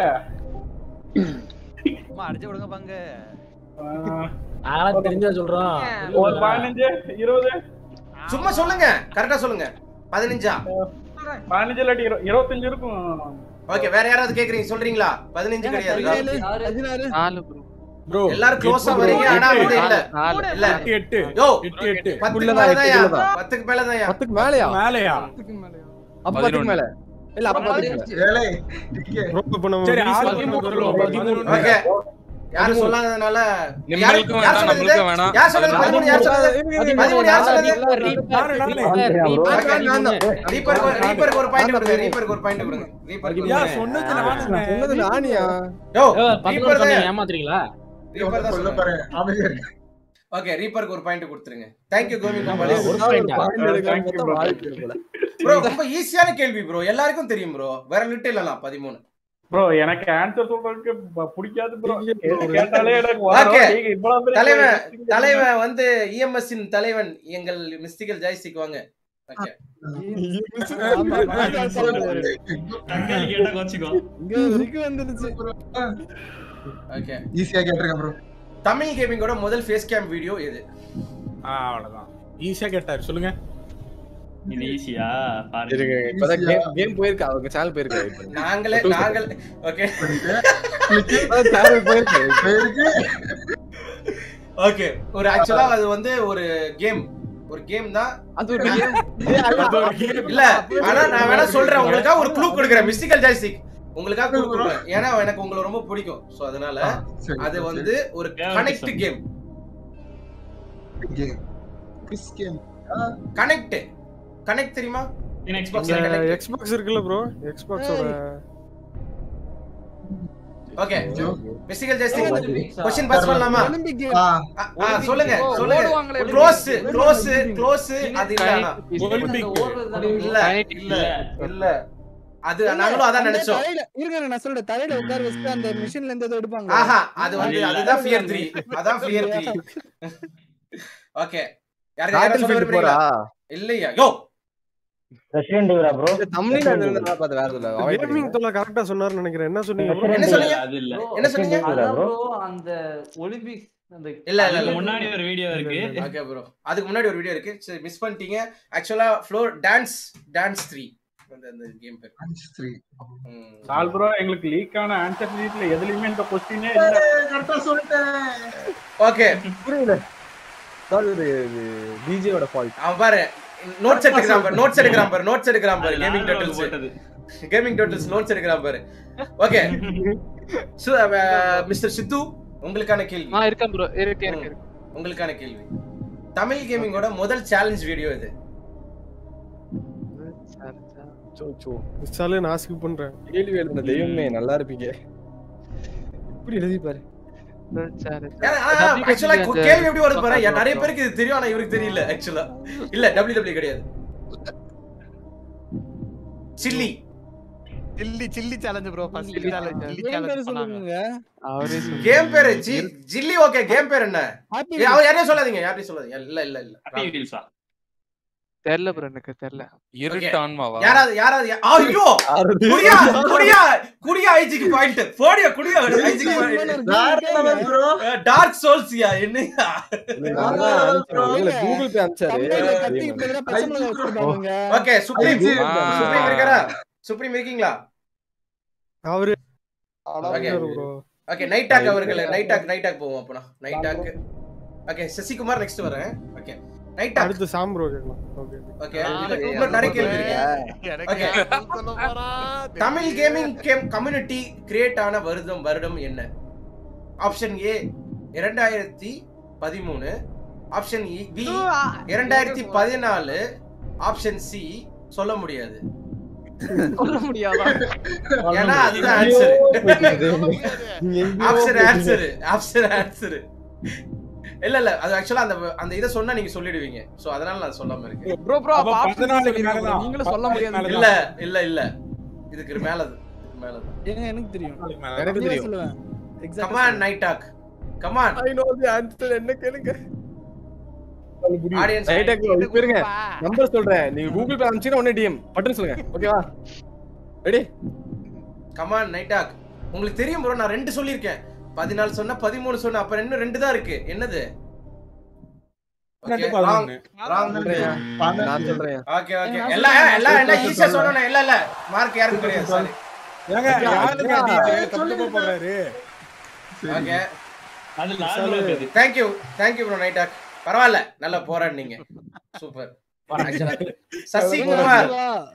சும்மா அடிச்சு விடுங்க பங்கு அதெல்லாம் தெரிஞ்சா சொல்றோம் ஒரு பதினஞ்சு இருபது சும்மா சொல்லுங்க கரெக்டா சொல்லுங்க பதினஞ்சா பதினஞ்சு இல்லாட்டி இரு- இருபத்தஞ்சு இருக்கும் ஓகே வேற யாராவது கேக்குறீங்க சொல்றீங்களா பதினஞ்சு கிடையாது பதினாறு நாலு ப்ரோ ப்ரோ எல்லாரும் க்ளோஸா வரீங்க ஆனா வந்து இல்ல இல்ல எட்டு யோ எட்டு எட்டு பத்துக்கு உள்ளதான், மேலதான்யா எட்டுக்குள்ளதான். பத்துக்கு மேலதான்யா பத்துக்கு மேலயா மேலையா அப்ப பத்துக்கு மேல இல்ல அப்ப பத்துக்கு மேல ஏழை டிக்கே ரொம்ப இப்ப நம்ம சரி easy ஆறு பண்ண பதிமூணு போறோம். பதிமூணு ஓகே யாரும் சொல்லாததுனால யாரு நிம்மளுக்கும் யார் வேண்டாம் சொன்னது நம்மளுக்கும் வேணாம் யார் சொன்னது பதிமூணு யார் சொன்னது பதிமூணு யார் சொன்னது நானு, நானு. ரீப்பருக்கு ஒரு- ரீப்பருக்கு ஒரு பாயிண்ட் கொடுங்க ரீப்பருக்கு ஒரு பாயிண்ட் கொடுங்க ரீப்பருக்கு யா கொடுங்க. சொன்னது நானுங்க. சொன்னது நானியா யோ பதினோரு ரீப்பர் சொன்னீங்க, தான் ஏமாத்துறீங்களா ரீப்பர் தான் சொல்ல சொன்னாங்க. பாரு அமைதியா இரு. ஓகே ரீப்பருக்கு ஒரு பாயிண்ட் கொடுத்துருங்க தேங்க் யூ கோமி கோபாலி ஒரு ஒரு point ஆ? point எடுக்காம மொத்தம் வாழ்க்கை போல ப்ரோ ரொம்ப ஈஸியான கேள்வி ப்ரோ எல்லாருக்கும் தெரியும் ப்ரோ வேற லிட்டு இல்லலாம் பதிமூணு ப்ரோ எனக்கு ஆன்சர் சொல்றதுக்கு ப- பிடிக்காது ப்ரோ கேட்டாலே எனக்கு வரும். Okay. நீங்க இவ்வளவு பெரிய தலைவன் question தலைவன் வந்து இஎம்எஸ் இன் தலைவன் எங்கள் மிஸ்டிகல் ஜாய்ஸ்டிக் வாங்க ஓகே ஆமா, தக்காளி கேட்டா கோச்சிக்கோ இங்க வரைக்கும் வந்துருச்சு ஓகே ஈஸியா கேட்டிருக்கேன் ப்ரோ தமிழ் கேமிங்கோட முதல் ஃபேஸ் கேம் வீடியோ எது ஆ, அவ்வளவுதான் ஈஸியா கேட்டாரு சொல்லுங்க இது ஈஸியா பாருங்க இருங்க இப்பதான் கேம் கேம் போயிருக்கா அவங்க சேனல் போயிருக்கா இப்போ நாங்களே நாங்கள் ஓகே சேனல் போயிருக்கா பேருக்கு ஓகே ஒரு ஆக்சுவலா அது வந்து ஒரு கேம் ஒரு கேம் தான் அது ஒரு கேம் இல்ல ஆனா நான் வேணா சொல்றேன் உங்களுக்காக ஒரு க்ளூ கொடுக்குறேன் மிஸ்டிகல் ஜாய்ஸ்டிக் உங்களுக்காக க்ளூ கொடுக்குறேன் ஏன்னா எனக்கு உங்களை ரொம்ப பிடிக்கும் சோ அதனால சரி, அது சரி. வந்து ஒரு Yeah, connect okay, game game quiz game connect connect தெரியுமா in Xbox இந்த Connect. Xbox இருக்குல்ல ப்ரோ எக்ஸ்பாக்ஸோட okay mystical joystick question pass பண்ணலாமா ஒலிம்பிக் கேம் ஆ ஆ, ஆ, சொல்லுங்க ஓ, சொல்லுங்க ஓடுவாங்களே, க்ளோஸ் க்ளோஸ் க்ளோஸ் அது இல்ல ஆனா. ஒலிம்பிக் இல்ல இல்ல இல்ல அது நாங்களும் அதான் நினைச்சோம் தலையில இருங்க நான் சொல்றேன் தலையில உட்கார வச்சுட்டு அந்த மிஷின்ல இருந்து ஏதோ எடுப்பாங்க ஆஹா அது வந்து இல்ல. அதுதான் ஃபியர் 3 அதான் ஃபியர் 3 ஓகே யாருக்கு யாரும் பேட்டில் சொல்ல ஃபீல்ட் போறா விரும்புறீங்களா இல்லையா யோ தமிழ்ல இருந்தா பார்த்து வேற இல்ல கேமிங் தொல்லை கரெக்டா சொன்னாருன்னு நினைக்கிறேன் என்ன சொன்னீங்க bro? என்ன சொன்னீங்க அது இல்ல என்ன சொன்னீங்க அதான் bro, அந்த ஒலிம்பிக்ஸ் அந்த இல்ல இல்ல அதுக்கு இல்ல முன்னாடி ஒரு வீடியோ இருக்கு ஓகே ப்ரோ அதுக்கு முன்னாடி ஒரு வீடியோ இருக்கு சரி மிஸ் பண்ணிட்டீங்க ஆக்சுவலா ஃப்ளோர் டான்ஸ் டான்ஸ் 3 அந்த அந்த கேம் பேர் த்ரீ ம். சால் ப்ரோ எங்களுக்கு லீக் ஆன ஆன்சர் ஷீட்ல எதுலயுமே இந்த கொஸ்டினே இல்ல கரெக்டா சொல்லிட்டேன் ஓகே புரியல சார் இது டிஜேயோட ஃபால்ட் அவன் பாரு நோட்ஸ் எடுக்கிறான் பாரு நோட்ஸ் எடுக்கிறான் பாரு நோட்ஸ் எடுக்கிறான் பாரு அது கேமிங் நானும் டோட்டல்ஸ் போட்டது கேமிங் டோட்டல்ஸ் நோட்ஸ் எடுக்கிறான் பாரு ஓகே மிஸ்டர் சித்து உங்களுக்கான கேள்வி ஆ இருக்கேன் ப்ரோ இருக்கு இருக்கு இருக்கு. உங்களுக்கான கேள்வி தமிழ் கேமிங்கோட முதல் சேலஞ்ச் வீடியோ இது சோ சோ மிஸ்ஸாலே நான் ஸ்கிப் பண்றேன் கேள்வி எழுதின தெய்வமே நல்லா இருப்பீங்க இப்படி எழுதி பாரு ஆக்சுவலா கேள்வி எப்படி வருது பாரு ஏன் நிறைய பேருக்கு இது தெரியும் ஆனா இவருக்கு தெரியல ஆக்சுவலா இல்ல டபிள்யூ டபிள்யூ கிடையாது chilli chilli chilli challenge bro first Chilli challenge challenge. Chilli Game பேரு சேலஞ்ச் பண்ணாங்க சொல்லுங்க அவரே கேம் பேரு ஜி ஜில்லி ஓகே கேம் பேர் என்ன Happy ஏய், அவர் யாரையும் சொல்லாதீங்க யாரையும் சொல்லாதீங்க இல்ல இல்ல இல்ல தெரியல ப்ரோ எனக்கு தெரியல இருட்டான்மாவா யாராவது யாராவது யா- ஐயோ குடியா குடியா குடியா ஐஜிக்கு பாயிண்ட் போடியா குடியா ஐஜிக்கு பாயிண்ட் டார்க் சோல்ஸ்யா என்னையா கூகுள் பே அனுப்பிச்சாரு ஓகே சுப்ரீம் ஆ. சுப்ரீம் இருக்காரா சுப்ரீம் இருக்கீங்களா அவரு okay bro okay night dog அவர்கள் நைட் டாக் நைட் டாக் போவோம் அப்பனா night dog okay Sasikumar next வரேன் ஓகே நைட் டாக் அடுத்து சாம் ப்ரோ கேட்கலாம் ஓகே ஓகே இன்னும் நிறைய கேள்வி இருக்கு okay Tamil gaming game community create ஆன வருடம் வருடம் என்ன ஆப்ஷன் ஏ இரண்டாயிரத்தி பதிமூணு ஆப்ஷன் பி இரண்டாயிரத்தி பதினாலு ஆப்ஷன் சி சொல்ல முடியாது சொல்ல முடியாதா ஏன்னா அதுதான் answer option answer option answer இல்ல இல்ல அது ஆக்சுவலா அந்த அந்த இத சொன்னா நீங்க சொல்லிடுவீங்க சோ அதனால நான் சொல்லாம இருக்கேன் ப்ரோ ப்ரோ அப்ப அப்ப ஆப்ஷன் பதினாலுக்கு சொல்லிருங்க bro. மேலதான். நீங்களும் சொல்ல முடியாது இல்ல இல்ல இல்ல இதுக்கு மேலது மேலது ஏங்க எனக்கு தெரியும் எனக்கு அப்படியே தெரியும். சொல்லுவேன் exact come on night dog come on I know the answer என்ன கேளுங்க ஆடியன்ஸ் ரைட் இப்போ இருங்க நம்பர் சொல்றேன் நீங்க கூகுள் பே அனுப்பிச்சீங்கன்னா உடனே டிஎம் பட்டன் சொல்லுங்க ஓகேவா ரெடி கமான் நைட் டாக் உங்களுக்கு தெரியும் ப்ரோ நான் ரெண்டு சொல்லியிருக்கேன் பதினாலு சொன்னா பதிமூணு சொன்ன அப்ப இன்னும் ரெண்டு தான் இருக்கு என்னது ரெண்டு பதினொன்னு. நான் சொல்றேன் ஓகே ஓகே எல்லாம் எல்லாம் எல்லாம் ஈஸியா சொல்லணும் இல்ல இல்ல மார்க் யாருக்கும் கிடையாது சாரி ஏங்க யாருங்க DJ தப்பு தப்பா போடுறாரு ஓகே அது லால் இருக்குது thank you thank you bro night dog பரவாயில்ல நல்லா போறான்னு நீங்க சூப்பர் சசிகுமார்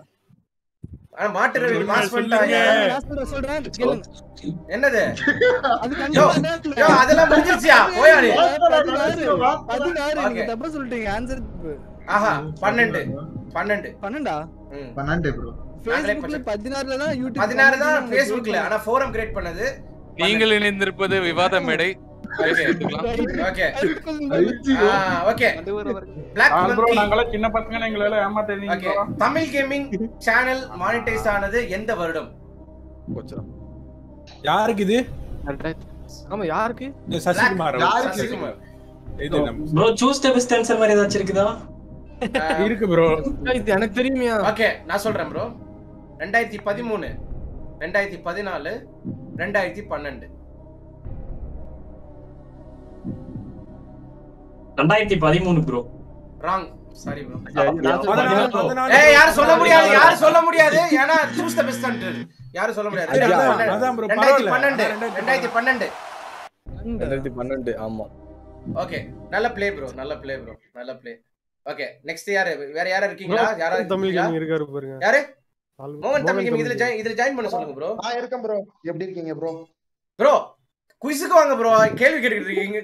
ஆனா மாட்டு ரவி மாஸ் பண்ணிட்டாங்க சொல்றேன் சொல்றேன் கேளுங்க என்னது அது யோ, கண்டிப்பா யோ, அதெல்லாம் முடிஞ்சிருச்சியா போயா நீ பதினாறு பதினாறு நீங்க Okay. தப்பா சொல்லிட்டீங்க ஆன்சர் ஆஹா பன்னெண்டு பன்னெண்டு பன்னெண்டா ம். பன்னெண்டு ப்ரோ நாங்களே Facebookல பதினாறுல தான் யூடியூப் பதினாறு தான் Facebookல ஆனா ஃபோரம் கிரியேட் பண்ணது நீங்கள் இணைந்திருப்பது விவாத மேடை பேசிக்கலாம் okay okay black bro monkey நாங்களாம் சின்ன பசங்க எங்களை எல்லாம் ஏமாத்தாதீங்க okay bro. Tamil gaming channel monetize ஆனது எந்த வருடம் யாருக்கு இது ஆமா யாருக்கு இது சசிகுமார் அவர். சசிகுமார் இது நம்ம bro choose the best answer மாதிரி ஏதாச்சும் இருக்குதா இருக்கு ப்ரோ இது எனக்கு தெரியுமியா ஓகே நான் சொல்றேன் ப்ரோ ரெண்டாயிரத்தி பதிமூணு ரெண்டாயிரத்தி பதினாலு ரெண்டாயிரத்தி பன்னெண்டு ரெண்டாயிரத்தி பதிமூணு ப்ரோ ராங் சாரி ப்ரோ பதினாலு, பதினாலு. ஏய் யாரும் சொல்ல முடியாது யாரும் சொல்ல முடியாது ஏன்னா சூஸ் த பெஸ்ட் யாரும் சொல்ல முடியாது சரி, அதான், ரெண்டாயிரத்தி அதான் bro, ரெண்டாயிரத்தி பரவாயில்ல. பன்னெண்டு அதான் ரெண்டாயிரத்தி பன்னெண்டு ரெண்டாயிரத்தி பன்னெண்டு ஆமா ஓகே நல்ல ப்ளே ப்ரோ நல்ல ப்ளே ப்ரோ நல்ல ப்ளே ஓகே நெக்ஸ்ட் யாரு வேற யாரா இருக்கீங்களா யாரா தமிழ் இருக்கீங்களா கேமிங் இருக்காரு பாருங்க யாரு ஆல்- மோகன் தமிழ் கேமிங் இதுல தமிழ் ஜாயின் இதுல ஜாயின் பண்ண சொல்லுங்க ப்ரோ நான் இருக்கேன் ப்ரோ எப்படி இருக்கீங்க ப்ரோ ப்ரோ குயிஸுக்கு வாங்க ப்ரோ கேள்வி கேட்டுக்கிட்டு இருக்கீங்க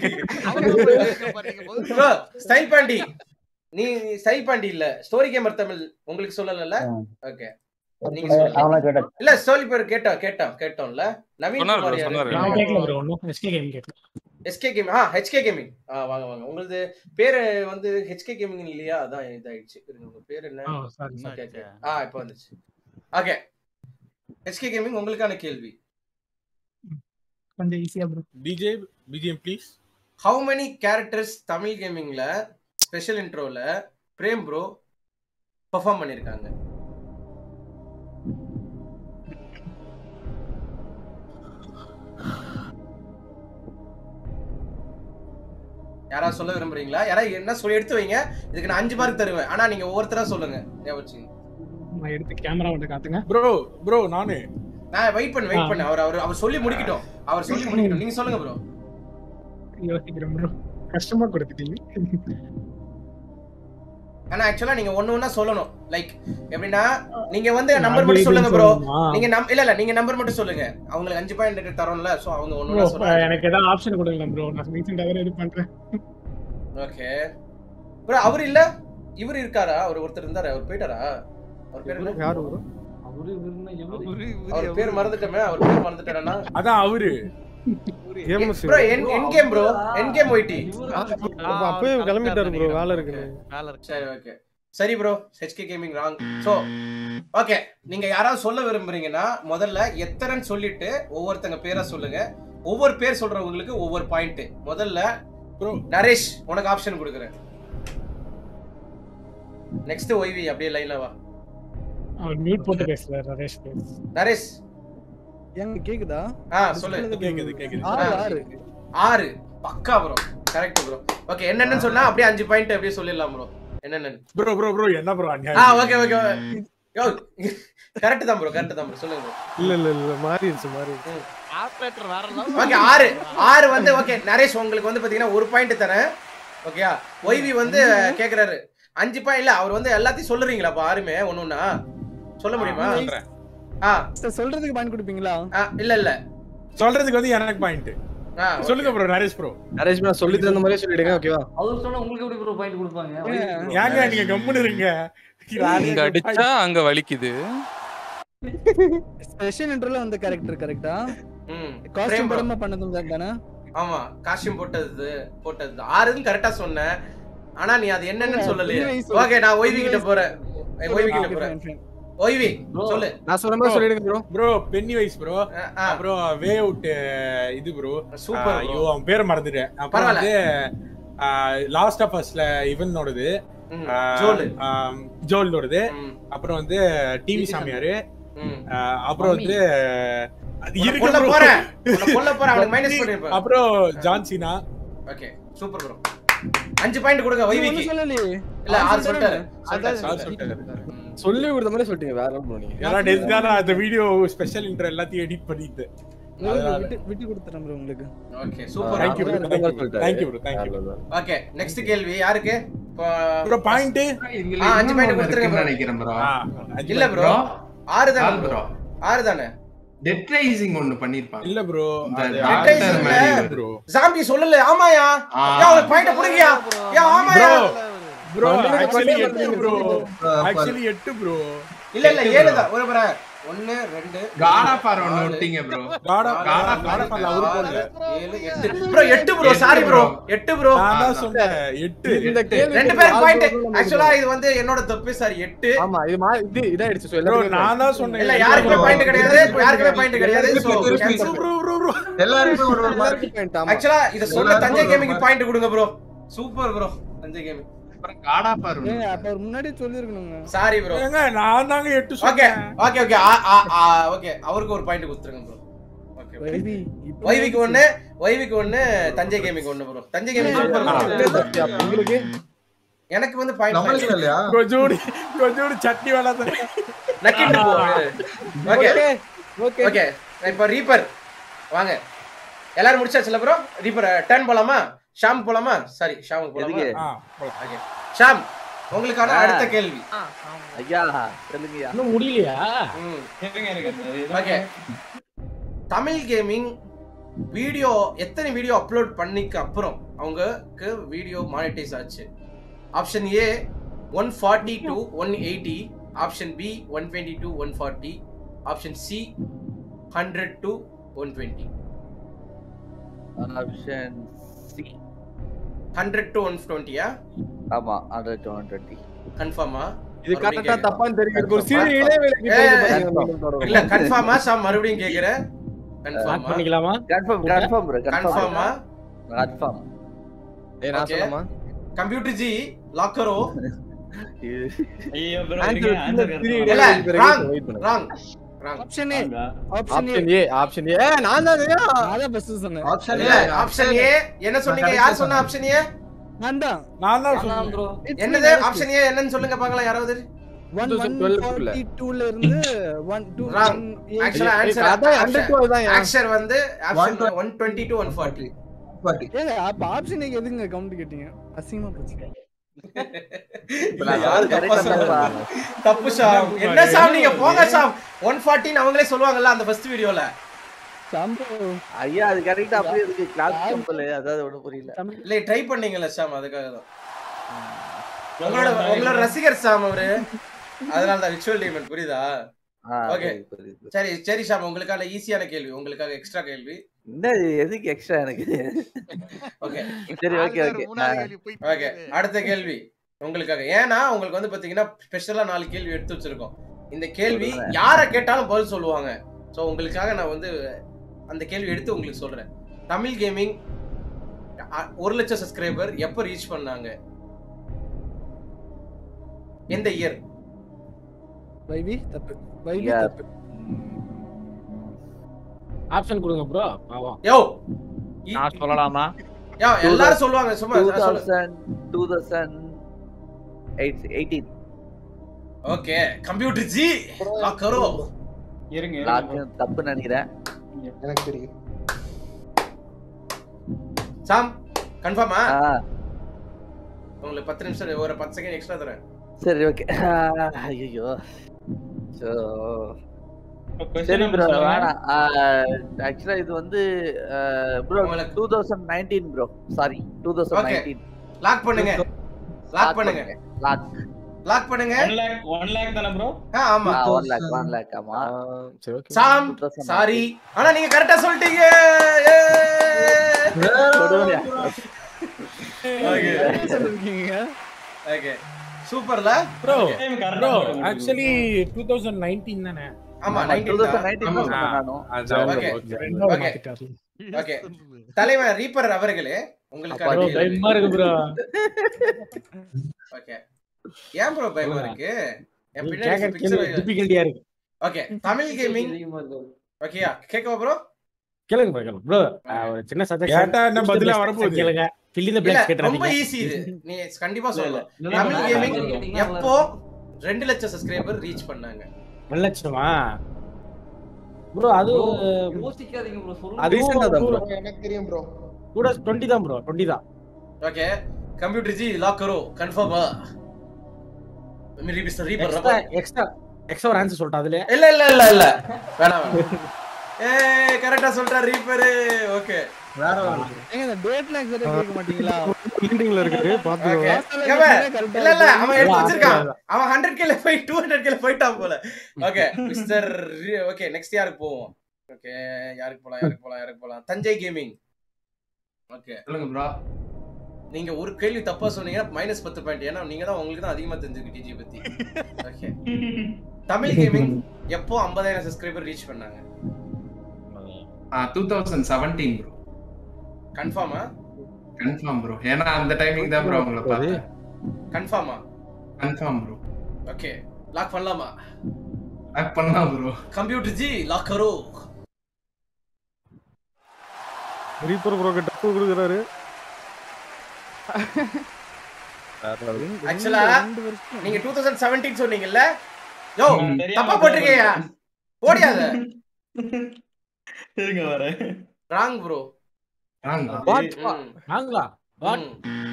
ப்ரோ ஸ்டைல் பாண்டி நீ ஸ்டைல் பாண்டி இல்ல ஸ்டோரி கேமர் தமிழ் உங்களுக்கு சொல்லல ஓகே நீங்க சொல்லுங்க இல்ல ஸ்டோரி பேர் கேட்டோம் கேட்டோம் கேட்டோம்ல நவீன் சொன்னாரு bro, குமார் சொன்னாரு. நான் கேட்கல ப்ரோ ஒன்றும் எஸ்கே கேம் கேட்கல எஸ்கே கேமிங் ஆ ஹெச்கே கேமிங் ஆ வாங்க வாங்க உங்களது பேரு வந்து ஹெச்கே கேமிங் இல்லையா அதான் இதாயிடுச்சு இருங்க உங்க பேர் என்ன ஓ, sorry, sorry. ஓகே ஓகே ஆ இப்போ வந்துச்சு ஓகே ஹெச்கே கேமிங் உங்களுக்கான கேள்வி கொஞ்சம் ஈஸியா bro DJ BGM please how many characters Tamil கேமிங்ல ஸ்பெஷல் இன்ட்ரோல பிரேம் ப்ரோ பெர்ஃபார்ம் பண்ணிருக்காங்க யாராவது சொல்ல விரும்புறீங்களா யாராவது என்ன சொல்லி எடுத்து வைங்க இதுக்கு நான் அஞ்சு மார்க் தருவேன் ஆனா நீங்க ஒவ்வொருத்தரா சொல்லுங்க ஞாபகம் வச்சுக்கங்க. நான் எடுத்து கேமரா வந்து காட்டுங்க ப்ரோ ப்ரோ நானு நான் வெயிட் பண்ணு வெயிட் பண்ணு அவர் அவர் அவர் சொல்லி முடிக்கட்டும் அவர் சொல்லி முடிக்கட்டும் நீங்க சொல்லுங்க ப்ரோ யோசிக்கிறேன் ப்ரோ கஷ்டமா கொடுத்துட்டீங்க ஆனா ஆக்சுவலா நீங்க ஒண்ணு ஒண்ணா சொல்லணும் லைக் எப்படின்னா நீங்க வந்து அது நம்பர் மட்டும் இதுன்னு சொல்லுங்க ப்ரோ சொல்லணுமா? நீங்க நம் இல்ல இல்ல நீங்க நம்பர் மட்டும் சொல்லுங்க அவங்களுக்கு அஞ்சு பாயிண்ட் தரோம்ல சோ அவங்க ஒண்ணு ப்ரோ ஒண்ணா சொல்லுங்க எனக்கு ஏதாவது ஆப்ஷன் கொடுங்க ப்ரோ நான் ரீசெண்டா வேற இது பண்றேன் ஓகே ப்ரோ அவர் இல்ல இவர் இருக்காரா அவர் ஒருத்தர் இருந்தாரு அவர் போயிட்டாரா அவர் பேர் என்ன யாரு bro? அவரு இவருன்னா எவரு? அவர் பேர் மறந்துட்டோமே அவர் பேர் மறந்துட்டேனா அதான் அவரு கேம்ஸ் ப்ரோ என் என் கேம் ப்ரோ என் கேம் ஒய்டி அப்ப அப்பவே கிளம்பிட்டாரு ப்ரோ வேலை இருக்குன்னு சரி ஓகே சரி bro HK gaming wrong so okay நீங்க யாராவது சொல்ல விரும்புறீங்கன்னா முதல்ல எத்தனைன்னு சொல்லிட்டு ஒவ்வொருத்தங்க பேரா சொல்லுங்க ஒவ்வொரு பேர் சொல்றவங்களுக்கு ஒவ்வொரு பாயிண்ட் முதல்ல நரேஷ் உனக்கு ஆப்ஷன் கொடுக்குறேன் நெக்ஸ்ட் ஒய்வி அப்படியே லைன்ல வா அவர் மியூட் போட்டு பேசுறாரு நரேஷ் please. நரேஷ் எங்க கேக்குதா ஆ சொல்லு கேக்குது கேக்குது ஆறு ஆ. ஆறு ஆறு பக்கா ப்ரோ கரெக்ட் ப்ரோ ஓகே என்னென்னு சொன்னா அப்படியே அஞ்சு பாயிண்ட் அப்படியே சொல்லிடலாம் ப்ரோ என்னென்னு ப்ரோ ப்ரோ ப்ரோ என்ன ப்ரோ ஆ அநியாயம் ஓகே ஓகே யோ கரெக்ட் தான் ப்ரோ கரெக்ட் தான் ப்ரோ சொல்லுங்க ப்ரோ இல்ல இல்ல இல்ல மாறிடுச்சு மாறிடுச்சு ஆப்ரேட்டர் வேற ஓகே ஆறு ஆறு வந்து ஓகே நரேஷ் உங்களுக்கு வந்து பாத்தீங்கன்னா ஒரு பாயிண்ட் தரேன் ஓகேயா ஒய்வி வந்து கேக்குறாரு அஞ்சு பாயிண்ட் இல்ல அவர் வந்து எல்லாத்தையும் சொல்லுறீங்களா அப்ப ஆறுமே ஒண்ணுன்னா சொல்ல முடியுமா சொல்றேன். ஆ சார் சொல்றதுக்கு பாயிண்ட் கொடுப்பீங்களா ஆ, இல்ல இல்ல சொல்றதுக்கு வந்து எனக்கு பாயிண்ட் ஆ, சொல்லுங்க ப்ரோ நரேஷ் ப்ரோ நரேஷ் நான் சொல்லி தகுந்த மாதிரியே சொல்லிடுங்க ஓகேவா அவர் சொன்னா உங்களுக்கு எப்படி ப்ரோ பாயிண்ட் கொடுப்பாங்க ஏங்க நீங்க கம்முன்னு இருங்க இங்க அடிச்சா அங்க வலிக்குது ஸ்பெஷல் இன்டர்ல வந்த கேரக்டர் கரெக்டா ம் காஸ்டியூம் பிரேம் bro. படமா பண்ணதும் தானே ஆமா காஸ்டியூம் போட்டது போட்டது ஆறுன்னு கரெக்டா சொன்னேன் ஆனா நீ அது என்னன்னு சொல்லலையே உண்மையை சொல்லு. ஓகே நான் ஒய்வி கிட்ட உண்மையை போறேன் ஒய்வி கிட்ட Okay, போறேன் fine, fine. ஒய்வி சொல்லு நான் சொன்ன மாதிரி சொல்லிடுங்க bro bro Pennywise bro அப்புறம் வே அவுட் இது ப்ரோ Super bro. ஐயோ அவன் பேரை மறந்துட்டேன் அப்புறம் வந்து லாஸ்ட் ஆஃப் அஸ்ல இவனோடது ம், ஆ, ஜோலு. ஆம், ஜோலோடது அப்புறம் வந்து டிவி சாமியாரு ம். ஆ, அப்புறம் வந்து அது உன்னை இருக்கு கொல்ல bro. போறேன். உன்னை கொல்ல போறேன், அவனுக்கு minus பண்ணிருப்பேன். அப்புறம் ஜான்சினா ஓகே சூப்பர் ப்ரோ அஞ்சு பாயிண்ட் கொடுங்க ஒய்விக்கு ஒண்ணும் சொல்லலையே இல்ல ஆறு ஆறு சொல்லிட்டாரு சொல்லிட்டாரு. சொல்லிட்டாரு, ஆறு சொல்லிட்டாரு. சொல்லிட்டாரு. சொல்லி கொடுத்த மாதிரி சொல்லிட்டீங்க வேற என்ன ப்ரோ நீங்க ஏன்னா டெஸ்ட் தான் அந்த வீடியோ ஸ்பெஷல் இன்டர் எல்லாத்தையும் எடிட் பண்ணிட்டு உங்களுக்கு விட்டு விட்டு கொடுத்துறேன் bro உங்களுக்கு okay super thank you bro thank you bro thank you okay next கேள்வி யாருக்கு ப்ரோ பாயிண்ட் ஆ அஞ்சு பாயிண்ட் கொடுத்துருங்க bro. நினைக்கிறேன் ப்ரோ இல்ல ப்ரோ ஆறு தானே ஆறு ப்ரோ bro. ஆறு தானே டெட் ரைசிங் ஒன்னு பண்ணிருப்பாங்க இல்ல ப்ரோ Dead Rising-ல ப்ரோ ஜாம்பி சொல்லல ஆமாயா ஆ. யா அவனுக்கு பாயிண்ட் புடிங்கயா யா ஆமாயா ப்ரோ பண்றது ஆக்சுவலி பண்றது எட்டு ப்ரோ பாரு. ஆக்சுவலி எட்டு ப்ரோ இல்ல இல்ல ஏழு தான் ஒரு பாரு ஒன்னு ரெண்டு காட் ஆஃப் ஆர் ஒன்னு நாலு, விட்டீங்க ப்ரோ காடா நாலு, காடா நாலு, காடா பண்ணல அவரு போடல ஏழு எட்டு ப்ரோ எட்டு ப்ரோ எட்டு சாரி ப்ரோ bro. எட்டு ப்ரோ நான் தான் சொன்னேன் எட்டு இந்த கேள்வி ரெண்டு பேரும் பாயிண்ட் ஆக்சுவலா இது வந்து என்னோட தப்பு சாரி எட்டு ஆமா இது மா இது இதாயிடுச்சு so ப்ரோ எல்லாத்துக்கும் நான் தான் சொன்னேன் இல்ல யாருக்குமே பாயிண்ட் கிடையாது யாருக்குமே பாயிண்ட் கிடையாது so cancel. Bro bro bro எல்லாருமே ஒரு ஒரு mark. எல்லாத்துக்கும் point, ஆமா. ஆக்சுவலா இத சொன்ன தஞ்சை கேமிங் பாயிண்ட் கொடுங்க bro super bro Thanjai gaming god of war ஏங்க அப்ப அவர் முன்னாடியே சொல்லிருக்கணுங்க சாரி ப்ரோ ஏங்க நான் தாங்க எட்டு ஓகே சொன்னேன் ஓகே ஓகே ஓகே அவருக்கு ஒரு பாயிண்ட் கொடுத்துருங்க ப்ரோ ஓகே வைவி, இப்ப ஒய்விக்கு ஒண்ணு ஒய்விக்கு ஒண்ணு தஞ்சை கேமிங் ஒண்ணு bro Thanjai gaming super bro உங்களுக்கு எனக்கு வந்து பாயிண்ட் நம்மளுக்கு இல்லையா கொஞ்சோடு கொஞ்சோடு சட்னி வேலை தான் நக்கிட்டு போ ஓகே ஓகே ஓகே இப்போ ரீப்பர் வாங்க எல்லாரும் முடிச்சாச்சுல ப்ரோ ரீப்பர் டர்ன் போலாமா ஷாம் போலாமா சாரி ஷாமுக்கு போலாமா எதுக்கு? ஆ ஓகே ஷாம் உங்களுக்கான அடுத்த கேள்வி ஐயா சொல்லுங்கய்யா இன்னும் முடியலையா ம் ஓகே தமிழ் கேமிங் வீடியோ எத்தனை வீடியோ அப்லோட் பண்ணிக்க அப்புறம் அவங்களுக்கு வீடியோ மானிட்டைஸ் ஆச்சு option A one forty to one eighty option B one twenty to one forty option C hundred to one twenty option C hundred to one டுவெண்ட்டியா ஆமா hundred one twenty கன்ஃபார்மா இது கரெக்டா தப்பான்னு தெரியும் ஒரு சிறு இடைவேளைக்கு ஏய், பிறகு பாத்தீங்கன்னா மீண்டும் தொடரும். இல்ல கன்ஃபார்மா சாம் மறுபடியும் கேக்குறேன் ஸ்டார்ட் கன்ஃபார்மா பண்ணிக்கலாமா கன்ஃபார்ம் கன்ஃபார்ம் ப்ரோ கன்ஃபார்மா கன்ஃபார்ம் ஏய் நான் Okay. சொல்லலாமா कंप्यूटर जी लॉक करो ஐயோ ப்ரோ Answer இருங்க சின்ன ஆன்சர் சிறு இல்ல இடைவேளைக்கு பிறகு ராங் wait பண்ணுங்க. Wrong wrong option A option A option A option A நான் தான் ஐயா. அதான் ஃபர்ஸ்ட் சொன்னேன் ஆப்ஷன் இல்ல ஆப்ஷன் ஏ என்ன சொன்னீங்க யார் சொன்ன ஆப்ஷன் ஏ நான் தான் நான் தான் சொன்னேன் என்னது ஆப்ஷன் ஏ என்னன்னு சொல்லுங்க பார்க்கலாம் யாராவது ஒன் ஒன் 2012 குள்ள. ஃபார்ட்டி டூல இருந்து ஒன் டூ Wrong. ஆக்சுவலா ஆன்சர் அதான் 102 தான் ஏன்? ஆக்சர் வந்து ஆப்ஷன் 120 டு 140 பாட்டி ஏங்க அப்ப ஆப்ஷன் ஏக்கு எதுங்க கவுண்ட் கேட்டீங்க அசிங்கமா போச்சு இல்ல, யாரு தப்பா சொன்னாங்க? தப்பு சாம் என்ன சாம் நீங்க போங்க சாம் 140 அவங்களே சொல்லுவாங்கல்ல அந்த ஃபர்ஸ்ட் வீடியோல சம்போ ஐயா அது கரெக்டா அப்படியே இருக்கு கிளாஸ் சிம்பிள் அதாவது ஒண்ணும் புரியல இல்ல ட்ரை பண்ணீங்கல்ல சாம் அதுக்காக தான் உங்களோட உங்களோட ரசிகர் சாம் அவரு அதனால தான் விச்சுவல் டீமன் புரியுதா ஆ, ஓகே புரியுது, புரியுது. சரி சரி ஷாம் உங்களுக்கான ஈஸியான கேள்வி உங்களுக்காக எக்ஸ்ட்ரா கேள்வி என்ன இது எதுக்கு எக்ஸ்ட்ரா எனக்கு ஓகே சரி ஓகே ஓகே ஓகே அடுத்த கேள்வி உங்களுக்காக ஏன்னா உங்களுக்கு வந்து பாத்தீங்கன்னா ஸ்பெஷலா நாலு கேள்வி எடுத்து வச்சிருக்கோம் இந்த கேள்வி யாரை கேட்டாலும் பதில் சொல்லுவாங்க ஸோ உங்களுக்காக நான் வந்து அந்த கேள்வி எடுத்து உங்களுக்கு சொல்றேன் தமிழ் கேமிங் ஒரு லட்சம் சப்ஸ்கிரைபர் எப்போ ரீச் பண்ணாங்க எந்த இயர் வைவி தப்பு வைவி Yeah. தப்பு ஆப்ஷன் கொடுங்க ப்ரோ பாவம் யோ நான் சொல்லலாமா யா எல்லாரும் சொல்லுவாங்க சும்மா டூ நான் சொல்ல- thousand two thousand eight eighteen okay computer ji லா கரோ லாக்கு தப்பு நினைக்கிறேன் எனக்கு தெரியும் சாம் கன்ஃபார்மா ஆ, உங்களுக்கு பத்து நிமிஷம் ஒரு பத்து செகண்ட் எக்ஸ்ட்ரா தரேன் சரி ஓகே ஐயோ ஸோ Question சரி number ப்ரோ சொல்லுங்க. வேணாம் ஆக்சுவலா இது வந்து bro two thousand nineteen bro sorry two thousand okay nineteen lock பண்ணுங்க லாக் பண்ணுங்க லாக் லாக் பண்ணுங்க ஒன் லேக் ஒன் லேக் தானே ப்ரோ ஆ ஆமா ஒன் லேக் ஒன் லேக் ஆமா சரி ஓகே சாம் 2019. சாரி ஆனா நீங்க கரெக்டா சொல்லிட்டீங்க சொல்லிருக்கீங்க ஓகே சூப்பர்ல ப்ரோ Time correct ஆ ப்ரோ போட்டு ஆக்சுவலி டூ தௌசண்ட் நைன்டீன் தானே ஆமா டூ 19 தௌசண்ட் தான் நைன்டீன் ஆமா. தான் நானும் அதான் Okay. okay. ரெண்டாவது Okay. மாத்திட்டாரு ஓகே தலைவர் ரீப்பர் அவர்களே உங்களுக்கு அப்பா, ப்ரோ பயமா இருக்கு ப்ரோ ஓகே ஏன் ப்ரோ பயமா இருக்கு என் பின்னாடி கேட்க பிக்சர் டிபிகல்ட்டியா இருக்கு ஓகே தமிழ் கேமிங் ஓகேயா கேட்கவா ப்ரோ கேளுங்க ப்ரோ கேளுங்க ப்ரோ ஒரு சின்ன சஜஷன் கேட்டா என்ன பதிலா வரப்போகுது? கேளுங்க ஃபில் இந்த இல்ல பிளாக்ஸ் ரொம்ப கேட்றாதீங்க ஈஸி இது நீ கண்டிப்பா சொல்லலாம் இல்ல, தமிழ் இல்ல, கேமிங் இல்ல, எப்போ ரெண்டு லட்சம் சப்ஸ்கிரைபர் ரீச் பண்ணாங்க நல்ல லட்சணமா ப்ரோ அது யோசிக்காதீங்க ப்ரோ அது Recent ஆ தான் bro. எனக்கு தெரியும் ப்ரோ கூட 20 தான் ப்ரோ 20 தான் ஓகே கம்ப்யூட்டர் ஜி லாக் करो கன்ஃபார்மா reaper reaper extra extra extra ஒரு ஆன்சர் சொல்லிட்டேன் அதுல இல்ல இல்ல இல்ல இல்ல வேணாம் வேணாம் ஏய் கரெக்டா சொல்றா ரீபர் ஓகே வேற ஏங்க இந்த டேட் லாக் சரியா கேட்க மாட்டீங்களா மீட்டிங்ல இருக்காரு ஓகே பாத்துக்கோ இல்ல இல்ல அவன் எடுத்து வச்சிருக்கான் அவன் 100 கேல போய் 200 கேல போயிட்டான் போல ஓகே மிஸ்டர் ஓகே நெக்ஸ்ட் யாருக்கு போவோம் ஓகே யாருக்கு போலாம் யாருக்கு போலாம் யாருக்கு போலாம் தஞ்சை கேமிங் ஓகே சொல்லுங்க ப்ரோ நீங்க ஒரு கேள்வி தப்பா சொன்னீங்கன்னா மைனஸ் பத்து பாயிண்ட் ஏன்னா நீங்க தான் உங்களுக்கு தான் அதிகமா தெரிஞ்சிருக்கு டிஜி பத்தி ஓகே தமிழ் கேமிங் எப்போ 50000 சப்ஸ்கிரைபர் ரீச் பண்ணாங்க டூ தௌசண்ட் செவன்டீன் ப்ரோ கன்ஃபார்மா கன்ஃபார்ம் ப்ரோ ஏன்னா அந்த டைமிங் தான் ப்ரோ உங்களை பார்த்தேன் கன்ஃபார்மா கன்ஃபார்ம் ப்ரோ ஓகே லாக் பண்ணலாமா லாக் பண்ணலாம் ப்ரோ கம்ப்யூட்டர் ஜி லாக் கரோ ரீப்பர் ப்ரோ டப்பு கொடுக்குறாரு ஆக்சுவலா நீங்க 2017 சொன்னீங்கல்ல யோ தப்பா போட்டிருக்கீங்க ஓடியாத இருங்க வரேன் ராங் ப்ரோ வாட் வாங்களா வாட்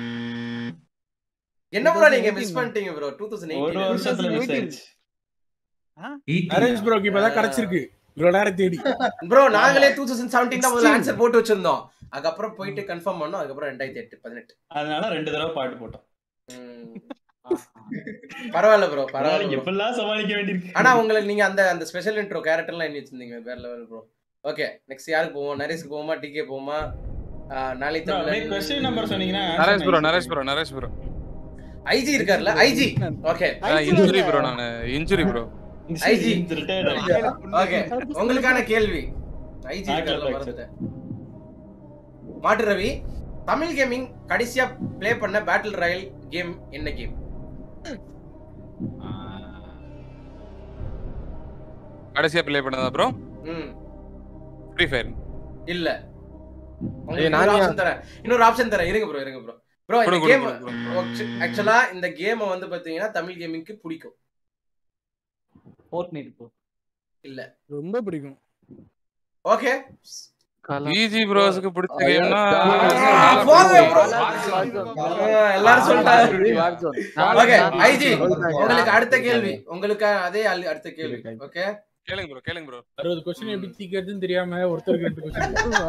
என்ன ப்ரோ நீங்க மிஸ் பண்ணிட்டீங்க ப்ரோ ஒரு வருஷத்துல மிஸ் 2018 ஆயிடுச்சு நரேஷ் ப்ரோக்கு இப்பதான் கிடைச்சிருக்கு இவ்வளவு நேரம் தேடி ப்ரோ நாங்களே 2017 தான் முதல்ல ஆன்சர் போட்டு வச்சிருந்தோம் அதுக்கப்புறம் போயிட்டு கன்ஃபார்ம் பண்ணோம் அதுக்கப்புறம் 2008 பதினெட்டு அதனால ரெண்டு தடவை பாட்டு போட்டோம் பரவாயில்ல ப்ரோ பரவாயில்ல bro. எப்படிலாம் சமாளிக்க வேண்டியிருக்கு ஆனா உங்களுக்கு நீங்க அந்த அந்த ஸ்பெஷல் இன்ட்ரோ கேரக்டர்லாம் எண்ணி வச்சிருந்தீங்க வேற லெவல் ப்ரோ ஓகே நெக்ஸ்ட் யாருக்கு போவோம் நரேஷ்க்கு போவோமா டிகே போவோமா ஆஹ், நாளை Bro, அப்படியே தமிழ் question number சொன்னீங்கன்னா Naresh bro Naresh bro Naresh bro IG இருக்கார்ல ஐஜி ஓகே இன்ஜுரி ப்ரோ நான் injury bro IG Retired. Okay உங்களுக்கான கேள்வி ஐஜி Back இருக்கார்ல up, back up. மறந்துட்டேன் மாட்டு ரவி தமிழ் கேமிங் கடைசியா ப்ளே பண்ண பேட்டில் ராயல் கேம் என்ன கேம் கடைசியா ப்ளே பண்ணதா ப்ரோ ம் ஃப்ரீ ஃபயர் இல்ல உங்களுக்கு ஏய், இன்னொரு நானே- ஆப்ஷன் தரேன் இன்னொரு ஆப்ஷன் தரேன் இருங்க ப்ரோ இருங்க ப்ரோ ப்ரோ இந்த கொடுங்க, கேம் கொடுங்க, ஆக்சுவலா இந்த கேமை வந்து பாத்தீங்கன்னா தமிழ் கேமிங்க்கு பிடிக்கும் ஃபோர்ட்நைட் ப்ரோ இல்ல ரொம்ப பிடிக்கும் ஓகே ஈஜி ப்ரோஸ்க்கு பிடிச்ச கேம்னா போங்க bro. ஆ, எல்லாரும் சொல்லிட்டாங்க ஓகே ஐஜி உங்களுக்கு அடுத்த கேள்வி உங்களுக்கு அதே அல்- அடுத்த கேள்வி ஓகே கேளுங்க ப்ரோ கேளுங்க ப்ரோ அறுபது கொஸ்டின் எப்படி தீக்கிறதுன்னு தெரியாம ஒருத்தருக்கு ரெண்டு கொஸ்டின்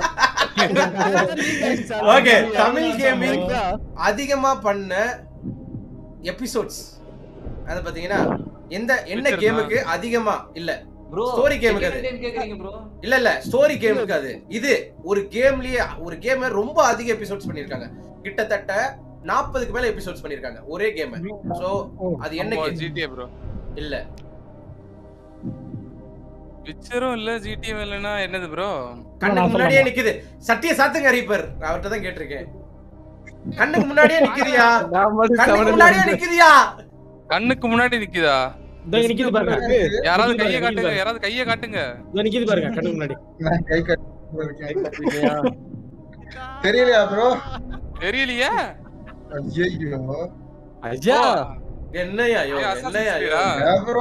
ஓகே தமிழ் கேமிங் அதிகமா பண்ண எபிசோட்ஸ் அது பாத்தீங்கன்னா எந்த என்ன Picture கேமுக்கு அதிகமா இல்ல ப்ரோ ஸ்டோரி கேமுக்கு அது கேக்குறீங்க ப்ரோ இல்ல இல்ல ஸ்டோரி கேமுக்கு அது இது ஒரு கேம்லயே ஒரு கேம் ரொம்ப அதிக எபிசோட்ஸ் பண்ணிருக்காங்க கிட்டத்தட்ட நாற்பதுக்கு மேல எபிசோட்ஸ் பண்ணிருக்காங்க ஒரே கேம் சோ அது என்ன ஆமா, கேம் GTA bro. இல்ல விச்சரும் இல்ல ஜிடிஎம் இல்லனா என்னது ப்ரோ கண்ணுக்கு முன்னாடியே நிக்குது சட்டிய சாத்துங்க ரீப்பர் அவர்ட்ட தான் கேட்டிருக்கேன் கண்ணுக்கு முன்னாடியே நிக்குதியா கண்ணுக்கு முன்னாடியே நிக்குதியா கண்ணுக்கு முன்னாடி நிக்குதா இதோ இங்க நிக்குது பாருங்க யாராவது நிக்குது கைய பாருங்க, காட்டுங்க நிக்குது யாராவது கைய காட்டுங்க இதோ நிக்குது பாருங்க கண்ணு முன்னாடி நான் கை கட்டிருக்கேன். தெரியலையா ப்ரோ தெரியலையா ஐயோ ஐயா என்னையா யோ ஏய், Assassin's என்னையா யோ Creed-ஆ? ப்ரோ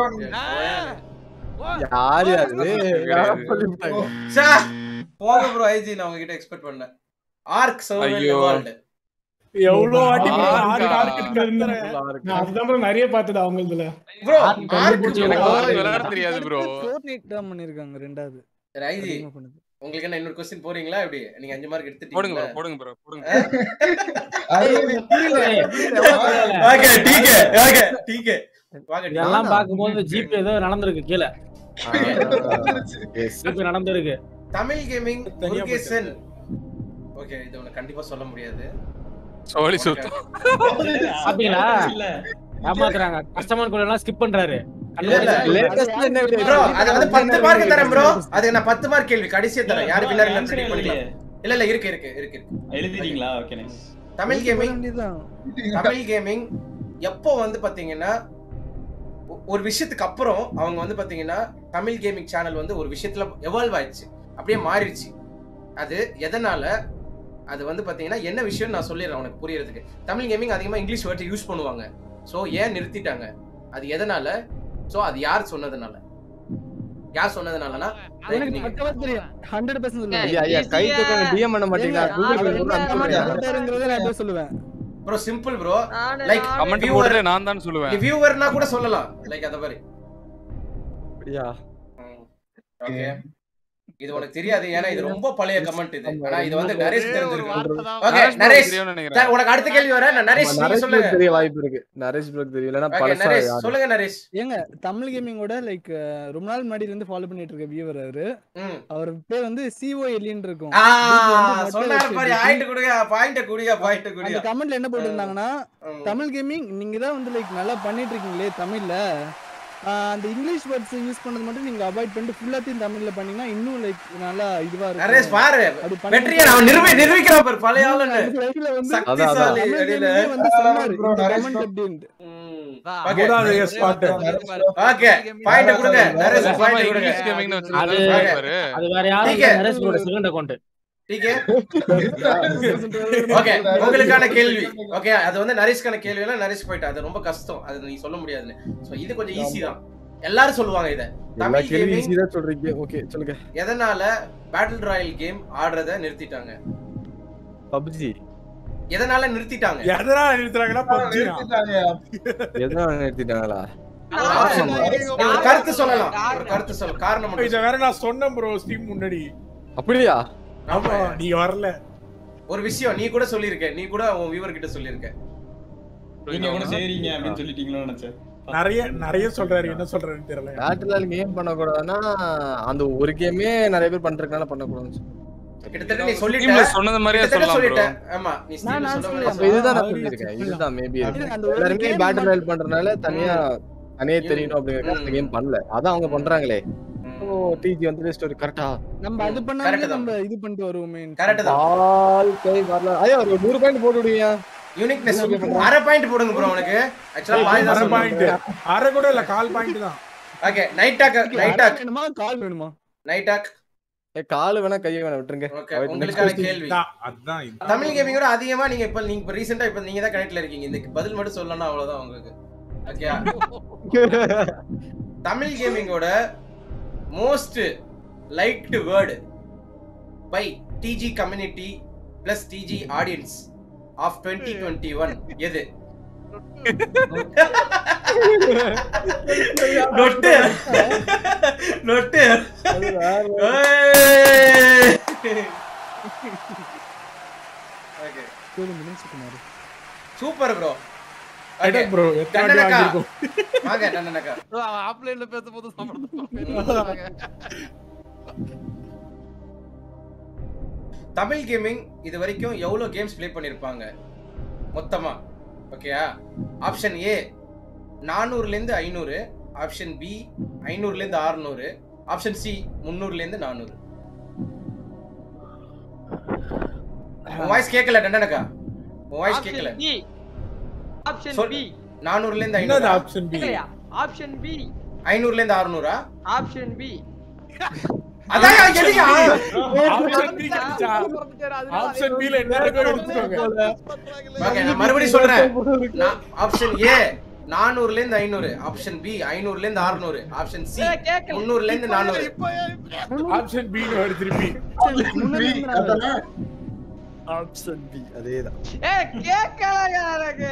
யாரு அது யார் சொல்லிவிட்டாங்க? ச்சே, போங்க ப்ரோ ஐஜி நான் உங்ககிட்ட எக்ஸ்பெக்ட் பண்ணேன் ஆர்க் சர்வர் ஐயோ. எவால்ட் எவ்வளவு வாட்டி bro ஆர்க்கா. ஆர்க் ஆர்க் இருக்கிறது நான் அதுதான் bro நிறைய பார்த்தது அவங்க இதுல ப்ரோ ஆர்க் ஆர்க் கண்டுபிடிச்சு bro. எனக்கு ஆர்க் விளையாட தெரியாது ப்ரோ Fortnite தான் பண்ணிருக்காங்க ரெண்டாவது சரி ஐஜி அதிகமா பண்ணது. உங்களுக்கு என்ன இன்னொரு கொஸ்டின் போறீங்களா எப்படி நீங்க அஞ்சு மார்க் போடுங்க எடுத்துட்டீங்களா ப்ரோ போடுங்க ப்ரோ போடுங்க ஓகே டீகே ஓகே டீகே வாங்க இதெல்லாம் பார்க்கும்போது ஜிபே ஏதோ நடந்திருக்கு கீழே ஜிபே நடந்திருக்கு தமிழ் கேமிங் முருகேசன் ஓகே இது உனக்கு கண்டிப்பா சொல்ல முடியாது சோழி சுத்தம் பாத்தீங்களா ஏமாத்துறாங்க கஸ்டமர் கூட எல்லாம் ஸ்கிப் பண்றாரு இல்ல, இல்ல. லேட்டஸ்ட்ல என்ன video ப்ரோ இருக்கு? அது வந்து பத்து மார்க் தரேன் ப்ரோ அது நான் பத்து மார்க் கேள்வி கடைசியா தரேன் யாரு வின்னர் இல்ல answer predict பண்ணிக்கலாம் எழுதலையே. இல்ல இல்ல இருக்கு இருக்கு இருக்கு இருக்கு எழுதிட்டீங்களா ஓகே நைஸ் தமிழ் கேமிங் வேண்டியதுதான். தமிழ் கேமிங் எப்போ வந்து பாத்தீங்கன்னா ஒ- ஒரு விஷயத்துக்கு அப்புறம் அவங்க வந்து பாத்தீங்கன்னா தமிழ் கேமிங் சேனல் வந்து ஒரு விஷயத்துல எவால்வ் ஆயிடுச்சு அப்படியே மாறிடுச்சு அது எதனால அது வந்து பாத்தீங்கன்னா என்ன விஷயம் நான் சொல்லிடுறேன் உனக்கு புரியறதுக்கு தமிழ் கேமிங் அதிகமா இங்கிலீஷ் வேர்ட் யூஸ் பண்ணுவாங்க சோ ஏன் நிறுத்திட்டாங்க அது எதனால சோ அது யார் சொன்னதுனால யார் சொன்னதுனாலனா எனக்கு நீங்க- பக்கவா தெரியும் 100% சொல்லுவேன். ஐயா ஐயா கை தூக்க டிஎம் பண்ண மாட்டீங்களா ஏங்க, கூகுள் அவர் பே என்ன கூட comment அனுப்பிச்சு பண்ணிட்டாருங்கிறத நான் எப்படி சொல்லுவேன் ப்ரோ சிம்பிள் ப்ரோ நானு- லைக் நானு- கமெண்ட் வியூவர் போடுறது நான் தான் சொல்லுவேன் வியூவர்னா கூட சொல்லலாம் லைக் அத மாதிரி அப்படியா ஓகே இது உனக்கு தெரியாது ஏன்னா இது ரொம்ப பழைய கமெண்ட் இது ஆனா இது வந்து நரேஷ் தெரிஞ்சிருக்கு ஓகே நரேஷ் bro நரேஷ் தெரியும்னு நினைக்கிறேன். சார், உனக்கு அடுத்த கேள்வி வர நான் நரேஷ் நீங்க நரேஷ் சொல்லுங்க ப்ரோக்கு தெரிய வாய்ப்பு இருக்கு நரேஷ் ப்ரோக்கு தெரியும் இல்லைன்னா ஓகே பழசா நரேஷ் யாரு சொல்லுங்க நரேஷ் ஏங்க தமிழ் கேமிங்கோட லைக் ரொம்ப நாள் முன்னாடி இருந்து ஃபாலோ பண்ணிட்டு இருக்க வியூவர் அவரு ம் அவர் பேர் வந்து சிஓ எல்லின்னு இருக்கும் ஆ DP வந்து மொட்டை சொன்னாரு வச்சு பாரு DP. பாயிண்ட் கொடுங்க பாயிண்ட் குடிங்க பாயிண்ட் அந்த குடிங்க கமெண்ட்ல என்ன போட்டிருந்தாங்கன்னா ம். தமிழ் கேமிங் நீங்க தான் வந்து லைக் நல்லா பண்ணிட்டு இருக்கீங்களே தமிழ்ல ஆஹ் அந்த இங்கிலீஷ் வேர்ட்ஸ் யூஸ் பண்ணது மட்டும் நீங்க அவாய்ட் பண்ணிட்டு ஃபுல்லாத்தையும் தமிழ்ல பண்ணீங்கன்னா இன்னும் லைக் நல்லா இதுவா நரேஷ் இருக்கும் பாரு அப்படி வெற்றியை நான் நிரூபி நிரூபிக்கிறான் பாரு பழைய ஆளுன்னு அந்த லைவ்ல வந்து அதான், அதான். சக்திசாலி தமிழ் அடியில gaming-ஏ வந்து சொன்னாரு bro, இந்த நரேஷ் comment bro. அப்படின்ட்டு ஓகே அதான் yes, spot. ஓகே பாயிண்ட் கொடுங்க நரேஷ் பேசாம பாயிண்ட் கொடுங்க இங்கிலீஷ் கேமிங்னு அது வச்சிருக்காரு பாரு அது வேற யாரும் நீங்க- இல்ல, நரேஷ் ப்ரோட செகண்ட் அக்கௌண்ட் டீகே ஓகே உங்களுக்கான கேள்வி ஓகே அது வந்து நரேஷ்கான கேள்வி எல்லாம் நரேஷ் போயிட்டு அது ரொம்ப கஷ்டம் அது நீ சொல்ல முடியாதுன்னு சோ இது கொஞ்சம் ஈஸி தான் எல்லாரும் சொல்லுவாங்க இத எல்லா தமிழ் கேள்வி கேமிங் ஈஸி தான் சொல்றீங்க ஓகே சொல்லுங்க எதனால பேட்டில் ராயல் கேம் ஆடுறத நிறுத்திட்டாங்க பப்ஜி எதனால நிறுத்திட்டாங்க எதனால நிறுத்துறாங்கன்னா PUBG தான். எதனால நிறுத்திட்டாங்களா ஒரு option. நீ ஒரு கருத்து சொல்லலாம் ஒரு கருத்து சொல்ல காரணம் மட்டும் இத வேற நான் சொன்னேன் ப்ரோ ஸ்டீம் முன்னாடி அப்படியா ஆமா நீங்க வரல ஒரு விஷயம் நீ கூட சொல்லியிருக்க நீ கூட உன் வியூவர் கிட்ட சொல்லியிருக்க நீங்க கூட செய்றீங்க அப்படின்னு சொல்லிட்டீங்களோ நினைச்சேன் நிறைய நிறைய சொல்றாரு என்ன சொல்றாருன்னு தெரியல பேட்டில் கேம் பண்ணக்கூடாதுன்னா அந்த ஒரு கேமே நிறைய பேர் பண்றதுனால பண்ணக்கூடாதுன்னு சொல்லு. கிட்டத்தட்ட நீ Steamல சொல்லிட்ட சொன்னது மாதிரியே கிட்டத்தட்ட சொல்லலாம் சொல்லிட்ட bro. ஆமா நீ நான் ஸ்டீம்ல நான் சொன்ன சொல்லலையா? மாதிரி அப்ப இதுதான் நான் ஆ, புரிஞ்சிருக்கேன் இல்ல. இதுதான் மேபி இல்ல, அந்த ஒரு எல்லாருமே game பேட்டில் மட்டும்- ராயல் பண்றதுனால தனியா தனியே தெரியணும் அப்படிங்கிற அந்த கேம் பண்ணல அதான் அவங்க பண்றாங்களே ஓ டிஜி வந்து ஸ்டோரி கரெக்டா நம்ம அது Correct பண்ணாமலே தான். நம்ம இது பண்ணிட்டு வருவோமே கரெக்ட் தான் வாழ்க்கை வரல ஐயா ஒரு நூறு பாயிண்ட் போட்டு விடுவீங்க யூனிக்னஸ் அரை பாயிண்ட் போடுங்க ப்ரோ உனக்கு ஆக்சுவலா பாய் அரை தான் பாயிண்ட் அரை கூட இல்ல கால் பாயிண்ட் தான் okay night talk night dog வேணுமா கால் வேணுமா நைட் டாக் ஏ கால் வேணா கையை வேணா விட்டுருங்க ஓகே Avoid- next உங்களுக்கான question. கேள்வி தான், அதான் இது. தமிழ் கேமிங்கோட அதிகமா நீங்க இப்ப நீங்க இப்ப ரீசெண்டா இப்ப நீங்க தான் கனெக்ட்ல இருக்கீங்க இந்த பதில் மட்டும் சொல்லணும்னா அவ்வளவுதான் உங்களுக்கு ஓகே தமிழ் கேமிங்கோட most liked word by TG community plus TG audience of twenty twenty one எது நொட்டு நொட்டு okay super bro okay bro, எத்தனை வாட்டி டன்னனக்கா வாங்கியிருக்கோம்? வாங்க டன்னனக்கா bro, அவன் ஆஃப்லைன்ல பேசும்போது சம்பளம் தமிழ் கேமிங் இது வரைக்கும் எவ்வளவு கேம்ஸ் ப்ளே பண்ணிருப்பாங்க மொத்தமா ஓகேயா ஆப்ஷன் ஏ நானூறுலேருந்து ஐநூறு ஆப்ஷன் பி ஐநூறுலேருந்து அறுநூறு ஆப்ஷன் சி முந்நூறுலேருந்து நானூறு உன் வாய்ஸ் கேட்கல டண்டனக்கா உன் வாய்ஸ் கேட்கல பி ஆப்ஷன் சொல் பி நானூறுலேருந்து என்னது ஐநூறு ஆப்ஷன் பி இல்லையா ஆப்ஷன் பி ஐநூறுலேருந்து அறுநூறா ஆப்ஷன் பி அதான் எதுக்கு ஆப்ஷன் பி கிடைச்சா ஆப்ஷன் பி ல என்ன இருக்கோ எடுத்துக்கோங்க ஓகே நான் மறுபடியும் சொல்றேன் ஆப்ஷன் ஏ நானூறுல இருந்து ஐநூறு ஆப்ஷன் பி ஐநூறுல இருந்து அறுநூறு ஆப்ஷன் சி முந்நூறுல இருந்து நானூறு ஆப்ஷன் பி னு வரு திருப்பி ஆப்ஷன் பி அதேதான் ஏ கேக்கலங்க எனக்கு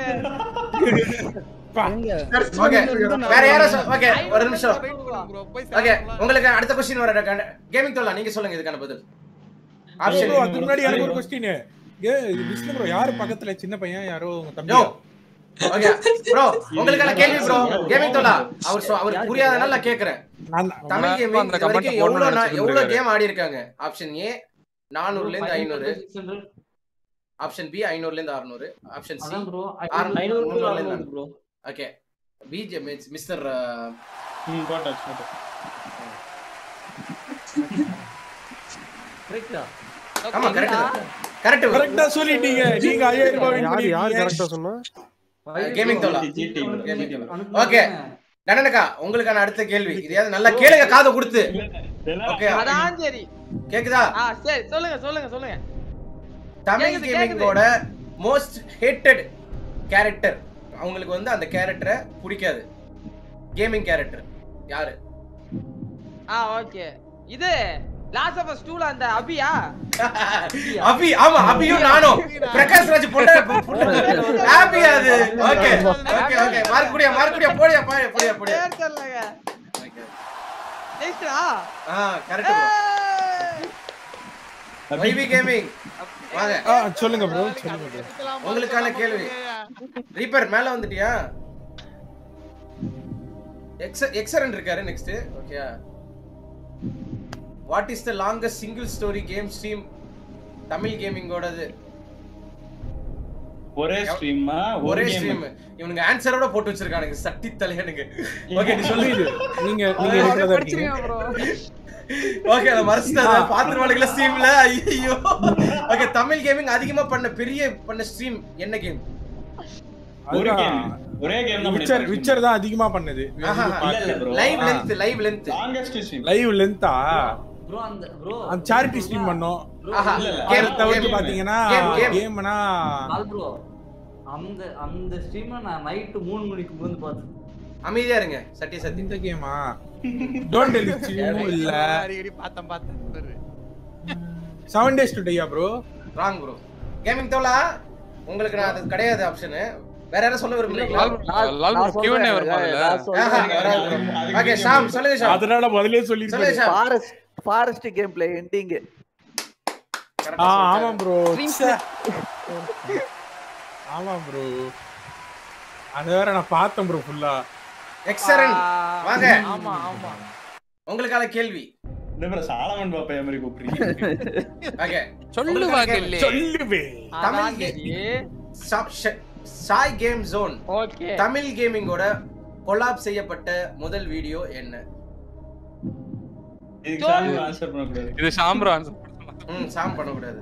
ஓகே வேற யாரோ ஓகே ஒரு நிமிஷம் ஓகே உங்களுக்கு அடுத்த கொஸ்டின் வர கேமிங் தோலா நீங்க சொல்லுங்க இதுக்கான பதில் ஆப்ஷன் bro, அதுக்கு முன்னாடி எனக்கு ஒரு கொஸ்டின் விஷ்ணு ப்ரோ யாரு பக்கத்துல சின்ன பையன் யாரோ உங்க தம்பி யோ ஓகே ப்ரோ உங்களுக்கான கேள்வி ப்ரோ கேமிங் தோலா அவர் சொ- அவருக்கு புரியாதனால நான் கேக்குறேன் தமிழ் நான் கேமிங் அந்த இது வரைக்கும் comment எவ்வளவு போடணும்னு நா- நினைச்சிட்டு எவ்வளவு இருக்காரு. கேம் ஆடி இருக்காங்க ஆப்ஷன் ஏ நானூறுல இருந்து ஐநூறு ஆப்ஷன் பி ஐநூறுல இருந்து அறுநூறு ஆப்ஷன் சி அதான் bro, ஐ- அறுநூறு ஐநூறு to முந்நூறுல இருந்து அறுநூறு bro. ஓகே பிஜே மிஸ்டர் ம் போட்டாச்சு போட்டாச்சு கரெக்டா ஆமா கரெக்ட் கரெக்ட் கரெக்டா சொல்லிட்டீங்க நீங்க ஐயாயிரம் ரூபாய் win யாரு யாரு பண்ணிருக்கீங்க. கரெக்டா சொன்னா கேமிங் தோலா GT bro, கேமிங் GT தோலா bro. ஓகே நனனக்கா உங்களுக்கான அடுத்த கேள்வி இதையாவது நல்லா கேளுங்க காதை கொடுத்து ஓகே அதான் சரி கேக்குதா ஆ சரி சொல்லுங்க சொல்லுங்க சொல்லுங்க தமிழ் கேக்குது, கேமிங்கோட மோஸ்ட் ஹேட்டட் கேரக்டர் அவங்களுக்கு வந்து அந்த கேரக்டரை பிடிக்காது கேமிங் கேரக்டர் யாரு ஆ ஓகே இது லாஸ்ட் ஆஃப் அஸ் 2ல அந்த அபியா அபி ஆமா அபியும் நானும் பிரகாஷ் ராஜ் பொண்ணு ஹாப்பி அது ஓகே ஓகே ஓகே மார்க் குடியா மார்க் குடியா போடியா போடியா போடியா போடியா பேர் தெரியலங்க நெக்ஸ்ட் ஆ ஆ கரெக்ட் ப்ரோ வைவி கேமிங் வாங்க ஆ சொல்லுங்க ப்ரோ சொல்லுங்க ப்ரோ உங்களுக்கான கேள்வி ரீப்பர் மேல வந்துட்டியா எக்ஸ எக்ஸரன் இருக்காரு next okay what is the longest single story game stream Tamil கேமிங்கோடது ஒரே ஸ்ட்ரீமா ஒரே ஸ்ட்ரீம் இவனுங்க ஆன்சரோட போட்டு வச்சிருக்கானுங்க சட்டி தலையனுங்க ஓகே நீ சொல்லு புரியுது. நீங்க நீங்க இருக்கிறதா இருக்கீங்க ஓகே அத மறந்துட்டாத பாத்துருவானுங்களா ஸ்ட்ரீம்ல ஐயோ ஓகே தமிழ் கேமிங் அதிகமா பண்ண பெரிய பண்ண ஸ்ட்ரீம் என்ன கேம் ஒரு அதுதான். கேம் ஒரே கேம் தான் விச்சர் விச்சர் தான் அதிகமா பண்ணது இல்ல இல்ல bro. Live length live length longest stream live லென்த்தா ப்ரோ அந்த ப்ரோ அந்த சேரிட்டி ஸ்ட்ரீம் பண்ணோம் ஆஹா இல்ல, இல்ல. கேம் அதை தவிர்த்து கேம் பாத்தீங்கன்னா Game, game. கேம்னா ஆல் ப்ரோ அந்த அந்த ஸ்ட்ரீமை நான் நைட்டு மூணு மணிக்கு வந்து பார்த்தேன் அமைதியா இருங்க சட்டி சத்தி இந்த கேமா டோன்ட் டெல் ஸ்ட்ரீமும் இல்ல அடிக்கடி பார்த்தேன் பார்த்தேன் செவன் டேஸ் டுடேயா ப்ரோ ராங் ப்ரோ கேமிங் தோலா உங்களுக்கு நான் அது கிடையாது ஆப்ஷன் வேற யாரும் சொல்ல விரும்புறீங்களா லால் லால் bro Q&A வருமா அதுல? ஓகே ஷாம் சொல்லுங்க ஷாம் அதனால முதல்ல சொல்லுங்க சொல்லிருக்கேன் Sham forest forest game play ending ஆ ஆமா ப்ரோ ஆமா ப்ரோ அத வேற நான் பார்த்தேன் ப்ரோ ஃபுல்லா எக்ஸரன் வாங்க ஆமா ஆமா உங்களுக்கான கேள்வி இந்த bro சாலமன் பாப்பா மாதிரி கூப்பிடுறீங்க ஓகே சொல்லுவாங்க இல்லையே. சொல்லுவே தமிழ் அதான் சரி சா- ஷ- Sai game zone okay Tamil கேமிங்கோட கொலாப் செய்யப்பட்ட முதல் வீடியோ என்ன இதுக்கு சாமி ஆன்சர் பண்ணக்கூடாது இது ஷாம் bro answer ம் சாம் பண்ணக்கூடாது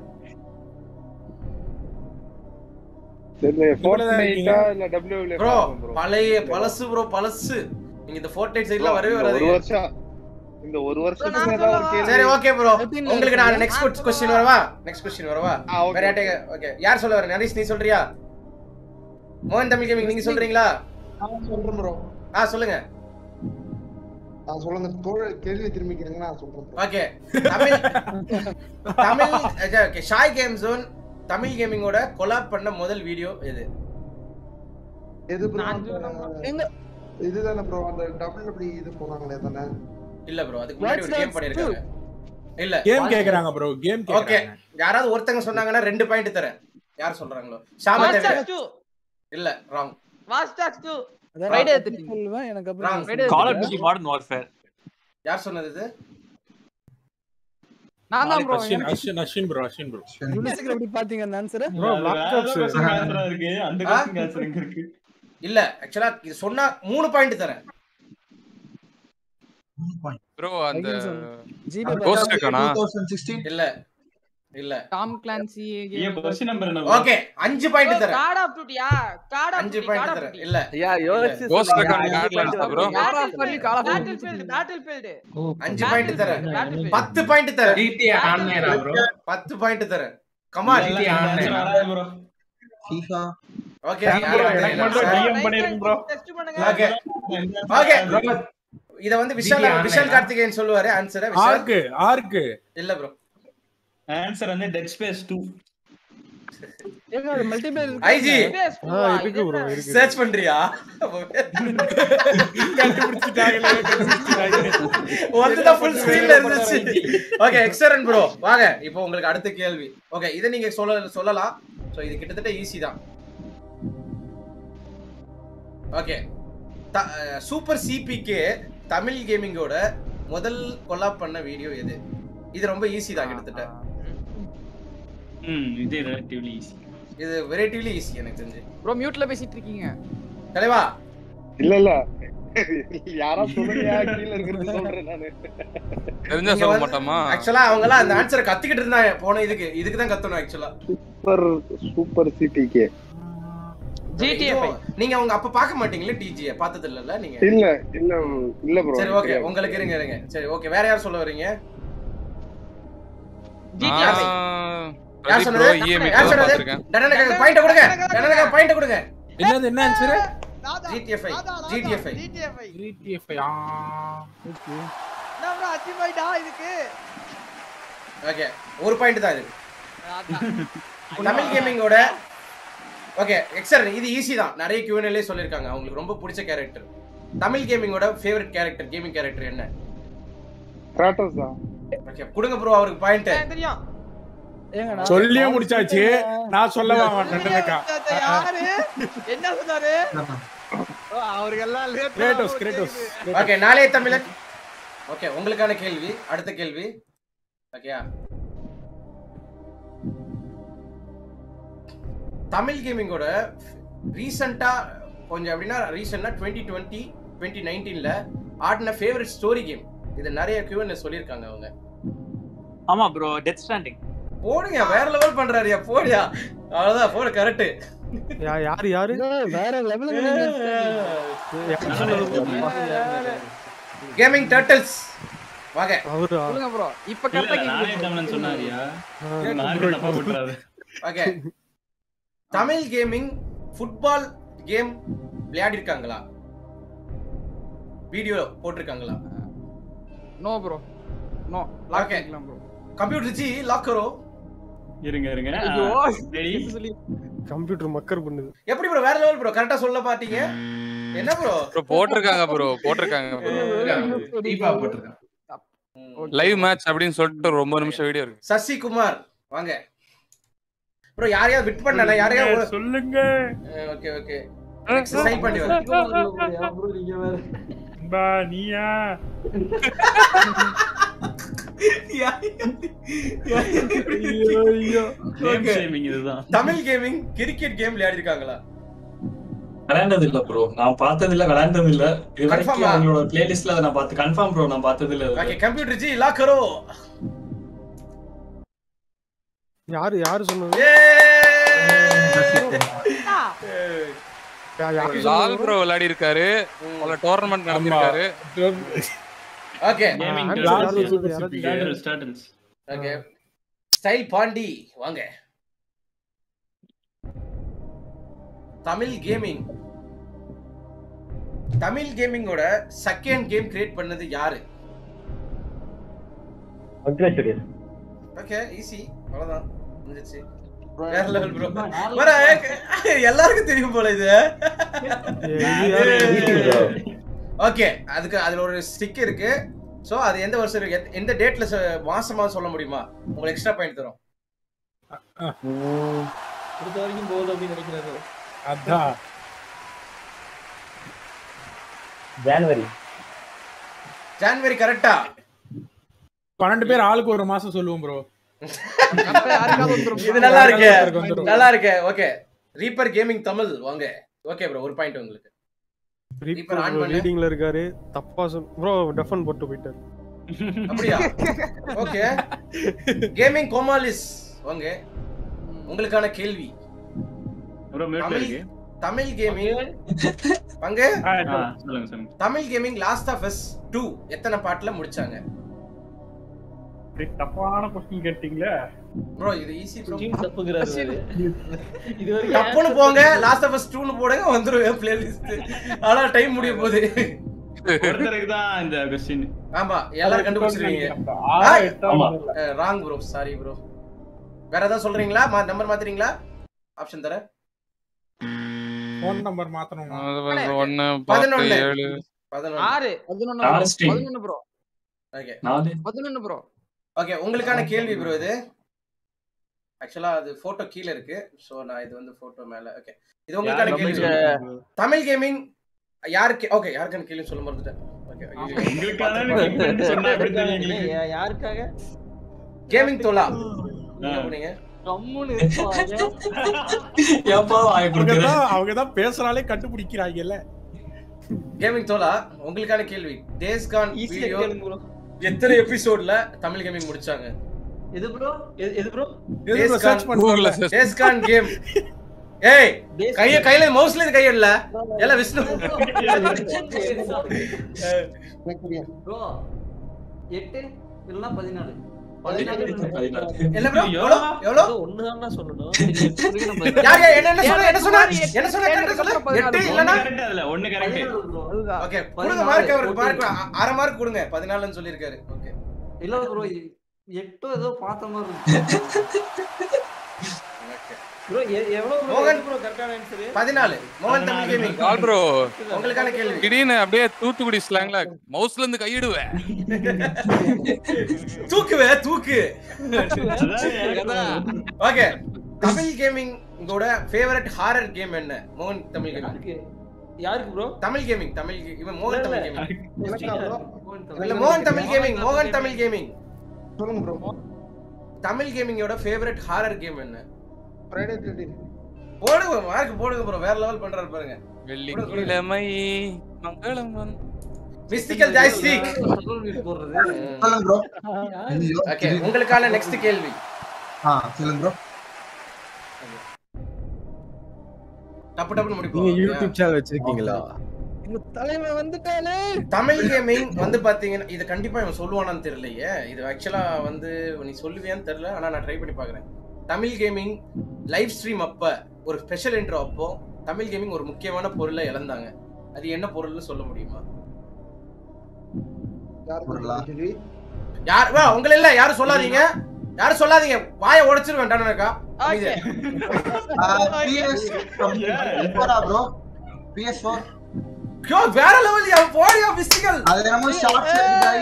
ப்ரோ பழைய பழசு ப்ரோ பழசு நீங்க இந்த ஃபோர்டைட் சைடுல வரவே ஒரு வராதீங்க வருஷம் இந்த ஒரு வருஷத்துக்கு ஏதாவது ஒரு கேள்வி சரி ஓகே ப்ரோ உங்களுக்கு நான் நெக்ஸ்ட் கொஸ்டின் வரவா நெக்ஸ்ட் கொஸ்டின் வரவா ஆ, okay, வேற யார்ட்ட ஓகே யார் சொல்ல வர நரேஷ் நீ சொல்றியா மோகன் தமிழ் கேமிங் நீங்க சொல்றீங்களா நான் சொல்றேன் ப்ரோ ஆ சொல்லுங்க நான் சொல்லுங்க தோழர் கேள்வி திரும்பிக்கிறீங்க நான் சொல்றேன் bro. Okay Tamil Tamil okay Sai game zone Tamil கேமிங்கோட கொலாப் பண்ண முதல் வீடியோ எது எது ப்ரோ நான் சொல்றேன் இதுதானே ப்ரோ அந்த டபுள் அப்படி இது போனாங்களே தானே இல்ல ப்ரோ அதுக்கு முன்னாடி ஒரு கேம் பண்ணிருக்காங்க இல்ல கேம் கேக்குறாங்க ப்ரோ கேம் ஓகே கேக்குறாங்க யாராவது ஒருத்தங்க சொன்னாங்கன்னா ரெண்டு பாயிண்ட் தரேன் யார் சொல்றாங்களோ ஷாம வாட்ச் தவிர டாக்ஸ் 2 இல்ல ராங் வாட்ச் டாக்ஸ் 2 அதான் Friday நான் எடுத்துட்டீங்க. சொல்லுவேன் எனக்கு Wrong. அப்புறம் Friday call of duty modern warfare யார் சொன்னது இது நான் தான் bro Ashwin Ashwin Ashwin bro Ashwin bro இவ்வளவு சீக்கிரம் எப்படி பாத்தீங்க அந்த ஆன்சர் Bro, Black Ops. இருக்கு அந்த ஆ? question answer எங்க இருக்கு இல்ல ஆக்சுவலா இது சொன்னா மூணு பாயிண்ட் தரேன் ப்ரோ அந்த ஜிபே கோஸ்ட் இருக்கானா இல்ல இல்ல டாம் கிளான்சி ஏன் question number என்ன ஓகே அஞ்சு பாயிண்ட் தரேன் கார்ட் ஆஃப் டியூட்டியா கார்ட் ஆஃப் அஞ்சு டியூட்டி பாயிண்ட் கார்ட் ஆஃப் தரேன் டியூட்டி இல்ல ஐயா யோசிச்சு Ghost சொல்லுங்க. Recon ஐயா, Badlands ஐயா, bro. Card of field card of battlefield battlefield அஞ்சு பாயிண்ட் தரேன் Battlefield. பத்து பாயிண்ட் தரேன் GTA Online ஆ bro? பத்து பாயிண்ட் தரேன் கமான் GTA Online ஆ? ப்ரோ FIFA ஓகே எனக்கு மட்டும் DM பண்ணிருங்க ப்ரோ டெஸ்ட் பண்ணுங்க ஓகே ஓகே இத வந்து விஷால் GTA விஷால் Online. கார்த்திகேயன் சொல்லுவாரு ஆன்சரை விஷால் ஆர்க்கு ஆர்க்கு இல்ல ப்ரோ ஆன்சர் வந்து டெட் ஸ்பேஸ் 2 ஏங்க அது மல்டிபிளேயர் ஐஜி ஆ இருக்கு ப்ரோ இருக்கு சர்ச் பண்றியா ஒருத்ததான் ஃபுல் ஸ்கிரீன்ல இருந்துச்சு ஓகே எக்ஸலன்ட் ப்ரோ வாங்க இப்போ உங்களுக்கு அடுத்த கேள்வி ஓகே இதை நீங்க சொல்ல சொல்லலாம் சோ இது கிட்டத்தட்ட ஈஸி தான் ஓகே சூப்பர் சிபிகே தமிழ் கேமிங்கோட முதல் கொலாப் பண்ண வீடியோ எது இது ரொம்ப ஈஸி தான் கிட்டத்தட்ட ம் இது ரிலேட்டிவ்லி ஈஸி இது வெரைட்டிவ்லி ஈஸி எனக்கு தெரிஞ்சு ப்ரோ மியூட்ல பேசிட்டு இருக்கீங்க தலைவா இல்ல இல்ல யாரா சொல்லுங்க கீழ இருக்கிறது சொல்றேன் நானு தெரிஞ்சா சொல்ல மாட்டோமா ஆக்சுவலா அவங்க எல்லாம் அந்த ஆன்சரை கத்துக்கிட்டு இருந்தாங்க போன இதுக்கு இதுக்கு தான் கத்தணும் ஆக்சுவலா சூப்பர் சூப்பர் சிடிகே ஜிடிஎஃப் நீங்க அவங்க அப்ப பார்க்க மாட்டீங்களே டிஜி பார்த்தது இல்லல்ல நீங்க இல்ல இல்ல இல்ல ப்ரோ சரி ஓகே உங்களுக்கு இருங்க இருங்க சரி ஓகே வேற யார் சொல்ல வரீங்க ஜிடிஎஃப் யார் பிரதீப் சொன்னது ப்ரோ இஎம்ஐ யார் தான் சொன்னது பார்த்திருக்கேன் டனனக பாயிண்ட் கொடுங்க டனனக பாயிண்ட் கொடுங்க என்னது என்ன ஆன்சர் ஜிடிஎஃப்ஐ ஜிடிஎஃப்ஐ ஜிடிஎஃப்ஐ ஜிடிஎஃப் என்ன ப்ரோ அஞ்சு பாயிண்டா இதுக்கு ஓகே ஒரு பாயிண்ட் தான் இது தமிழ் கேமிங்கோட ஓகே எக்ஸர் இது ஈஸி தான் நிறைய கியூஎன்எல்லே சொல்லிருக்காங்க அவங்களுக்கு ரொம்ப பிடிச்ச கேரக்டர் தமிழ் கேமிங்கோட ஃபேவரட் கேரக்டர் கேமிங் கேரக்டர் என்ன கிராட்டோஸ் தான் ஓகே கொடுங்க ப்ரோ அவருக்கு பாயிண்ட் தெரியும் ஏங்க நான் சொல்லியே முடிச்சாச்சு நான் சொல்லவா மாட்டேன்க்கா யாரு என்ன சொன்னாரு அவருக்கு எல்லாம் கிரேட்டோஸ் கிரேட்டோஸ் ஓகே நாளைய தமிழன் ஓகே உங்களுக்கான கேள்வி அடுத்த கேள்வி ஓகேயா தமிழ் கேமிங்கோட ரீசெண்டா கொஞ்சம் அப்படின்னா ரீசெண்டா டுவெண்ட்டி டுவெண்ட்டி டுவெண்ட்டி நைன்டீன்ல ஆடின ஃபேவரட் ஸ்டோரி கேம் இது நிறைய கியூஎன் சொல்லியிருக்காங்க அவங்க ஆமா ப்ரோ டெத் ஸ்டாண்டிங் போடுங்க வேற லெவல் பண்றாருயா போடியா அவ்வளவுதான் போடு கரெக்ட் யா யாரு யாரு வேற லெவலுக்கு யாரு சொன்னது? கேமிங் டர்ட்டில்ஸ் வாங்க அவரா சொல்லுங்க ப்ரோ இப்ப இல்ல கரெக்டா நானே கேக்குது தமிழன் சொன்னாரியா ஆ, நானே தப்பா பண்றாரு okay Tamil gaming football game விளையாடி இருக்காங்களா வீடியோ போட்டிருக்காங்களா no bro no Okay. Lock பண்ணிக்கலாம் ப்ரோ கம்ப்யூட்டர் ஜி லாக் கரோ இருங்க இருங்க ஐயோ ரெடி சொல்லி கம்ப்யூட்டர் மக்கர் பண்ணுது எப்படி ப்ரோ வேற லெவல் ப்ரோ கரெக்டா சொல்ல பாத்தீங்க என்ன ப்ரோ ப்ரோ போட்டிருக்காங்க ப்ரோ போட்டிருக்காங்க ப்ரோ தீபா போட்டிருக்கான் லைவ் மேட்ச் அப்படின்னு சொல்லிட்டு ஒரு ஒன்பது நிமிஷம் வீடியோ இருக்கு சசி குமார் வாங்க ப்ரோ யாரையாவது விட் பண்ணல யாரையாவது சொல்லுங்க ஓகே ஓகே சைன் பண்ணி வர ப்ரோ நீங்க வேற பா நீயா கேம் ஷேமிங் இதுதான் தமிழ் கேமிங் கிரிக்கெட் கேம் விளையாடி இருக்காங்களா விளையாண்டது இல்ல ப்ரோ நான் பார்த்தது இல்ல விளையாண்டது இல்ல இது வரைக்கும் Confirm ஆ? அவங்களோட பிளேலிஸ்ட்ல அதை நான் பார்த்து கன்ஃபார்ம் ப்ரோ நான் பார்த்தது இல்ல ஓகே கம்ப்யூட்டர் ஜி லாக் கரோ யாரு யாரு சொன்னது யா- யாரு லால் சொன்னது ப்ரோ விளையாடி இருக்காரு பல டோர்னமெண்ட் நடத்திருக்காரு ஓகே கேமிங் யாரு டர்ட்டில்ஸ் சொல்றது? யாராவது turtles turtles okay style Pandi வாங்க தமிழ் கேமிங் தமிழ் கேமிங்கோட செகண்ட் கேம் கிரியேட் பண்ணது யாரு ஓகே ஈஸி அவ்வளவுதான் முடிஞ்சிச்சு வேற லெவல் ப்ரோ வர எல்லாருக்கும் தெரியும் போல இது ஓகே அதுக்கு அதுல ஒரு ஸ்டிக் இருக்கு சோ அது எந்த வருஷம் இருக்கு எந்த- எந்த டேட்ல மாசமா சொல்ல முடியுமா உங்களுக்கு எக்ஸ்ட்ரா பாயிண்ட் தரும் கொடுத்த வரைக்கும் போகுது அப்படின்னு நினைக்கிறாரு அதான் ஜான்வரி ஜான்வரி கரெக்டா பன்னெண்டு பேர் ஆளுக்கு ஒரு மாசம் சொல்லுவோம் ப்ரோ இது நல்லா இருக்கு யாருக்காவது வந்துரும். நல்லா இருக்கு ஓகே ரீப்பர் கேமிங் தமிழ் வாங்க ஓகே ப்ரோ ஒரு பாயிண்ட் உங்களுக்கு ரீப்பர் ஆன் பண்ணு லீடிங்ல இருக்காரு தப்பா சொல் ப்ரோ டெஃபன் போட்டு போயிட்டாரு அப்படியா ஓகே கேமிங் கோமாலிஸ் வாங்க உங்களுக்கான கேள்வி ப்ரோ மியூட்ல தமிழ் இருக்கு தமிழ் கேமிங் பங்க ஆ, சொல்லுங்க சொல்லுங்க Tamil gaming last of us 2 எத்தனை பாட்டுல முடிச்சாங்க அப்படி தப்பான கொஸ்டின் கேட்டீங்களே ப்ரோ இது ஈஸி ப்ரோ தப்புங்கிறாரு இது வரைக்கும் தப்புன்னு போங்க லாஸ்ட் ஆஃப் அஸ் 2 போடுங்க வந்துரும் பிளேலிஸ்ட் ஆனா டைம் முடிய போகுது ஒருத்தருக்கு தான் இந்த கொஸ்டின் ஆமா எல்லாரும் கண்டுபிடிச்சிருவீங்க ஆறா, எட்டாம் ராங் ப்ரோ சாரி ப்ரோ வேற ஏதாவது சொல்றீங்களா நம்பர் மாத்துறீங்களா ஆப்ஷன் தர ஃபோன் நம்பர் மாத்தணும் ஒன்னு பத்து பதினொன்னு. ஏழு பதினொன்னு ஆறு பதினொன்னு பதினொன்னு bro. பதினொன்னு ப்ரோ ஓகே பதினொன்னு ப்ரோ ஓகே உங்களுக்கான கேள்வி ப்ரோ இது ஆக்சுவலா அது போட்டோ கீழ இருக்கு சோ நான் இது வந்து போட்டோ மேல ஓகே இது உங்களுக்கான யார் கேள்வி நமக்கு- தமிழ் கேமிங் யாருக்கு ஓகே யாருக்கான கேள்வி சொல்ல மறந்துட்டேன் ஓகே யா- யாருக்காக கேமிங் தோலா நீங்க போனீங்க கம்முன்னு அவங்க தான் அவங்க தான் பேசுறாலே கண்டுபிடிக்கிறாங்கல்ல கேமிங் தோலா உங்களுக்கான கேள்வி டேஸ் கான் Easy ஆ வீடியோ கேளுங்க bro. எத்தனை எபிசோட்ல தமிழ் கேமிங் முடிச்சாங்க எது ப்ரோ எது bro days gone days gone game ஏய் கைய கையில மவுஸ்ல இருந்து கையிடல எல்லாம் விஷ்ணு ப்ரோ எட்டு இல்லைன்னா பதினாலு என்ன bro? எவ்வளோ? எவ்வளோ? ஒண்ணுதான் நான் சொல்லணும் யார் யார் என்ன என்ன சொன்ன என்ன சொன்ன என்ன சொன்ன correct ஆ சொல்லு எட்டு இல்லனா ஒன்னு கரெக்ட் ஓகே கொடுங்க மார்க் அவருக்கு மார்க் அரை மார்க் கொடுங்க 14ன்னு சொல்லிருக்காரு ஓகே இல்ல ப்ரோ எட்டு ஏதோ பார்த்த மாதிரி இருக்கு ப்ரோ எவ்வளவு bro? மோகன் எது bro கரெக்டான ஆன்சர் 14 மோகன் தமிழ் கேமிங் ஆல் ப்ரோ உங்களுக்கான கேள்வி திடீர்னு அப்படியே தூத்துக்குடி ஸ்லாங்ல மவுஸ்ல இருந்து கையிடுவேன் தூக்குவே தூக்கு ஓகே தமிழ் கேமிங் உங்களோட ஃபேவரட் ஹாரர் கேம் என்ன மோகன் தமிழ் கேமிங் யாருக்கு bro Tamil gaming Tamil ga- இவன் மோகன் தமிழ் கேமிங் எனக்கா bro? இல்ல மோகன் தமிழ் கேமிங் மோகன் தமிழ் கேமிங் சொல்லுங்க ப்ரோ தமிழ் கேமிங்கோட ஃபேவரட் ஹாரர் கேம் என்ன ஃப்ரைடே தேர்ட்டி போடுங்க மார்க் போடுங்க ப்ரோ வேற லெவல் பண்றாரு பாருங்க வெள்ளிக்கிழமை மங்களம் வந்து மிஸ்டிக்கல் ஜாய்ஸ்டிக் சொல்லுங்க ப்ரோ ஓகே உங்களுக்கான நெக்ஸ்ட் கேள்வி ஆ சொல்லுங்க ப்ரோ டப்பு டப்புன்னு நீங்க முடிப்போம் யூடியூப் சேனல் வச்சிருக்கீங்களா உங்க தலைவன் வந்துட்டானே தமிழ் கேமிங் வந்து பாத்தீங்கன்னா இது கண்டிப்பா இவன் சொல்லுவானான்னு தெரியலையே இது ஆக்சுவலா வந்து நீ சொல்லுவியான்னு தெரியல ஆனா நான் ட்ரை பண்ணி பாக்குறேன் தமிழ் கேமிங் லைவ் ஸ்ட்ரீம் அப்ப ஒரு ஸ்பெஷல் இன்ட்ரோ அப்போ தமிழ் கேமிங் ஒரு முக்கியமான பொருளை இழந்தாங்க அது என்ன பொருள்னு சொல்ல முடியுமா யார் வா உங்களை இல்ல யாரும் சொல்லாதீங்க யாரும் சொல்லாதீங்க வாயை உடைச்சிருவேன் டானக்கா PS bro PS four yo வேற லெவல் யா போடியா மிஸ்டிக்கல் அது என்னமோ ஷார்ட்ஸ்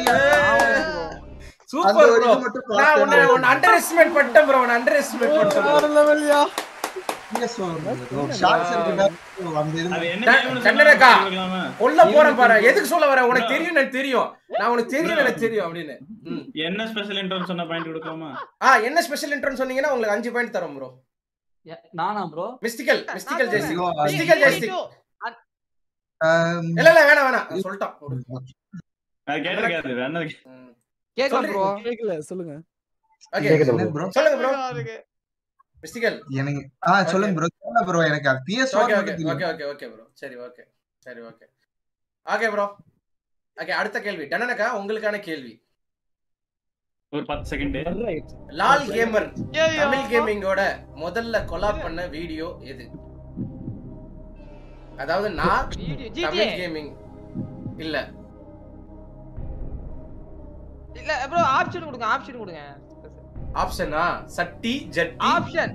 சூப்பர் ப்ரோ நான் உன்னை உன்னை அண்டர் எஸ்டிமேட் பண்ணிட்டேன் ப்ரோ உன்னை அண்டர் எஸ்டிமேட் பண்ணிட்டேன் லெவல்யா பிஎஸ் ஃபோர் ஷார்ட்ஸ் இருக்கு அந்த இது கண்ணனக்கா கொல்ல போறேன் பாரு எதுக்கு சொல்ல வர உனக்கு தெரியும் எனக்கு தெரியும் நான் உனக்கு தெரியும் எனக்கு தெரியும் அப்படின்னு ம். என்ன ஸ்பெஷல் இன்ட்ரோன்னு சொன்ன பாயிண்ட் கொடுக்கலாமா ஆ என்ன ஸ்பெஷல் இன்ட்ரோன்னு சொன்னீங்கன்னா உங்களுக்கு அஞ்சு பாயிண்ட் தரோம் ப்ரோ நானா ப்ரோ மிஸ்டிக்கல் மிஸ்டிக்கல் ஜெய்ஸ்டிக் ஐயோ, மிஸ்டிக்கல் ஜெய்ஸ்டிக் இல்ல இல்ல வேணாம் வேணாம் நான் சொல்லிட்டான் அது கேட்டிருக்காது வேணா கேக்கலாம் ப்ரோ கேக்கல சொல்லுங்க ஓகே என்ன bro? சொல்லுங்க ப்ரோ மிஸ்டிக்கல் எனக்கு ஆ சொல்லுங்க ப்ரோ சொல்லுங்க ப்ரோ எனக்கு அது PS okay four okay okay okay okay bro சரி ஓகே சரி ஓகே ஓகே ப்ரோ ஓகே அடுத்த கேள்வி டனனக்கா உங்களுக்கான கேள்வி ஒரு பத்து செகண்ட் லால் கேமர் தமிழ் கேமிங்கோட முதல்ல கொலாப் பண்ண வீடியோ எது அதாவது நான் GTA. தமிழ் கேமிங் இல்ல இல்ல ப்ரோ ஆப்ஷன் கொடுங்க ஆப்ஷன் கொடுங்க ஆப்ஷனா சட்டி ஜட்டி ஆப்ஷன்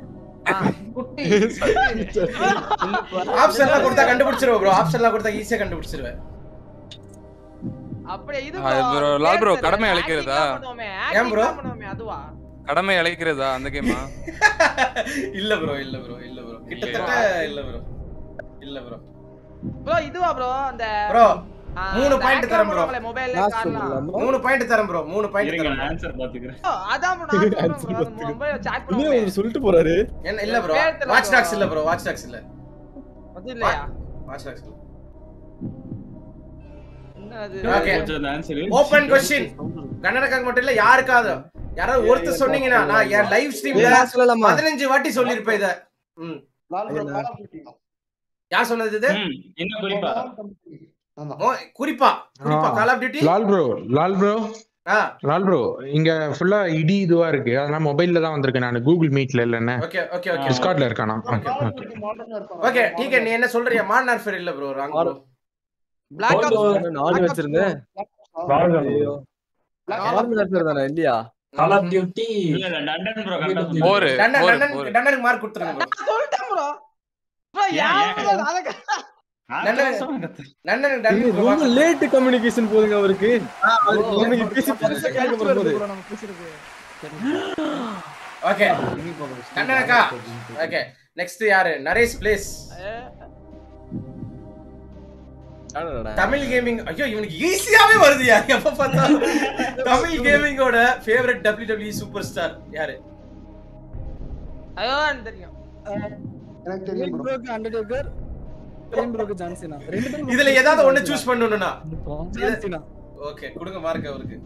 ஆப்ஷன்லாம் கொடுத்தா கண்டுபிடிச்சிருவேன் ப்ரோ ஆப்ஷன்லாம் கொடுத்தா ஈஸியா கண்டுபிடிச்சிருவேன் அப்படியே இது அது bro, லால் bro, கடமை அழைக்கிறதா? ஏன் bro? பண்ணுவோமே அதுவா கடமை அழைக்கிறதா அந்த கேமா இல்ல ப்ரோ இல்ல ப்ரோ இல்ல ப்ரோ கிட்டத்தட்ட இல்ல ப்ரோ இல்ல ப்ரோ ப்ரோ இதுவா ப்ரோ அந்த ப்ரோ மூணு பாயிண்ட் தரேன் ப்ரோ மொபைல்ல காரணம் மூணு பாயிண்ட் தரேன் ப்ரோ மூணு பாயிண்ட் இருங்க தரேன் நான் ஆன்சர் பாத்துக்கிறேன் அதான் bro, நான் சொல்றேன் bro. மொபைல் சாட் இன்னும் பண்ணுவோம் அவர் சொல்லிட்டு போறாரு என்ன இல்ல ப்ரோ பேர் தெரியல வாட்ச் bro. டாக்ஸ் இல்ல ப்ரோ வாட்ச் டாக்ஸ் இல்ல அது இல்லையா வாட்ச் டாக்ஸ் இல்ல என்ன அது ஓகே கொஞ்சம் அந்த ஆன்சர் ஓபன் கொஸ்டின் கன்னடக்காக மட்டும் இல்ல யாருக்காவது யாராவது ஒருத்தர் சொன்னீங்கன்னா நான் என் லைவ் ஸ்ட்ரீம்ல நான் சொல்லலாமா? பதினஞ்சு வாட்டி சொல்லிருப்பேன் இத ம் Lal bro call of duty யார் சொன்னது இது இன்னும் குறிப்பா ஓ, குறிப்பா குறிப்பா call of duty Lal bro Lal bro ஆ லால் ப்ரோ இங்க ஃபுல்லா இடி இதுவா இருக்கு அதனால மொபைல்ல தான் வந்திருக்கேன் நான் கூகுள் மீட்ல இல்லன்னு ஓகே ஓகே ஓகே டிஸ்கார்ட்ல இருக்கானா ஓகே ஓகே ஓகே டீகே நீ என்ன சொல்றியா மான் ஆர்ஃபேர் இல்ல bro wrong bro black ops நாலு வச்சிருந்தேன் ஐயோ நார்மல் பேர் தானே இல்லையா கால் ஆஃப் டியூட்டி இல்ல இல்ல லண்டன் ப்ரோ கரெக்டா ஒரு டன்னன் ஒரு டன்னன் ஒரு டன்னனுக்கு மார்க் கொடுத்துருங்க ப்ரோ சொல்லிட்டேன் ப்ரோ ப்ரோ ஏன், யார் ஏன்? bro அத லண்டனுக்கு லண்டனுக்கு டன்னனுக்கு ரொம்ப லேட் கம்யூனிகேஷன் போதுங்க அவருக்கு அவனுக்கு பேசி புதுசா கேட்க போகுது நம்ம பேசுறது ஓகே கண்ணனக்கா ஓகே நெக்ஸ்ட் யாரு நரேஷ் பிளேஸ் தமிழ் கேமிங் ஐயோ இவனுக்கு ஈஸியாவே வருதுயா எப்ப பார்த்தாலும் தமிழ் கேமிங்கோட ஃபேவரட் WWE சூப்பர் ஸ்டார் யாரு ஐயோ எனக்கு தெரியும் எனக்கு தெரியும் bro. ப்ரோக்கு அண்டர்டேக்கர் பிரேம் ப்ரோக்கு ஜான்சினா ரெண்டு பேரும் இதுல ஏதாவது ஒண்ணு சூஸ் பண்ணணும்னா ஜான்சினா ஓகே கொடுங்க மார்க் அவருக்கு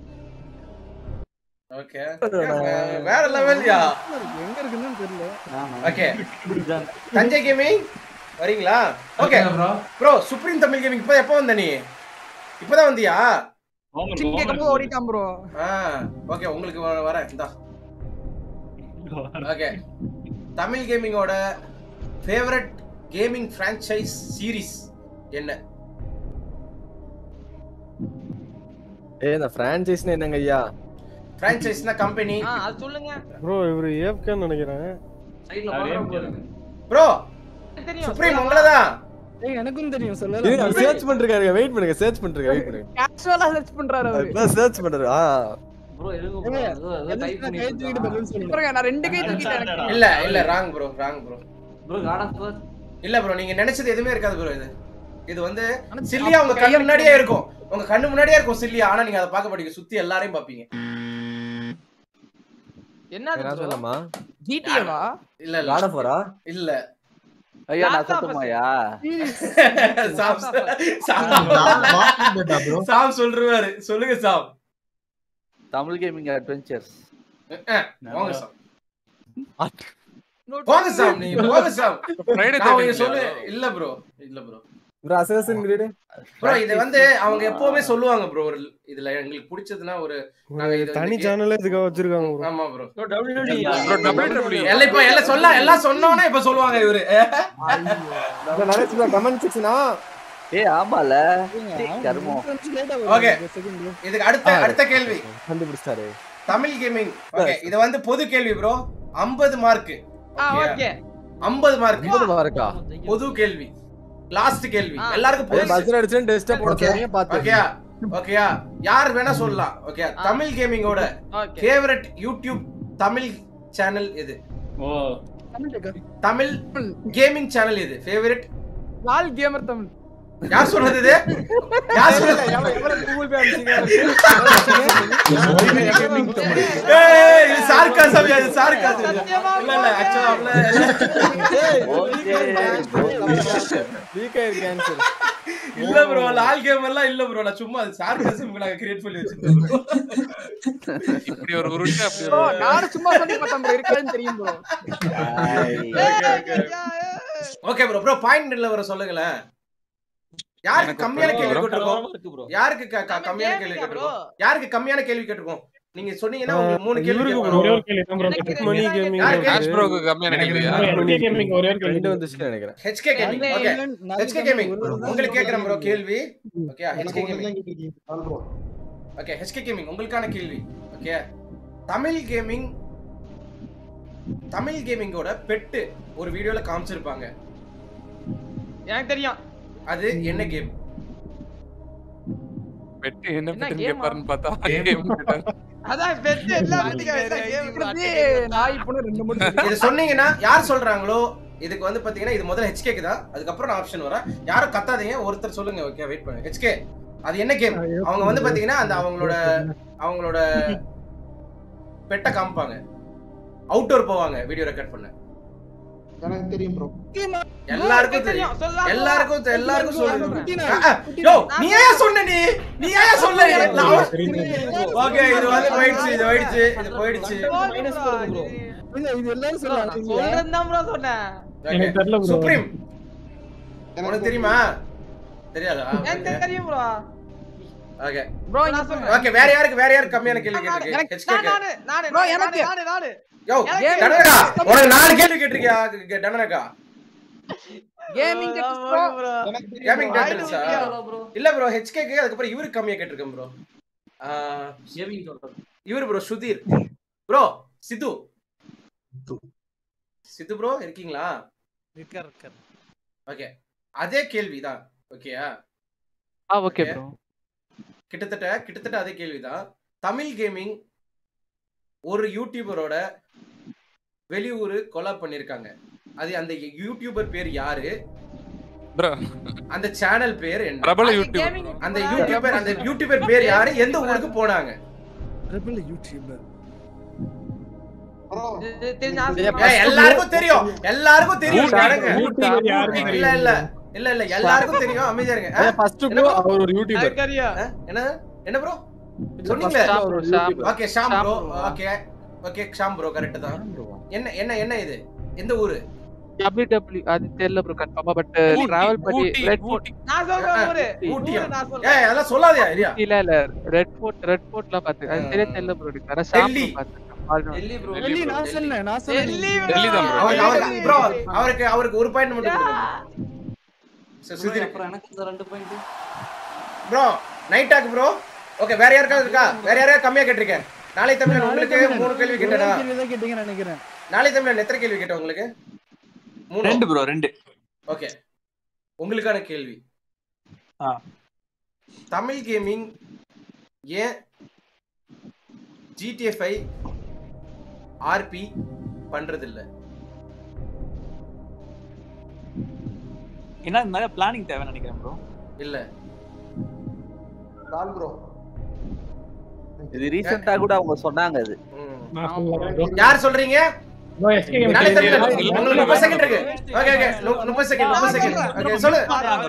ஓகே வேற லெவல்யா எங்க இருக்குன்னு தெரியல ஓகே தஞ்சை கேமிங் வரீங்களா okay bro supreme Tamil gaming இப்போ எப்போ வந்த நீ இப்போதான் வந்தியா சிங் கேட்கும்போது ஓடிட்டான் ப்ரோ ஆ ஓகே உங்களுக்கு வ- வரேன் இந்தா ஓகே தமிழ் கேமிங்கோட ஃபேவரட் கேமிங் ஃப்ரான்ச்சைஸ் சீரிஸ் என்ன ஏ இந்த பிரான்சைஸ்னா என்னங்க ஐயா ஃப்ரான்ச்சைஸ்னா கம்பெனி ஆ அது சொல்லுங்க ப்ரோ இவரு ஏப்கேன்னு நினைக்கிறேன் சைடுல பாக்குறேன் ப்ரோ தெரியும் சுப்ரீம் உங்களதான் ஏய் எனக்கும் தெரியும் இருங்க சொல்லல சர்ச் பண்ணிருக்காரு வெயிட் பண்ணுங்க சர்ச் பண்ணிருக்காரு வெயிட் பண்ணுங்க கேஷுவலா சர்ச் பண்றாரு அவரு இப்ப சர்ச் பண்றாரு ஆ ப்ரோ இருங்க ப்ரோ ஏதோ ஏதோ டைப் கை தூக்கிட்டு பண்ணிட்டு பதில் சொல்லுங்க பாருங்க நான் ரெண்டு கை தூக்கிட்டேன் எனக்கு இல்ல இல்ல wrong bro wrong bro bro god of war இல்ல ப்ரோ நீங்க நினைச்சது எதுவுமே இருக்காது ப்ரோ இது இது வந்து சில்லியா உங்க கண்ணு முன்னாடியே இருக்கும் உங்க கண்ணு முன்னாடியே இருக்கும் சில்லியா ஆனா நீங்க அதை பார்க்க மாட்டீங்க சுத்தி எல்லாரையும் பாப்பீங்க என்னது நான் bro? சொல்லலாமா GTA-வா இல்ல இல்ல காட் ஆஃப் வரா இல்ல ஐயா நான் Last of Us. சொல்லட்டுமாயா Sam Sam Sam சொல்றாரு சொல்லுங்க சாம் தமிழ் கேமிங் அட்வென்ச்சர்ஸ் அஹ், போங்க சாம் போங்க சாம் நீங்க போங்க சாம் Friday நான் உங்களுக்கு தேடிங்களா சொல்லு bro? இல்ல ப்ரோ இல்ல bro bro assassin creed bro இது வந்து அவங்க எப்பவுமே சொல்லுவாங்க ப்ரோ ஒரு இதுல எங்களுக்கு பிடிச்சதுன்னா ஒரு நாங்க இது தனி வந்து சேனலே இதுக்காக வச்சிருக்காங்க bro. ஆமா ப்ரோ Bro, WWE. எல்லாம் இப்ப எல்லாம் சொல்ல எல்லாம் சொன்னோனே இப்ப சொல்லுவாங்க இவரு நிறைய கமெண்ட் செக்ஷனா ஏய் ஆமால சீ, கருமம் ஓகே இதுக்கு அடுத்த அடுத்த கேள்வி கண்டுபிடிச்சாரு தமிழ் கேமிங் ஓகே இது வந்து பொது கேள்வி ப்ரோ 50 மார்க் ஆ ஓகே 50 மார்க் ஐம்பது இருக்கா பொது கேள்வி லாஸ்ட் கேள்வி எல்லாருக்கும் அதே பொது பஸ்ல அடிச்சு டெஸ்ட் போட சொல்றீங்க பாத்து ஓகேயா ஓகேயா யார் வேணா சொல்லலாம் ஓகே தமிழ் கேமிங்கோட okay favourite YouTube Tamil channel எது ஓ தமிழ் கேமிங் சேனல் எது ஃபேவரட் லால் கேமர் தமிழ் யார் சொன்னது இது யார் சொன்னது கூகுள் பே ஏய் இது சார்காசம் இது சார்காசம் இல்ல இல்ல ஆக்சுவலா வீக்கா இருக்கு ஆன்சர் இல்ல ப்ரோ லால் கேம் எல்லாம் இல்ல ப்ரோ நான் சும்மா அது சார்காசம் நாங்க கிரியேட் பண்ணி வச்சிருக்கோம் இப்படி ஒரு உருட்டு அப்படி ப்ரோ ஒரு நானும் சும்மா சொல்லி பார்த்தேன் ப்ரோ இருக்காதுன்னு தெரியும் bro okay bro bro point இல்ல வர சொல்லுங்களேன் யாருக்கு எனக்கு கம்மியான bro, கேள்வி bro. கேட்டிருக்கோம் யாருக்கு க- க- கம்மியான கேள்வி கேட்டிருக்கோம் யாருக்கு கம்மியான கேள்வி கேட்டிருக்கோம் நீங்க சொன்னீங்கன்னா உங்களுக்கு மூணு கேள்வி இவருக்கு கேட்பாங்க. ஒரே ஒரு கேள்வி தான் ப்ரோ எனக்கு மணி யாருக்கு கேமிங் கேள்வி? ஆஷ் ப்ரோக்கு கம்மியான கேள்வியா எஸ்கே கேமிங் ஒரே ஒரு கேள்வி ரெண்டு வந்துச்சுன்னு நினைக்கிறேன் HK gaming okay HK gaming உங்களுக்கு கேக்குறேன் ப்ரோ கேள்வி okay HK gaming okay HK gaming உங்களுக்கான கேள்வி ஓகே தமிழ் கேமிங் தமிழ் கேமிங்கோட பெட்டு ஒரு வீடியோல காமிச்சிருப்பாங்க எனக்கு தெரியும் அது என்ன கேம் பெட்டு என்ன என்ன பெட்டுன்னு game ஆ? கேட்பாருன்னு பார்த்தா கேம் அதான் பெட் எல்லா பெட்டுக்கும் கேம் நாய் பொண்ணு ரெண்டு மூணு இது சொன்னீங்கன்னா யார் சொல்றாங்களோ இதுக்கு வந்து பாத்தீங்கன்னா இது முதல்ல ஹெச்கேக்கு தான் அதுக்கப்புறம் நான் ஆப்ஷன் வரேன் யாரும் கத்தாதீங்க ஒருத்தர் சொல்லுங்க ஓகே வெயிட் பண்ணுங்க ஹெச்கே அது என்ன கேம் அவங்க வந்து பாத்தீங்கன்னா அந்த அவங்களோட அவங்களோட பெட்டை காமிப்பாங்க அவுட்டோர் போவாங்க வீடியோ ரெக்கார்ட் பண்ண எனக்கு தெரியும் ப்ரோ எல்லாருக்கும் தெரியும் எல்லாருக்கும் தெ- எல்லாருக்கும் சொல்லுங்க யோ நீ ஏன் சொன்ன நீ நீ ஏன் சொல்ல ஓகே இது வந்து போயிடுச்சு இது போயிடுச்சு இது போயிடுச்சு இல்ல இது எல்லாரும் சொல்றாங்க சொல்றேன் தான் ப்ரோ சொன்னேன் எனக்கு தெரியல bro. சுப்ரீம் உனக்கு தெரியுமா தெரியாதா எனக்கு தெரியும் ப்ரோ ஓகே ப்ரோ நான் சொல்றேன் ஓகே வேற யாருக்கு வேற யாருக்கு கம்மியான கேள்வி கேட்டிருக்கீங்க ஹெச்கே நானு நானு Bro, நானு எனக்கு. நானு நானு யோ எனக்கு. டனகா உனக்கு நாலு கேள்வி கேட்டிருக்கியா டனகா கேமிங் ப்ரோ கேமிங் டேட்டல்ஸா இல்ல ப்ரோ ஹெச்கேக்கு அதுக்கப்புறம் இவருக்கு கம்மியா கேட்டிருக்கேன் ப்ரோ இவரு bro Sudhir bro Sidhu Sidhu bro இருக்கீங்களா இருக்கார் இருக்கார் ஓகே அதே கேள்விதான் ஓகேயா ஆ ஓகே ப்ரோ கிட்டத்தட்ட கிட்டத்தட்ட அதே கேள்விதான் தமிழ் கேமிங் ஒரு யூடியூபரோட வெளியூர் கொலாப் பண்ணிருக்காங்க அது அந்த யூடியூபர் பேர் யாரு ப்ரோ அந்த சேனல் பேர் என்ன பிரபல யூடியூபர் அந்த யூடியூபர் அந்த யூடியூபர் பேர் யாரு எந்த ஊருக்கு போனாங்க பிரபல யூடியூபர் ஏய், எல்லாருக்கும் தெரியும் எல்லாருக்கும் தெரியும் ஊட்டி- நடங்க. ஊட்டிவர் யாருன்னு இல்ல தெரியும். இல்ல இல்ல இல்ல எல்லாருக்கும் தெரியும் அமைதியா இருங்க ஆ? ஃபர்ஸ்ட் என்ன ப்ரோ bro? அவர் ஒரு யூடியூபர் ஆ? என்ன என்ன ப்ரோ சொன்னீங்களே Sham bro, Sham. Okay Sham Sham bro bro. Okay okay Sham bro correct தான் என்ன என்ன என்ன இது எந்த ஊரு டபிள்யூ அது தெரியல ப்ரோ கன்ஃபார்மா பட் டிராவல் பண்ணி ஊட்டி, ரெட் ஃபோர்ட் நான் சொல்றேன் ஊரு ஊட்டியா ஊரு நான் சொல்றேன் ஏய் அதெல்லாம் சொல்லாதயா இல்லையா இல்ல இல்ல ரெட் ஃபோர்ட் ரெட் ஃபோர்ட்லாம் பாத்து அது தெரிய தெரியல ப்ரோ எனக்கு வேற ஷாம் டெல்லி. பாத்து டெல்லி நான் சொன்னேன் நான் சொன்னேன் டெல்லி தான் bro. அவருக்கு அவருக்கு ப்ரோ அவருக்கு அவருக்கு ஒரு பாயிண்ட் மட்டும் கொடுங்க சரி, சுதீர் அப்புறம் எனக்கு இந்த ரெண்டு point bro night talk bro okay வேற யாருக்காவது இருக்கா வேற யாரையா கம்மியா கேட்டிருக்கேன் நாளை தமிழன் உங்களுக்கு மூணு கேள்வி கேட்டேனா கேள்வி தான் கேட்டீங்கன்னு நினைக்கிறேன் நாளை தமிழன் எத்தனை கேள்வி கேட்டேன் உங்களுக்கு மூணு ரெண்டு ப்ரோ ரெண்டு ஓகே உங்களுக்கான கேள்வி ஆ. தமிழ் கேமிங் ஏன் ஜிடிஎஃப்ஐ ஆர்பி பண்றதில்ல என்ன நிறைய பிளானிங் தேவைன்னு நினைக்கிறேன் ப்ரோ இல்ல லால் ப்ரோ இது ரீசெண்டா கூட அவங்க சொன்னாங்க அது நான் சொல்லல bro. யார் சொல்றீங்க Bro, SK game நாளை தமிழன் தெரியும். உங்களுக்கு முப்பது செகண்ட் இருக்கு ஓகே ஓகே முப்பது செகண்ட் முப்பது செகண்ட் ஓகே சொல்லு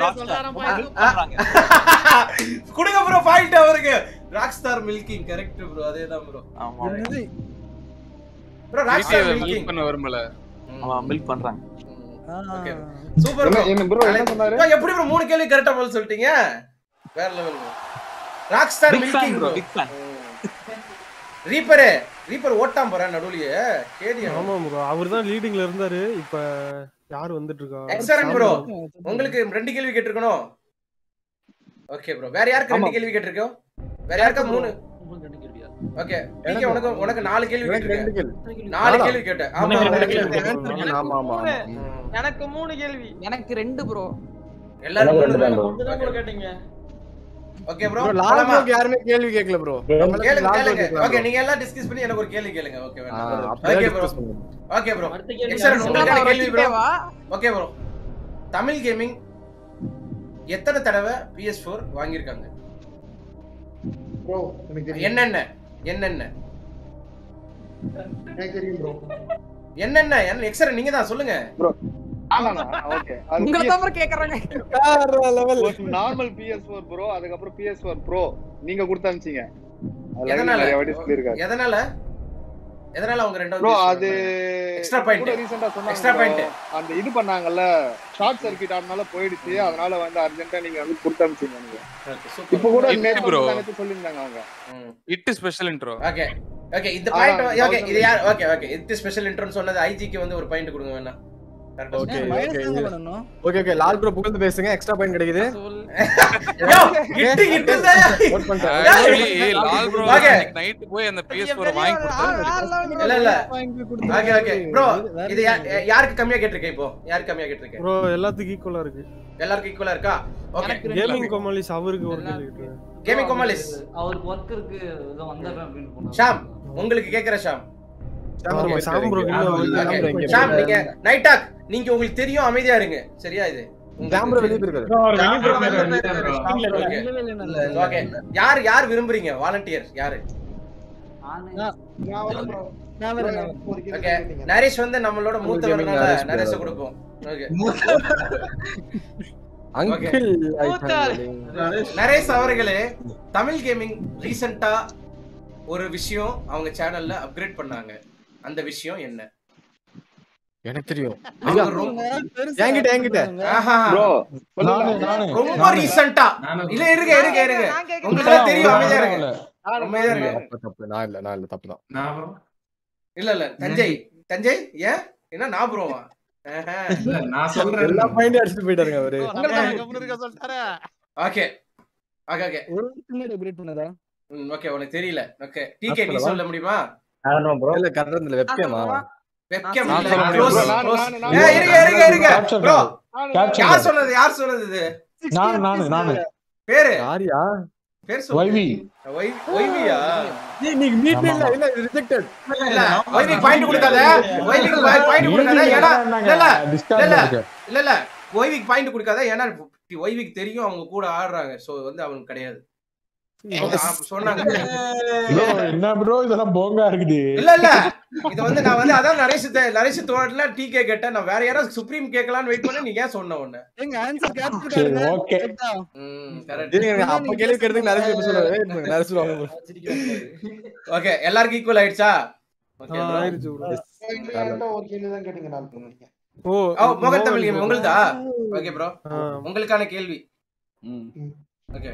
கொடுங்க ப்ரோ பாயிண்ட் அவருக்கு rock star milking correct bro அதேதான் ப்ரோ என்னது bro rock star milk milking பண்ண வரும்ல ஆமா மில்க் பண்றாங்க ஓகே சூப்பர் என்ன- ப்ரோ என்ன bro, என்ன சொன்னாரு? எப்படி ப்ரோ மூணு கேள்வி கரெக்டா பதில் சொல்லிட்டீங்க வேற level bro rock star big fan milking bro bro big fan reaper reaper ஓட்டாம் போறேன் நடுவுலயே கேடிஎம் ஆமா ப்ரோ அவர் தான் லீடிங்ல இருந்தாரு இப்ப யார் வந்துட்டு இருக்கா எக்ஸலன்ட் ப்ரோ உங்களுக்கு ரெண்டு கேள்வி கேட்டிருக்கணும் ஓகே ப்ரோ வேற யாருக்கு ரெண்டு கேள்வி கேட்டிருக்கோம் வேற யாருக்கா மூணு ஓகே பிகே உனக்கு உனக்கு நாலு கேள்வி எனக்கு ரெண்டு கேட்டிருக்கேன் கேள்வி நாலு நாலா? கேள்வி கேட்டேன் ஆமா எனக்கு உங்களுக்கு ரெண்டு கேள்வி. ஆமா ஆமா ஆமா எனக்கு மூணு கேள்வி எனக்கு ரெண்டு ப்ரோ எல்லாரும் மூணு ரெண்டு தான் bro. தான் ப்ரோ கேட்டீங்க ஓகே ப்ரோ ப்ரோ லால் ப்ரோக்கு யாருமே கேள்வி கேட்கல ப்ரோ கேளுங்க கேளுங்க ஓகே நீங்க எல்லாம் டிஸ்கஸ் பண்ணி எனக்கு ஒரு கேள்வி கேளுங்க okay okay bro okay bro excellent உங்களுக்கான கேள்வி bro okay bro Tamil gaming எத்தனை தடவை PS4 வாங்கியிருக்காங்க ப்ரோ எனக்கு தெரியும் என்னென்ன என்னென்ன எனக்கு தெரியும் ப்ரோ என்னென்ன என்ன எக்ஸரன் நீங்க தான் சொல்லுங்க ப்ரோ ஆமாண்ணா ஓகே உங்களை தான் bro கேக்குறாங்க நார்மல் PS4 ப்ரோ அதுக்கப்புறம் PS4 ப்ரோ நீங்க கொடுத்து அனுப்பிச்சீங்க அதுல எதனால நிறைய வாட்டி சொல்லியிருக்காரு எதனால எதனால அவங்க ரெண்டாவது ப்ரோ choose அது பண்ணாங்க? extra point கூட ரீசெண்டா சொன்னாங்க extra bro. point அந்த இது பண்ணாங்கல்ல ஷார்ட் சர்க்யூட் ஆனனால போயிடுச்சு அதனால வந்து அர்ஜென்ட்டா நீங்க வந்து கொடுத்து அனுப்பிச்சீங்க நீங்க இப்போ கூட It நேத்து bro. நேத்து சொல்லியிருந்தாங்க அவங்க it special intro okay okay இந்த ஆ, பாயிண்ட் ஓகே thousand இது யார் ஓகே ஓகே இது ஸ்பெஷல் இன்ட்ரோன்னு சொன்னது ஐஜிக்கு வந்து ஒரு பாயிண்ட் கொடுங்க வேணா ஓகே மைனஸ் ஓகே தாங்க பண்ணணும் ஓகே ஓகே லால் ப்ரோ புகழ்ந்து பேசுங்க எக்ஸ்ட்ரா பாயிண்ட் கிடைக்குது இட்டு இட்டு தான் Vote பண்ணிட்டேன். Actually Lal bro Okay. Night போய் அந்த PS4 வாங்கி கொடுத்தாரு இல்ல இல்ல வாங்கி ஓகே ஓகே ப்ரோ இது யா- யாருக்கு கம்மியா கேட்டிருக்கேன் இப்போ யாருக்கு கம்மியா கேட்டிருக்கேன் ப்ரோ எல்லாத்துக்கும் ஈக்குவலா இருக்கு எல்லாருக்கும் ஈக்குவலா இருக்கா ஓகே கேமிங் கோமாலிஸ் அவருக்கு ஒரு கேள்வி கேட்டேன் கேமிங் கோமாலிஸ் அவருக்கு ஒர்க் இருக்கு இதோ வந்துடுறேன் அப்படின்னு போனாரு. ஷாம் உங்களுக்கு கேக்குற ஷாம் ஆமா, சாம் bro இன்னும் Okay. வந்து- ஷாம் நீங்க நைட் டாக் நீங்க உங்களுக்கு தெரியும் அமைதியா இருங்க சரியா இது கேமரா வெளியே போயிருக்காரு ஓகே யார் யார் விரும்புறீங்க வாலண்டியர் யாரு நான் வரேன், நான் ஓகே நரேஷ் வந்து நம்மளோட Gaming மூத்தவர்னால நரேஷ் நரேஷ் brother. கொடுப்போம் ஓகே அங்கிள் நரேஷ் அவர்களே தமிழ் கேமிங் ரீசெண்டா ஒரு விஷயம் அவங்க சேனல்ல அப்கிரேட் பண்ணாங்க அந்த விஷயம் என்ன எனக்கு தெரியும் அவங்க ஐயா, ரொம்ப- என்கிட்ட என்கிட்ட ஆஹா. Bro, நானு, நானு. ரொம்ப ரீசெண்டா இல்ல இருங்க இருங்க இருங்க உங்களுக்கு எல்லாம் தெரியும் அமைதியா இருங்க அமைதியா இருங்க தப்பு, தப்பு நான் இல்ல நான் இல்ல தப்பு தான் இல்ல இல்ல தஞ்சை தஞ்சை ஏன் என்ன நான் ப்ரோவா நான் சொல்றேன் எல்லா பாயிண்ட் அடிச்சுட்டு போயிட்டாருங்க அவரு ஓகே ஓகே ஓகே ஒரு வருஷத்துக்கு முன்னாடி upgrade பண்ணதா ஓகே உனக்கு தெரியல ஓகே டிகே நீ சொல்ல முடியுமா இல்ல கரெக்டா இந்த வெப்கேமா வெப்கேம் நான் இல்ல சொல்ல க்ளோஸ் முடியும். க்ளோஸ் நானு, நானு, ஏய் இருங்க இருங்க இருங்க Capture ப்ரோ card. Capture யார் card. சொன்னது யார் சொன்னது இது நான் நானு நானு பேரு யாரியா பேர் சொல்லு வைவி ஒய் ஒய்வியா நீ நீ மீட் இல்ல இல்ல ரிஜெக்டட் இல்ல ஒய்விக்கு பாயிண்ட் கொடுக்காத ஒய்விக்கு பாயிண்ட் கொடுக்காத ஏன்னா இல்ல இல்ல இல்ல இல்ல இல்ல இல்ல ஒய்விக்கு பாயிண்ட் கொடுக்காத ஏன்னா ஒய்விக்கு தெரியும் அவங்க கூட ஆடுறாங்க சோ வந்து அவனுக்கு கிடையாது அவங்க ஆ- சொன்னாங்க Bro, என்ன ப்ரோ இதெல்லாம் போங்கா இருக்குது இல்ல இல்ல இது வந்து நான் வந்து அதான் நரேஷ் தே- நரேஷ் தோட்டல டீ கே கேட்டேன் நான் வேற யாராவது சுப்ரீம் கேட்கலாம்னு வெயிட் பண்ண நீங்க ஏன் சொன்ன உடனே எங்க ஆன்சர் கேப்சர் சரி ஓகே இருங்க அப்ப கேள்வி கேட்டதுக்கு நிறைய பேர் சொல்லுவாங்க wait பண்ணுங்க, நிறைய சொல்லுவாங்க ஓகே எல்லாருக்கும் ஈக்குவல் ஆயிடுச்சா ஓகே ஆ, ஆயிடுச்சு bro. ஒரு கேள்விதான் கேட்டீங்க நான் பண்ணிருக்கேன் ஓ ஓ மோகன் தமிழ் கேம் உங்களுதா ஓகே ப்ரோ ஆ. உங்களுக்கான கேள்வி ஓகே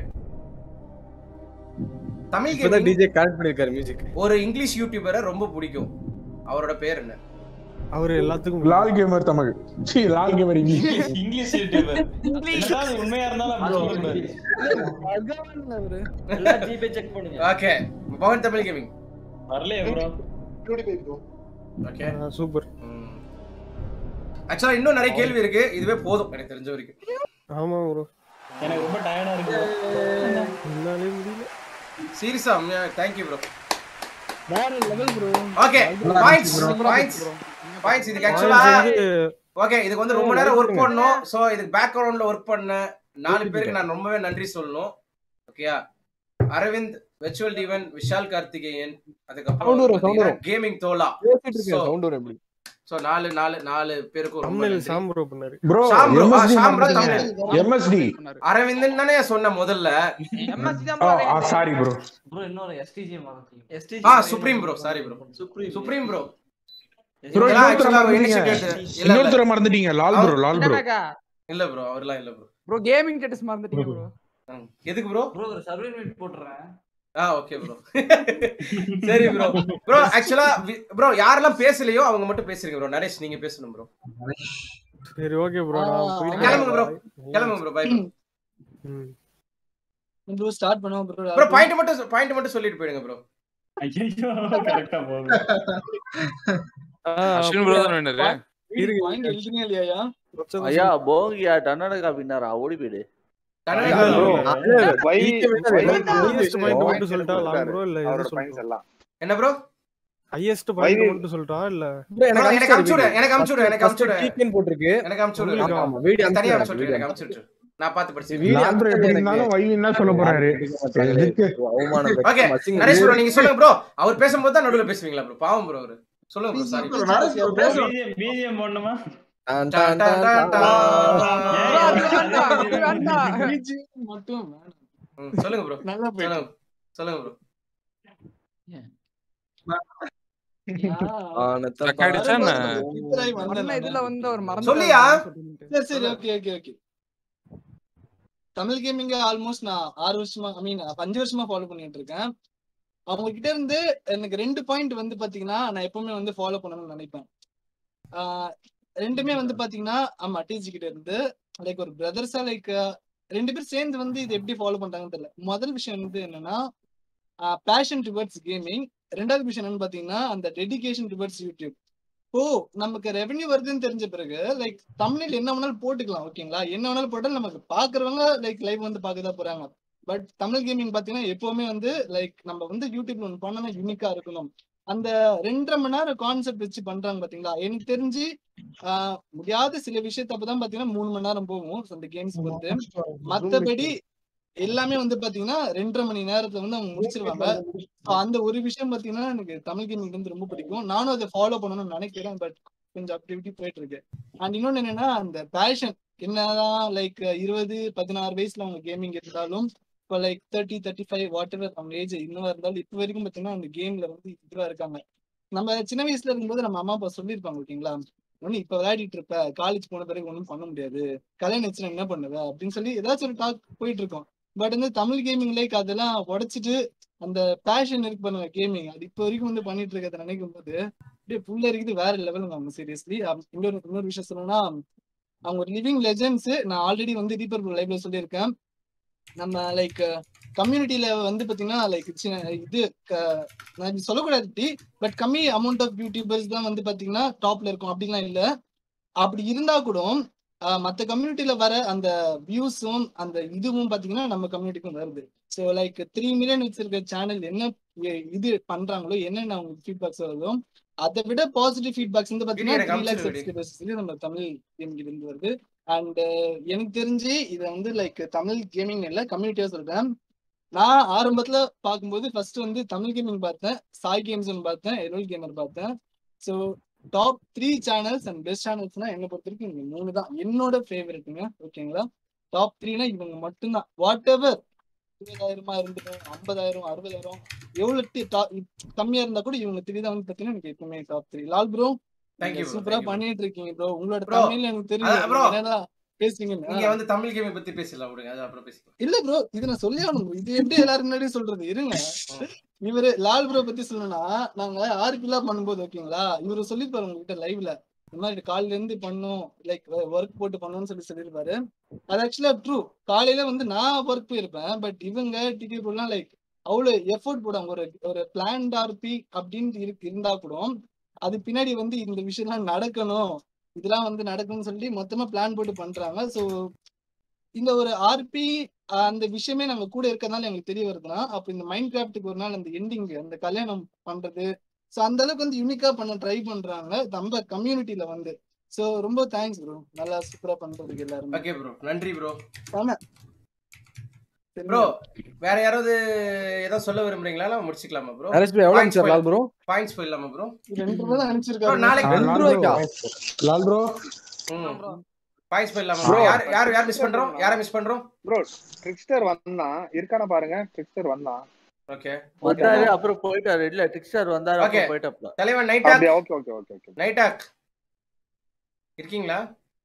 தமிழ் இப்பதான் கேமிங் டிஜே கனெக்ட் பண்ணிருக்காரு மியூசிக் ஒரு இங்கிலீஷ் யூடியூபரை ரொம்ப பிடிக்கும் அவரோட பேர் என்ன அவரு எல்லாத்துக்கும் லால் கேமர் தமிழ் சி Lal gamer English English YouTuber என்னதான் உண்மையா இருந்தாலும் அப்படி சொல்லக்கூடாது பகவான் அவரு எல்லா ஜிபே செக் பண்ணுங்க ஓகே மோகன் தமிழ் கேமிங் வரலையே ப்ரோ ஓகே சூப்பர் ஆக்சுவலா இன்னும் நிறைய கேள்வி இருக்கு இதுவே போதும் எனக்கு தெரிஞ்ச வரைக்கும் ஆமா ப்ரோ எனக்கு ரொம்ப டயர்டா இருக்கு என்னாலே முடியல சீரியஸா தேங்க்யூ ப்ரோ வேற level bro okay points points points இதுக்கு ஆக்சுவலா ஓகே இதுக்கு வந்து ரொம்ப நேரம் ஒர்க் பண்ணணும் சோ இதுக்கு பேக்ரவுண்ட்ல ஒர்க் பண்ண நாலு பேருக்கு நான் ரொம்பவே நன்றி சொல்லணும் ஓகேயா அரவிந்த் வெர்ச்சுவல் டிவன் விஷால் கார்த்திகேயன் Sound வரும், sound அதுக்கப்புறம் வரும். கேமிங் தோலா பேசிட்டு இருக்கேன் சவுண்ட் வரும் எப்படி சோ நாலு நாலு நாலு பேருக்கும் ரொம்ப தமிழ் நன்றி. சாம் ப்ரோ பண்ணாரு ப்ரோ ஷாம் bro, ஆ, MST Shyam bro Tamil. MST Aravindan தானே சொன்ன முதல்ல சாரி ப்ரோ ப்ரோ இன்னொரு எஸ்டிஜி மாதிரி ஆ supreme bro sorry bro supreme supreme bro bro இதெல்லாம் இன்னொருத்தர actually மறந்துட்டீங்க initiated. இல்ல, இல்ல. இன்னொருத்தர மறந்துட்டீங்க லால் ப்ரோ லால் ப்ரோ இல்ல ப்ரோ அவர்லாம் இல்ல ப்ரோ ப்ரோ கேமிங் ஸ்டேட்டஸ் மறந்துட்டீங்க ப்ரோ எதுக்கு ப்ரோ ப்ரோ ஒரு சர்வே மீட் போட்டுறேன் ஆ ஓகே ப்ரோ சரி ப்ரோ ப்ரோ ஆக்சுவலா ப்ரோ யாரெல்லாம் பேசலையோ அவங்க மட்டும் பேசுறீங்க ப்ரோ நரேஷ் நீங்க பேசணும் ப்ரோ சரி ஓகே ப்ரோ நான் போயிட்டு கிளம்புங்க ப்ரோ கிளம்புங்க ப்ரோ பை ம். ப்ரோ ஸ்டார்ட் பண்ணுவோம் ப்ரோ ப்ரோ பாயிண்ட் மட்டும் பாயிண்ட் மட்டும் சொல்லிட்டு போயிடுங்க ப்ரோ ஐயோ கரெக்டா போகுது அஸ்வின் ப்ரோ தான் வின்னரு பாயிண்ட் எழுதுனே இல்லையா ஐயா போங்கியா டன்னடகா பின்னாரா ஓடி போயிடு ஹையஸ்ட் பாயிண்ட் மட்டும் சொல்லிட்டா லாங் ப்ரோ இல்ல எது சொல்லிட்டா என்ன ப்ரோ ஹையஸ்ட் பாயிண்ட் மட்டும் சொல்லிட்டா இல்ல Bro, Bro, எனக்கு அனுப்பிச்சு அனுப்பிச்சு விடு, விடு. எனக்கு அனுப்பிச்சு விடு, எனக்கு அனுப்பிச்சு விடு. First TKN போட்டிருக்கு எனக்கு அனுப்பிச்சு விடு. ஆமா, ஆமா, video எனக்கு தனியா அனுப்பிச்சு அனுப்பிச்சு விடு, விடு, video எனக்கு அனுப்பிச்சு விடு. நான் பார்த்து படிச்சு video லால் ப்ரோ எப்படி இருந்தாலும் வைவின் தான் சொல்ல போறாரு எதுக்கு அவமானம் ஓகே நரேஷ் ப்ரோ நீங்க சொல்லுங்க ப்ரோ அவர் பேசும்போது தான் நடுவுல பேசுவீங்களா ப்ரோ பாவம் ப்ரோ அவரு சொல்லுங்க ப்ரோ சாரி பிஜிஎம் போடணுமா டான் டான் டான் டான் மட்டும் சொல்லுங்க ப்ரோ நல்லா சொல்லுங்க சொல்லுங்க ப்ரோ ஆனத்த Stuck ஆயிடுச்சா என்ன? அண்ணா, இதுல வந்து ஒரு மறந்து சொல்லியா? சரி சரி okay okay okay Tamil gaming almost நான் ஆறு வருஷமா ஐ மீன் அஞ்சு வருஷமா ஃபாலோ பண்ணிட்டு இருக்கேன் அவங்க கிட்ட இருந்து எனக்கு ரெண்டு பாயிண்ட் வந்து பாத்தீங்கன்னா நான் எப்பவுமே வந்து ஃபாலோ பண்ணணும்னு நினைப்பேன் ஆஹ் ரெண்டுமே வந்து பாத்தீங்கன்னா ஆமா டிஜி கிட்ட இருந்து லைக் ஒரு பிரதர்ஸா லைக் ரெண்டு பேரும் சேர்ந்து வந்து இது எப்படி ஃபாலோ பண்றாங்கன்னு தெரியல முதல் விஷயம் வந்து என்னன்னா பேஷன் டுவர்ட்ஸ் கேமிங் ரெண்டாவது விஷயம் என்னன்னு பாத்தீங்கன்னா அந்த டெடிகேஷன் டுவர்ட்ஸ் யூடியூப் ஓ நமக்கு ரெவென்யூ வருதுன்னு தெரிஞ்ச பிறகு லைக் தமிழில் என்ன வேணாலும் போட்டுக்கலாம் ஓகேங்களா என்ன வேணாலும் போட்டாலும் நமக்கு பாக்குறவங்க லைக் லைவ் வந்து பார்க்க தான் போறாங்க பட் தமிழ் கேமிங் பாத்தீங்கன்னா எப்பவுமே வந்து லைக் நம்ம வந்து யூடியூப்ல ஒன்று பண்ணணும் யூனிக்கா இருக்கணும் அந்த ரெண்டரை மணி நேரம் கான்செப்ட் வச்சு பண்றாங்க பாத்தீங்களா எனக்கு தெரிஞ்சு ஆஹ் முடியாத சில விஷயத்த அப்பதான் பாத்தீங்கன்னா மூணு மணி நேரம் போகும் அந்த கேம்ஸ் பொறுத்து மத்தபடி எல்லாமே வந்து பாத்தீங்கன்னா ரெண்டரை மணி நேரத்துல வந்து அவங்க முடிச்சிருவாங்க So, அந்த ஒரு விஷயம் பாத்தீங்கன்னா எனக்கு தமிழ் கேமிங் வந்து ரொம்ப பிடிக்கும் நானும் அதை ஃபாலோ பண்ணணும்னு நினைக்கிறேன் பட் கொஞ்சம் அப்படி இப்படி போயிட்டு இருக்கு அண்ட் இன்னொன்னு என்னன்னா அந்த பேஷன் என்னதான் லைக் இருபது பதினாறு வயசுல அவங்க கேமிங் இருந்தாலும் இப்போ like thirty thirty five whatever அவங்க ஏஜ் இன்னும் இருந்தாலும் இப்போ வரைக்கும் பாத்தீங்கன்னா அந்த கேம்ல வந்து இதுவா இருக்காங்க நம்ம சின்ன வயசுல இருக்கும்போது நம்ம அம்மா அப்பா சொல்லியிருப்பாங்க ஓகேங்களா ஒண்ணு இப்ப விளையாடிட்டு இருப்ப காலேஜ் போன பிறகு ஒண்ணும் பண்ண முடியாது கல்யாணம் வச்சுனா என்ன பண்ணுவ அப்படின்னு சொல்லி ஏதாச்சும் ஒரு டாக் போயிட்டு இருக்கோம் பட் வந்து தமிழ் கேமிங் லைக் அதெல்லாம் உடைச்சிட்டு அந்த பேஷன் இருக்கு பாருங்க கேமிங் அது இப்போ வரைக்கும் வந்து பண்ணிட்டு இருக்கிறத நினைக்கும் போது அப்படியே புள்ள இருக்குது வேற லெவலுங்க அவங்க சீரியஸ்லி இன்னொரு இன்னொரு விஷயம் சொல்லணும்னா அவங்க ஒரு லிவிங் லெஜெண்ட்ஸ் நான் ஆல்ரெடி வந்து ரீபர் லைவ்ல சொல்லியிருக்கேன் நம்ம லைக் கம்யூனிட்டியில வந்து பாத்தீங்கன்னா லைக் இது க- நான் இப்படி சொல்லக்கூடாது பட் கம்மி அமௌண்ட் ஆஃப் யூடியூபர்ஸ் தான் வந்து பாத்தீங்கன்னா டாப்ல இருக்கும் அப்படிலாம் இல்ல அப்படி இருந்தா கூட ஆஹ் மத்த கம்யூனிட்டில வர அந்த வியூஸும் அந்த இதுவும் பாத்தீங்கன்னா நம்ம கம்யூனிட்டிக்கும் வருது ஸோ லைக் த்ரீ மில்லியன் வச்சிருக்க சேனல் என்ன இ- இது பண்றாங்களோ என்னென்ன அவங்க ஃபீட்பேக்ஸ் வருதோ அதை விட பாசிட்டிவ் ஃபீட்பேக்ஸ் வந்து பாத்தீங்கன்னா எனக்கு த்ரீ லேக் அனுப்பிச்சிடு விடு. சப்ஸ்கிரைபர்ஸ் நம்ம தமிழ் கேமிங் இருந்து வருது அண்ட் எனக்கு தெரிஞ்சு இதை வந்து லைக் தமிழ் கேமிங் இல்ல கம்யூனிட்டியா சொல்றேன் நான் ஆரம்பத்துல பார்க்கும்போது ஃபர்ஸ்ட் வந்து தமிழ் கேமிங் பார்த்தேன் சாய் கேம்ஸ் பார்த்தேன் எரோல் கேமர் பார்த்தேன் so top three channels and best சேனல்ஸ்னா என்ன பொறுத்த வரைக்கும் இவங்க மூணு தான் என்னோட ஃபேவரட்டுங்க ஓகேங்களா டாப் த்ரீனா இவங்க மட்டும்தான் வாட் எவர் இருபதாயிரமா இருந்துடும் ஐம்பதாயிரம் அறுபதாயிரம் எவ்வளவு டி- top- கம்மியா இருந்தா கூட இவங்க த்ரீ தான் வந்து பாத்தீங்கன்னா எனக்கு எப்பவுமே top three Lal bro Thank you bro, சூப்பரா thank you bro. பண்ணிட்டு இருக்கீங்க ப்ரோ உங்களோட Bro, தமிழ் எனக்கு தெரியும் அதான் bro. நீங்க என்னடா பேசுறீங்கன்னு நீங்க வந்து தமிழ் கேமை பத்தி பேசலாம் விடுங்க அது அப்புறம் பேசிக்கலாம் இல்ல ப்ரோ இது நான் சொல்லி ஆகணும் bro. இது எப்படி எல்லாரும் முன்னாடி சொல்றது இருங்க இவரு லால் ப்ரோ பத்தி சொல்லணும்னா நாங்க ஆறு கிலோ பண்ணும்போது ஓகேங்களா இவரு சொல்லிருப்பாரு உங்ககிட்ட லைவ்ல இந்த மாதிரி காலையில இருந்து பண்ணும் லைக் ஒர்க் போட்டு பண்ணணும்னு சொல்லி சொல்லியிருப்பாரு அது ஆக்சுவலா ட்ரூ காலையில வந்து நான் ஒர்க் போயிருப்பேன் பட் இவங்க டிடி ப்ரோலாம் லைக் அவ்வளவு எஃபோர்ட் போடுவாங்க ஒரு ஒரு பிளான் ஆர்பி அப்படின்னு இருக்கு இருந்தா கூட அது பின்னாடி வந்து இந்த விஷயம்லாம் நடக்கணும் இதெல்லாம் வந்து நடக்கும்னு சொல்லி மொத்தமா பிளான் போட்டு பண்றாங்க ஸோ இந்த ஒரு ஆர்பி அந்த விஷயமே நாங்க கூட இருக்கறதுனால எங்களுக்கு தெரிய வருதுன்னா அப்ப இந்த மைண்ட் கிராஃப்ட்டுக்கு ஒரு நாள் அந்த எண்டிங் அந்த கல்யாணம் பண்றது ஸோ அந்த அளவுக்கு வந்து யூனிக்கா பண்ண ட்ரை பண்றாங்க நம்ம கம்யூனிட்டியில வந்து ஸோ ரொம்ப தேங்க்ஸ் ப்ரோ நல்லா சூப்பரா பண்றதுக்கு எல்லாருமே ஓகே ப்ரோ நன்றி ப்ரோ ஆமா ப்ரோ வேற யாராவது ஏதாவது சொல்ல விரும்புறீங்களா இல்ல முடிச்சுக்கலாமா ப்ரோ நரேஷ் bro, எவ்வளவு அனுப்பிச்சாரு லால் bro? பாயிண்ட்ஸ் போயிடலாமா ப்ரோ ரெண்டு ரூபா தான் அனுப்பிச்சிருக்காரு Bro, நாளைக்கு ரெண்டு ரூபாய்க்கா லால் ப்ரோ ம் பாயிண்ட்ஸ் போயிடலாமா Bro. ப்ரோ யார் யார் யார் மிஸ் பண்றோம் யாரை மிஸ் பண்றோம் ப்ரோ ட்ரிக்ஸ்டர் வந்தான் இருக்கான பாருங்க ட்ரிக்ஸ்டர் வந்தான் ஓகே வந்தாரு அப்புறம் போயிட்டாரு இல்ல டிக்ஸ்டர் வந்தாரு ஓகே அப்புறம் போயிட்டாப்ல தலைவன் நைட் அப்படியா okay okay okay okay night ஆக் இருக்கீங்களா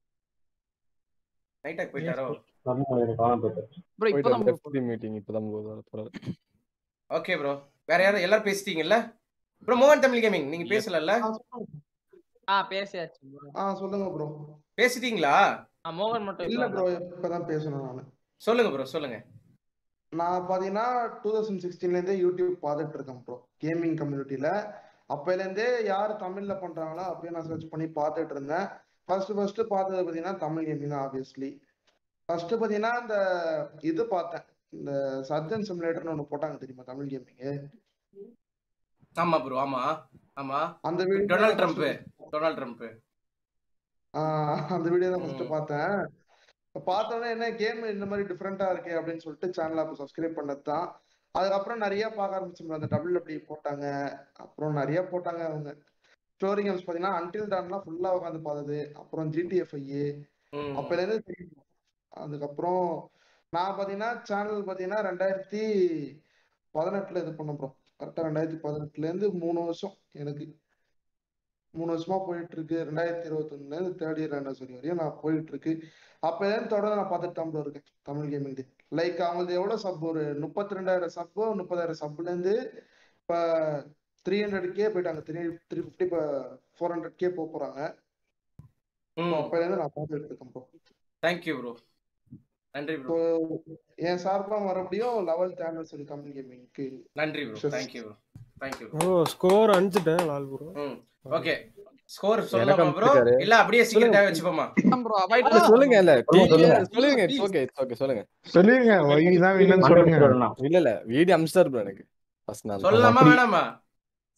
நைட் ஆக் போயிட்டாரோ ப்ரோ இப்பதான் bro FD மீட்டிங் இப்பதான் bro வர போறாரு. ஓகே ப்ரோ வேற யாரும் எல்லாரும் பேசிட்டீங்கல்ல ப்ரோ மோகன் தமிழ் கேமிங் நீங்க பேசலல்ல ஆ பேசியாச்சு bro. ஆ சொல்லுங்க ப்ரோ பேசிட்டீங்களா ஆ மோகன் மட்டும் இல்ல இப்ப ப்ரோ வந்தான். இப்பதான் பேசணும் நானு சொல்லுங்க ப்ரோ சொல்லுங்க நான் பாத்தீங்கன்னா டூ தௌசண்ட் சிக்ஸ்டீன்லேருந்தே யூடியூப் பார்த்துட்டு இருக்கேன் ப்ரோ கேமிங் கம்யூனிட்டியில அப்பையிலேருந்தே யார் தமிழ்ல பண்றாங்களோ அப்படியே நான் சர்ச் பண்ணி பார்த்துட்டு இருந்தேன் ஃபர்ஸ்ட் ஃபர்ஸ்ட் பார்த்தது பாத்தீங்கன்னா தமிழ் கேமிங் தான் ஆப்வியஸ்லி ஃபர்ஸ்ட் பாத்தீங்கன்னா இந்த இது பார்த்தேன் இந்த சர்ஜன் சிமுலேட்டர்னு ஒன்று போட்டாங்க தெரியுமா தமிழ் கேமிங்கு ஆமா ப்ரோ ஆமா ஆமா அந்த video Donald Trump Donald Trump அந்த வீடியோ தான் ஃபர்ஸ்ட் பார்த்தேன் பார்த்தோன்னே என்ன கேம் இந்த மாதிரி டிஃப்ரெண்டா இருக்கே அப்படின்னு சொல்லிட்டு சேனல் அப்போ சப்ஸ்கிரைப் பண்ணது தான் அதுக்கப்புறம் நிறைய பார்க்க ஆரம்பிச்சோம் அந்த டபுள் அப்படி போட்டாங்க அப்புறம் நிறைய போட்டாங்க அவங்க ஸ்டோரி கேம்ஸ் பார்த்தீங்கன்னா அன்டில் டான்லாம் ஃபுல்லா உட்காந்து பார்த்தது அப்புறம் ஜிடிஎஃப்ஐ அப்போலேருந்து தெரியும் அதுக்கப்புறம் நான் பார்த்தீங்கன்னா சேனல் பார்த்தீங்கன்னா ரெண்டாயிரத்தி பதினெட்டுல இது பண்ண ப்ரோ கரெக்டாக ரெண்டாயிரத்தி பதினெட்டுல இருந்து மூணு வருஷம் எனக்கு மூணு வருஷமா போயிட்டு இருக்கு ரெண்டாயிரத்தி இருபத்தொன்னுல இருந்து தேர்ட் இயர் ஆனிவர்சரி வரையும் நான் போயிட்டு இருக்கு அப்ப இருந்து தொடர்ந்து நான் பார்த்துட்டு தான் bro இருக்கேன் தமிழ் கேமிங் லைக் அவங்களுக்கு எவ்வளவு சப் ஒரு முப்பத்தி ரெண்டாயிரம் சப்போ முப்பதாயிரம் சப்ல இருந்து இப்ப த்ரீ ஹண்ட்ரட்கே போயிட்டாங்க த்ரீ த்ரீ ஃபிஃப்டி இப்போ ஃபோர் ஹண்ட்ரட் கே போக போறாங்க அப்பல இருந்து நான் பார்த்துட்டு இருக்கேன் ப்ரோ தேங்க்யூ ப்ரோ நன்றி ப்ரோ என் சார்பா மறுபடியும் லெவல்த் ஆனிவர்சரி தமிழ் கேமிங்க்கு நன்றி ப்ரோ தேங்க்யூ ப்ரோ தேங்க்யூ ஓ ஸ்கோர் அனுப்பிச்சிட்டேன் லால் ப்ரோ ம் ஓகே ஸ்கோர் எனக்கு சொல்லலாமா ப்ரோ அனுப்பிச்சிருக்காரு. இல்ல அப்படியே சீக்கிரட்டா வச்சுப்போமா bro, avoid இல்ல, சொல்லுங்க இல்ல சொல்லுங்க, TK சொல்லுங்க. சொல்லுங்க இட்ஸ் ஓகே இட்ஸ் ஓகே சொல்லுங்க சொல்லிருங்க வழி தான் வேணும்னு சொல்லுங்க இல்ல இல்ல வீடியோ அம்ஸ்டர் ப்ரோ எனக்கு ஃபர்ஸ்ட் நான் சொல்லலாமா வேணாமா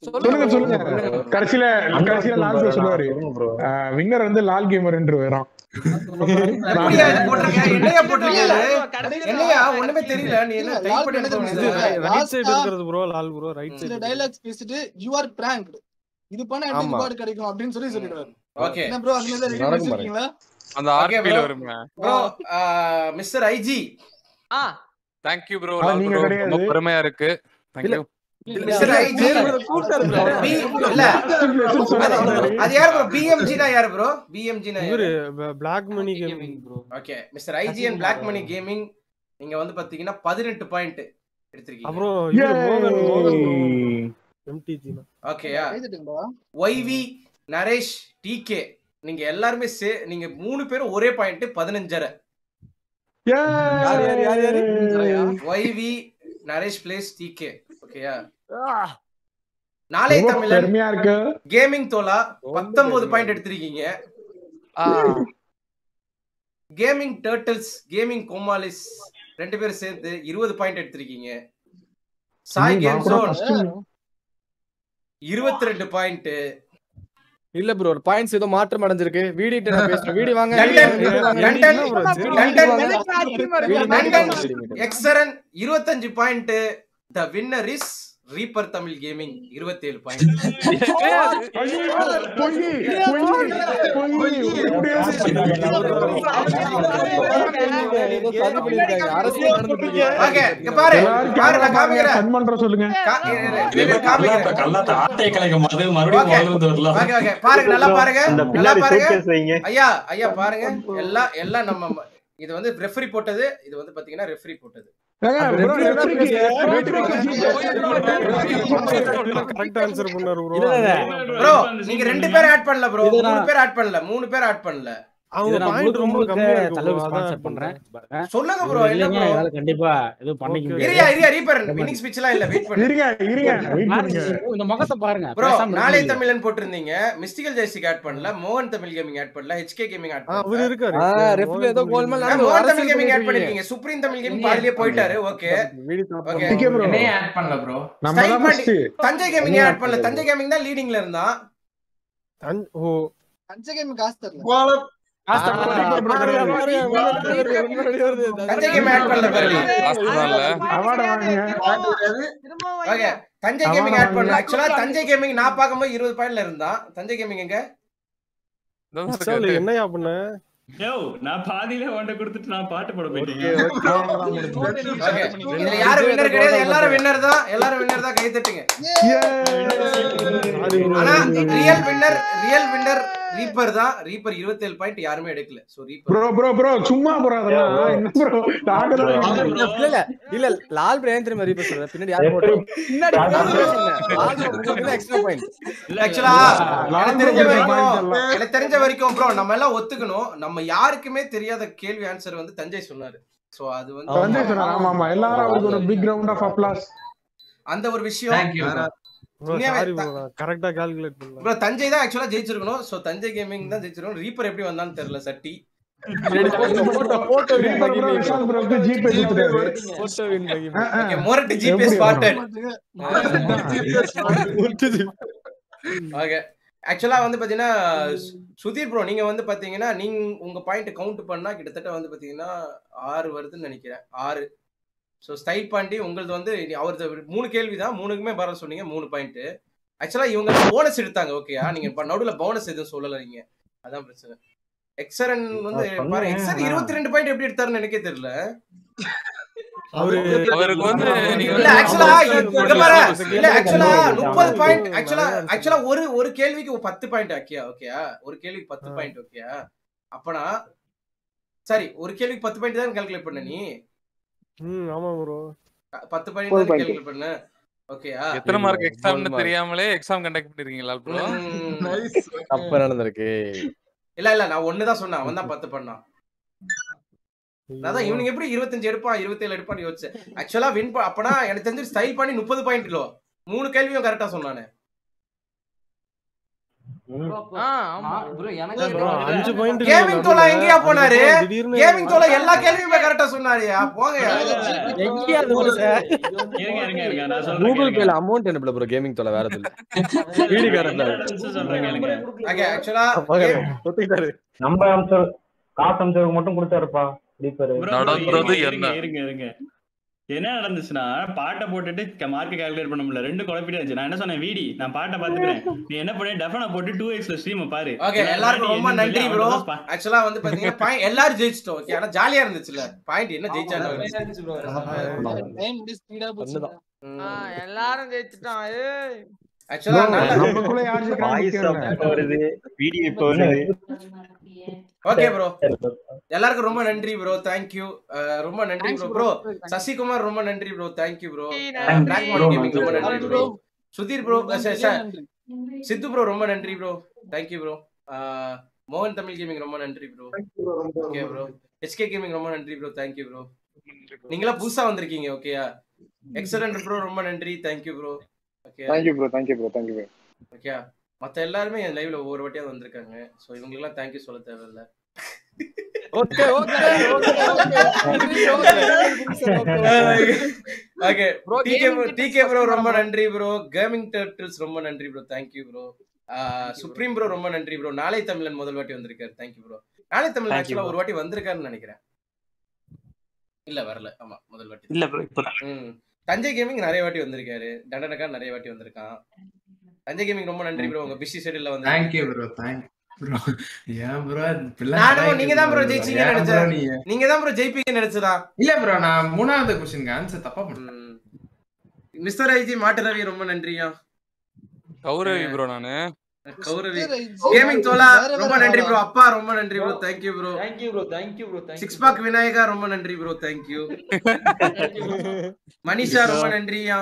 சொல்லுங்க சொல்லுங்க கடைசியில கடைசியில லால் ப்ரோ சொல்லுவாரு வின்னர் வந்து லால் கேமர் என்று வரும் எப்படியா இது போட்டிருக்க? என்னையா போட்டிருக்க? என்னையா ஒண்ணுமே தெரியல நீ என்ன டைப் பண்ணி எடுத்து இது வந்தது? ரைட் சைடு இருக்கிறது ப்ரோ லால் ப்ரோ ரைட் சில சைடு டைலாக்ஸ் பேசிட்டு யூ ஆர் பிராங்க்டு இது பண்ண எப்படி ஆமா. ரிவார்டு கிடைக்கும் அப்படின்னு சொல்லி சொல்லிடுவாரு Okay. என்ன ப்ரோ அந்த மாதிரி ரெடி நடக்கும் வச்சிருக்கீங்களா அந்த Okay, ஆர்பில bro. வருமே Bro, மிஸ்டர் ஐஜி ஆ தேங்க்யூ ப்ரோ ஆ, லால் நீங்க ப்ரோ கிடையாது. ரொம்ப பெருமையா இருக்கு தேங்க்யூ மிஸ்டர் ஐஜி இல்ல அது யார் ப்ரோ பிஎம்ஜினா யார் ப்ரோ பிஎம்ஜினா இவரு black money gaming bro okay mister IG and black money gaming நீங்க வந்து பாத்தீங்கன்னா பதினெட்டு பாயிண்ட் எடுத்திருக்கீங்க அப்புறம் இவரு மோகன் மோகன் எம்டிஜி ஓகேயா எழுதிட்டுங்களா ஒய்வி நரேஷ் டிகே நீங்க எல்லாருமே சே நீங்க மூணு பேரும் ஒரே பாயிண்ட் பதினஞ்சரை யார் யார் யார் யாரு ஒய்வி நரேஷ் பிளேஸ் டிகே ஓகேயா நாளை ரொம்ப தமிழன் பெருமையா இருக்கு கேமிங் தோலா பத்தொன்பது பாயிண்ட் எடுத்திருக்கீங்க கேமிங் டர்ட்டில்ஸ் கேமிங் கோமாலிஸ் ரெண்டு பேரும் சேர்த்து இருபது பாயிண்ட் எடுத்திருக்கீங்க சாய் ஐயோ, கேம் நான் கூட ஜோன் first- இருபத்தி ரெண்டு பாயிண்ட் இல்ல ப்ரோ ஒரு பாயிண்ட்ஸ் ஏதோ மாற்றம் அடைஞ்சிருக்கு வீடியோ நான் பேசுறேன் வீடியோ வாங்க லண்டன் வீடியோ வாங்க. லண்டன் லண்டன் வீடியோ லண்டன் வாங்க. எக்ஸரன் இருபத்தஞ்சு point the winner is reaper Tamil gaming இருபத்தேழு பாயிண்ட் ஏதோ சதி பண்ணிருக்காங்க. அரசியல் நடந்துட்டு இருக்கு. ஓகே இங்க பாரு எல்லாரும் பாரு நான் camera காமிக்கிறேன் fun பண்ற சொல்லுங்க கா- இரு, இரு, இரு, இரு, காமிக்கிறேன் கல்லாத்த ஆட்டையை கலைக்கும் போது மறுபடியும் Okay. முதல்ல இருந்து வரலாம் ஓகே ஓகே பாருங்க நல்லா பாருங்க இந்த நல்லா பின்னாடி பாருங்க suitcase வைங்க. ஐயா ஐயா பாருங்க எல்லாம் எல்லாம் நம்ம ம- இது வந்து ரெஃபரி போட்டது இது வந்து பாத்தீங்கன்னா ரெஃபரி போட்டது கரெக்ட் ஆன்சர் பண்ணாரு ப்ரோ இல்ல, இல்ல. ப்ரோ நீங்க ரெண்டு பேர் ஆட் பண்ணல ப்ரோ மூணு பேர் ஆட் பண்ணல மூணு பேர் ஆட் பண்ணல அவங்க நான் பாயிண்ட் முழுக்க ரொம்ப முழுக்க கம்மியா இருக்கு தலைவர் bro, அதான் ஸ்பான்சர் add பண்றேன் பண்றேன். சொல்லுங்க ப்ரோ இவர் என்ன இல்லைங்க ப்ரோ என்னால கண்டிப்பா எதுவும் பண்ணிக்க Okay, முடியாது இரியா இரியா ரீப்பர் வினிங் ஸ்பீச் எல்லாம் இல்ல வெயிட் பண்ணு இருங்க இருங்க wait பாருங்க, பண்ணுங்க இந்த முகத்தை பாருங்க ப்ரோ பேசாம இருக்க நாளை முடியல. தமிழன் போட்டிருந்தீங்க மிஸ்டிகல் ஜெயசிக் ஆட் பண்ணல மோகன் தமிழ் கேமிங் ஆட் பண்ணல ஹெச்கே கேமிங் ஆட் ஆ, அவர் பண்ணல இருக்காரு ஆ, ரெஃப்ரில ஏதோ கோல்மால் ஆ, நடந்து மோகன் அரசியல் தமிழ் கேமிங் ஆட் பண்ணிட்டு பண்ணிருக்கீங்க சுப்ரீம் தமிழ் கேமிங் பாதிலே போயிட்டாரு ஓகே ஓகே டிகே ப்ரோ என்னையே ஆட் பண்ணல ப்ரோ நம்ம ஸ்டைல் தான் பண்ணி first. தஞ்சை கேமிங் என்னைய ஆட் பண்ணல தஞ்சை கேமிங் தான் லீடிங்ல இருந்தான் தஞ்- ஓ அஞ்சு கேம் காசு தரல காசு தர மாட்டேன். தஞ்சை கேம் ஆட் பண்ணல பாருங்க அவார்டு வாங்குங்க ஓகே தஞ்சை கேமிங் ஆட் பண்ணல ஆக்சுவலா தஞ்சை கேமிங் நான் பார்க்கும்போது இருபது பாயிண்ட்ல இருந்தான் தஞ்சை கேமிங் எங்க விஷால் என்னையா பண்ண யோ நான் பாதியில உன்கிட்ட கொடுத்துட்டு நான் பாட்டு போட போயிட்டீங்க ஓகே இதுல யாரும் வின்னர் கிடையாது எல்லாரும் வின்னர் தான் எல்லாரும் வின்னர் தான் கை தட்டுங்க ஆனா real winner real winner reaper தான் ரீப்பர் 27 பாயிண்ட் யாருமே எடுக்கல so reaper bro bro bro சும்மா ப்ரோ அதெல்லாம் என்ன ப்ரோ நாங்க இல்ல இல்ல இல்ல லால் பிரான் ஏன் தெரியுமா ரீபர் சொல்றேன் பின்னாடி யார் போட்டோம் பின்னாடி லால் உங்களுக்கு எக்ஸ்ட்ரா பாயிண்ட் ஆக்சுவலா லால் எனக்கு தெரிஞ்ச bro point வரைக்கும் எல்லாம். எனக்கு தெரிஞ்ச வரைக்கும் ப்ரோ நம்ம எல்லாம் ஒத்துக்கணும் நம்ம யாருக்குமே தெரியாத கேள்வி ஆன்சர் வந்து தஞ்சை சொன்னாரு சோ அது வந்து சஞ்சய் சொன்னார் ஆமா ஆமா எல்லாரும் அவருக்கு ஒரு பிக் ரவுண்ட் ஆஃப் அப்ளாஸ் அந்த ஒரு விஷயம் Thank you, bro. ப்ரோ உண்மையாவே சாரி த- ப்ரோ கரெக்டா கால்குலேட் பண்ணல ப்ரோ தஞ்சை தான் ஆக்சுவலா ஜெயிச்சிருக்கணும் சோ தஞ்சை கேமிங் தான் ஜெயிச்சிருக்கணும் ரீப்பர் எப்படி வந்தான்னு தெரியல சட்டி photo photo win reaper bro Vishal ப்ரோக்கு ஜிபே கொடுத்துட்டாரு போட்டோ வின் பகி ஓகே மோரட் ஜிபே ஸ்பாட்டட் ஓகே ஆக்சுவலா வந்து பாத்தீங்கன்னா சு- சுதீர் ப்ரோ நீங்க வந்து பாத்தீங்கன்னா நீங்க உங்க பாயிண்ட் கவுண்ட் பண்ணா கிட்டத்தட்ட வந்து பாத்தீங்கன்னா ஆறு வருதுன்னு நினைக்கிறேன் ஆறு ஸோ ஸ்டைல் பாண்டி உங்களது வந்து இனி அவரது மூணு கேள்வி தான் மூணுக்குமே பரவ சொன்னீங்க மூணு பாயிண்ட் ஆக்சுவலா இவங்க போனஸ் எடுத்தாங்க ஓகேயா நீங்க இப்ப நடுவுல போனஸ் எதுவும் சொல்லல நீங்க அதான் பிரச்சனை எக்ஸரன் வந்து நான் பாரு சொன்னேன். எக்ஸரன் இருபத்தி ரெண்டு பாயிண்ட் எப்படி எடுத்தாருன்னு எனக்கே தெரியல அவரு அவருக்கு வந்து நீங்க இல்ல வந்து ஆக்சுவலா இங்க பாரு இல்ல ஆக்சுவலா முப்பது அவரு பாயிண்ட் நிறைய ஆக்சுவலா answer ஆக்சுவலா ஒரு ஒரு கேள்விக்கு ஒரு பத்து பாயிண்ட் ஓகேயா ஓகேயா ஒரு கேள்விக்கு பத்து ஆ. பாயிண்ட் ஓகேயா அப்பனா சரி ஒரு கேள்விக்கு பத்து பாயிண்ட் தான் கால்குலேட் பண்ண நீ ம் ஆமா ப்ரோ பத்து ஒரு பாயிண்ட் தான் point. கால்குலேட் பண்ண ஓகேயா எத்தனை மார்க் ஐயோ, எக்ஸாம்னு mark. தெரியாமலே எக்ஸாம் கண்டக்ட் பண்ணிருக்கீங்களா ப்ரோ தப்பு நடந்திருக்கு இல்ல இல்ல நான் ஒண்ணு தான் சொன்னேன் அவன் தான் பத்து பண்ணான் அதான் இவனுக்கு எப்படி இருபத்தஞ்சு எடுப்பான் இருபத்தேழு எடுப்பான்னு யோசிச்சேன் ஆக்சுவலா வின் அப்பனா எனக்கு தெரிஞ்சு ஸ்டைல் பண்ணி முப்பது பாயிண்ட் கிலோ மூணு கேள்வியும் கரெக்டா சொன்னானே ஆ ஆமா ப்ரோ bro, அஞ்சு point இருக்கு கேமிங் நடுவுல. தோலா எங்கயா போனாரு அதுக்கப்புறம் திடீர்னு கேமிங் தோலா எல்லா கேள்வியுமே கரெக்டா சொன்னாருயா போங்கயா எங்கேயா அது ஒரு இருங்க இருங்க இருங்க நான் சொல்றேன் கூகுள் கேளுங்க. பேல அமௌண்ட் அனுப்பல ப்ரோ கேமிங் தொலை வேற எதுல வீடு காரன்ல சொல்றேன் கேளுங்க ஓகே ஆக்சுவலா ஒத்துக்கிட்டாரு நம்ம அம்சம் காசு அம்சம் மட்டும் கொடுத்தாருப்பா ஸ்லீப்பர் Bro, bro, இருங்க, இருங்க, இருங்க இருங்க என்ன நடந்துச்சுன்னா பாட்டை போட்டுட்டு மார்க் கால்குலேட் பண்ண முடியல ரெண்டு குழப்பிட்டே இருந்துச்சு நான் என்ன சொன்னேன் வீடி நான் பாட்டை பாத்துக்கிறேன் நீ என்ன பண்ணி டெஃபனா போட்டு டூ எக்ஸ்ல ஸ்ட்ரீம் பாரு ஓகே எல்லாருக்கும் ரொம்ப என்னன்னு நன்றி சொல்லி ப்ரோ அவ்வளவுதான் பா- ஆக்சுவலா வந்து பாத்தீங்கன்னா பாயிண்ட் எல்லாரும் ஜெயிச்சிட்டோம் ஓகே ஆனா ஜாலியா இருந்துச்சுல பாயிண்ட் என்ன ஜெயிச்சாங்க டைம் முடிய ஸ்பீடா போச்சு ஆ, எல்லாரும் ஜெயிச்சுட்டான் ஏய் ஆக்சுவலா நமக்குள்ள யார் ஜெயிக்கிறாங்க வருது வீடியோ இப்போ வருது ஓகே ப்ரோ எல்லாருக்கும் ரொம்ப நன்றி ப்ரோ தேங்க்யூ ரொம்ப நன்றி ப்ரோ ப்ரோ சசிகுமார் ரொம்ப நன்றி bro thank you bro black mark gaming ரொம்ப நன்றி bro Sudhir bro Sidhu bro ரொம்ப நன்றி ப்ரோ தேங்க்யூ ப்ரோ மோகன் தமிழ் கேமிங் ரொம்ப நன்றி bro okay bro SK gaming ரொம்ப நன்றி ப்ரோ தேங்க்யூ ப்ரோ நீங்களா புதுசா வந்திருக்கீங்க ஓகேயா எக்ஸலன்ட் ப்ரோ ரொம்ப நன்றி thank you bro okay thank you bro thank you bro thank you bro okay மத்த எல்லாருமே என் லைவ்ல ஒவ்வொரு வாட்டியா வந்திருக்காங்க சோ இவங்களுக்குலாம் தேங்க்யூ சொல்ல தேவையில்ல okay okay okay Bro, DK gaming DK bro tips ரொம்ப first நன்றி ப்ரோ கேமிங் டர்ட்டில்ஸ் ரொம்ப நன்றி bro thank you bro supreme bro ரொம்ப நன்றி ப்ரோ நாளை தமிழன் முதல் வாட்டி வந்திருக்காரு தேங்க்யூ ப்ரோ நாளை தமிழன் Thank you, ஆக்சுவலா bro. ஒரு வாட்டி வந்திருக்காருன்னு நினைக்கிறேன் இல்ல வரல ஆமா முதல் வாட்டி இல்ல ப்ரோ இப்பதான் ம் தஞ்சை கேமிங் நிறைய வாட்டி வந்திருக்காரு தண்டனக்கா நிறைய வாட்டி வந்திருக்கான் தஞ்சை கேமிங் ரொம்ப நன்றி ப்ரோ உங்க பிஸி ஷெட்யூல்ல வந்து தேங்க்யூ ப்ரோ தேங்க் ப்ரோ ஏன் ப்ரோ நானும் நீங்க தான் ப்ரோ ஜெயிச்சீங்கன்னு நினைச்சேன் நீங்க தான் ப்ரோ ஜெயிப்பீங்கன்னு நினைச்சதா இல்ல ப்ரோ நான் மூணாவது கொஸ்டினுக்கு ஆன்சர் தப்பா பண்ணேன் மிஸ்டர் ஐஜி மாட்டு ரவி ரொம்ப நன்றியா கௌரவி ப்ரோ நானு கௌரவி கேமிங் தோலா ரொம்ப நன்றி ப்ரோ அப்பா ரொம்ப நன்றி bro thank you bro thank you bro thank you bro six pack Vinayaka ரொம்ப நன்றி ப்ரோ தேங்க்யூ மனிஷா ரொம்ப நன்றியா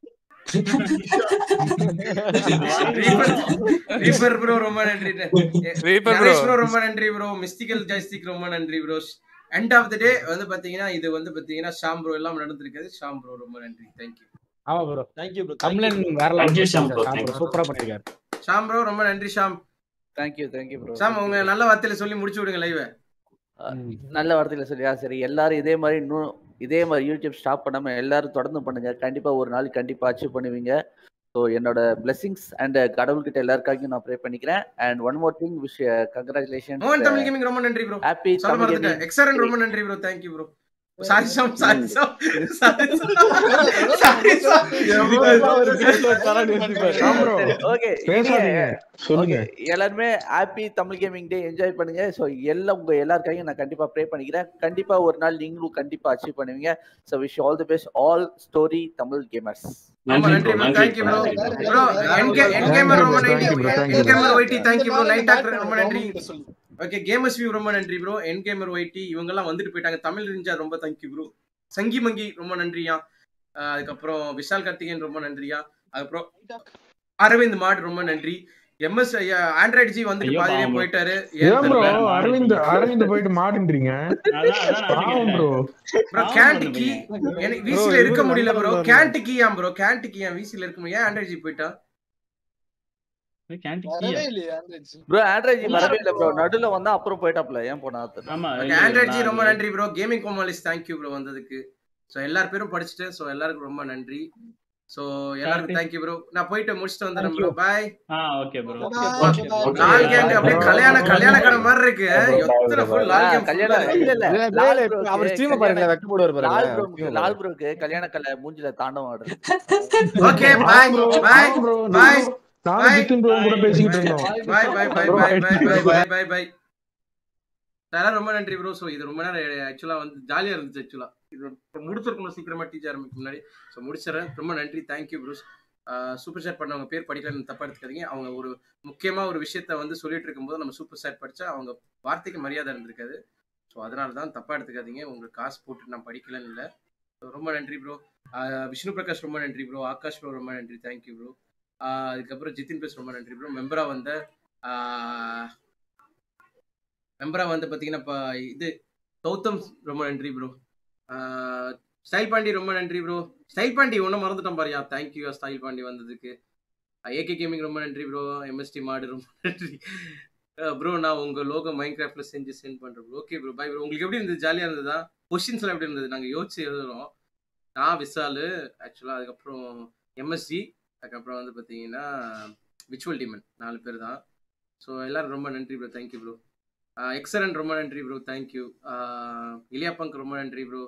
ரீபர் ப்ரோ ரொம்ப நன்றி Reaper bro. நரேஷ் ப்ரோ ரொம்ப நன்றி ப்ரோ மிஸ்டிகல் ஜாய்ஸ்டிக் ரொம்ப நன்றி bro end of the day வந்து பாத்தீங்கன்னா இது வந்து பாத்தீங்கன்னா ஷாம் ப்ரோ எல்லாம் நடந்திருக்காது ஷாம் ப்ரோ ரொம்ப நன்றி தேங்க்யூ ஆமா ப்ரோ தேங்க்யூ ப்ரோ தமிழன் வேற Thank you, level Shyam bro. Thank you. சூப்பரா பண்ணிருக்காரு ஷாம் ப்ரோ ரொம்ப நன்றி Shyam thank you thank you bro Shyam உங்க நல்ல வார்த்தையில சொல்லி முடிச்சு விடுங்க லைவ் நல்ல வார்த்தையில சொல்லியா சரி எல்லாரும் இதே மாதிரி இன்னும் இதே மாதிரி யூடியூப் ஸ்டாப் பண்ணாம எல்லாரும் தொடர்ந்து பண்ணுங்க கண்டிப்பா ஒரு நாள் கண்டிப்பா அச்சீவ் பண்ணுவீங்க ஸோ என்னோட பிளெஸிங்ஸ் அண்ட் கடவுள்கிட்ட எல்லாருக்காகவும் நான் ப்ரே பண்ணிக்கிறேன் and one more thing wish congratulation மோகன் தமிழ் கேமிங் ரொம்ப நன்றி ப்ரோ ஹாப்பி சொல்ல தமிழ் மறந்துட்டேன் gaming. எக்ஸரன் ரொம்ப நன்றி bro thank you bro sorry Sam sorry Sam sorry okay பேசாதீங்க சொல்லுங்க எல்லாருமே happy Tamil gaming day enjoy பண்ணுங்க ஸோ எல்லாம் உங்க எல்லாருக்காகவும் நான் கண்டிப்பா ப்ரே பண்ணிக்கிறேன் கண்டிப்பா ஒரு நாள் நீங்களும் கண்டிப்பா அச்சீவ் பண்ணுவீங்க so wish all the best all story Tamil gamers ரொம்ப நன்றி bro thank you bro bro NK N gamer ரொம்ப நன்றி N gamer YT thank you bro light actor ரொம்ப நன்றி ஓகே கேமர்ஸ் வியூ ரொம்ப நன்றி ப்ரோ என்கேமர் ஒய்டி இவங்க எல்லாம் வந்துட்டு போயிட்டாங்க தமிழ் ரிஞ்சா ரொம்ப தேங்க்யூ ப்ரோ சங்கி மங்கி ரொம்ப நன்றியா அஹ் அதுக்கப்புறம் விஷால் கார்த்திகேயன் ரொம்ப நன்றியா அதுக்கப்புறம் அரவிந்த் மாட் ரொம்ப நன்றி எம்எஸ் ஆண்ட்ராய்டு ஜி வந்துட்டு ஐயோ, பாதியிலே பாவம். போயிட்டாரு ஏன் ப்ரோ தெரியல. அரவிந்த் அரவிந்த் போயிட்டு மாடுன்றீங்க பாவம் ப்ரோ ப்ரோ கேண்ட் கீ எனக்கு விசில இருக்க முடியல ப்ரோ கேண்ட் கீயா ப்ரோ கேண்ட் கீயா விசில இருக்க முடியும் ஏன் ஆண்ட்ராய்டு ஜி போயிட்டா வரவே இல்லையே ஆண்ட்ராய்ட் ப்ரோ ஆண்ட்ராய்ட் வரவே இல்லை ப்ரோ நடுவுல வந்தா அப்புறம் போயிட்டாப்ல ஏன் போனா ஆமா ஆண்ட்ராய்ட் ஜி ரொம்ப நன்றி ப்ரோ கேமிங் கோமாலிஸ் தேங்க்யூ ப்ரோ வந்ததுக்கு ஸோ எல்லார் பேரும் படிச்சுட்டேன் ஸோ எல்லாருக்கும் ரொம்ப நன்றி ஸோ எல்லாருக்கும் தேங்க்யூ ப்ரோ நான் போயிட்டு முடிச்சுட்டு வந்துடுறேன் ப்ரோ பாய் ஆ ஓகே ப்ரோ லால் கேங் அப்படியே கல்யாண கல்யாண கடை மாதிரி இருக்கு எத்தனை ஃபுல் லால் கேங் கல்யாணம் இல்ல இல்ல இல்ல, லால் இல்ல, ப்ரோக்கு அவர் stream பாருங்களேன், வெக்க போடுவாரு பாருங்க. லால் ப்ரோ stream லால் ப்ரோக்கு கல்யாண கலை மூஞ்சில தாண்டவம் ஆடுது ஓகே பாய் பாய் பாய் நானும் ஜித்தின் ப்ரோ கூட பேசிக்கிட்டு இருந்தோம் பாய் bye bye bye bye bye bye bye bye sir ரொம்ப நன்றி ப்ரோ ஸோ இது ரொம்ப நேரம் ஆக்சுவலாக வந்து ஜாலியாக இருந்துச்சு ஆக்சுவலாக இது முடிச்சிருக்கணும் சீக்கிரமா டீச்சர் ஆரம்பிக்கும் முன்னாடி ஸோ முடிச்சிடறேன் ரொம்ப நன்றி தேங்க்யூ ப்ரூஸ் சூப்பர் சேட் பண்ணவங்க பேர் படிக்கலன்னு தப்பா எடுத்துக்காதீங்க அவங்க ஒரு முக்கியமாக ஒரு விஷயத்த வந்து சொல்லிட்டு இருக்கும்போது நம்ம சூப்பர் சேட் படித்தா அவங்க வார்த்தைக்கு மரியாதை இருந்திருக்காது ஸோ அதனால தான் தப்பா எடுத்துக்காதீங்க உங்களுக்கு காசு போட்டு நான் படிக்கலன்னு இல்லை So, ரொம்ப நன்றி ப்ரோ விஷ்ணு பிரகாஷ் ரொம்ப நன்றி ப்ரோ ஆகாஷ் ப்ரோ ரொம்ப நன்றி தேங்க்யூ ப்ரோ அதுக்கப்புறம் ஜிதின் பேஸ் ரொம்ப நன்றி ப்ரோ மெம்பரா வந்த மெம்பரா வந்து பார்த்தீங்கன்னா இப்போ இது கௌதம் ரொம்ப நன்றி ப்ரோ ஸ்டைல் பாண்டி ரொம்ப நன்றி ப்ரோ ஸ்டைல் பாண்டி ஒன்றும் மறந்துட்டோம் பாரியா தேங்க்யூ ஸ்டைல் பாண்டி வந்ததுக்கு ஏகே கேமிங் ரொம்ப நன்றி ப்ரோ எம்எஸ்டி மாடு ரொம்ப நன்றி ப்ரோ நான் உங்க லோகோ மைண்ட் கிராஃப்ட்ல செஞ்சு சென்ட் பண்றேன் bro okay bro bye bro உங்களுக்கு எப்படி இருந்தது ஜாலியா இருந்ததா கொஸ்டின்ஸ் எல்லாம் எப்படி இருந்தது நாங்க யோசிச்சு எழுதுறோம் நான் விசாலு ஆக்சுவலா அதுக்கப்புறம் எம்எஸ்சி அதுக்கப்புறம் வந்து பாத்தீங்கன்னா விச்சுவல் டீமன் நாலு பேர் தான் ஸோ எல்லாரும் ரொம்ப நன்றி ப்ரோ தேங்க்யூ ப்ரோ எக்ஸலன்ட் ரொம்ப நன்றி ப்ரோ தேங்க்யூ இலியா பங்க் ரொம்ப நன்றி bro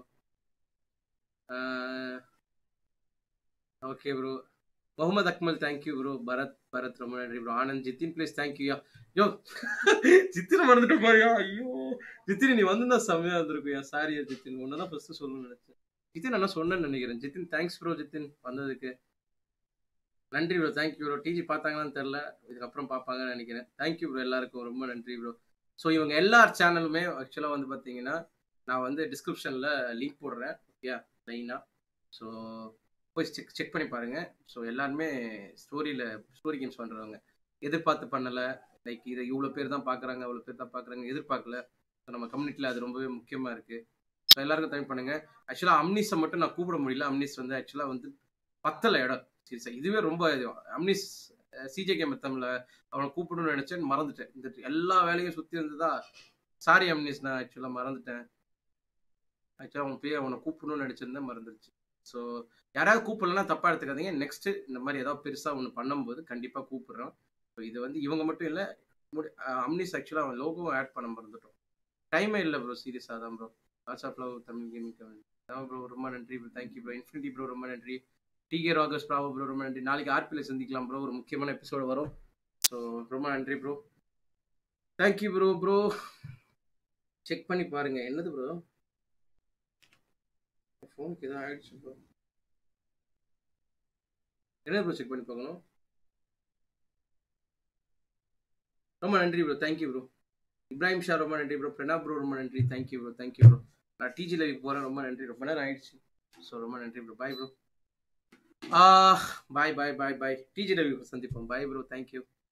okay bro Mohammed Akmal thank you bro Bharath Bharath ரொம்ப நன்றி bro Anand Jithin please thank you யா யோ ஜித்தின் மறந்துட்டு பாருயா ஐயோ ஜித்தின் நீ வந்து செம்மையா இருந்திருக்குயா சாரியா ஜித்தின் ஒன்னு தான் ஃபர்ஸ்ட் சொல்லணும்னு நினைச்சேன் ஜித்தின் என்ன சொன்னேன்னு நினைக்கிறேன் ஜித்தின் தேங்க்ஸ் ப்ரோ ஜித்தின் வந்ததுக்கு நன்றி ப்ரோ தேங்க்யூ ப்ரோ டிஜி பார்த்தாங்களான்னு தெரில இதுக்கப்புறம் பார்ப்பாங்கன்னு நினைக்கிறேன் தேங்க்யூ ப்ரோ எல்லாருக்கும் ரொம்ப நன்றி ப்ரோ ஸோ இவங்க எல்லா சேனலுமே ஆக்சுவலாக வந்து பார்த்தீங்கன்னா நான் வந்து டிஸ்கிரிப்ஷனில் லிங்க் போடுறேன் ஓகே லைனாக ஸோ போய் செக் செக் பண்ணி பாருங்கள் ஸோ எல்லாருமே ஸ்டோரியில் ஸ்டோரி கேம்ஸ் பண்ணுறவங்க எதிர்பார்த்து பண்ணலை லைக் இதை இவ்வளோ பேர் தான் பார்க்குறாங்க அவ்வளோ பேர் தான் பார்க்குறாங்க எதிர்பார்க்கல ஸோ நம்ம கம்யூனிட்டியில் அது ரொம்பவே முக்கியமாக இருக்குது ஸோ எல்லாருக்கும் தனி பண்ணுங்கள் ஆக்சுவலாக அம்னிஸை மட்டும் நான் கூப்பிட முடியல அம்னிஸ் வந்து ஆக்சுவலாக வந்து பத்தலை இடம் சீரியஸா இதுவே ரொம்ப அம்னிஸ் சிஜே கேம் தமிழ்ல அவனை கூப்பிடணும்னு நினைச்சேன் மறந்துட்டேன் இந்த எல்லா வேலையும் சுத்தி இருந்ததா சாரி அம்னிஸ் நான் ஆக்சுவலா மறந்துட்டேன் ஆக்சுவலா அவன் போய் அவனை கூப்பிடணும்னு நினைச்சிருந்தேன் மறந்துருச்சு ஸோ யாராவது கூப்பிடலன்னா தப்பா எடுத்துக்காதீங்க நெக்ஸ்ட் இந்த மாதிரி ஏதாவது பெருசா ஒன்று பண்ணும்போது கண்டிப்பா கூப்பிடுறோம் ஸோ இது வந்து இவங்க மட்டும் இல்லை அம்னிஸ் ஆக்சுவலா அவன் லோகோவும் ஆட் பண்ண மறந்துட்டோம் டைமே இல்லை ப்ரோ சீரியஸாக தான் bro lots of love Tamil gaming அதான் ப்ரோ ரொம்ப நன்றி bro thank you bro infinity bro ரொம்ப நன்றி டிகே ராகஸ் ப்ராவோ ப்ரோ ரொம்ப நன்றி நாளைக்கு ஆர்பியில் சந்திக்கலாம் ப்ரோ ஒரு முக்கியமான எபிசோடு வரும் ஸோ ரொம்ப நன்றி bro thank you bro bro check பண்ணி பாருங்க என்னது ப்ரோ ஃபோனுக்கு எதாவது ஆயிடுச்சு ப்ரோ என்ன ப்ரோ செக் பண்ணி பார்க்கணும் ரொம்ப நன்றி bro thank you bro Ibrahim Shah ரொம்ப நன்றி ப்ரோ பிரணா ப்ரோ ரொம்ப நன்றி தேங்க்யூ ப்ரோ தேங்க்யூ ப்ரோ நான் டிஜி லைவ் போகிறேன் ரொம்ப நன்றி ரொம்ப நேரம் ஆயிடுச்சு ஸோ ரொம்ப நன்றி bro bye bro bye bye bye bye DG Ravi சந்திப்போம் பாய் ப்ரோ தேங்க்யூ